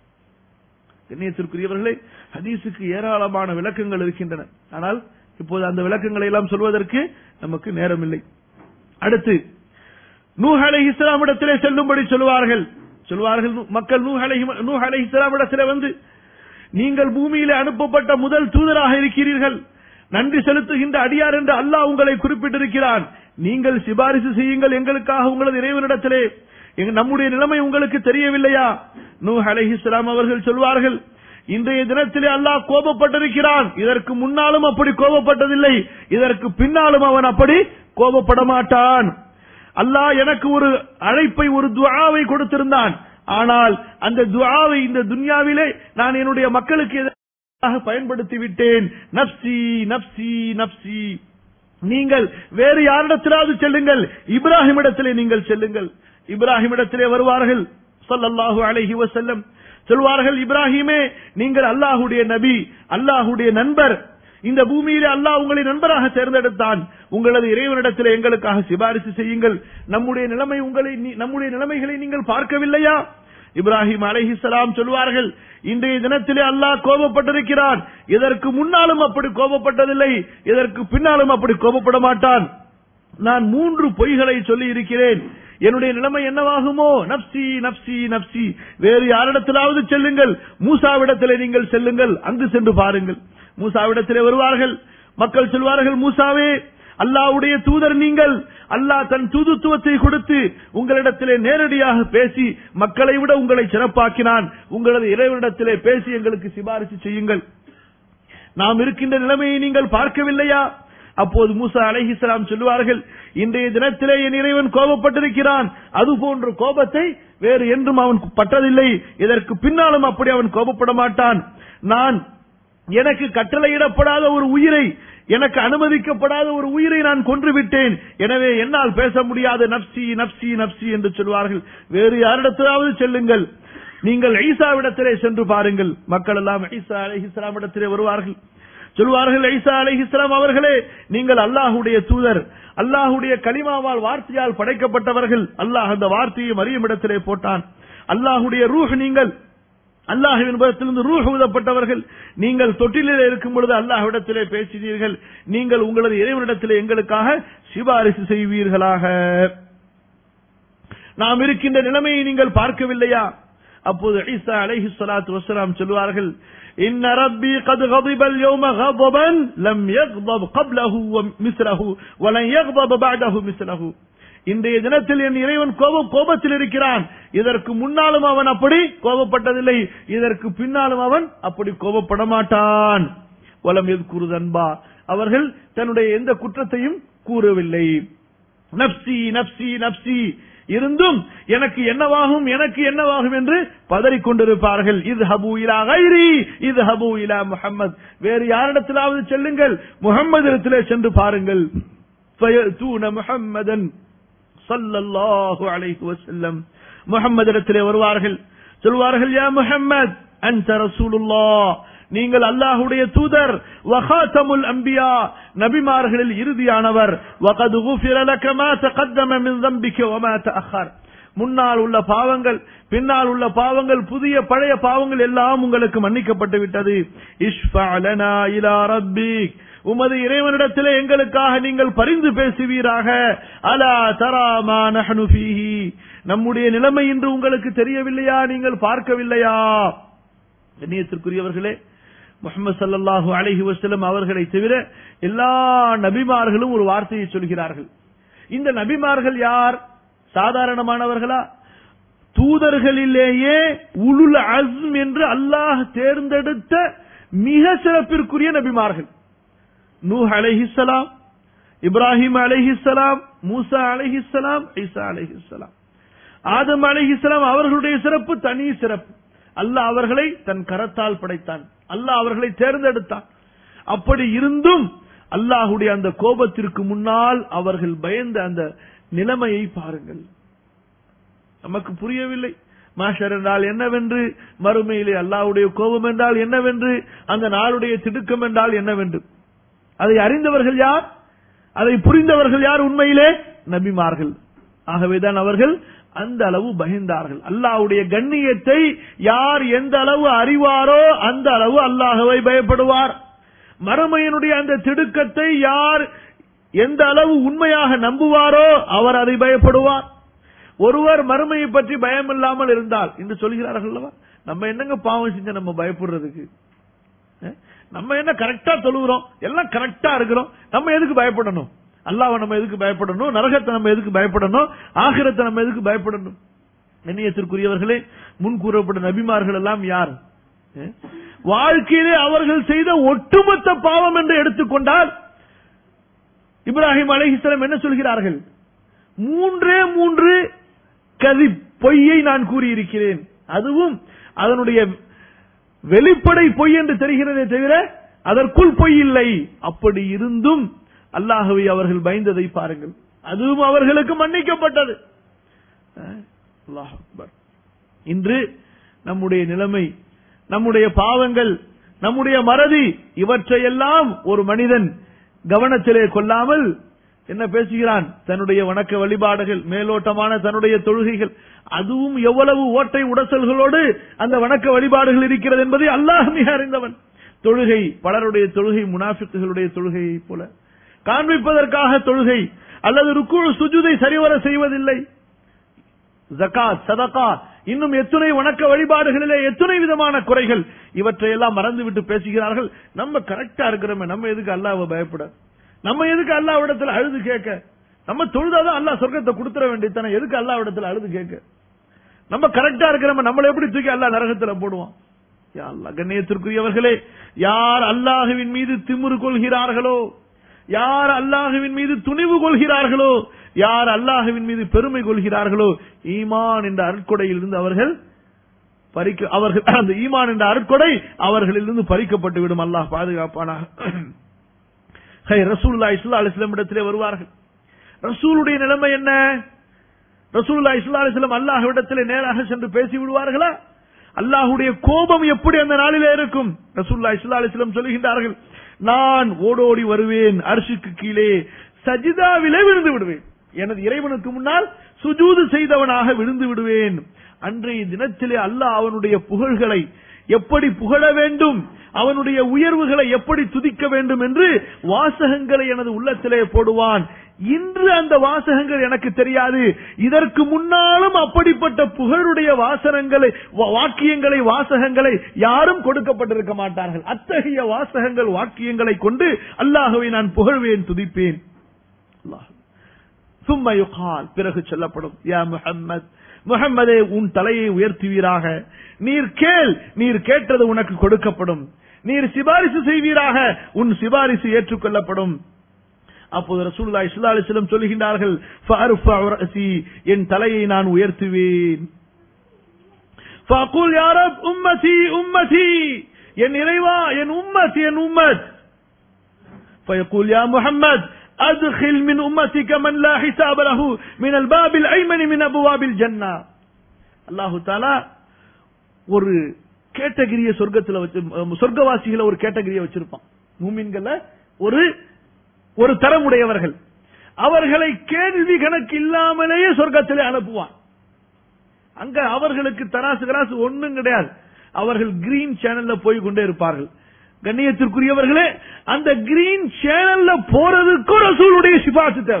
கண்ணியத்திற்குரியவர்களே ஹதீஸுக்கு ஏராளமான விளக்கங்கள் இருக்கின்றன ஆனால் இப்போது அந்த விளக்கங்களை எல்லாம் சொல்வதற்கு நமக்கு நேரமில்லை அடுத்து நூஹ் அலை இஸ்லாமிடத்திலே செல்லும்படி சொல்லுவார்கள் சொல்வார்கள் மக்கள் நூஹ் அலை நூஹ் அலை இஸ்லாமிடத்திலே வந்து நீங்கள் பூமியிலே அனுப்பப்பட்ட முதல் தூதராக இருக்கிறீர்கள் நன்றி செலுத்துகின்ற அடியார் என்று அல்லாஹ் உங்களை குறிப்பிட்டிருக்கிறான் நீங்கள் சிபாரிசு செய்யுங்கள் எங்களுக்காக உங்களது இறைவனிடத்திலே நம்முடைய நிலைமை உங்களுக்கு தெரியவில்லையா நூ அலைஹிஸ்லாம் அவர்கள் சொல்வார்கள் இன்றைய தினத்திலே அல்லாஹ் கோபப்பட்டிருக்கிறான் இதற்கு முன்னாலும் அப்படி கோபப்பட்டதில்லை இதற்கு பின்னாலும் அவன் அப்படி கோபப்பட மாட்டான் அல்லாஹ் எனக்கு ஒரு அழைப்பை ஒரு துவாவை கொடுத்திருந்தான் ஆனால் அந்த துவாவை இந்த துன்யாவிலே நான் என்னுடைய மக்களுக்கு எதிராக பயன்படுத்தி விட்டேன் நப்சி நப்சி நப்சி நீங்கள் வேறு யாரிடத்திலாவது செல்லுங்கள் இப்ராஹிம் இடத்திலே நீங்கள் செல்லுங்கள் இப்ராஹிம் இடத்திலே வருவார்கள் சொல்லல்லாஹு அலைஹி வசல்லம் சொல்வார்கள் இப்ராஹிமே நீங்கள் அல்லாஹுடைய நபி அல்லாஹுடைய நண்பர் இந்த பூமியிலே அல்லாஹ் உங்களை நண்பராக தேர்ந்தெடுத்தான் உங்களது இறைவனிடத்தில் எங்களுக்காக சிபாரிசு செய்யுங்கள் நம்முடைய நிலைமை உங்களை நம்முடைய நிலைமைகளை நீங்கள் பார்க்கவில்லையா இப்ராஹிம் அலைஹிஸ்லாம் சொல்வார்கள் இன்றைய தினத்திலே அல்லாஹ் கோபப்பட்டிருக்கிறான் இதற்கு முன்னாலும் அப்படி கோபப்பட்டதில்லை இதற்கு பின்னாலும் அப்படி கோபப்பட மாட்டான் நான் மூன்று பொய்களை சொல்லி இருக்கிறேன் என்னுடைய நிலைமை என்னவாகுமோ நப்சி நப்சி நப்சி வேறு யாரிடத்திலாவது செல்லுங்கள் மூசாவிடத்திலே நீங்கள் செல்லுங்கள் அங்கு சென்று பாருங்கள் மூசாவிடத்திலே வருவார்கள் மக்கள் சொல்வார்கள் மூசாவே அல்லாவுடைய தூதர் நீங்கள் அல்லாஹ் தன் தூதுத்துவத்தை கொடுத்து உங்களிடத்திலே நேரடியாக பேசி மக்களை விட உங்களை சிறப்பாக்கினான் உங்களது இறைவனிடத்திலே பேசி எங்களுக்கு சிபாரிசு செய்யுங்கள் நாம் இருக்கின்ற நிலைமையை நீங்கள் பார்க்கவில்லையா அப்போது மூசா அலைஹிஸ்ஸலாம் சொல்லுவார்கள் இன்றைய தினத்திலே என் இறைவன் கோபப்பட்டிருக்கிறான் அது போன்ற கோபத்தை வேறு என்றும் அவன் பட்டதில்லை இதற்கு பின்னாலும் அப்படி அவன் கோபப்பட மாட்டான் நான் எனக்கு கட்டளையிடப்படாத ஒரு உயிரை எனக்கு அனுமதிக்கப்படாத ஒரு உயிரை நான் கொன்று விட்டேன் எனவே என்னால் பேச முடியாத நப்சி நப்சி நப்சி என்று சொல்வார்கள் வேறு யாரிடத்திலாவது செல்லுங்கள் நீங்கள் ஈசாவிடத்திலே சென்று பாருங்கள் மக்கள் எல்லாம் ஈசா அலைஹிஸ்ஸலாம் இடத்திலே வருவார்கள் சொல்வார்கள் ஈசா அலைஹிஸ்ஸலாம் அவர்களே நீங்கள் அல்லாஹுடைய தூதர் அல்லாஹுடைய கலிமாவால் வார்த்தையால் படைக்கப்பட்டவர்கள் அல்லாஹ் அந்த வார்த்தையை மரியம் இடத்திலே போட்டான் அல்லாஹுடைய ரூஹ் நீங்கள் அல்லாஹுவின் புறத்திலிருந்து ரூஹ் ஊதப்பட்டவர்கள் நீங்கள் தொட்டிலே இருக்கும் பொழுது அல்லாஹ்விடத்திலே பேசினீர்கள் நீங்கள் உங்களது இறைவனிடத்திலே எங்களுக்காக சிபாரிசு செய்வீர்களாக நாம் இருக்கின்ற நிலைமையை நீங்கள் பார்க்கவில்லையா அப்போது ஈசா அலைஹி ஸலாத்து வஸலாம் சொல்வார்கள் إن ربي قد غضب اليوم غضبا لم يغضب قبله ومثله ولن يغضب بعده مثله இன்றைய தினத்தில் என் இறைவன் கோபம் கோபத்தில் இருக்கிறான் இதற்கு முன்னாலும் அவன் அப்படி கோபப்பட்டதில்லை இதற்கு பின்னாலும் அவன் அப்படி கோபப்பட மாட்டான் வலம் எது கூறுதன்பா அவர்கள் தன்னுடைய எந்த குற்றத்தையும் கூறவில்லை நப்சி நப்சி நப்சி இருந்தும் எனக்கு என்னவாகும் எனக்கு என்னவாகும் என்று பதறிக் கொண்டிருப்பார்கள் இது ஹபு இலா கைரி இது ஹபு இலா முஹம்மது வேறு யாரிடத்திலாவது செல்லுங்கள் முகம்மது இடத்திலே சென்று பாருங்கள் ஃபயத்தூன முஹம்மதன் ஸல்லல்லாஹு அலைஹி வஸல்லம் முஹம்மது இடத்திலே வருவார்கள் சொல்வார்கள் யா முஹம்மத் அன்த ரசூலுல்லாஹ் நீங்கள் அல்லாஹுடைய தூதர் வகாத்தமுல் அம்பியா நபிமார்களில் இறுதியானவர் வகது குஃபிர லக மா தகத்தம மின் ذنبك وما تأخر முன்னால் உள்ள பாவங்கள் பின்னால் உள்ள பாவங்கள் புதிய பழைய பாவங்கள் எல்லாம் உங்களுக்கு மன்னிக்கப்பட்டு விட்டது இஷ்ஃபா லனா இலா ரப்பிக் உமது இறைவனிடத்திலே எங்களுக்காக நீங்கள் பரிந்து பேசுவீராக அலா தராமா நஹனு ஃபீஹி நம்முடைய நிலைமை இன்று உங்களுக்கு தெரியவில்லையா நீங்கள் பார்க்கவில்லையா கண்ணியத்திற்குரியவர்களே முகமது சல்லல்லாஹு அலைஹி வஸல்லம் அவர்களை தவிர எல்லா நபிமார்களும் ஒரு வார்த்தையை சொல்கிறார்கள் இந்த நபிமார்கள் யார் சாதாரணமானவர்களா தூதர்களிலேயே உலுல் அஸ்ம் என்று அல்லாஹ் தேர்ந்தெடுத்த மிக சிறப்பிற்குரிய நபிமார்கள் நூஹ் அலைஹிஸ்ஸலாம் இப்ராஹிம் அலைஹிஸ்ஸலாம் மூசா அலைஹிஸ்ஸலாம் ஈசா அலைஹிஸ்ஸலாம் ஆதம் அலைஹிஸ்ஸலாம் அவர்களுடைய சிறப்பு தனி சிறப்பு அல்லாஹ் அவர்களை தன் கரத்தால் படைத்தான் அல்லாஹ் அவர்களை தேர்ந்தெடுத்தான் அப்படி இருந்தும் அல்லாஹுடைய அந்த கோபத்திற்கு முன்னால் அவர்கள் பயந்த அந்த நிலைமையை பாருங்கள் நமக்கு புரியவில்லை மாஷர் என்றால் என்னவென்று மறுமையிலே அல்லாஹ்வுடைய கோபம் என்றால் என்னவென்று அந்த நாளுடைய திடுக்கம் என்றால் என்னவென்று அதை அறிந்தவர்கள் யார் அதை புரிந்தவர்கள் யார் உண்மையிலே நபிமார்கள் ஆகவேதான் அவர்கள் அந்த அளவு பயந்தார்கள் அல்லாஹ்வுடைய கண்ணியத்தை யார் எந்த அளவு அறிவாரோ அந்த அளவு அல்லாஹவை பயப்படுவார் மறுமையினுடைய அந்த திடுக்கத்தை யார் எந்த அளவு உண்மையாக நம்புவாரோ அவர் அதை பயப்படுவார் ஒருவர் மறுமையை பற்றி பயம் இல்லாமல் இருந்தால் என்று சொல்கிறார்கள் அல்லவா நம்ம என்னங்க பாவம் செஞ்ச நம்ம பயப்படுறதுக்கு அஹ்? நம்ம என்ன கரெக்டா தொழுகிறோம் எல்லாம் கரெக்டா இருக்கிறோம் நம்ம எதுக்கு பயப்படணும் அல்லாஹ்வை நம்ம எதுக்கு பயப்படணும் நரகத்தை நம்ம எதுக்கு பயப்படணும் ஆகிரத்தை நம்ம எதுக்கு பயப்படணும் எண்ணியத்திற்குரியவர்களே முன் கூறப்பட்ட நபிமார்கள் எல்லாம் யார் அஹ்? வாழ்க்கையிலே அவர்கள் செய்த ஒட்டுமொத்த பாவம் என்று எடுத்துக்கொண்டால் இப்ராஹிம் அலைஹிஸ்ஸலாம் என்ன சொல்கிறார்கள் மூன்றே மூன்று கதி பொய்யை நான் கூறியிருக்கிறேன் அதுவும் அதனுடைய வெளிப்படை பொய் என்று தெரிகிறதே தவிர அதற்குள் பொய் இல்லை அப்படி இருந்தும் அல்லாஹுவை அவர்கள் பயந்ததை பாருங்கள் அதுவும் அவர்களுக்கு மன்னிக்கப்பட்டது அஹ், அல்லாஹ் அக்பர். இன்று நம்முடைய நிலைமை நம்முடைய பாவங்கள் நம்முடைய மறதி இவற்றையெல்லாம் ஒரு மனிதன் கவனத்திலே கொள்ளாமல் என்ன பேசுகிறான் தன்னுடைய வணக்க வழிபாடுகள் மேலோட்டமான தன்னுடைய தொழுகைகள் அதுவும் எவ்வளவு ஓட்டை உடசல்களோடு அந்த வணக்க வழிபாடுகள் இருக்கிறது என்பதை அல்லாஹ் மிக அறிந்தவன் தொழுகை பலருடைய தொழுகை முனாஃபிக்குகளுடைய தொழுகையை போல காண்பிப்பதற்காக தொழுகை அல்லது ருக்கு சுஜுதை சரிவர செய்வதில்லை ஜகாத் சதகா இன்னும் எத்துணை வணக்க வழிபாடுகளிலே எத்துணை விதமான குறைகள் இவற்றை எல்லாம் மறந்துவிட்டு பேசுகிறார்கள் நம்ம கரெக்டா இருக்கிறோமே நம்ம எதுக்கு அல்லாஹ்வை பயப்பட நம்ம எதுக்கு அல்லாவிடத்துல அழுது கேட்க நம்ம தொழுதாதான் அல்லாஹ் சொர்க்கத்தை கொடுத்துற வேண்டியதானே எதுக்கு அல்லாவிடத்துல அழுது கேட்க நம்ம கரெக்டா இருக்கிறோம் நம்மள எப்படி தூக்கி அல்லாஹ் நரகத்துல போடுவான் யா அல்லாஹ் கண்ணியத்திற்குரியவர்களே யார் அல்லாஹுவின் மீது திமிரு கொள்கிறார்களோ யார் அல்லாஹுவின் மீது துணிவு கொள்கிறார்களோ யார் அல்லாஹுவின் மீது பெருமை கொள்கிறார்களோ ஈமான் என்ற அருட்கொடையிலிருந்து அவர்கள் பறிக்க அவர்கள் அந்த ஈமான் என்ற அருட்கொடை அவர்களிலிருந்து பறிக்கப்பட்டு விடும் அல்லாஹ் பாதுகாப்பானாக ஹை ரசூலுல்லாஹி ஸல்லல்லாஹு அலைஹி வஸல்லம் இடத்திலே வருவார்கள் ரசூலுடைய நிலைமை என்ன ரசூலுல்லாஹி ஸல்லல்லாஹு அலைஹி வஸல்லம் அல்லாஹ்விடத்திலே நேராக சென்று பேசி விடுவார்களா அல்லாஹ்வுடைய கோபம் எப்படி அந்த நாளிலே இருக்கும் ரசூலுல்லாஹி ஸல்லல்லாஹு அலைஹி வஸல்லம் சொல்லுகின்றார்கள் நான் ஓடோடி வருவேன் அரிசிக்கு கீழே சஜிதாவிலே விழுந்து விடுவேன் எனது இறைவனுக்கு முன்னால் சுஜூது செய்தவனாக விழுந்து விடுவேன் அன்றைய தினத்திலே அல்லாஹ் அவனுடைய புகழ்களை எப்படி புகழ வேண்டும் அவனுடைய உயர்வுகளை எப்படி துதிக்க வேண்டும் என்று வாசகங்களை எனது உள்ளத்திலே போடுவான் இன்று அந்த வாசகங்கள் எனக்கு தெரியாது இதற்கு முன்னாலும் அப்படிப்பட்ட புகழுடைய வாசகங்களை வா- வாக்கியங்களை வாசகங்களை யாரும் கொடுக்கப்பட்டிருக்க மாட்டார்கள் அத்தகைய வாசகங்கள் வாக்கியங்களை கொண்டு அல்லாஹுவை நான் புகழ்வேன் துதிப்பேன் அல்லாஹ் சும்மா யுகால் பிறகு சொல்லப்படும் யா முஹம்மத் முஹம்மதே உன் தலையை உயர்த்துவீராக நீர் கேள் நீர் கேட்டது உனக்கு கொடுக்கப்படும் நீர் சிபாரிசு செய்வீராக உன் சிபாரிசு ஏற்றுக்கொள்ளப்படும் அப்போது ரசூலுல்லாஹி ஸல்லல்லாஹு அலைஹி வஸல்லம் சொல்லுகின்றார்கள் ஃபஅர்ஃபஉ ரஅசி என் தலையை நான் உயர்த்துவேன் ஃபஅகுல் யா ரப் உம்மதி உம்மதி என் இறைவா என் உம்மத் என் உம்மத் فيقول يا محمد أدخل من أمتك من لا حساب له من الباب الأيمن من أبواب الجنة الله تعالى ஒரு கேட்டகிரிய சொர்க்கத்துல வச்சு சொர்க்கவாசிகளை ஒரு கேட்டகிரியை வச்சிருப்பான் மூமின்கள ஒரு ஒரு தரமுடையவர்கள் அவர்களை கேள்வி கணக்கு இல்லாமலேயே சொர்க்கத்திலே அனுப்புவான் அங்க அவர்களுக்கு தராசு கராசு ஒண்ணும் கிடையாது அவர்கள் கிரீன் சேனல்ல போய் கொண்டே இருப்பார்கள் கண்ணியத்திற்குரியவர்களே அந்த கிரீன் சேனல்ல போறதுக்கும் ரசூலுடைய சிபாசு தேவை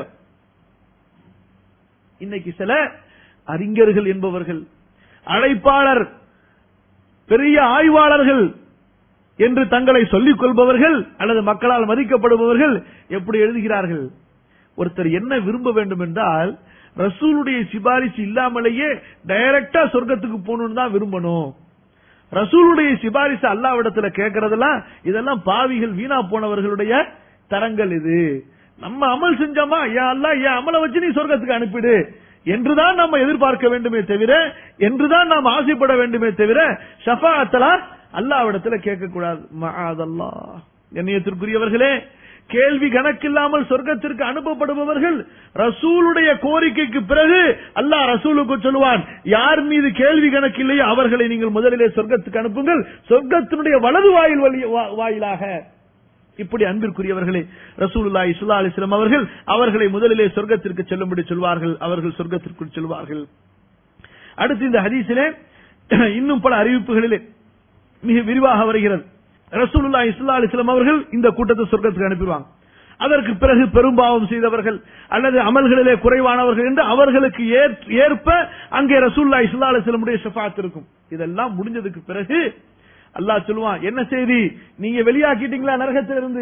இன்னைக்கு சில அறிஞர்கள் என்பவர்கள் அழைப்பாளர் பெரிய ஆய்வாளர்கள் என்று தங்களை சொல்லிக் கொள்பவர்கள் அல்லது மக்களால் மதிக்கப்படுபவர்கள் எப்படி எழுதுகிறார்கள் ஒருத்தர் என்ன விரும்ப வேண்டும் என்றால் ரசூலுடைய சிபாரிசு இல்லாமலேயே டைரக்டா சொர்க்கத்துக்கு போகணும்னு தான் விரும்பணும் ரசூலுடைய சிபாரிசு அல்லாவிடத்துல கேட்கறதெல்லாம் இதெல்லாம் பாவிகள் வீணா போனவர்களுடைய தரங்கள் இது நம்ம அமல் செஞ்சோமா ஏன் அல்லா ஏன் அமலை வச்சு நீ சொர்க்கத்துக்கு அனுப்பிடு என்றுதான் நம்ம எதிர்பார்க்க வேண்டுமே தவிர என்றுதான் நாம் ஆசைப்பட வேண்டுமே தவிர ஷஃபாஅத்தலா அல்லாவிடத்துல கேட்கக்கூடாது மஆதல்லா கண்ணியத்திற்குரியவர்களே கேள்வி கணக்கில்லாமல் சொர்க்கத்திற்கு அனுப்பப்படுபவர்கள் ரசூலுடைய கோரிக்கைக்கு பிறகு அல்லாஹ் ரசூலுக்கு சொல்லுவான் யார் மீது கேள்வி கணக்கு இல்லையோ அவர்களை நீங்கள் முதலிலே சொர்க்கத்துக்கு அனுப்புங்கள் சொர்க்கத்தினுடைய வலது வாயில் வழி- வா- வாயிலாக இப்படி அன்பிற்குரியவர்களே ரசூலுல்லாஹி ஸல்லல்லாஹு அலைஹி வஸல்லம் அவர்கள் அவர்களை முதலிலே சொர்க்கத்திற்கு செல்லும்படி சொல்வார்கள் அவர்கள் சொர்க்கத்திற்குள் செல்வார்கள் அடுத்து இந்த ஹதீஸிலே இன்னும் பல அறிவிப்புகளிலே மிக விரிவாக வருகிறது ரசூலுல்லாஹி ஸல்லல்லாஹு அலைஹி வஸல்லம் அவர்கள் இந்த கூட்டத்தை சொர்க்கத்துக்கு அனுப்பிடுவாங்க அதற்கு பிறகு பெரும்பாவம் செய்தவர்கள் அல்லது அமல்களிலே குறைவானவர்கள் என்று அவர்களுக்கு ஏற்- ஏற்ப அங்கே ரசூலுல்லாஹி ஸல்லல்லாஹு அலைஹி வஸல்லமுடைய ஷஃபாத் இருக்கும் இதெல்லாம் முடிஞ்சதுக்கு பிறகு அல்லாஹ் சொல்லுவான் என்ன செய்தி நீங்க வெளியாக்கிட்டீங்களா நரகத்திலிருந்து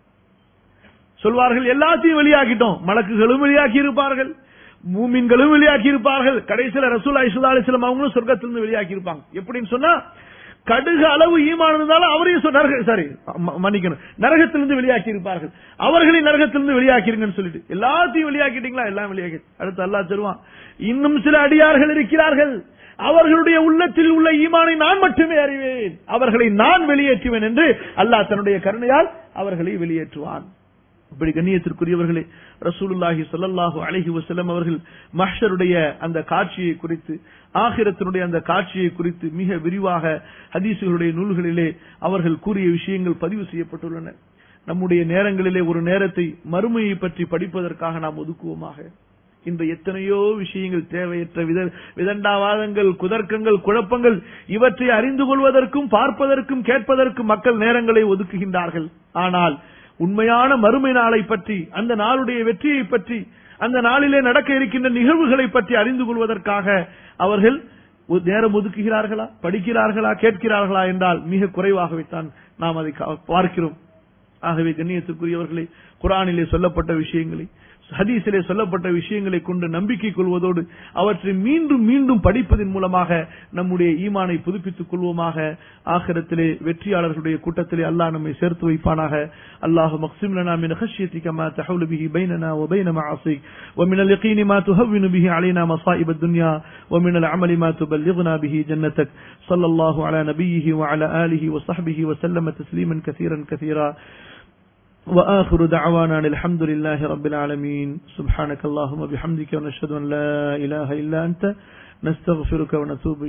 சொல்வார்கள் எல்லாத்தையும் வெளியாக்கிட்டோம் மலக்குகளும் வெளியாக்கி இருப்பார்கள் மூமின்களும் வெளியாக்கி இருப்பார்கள் கடைசியில ரசூல் ஐசுல்லா அலிஸ்லாம் அவங்களும் சொர்க்கத்திலிருந்து வெளியாக்கி இருப்பாங்க எப்படின்னு சொன்னா கடுகு அளவு ஈமான் இருந்தாலும் அவரையும் சொ- நரக சாரி ம- மன்னிக்கணும் நரகத்திலிருந்து வெளியாக்கி இருப்பார்கள் அவர்களை நரகத்திலிருந்து வெளியாக்கிருங்கன்னு சொல்லிட்டு எல்லாத்தையும் வெளியாக்கிட்டீங்களா எல்லாம் வெளியாக்கி அடுத்து அல்லாஹ் சொல்லுவான் இன்னும் சில அடியார்கள் இருக்கிறார்கள் அவர்களுடைய உள்ளத்தில் உள்ள ஈமானை நான் மட்டுமே அறிவேன் அவர்களை நான் வெளியேற்றுவேன் என்று அல்லாஹ் தன்னுடைய கருணையால் அவர்களை வெளியேற்றுவான் இப்படி கண்ணியத்திற்குரியவர்களே ரசூலுல்லாஹி ஸல்லல்லாஹு அலைஹி வஸல்லம் அவர்கள் மஹ்ஷருடைய அந்த காட்சியை குறித்து ஆகிரத்தினுடைய அந்த காட்சியை குறித்து மிக விரிவாக ஹதீசுகளுடைய நூல்களிலே அவர்கள் கூறிய விஷயங்கள் பதிவு செய்யப்பட்டுள்ளன நம்முடைய நேரங்களிலே ஒரு நேரத்தை மறுமையை பற்றி படிப்பதற்காக நாம் ஒதுக்குவோமாக இன்று எத்தனையோ விஷயங்கள் தேவையற்ற வித விதண்டாவாதங்கள் குதர்க்கங்கள் குழப்பங்கள் இவற்றை அறிந்து கொள்வதற்கும் பார்ப்பதற்கும் கேட்பதற்கும் மக்கள் நேரங்களை ஒதுக்குகின்றார்கள் ஆனால் உண்மையான மறுமை நாளை பற்றி அந்த நாளுடைய வெற்றியை பற்றி அந்த நாளிலே நடக்க இருக்கின்ற நிகழ்வுகளை பற்றி அறிந்து கொள்வதற்காக அவர்கள் ஒ- நேரம் ஒதுக்குகிறார்களா படிக்கிறார்களா கேட்கிறார்களா என்றால் மிக குறைவாகவே தான் நாம் அதை கா- பார்க்கிறோம் ஆகவே கண்ணியத்துக்குரியவர்களே குரானிலே சொல்லப்பட்ட விஷயங்களை ஹதீஸிலே சொல்லப்பட்ட விஷயங்களை கொண்டு நம்பிக்கை கொள்வதோடு அவற்றை மீண்டும் மீண்டும் படிப்பதன் மூலமாக நம்முடைய ஈமானை புதுப்பித்துக் கொள்வோமாக ஆகிரத்திலே வெற்றியாளர்களுடைய கூட்டத்திலே அல்லாஹ் நம்மை சேர்த்து வைப்பானாக அல்லாஹு மக்சிம் லனா மின் خشيتك ما تحول به بيننا وبين معاصيك ومن اليقين ما تهون به علينا مصائب الدنيا ومن العمل ما تبلغنا به جنتك صلى الله على نبيه وعلى آله وصحبه وسلم تسليما كثيرا كثيرا وآخر دعوانا أن الحمد لله رب العالمين سبحانك اللهم وبحمدك ونشهد أن لا إله إلا أنت نستغفرك ونتوب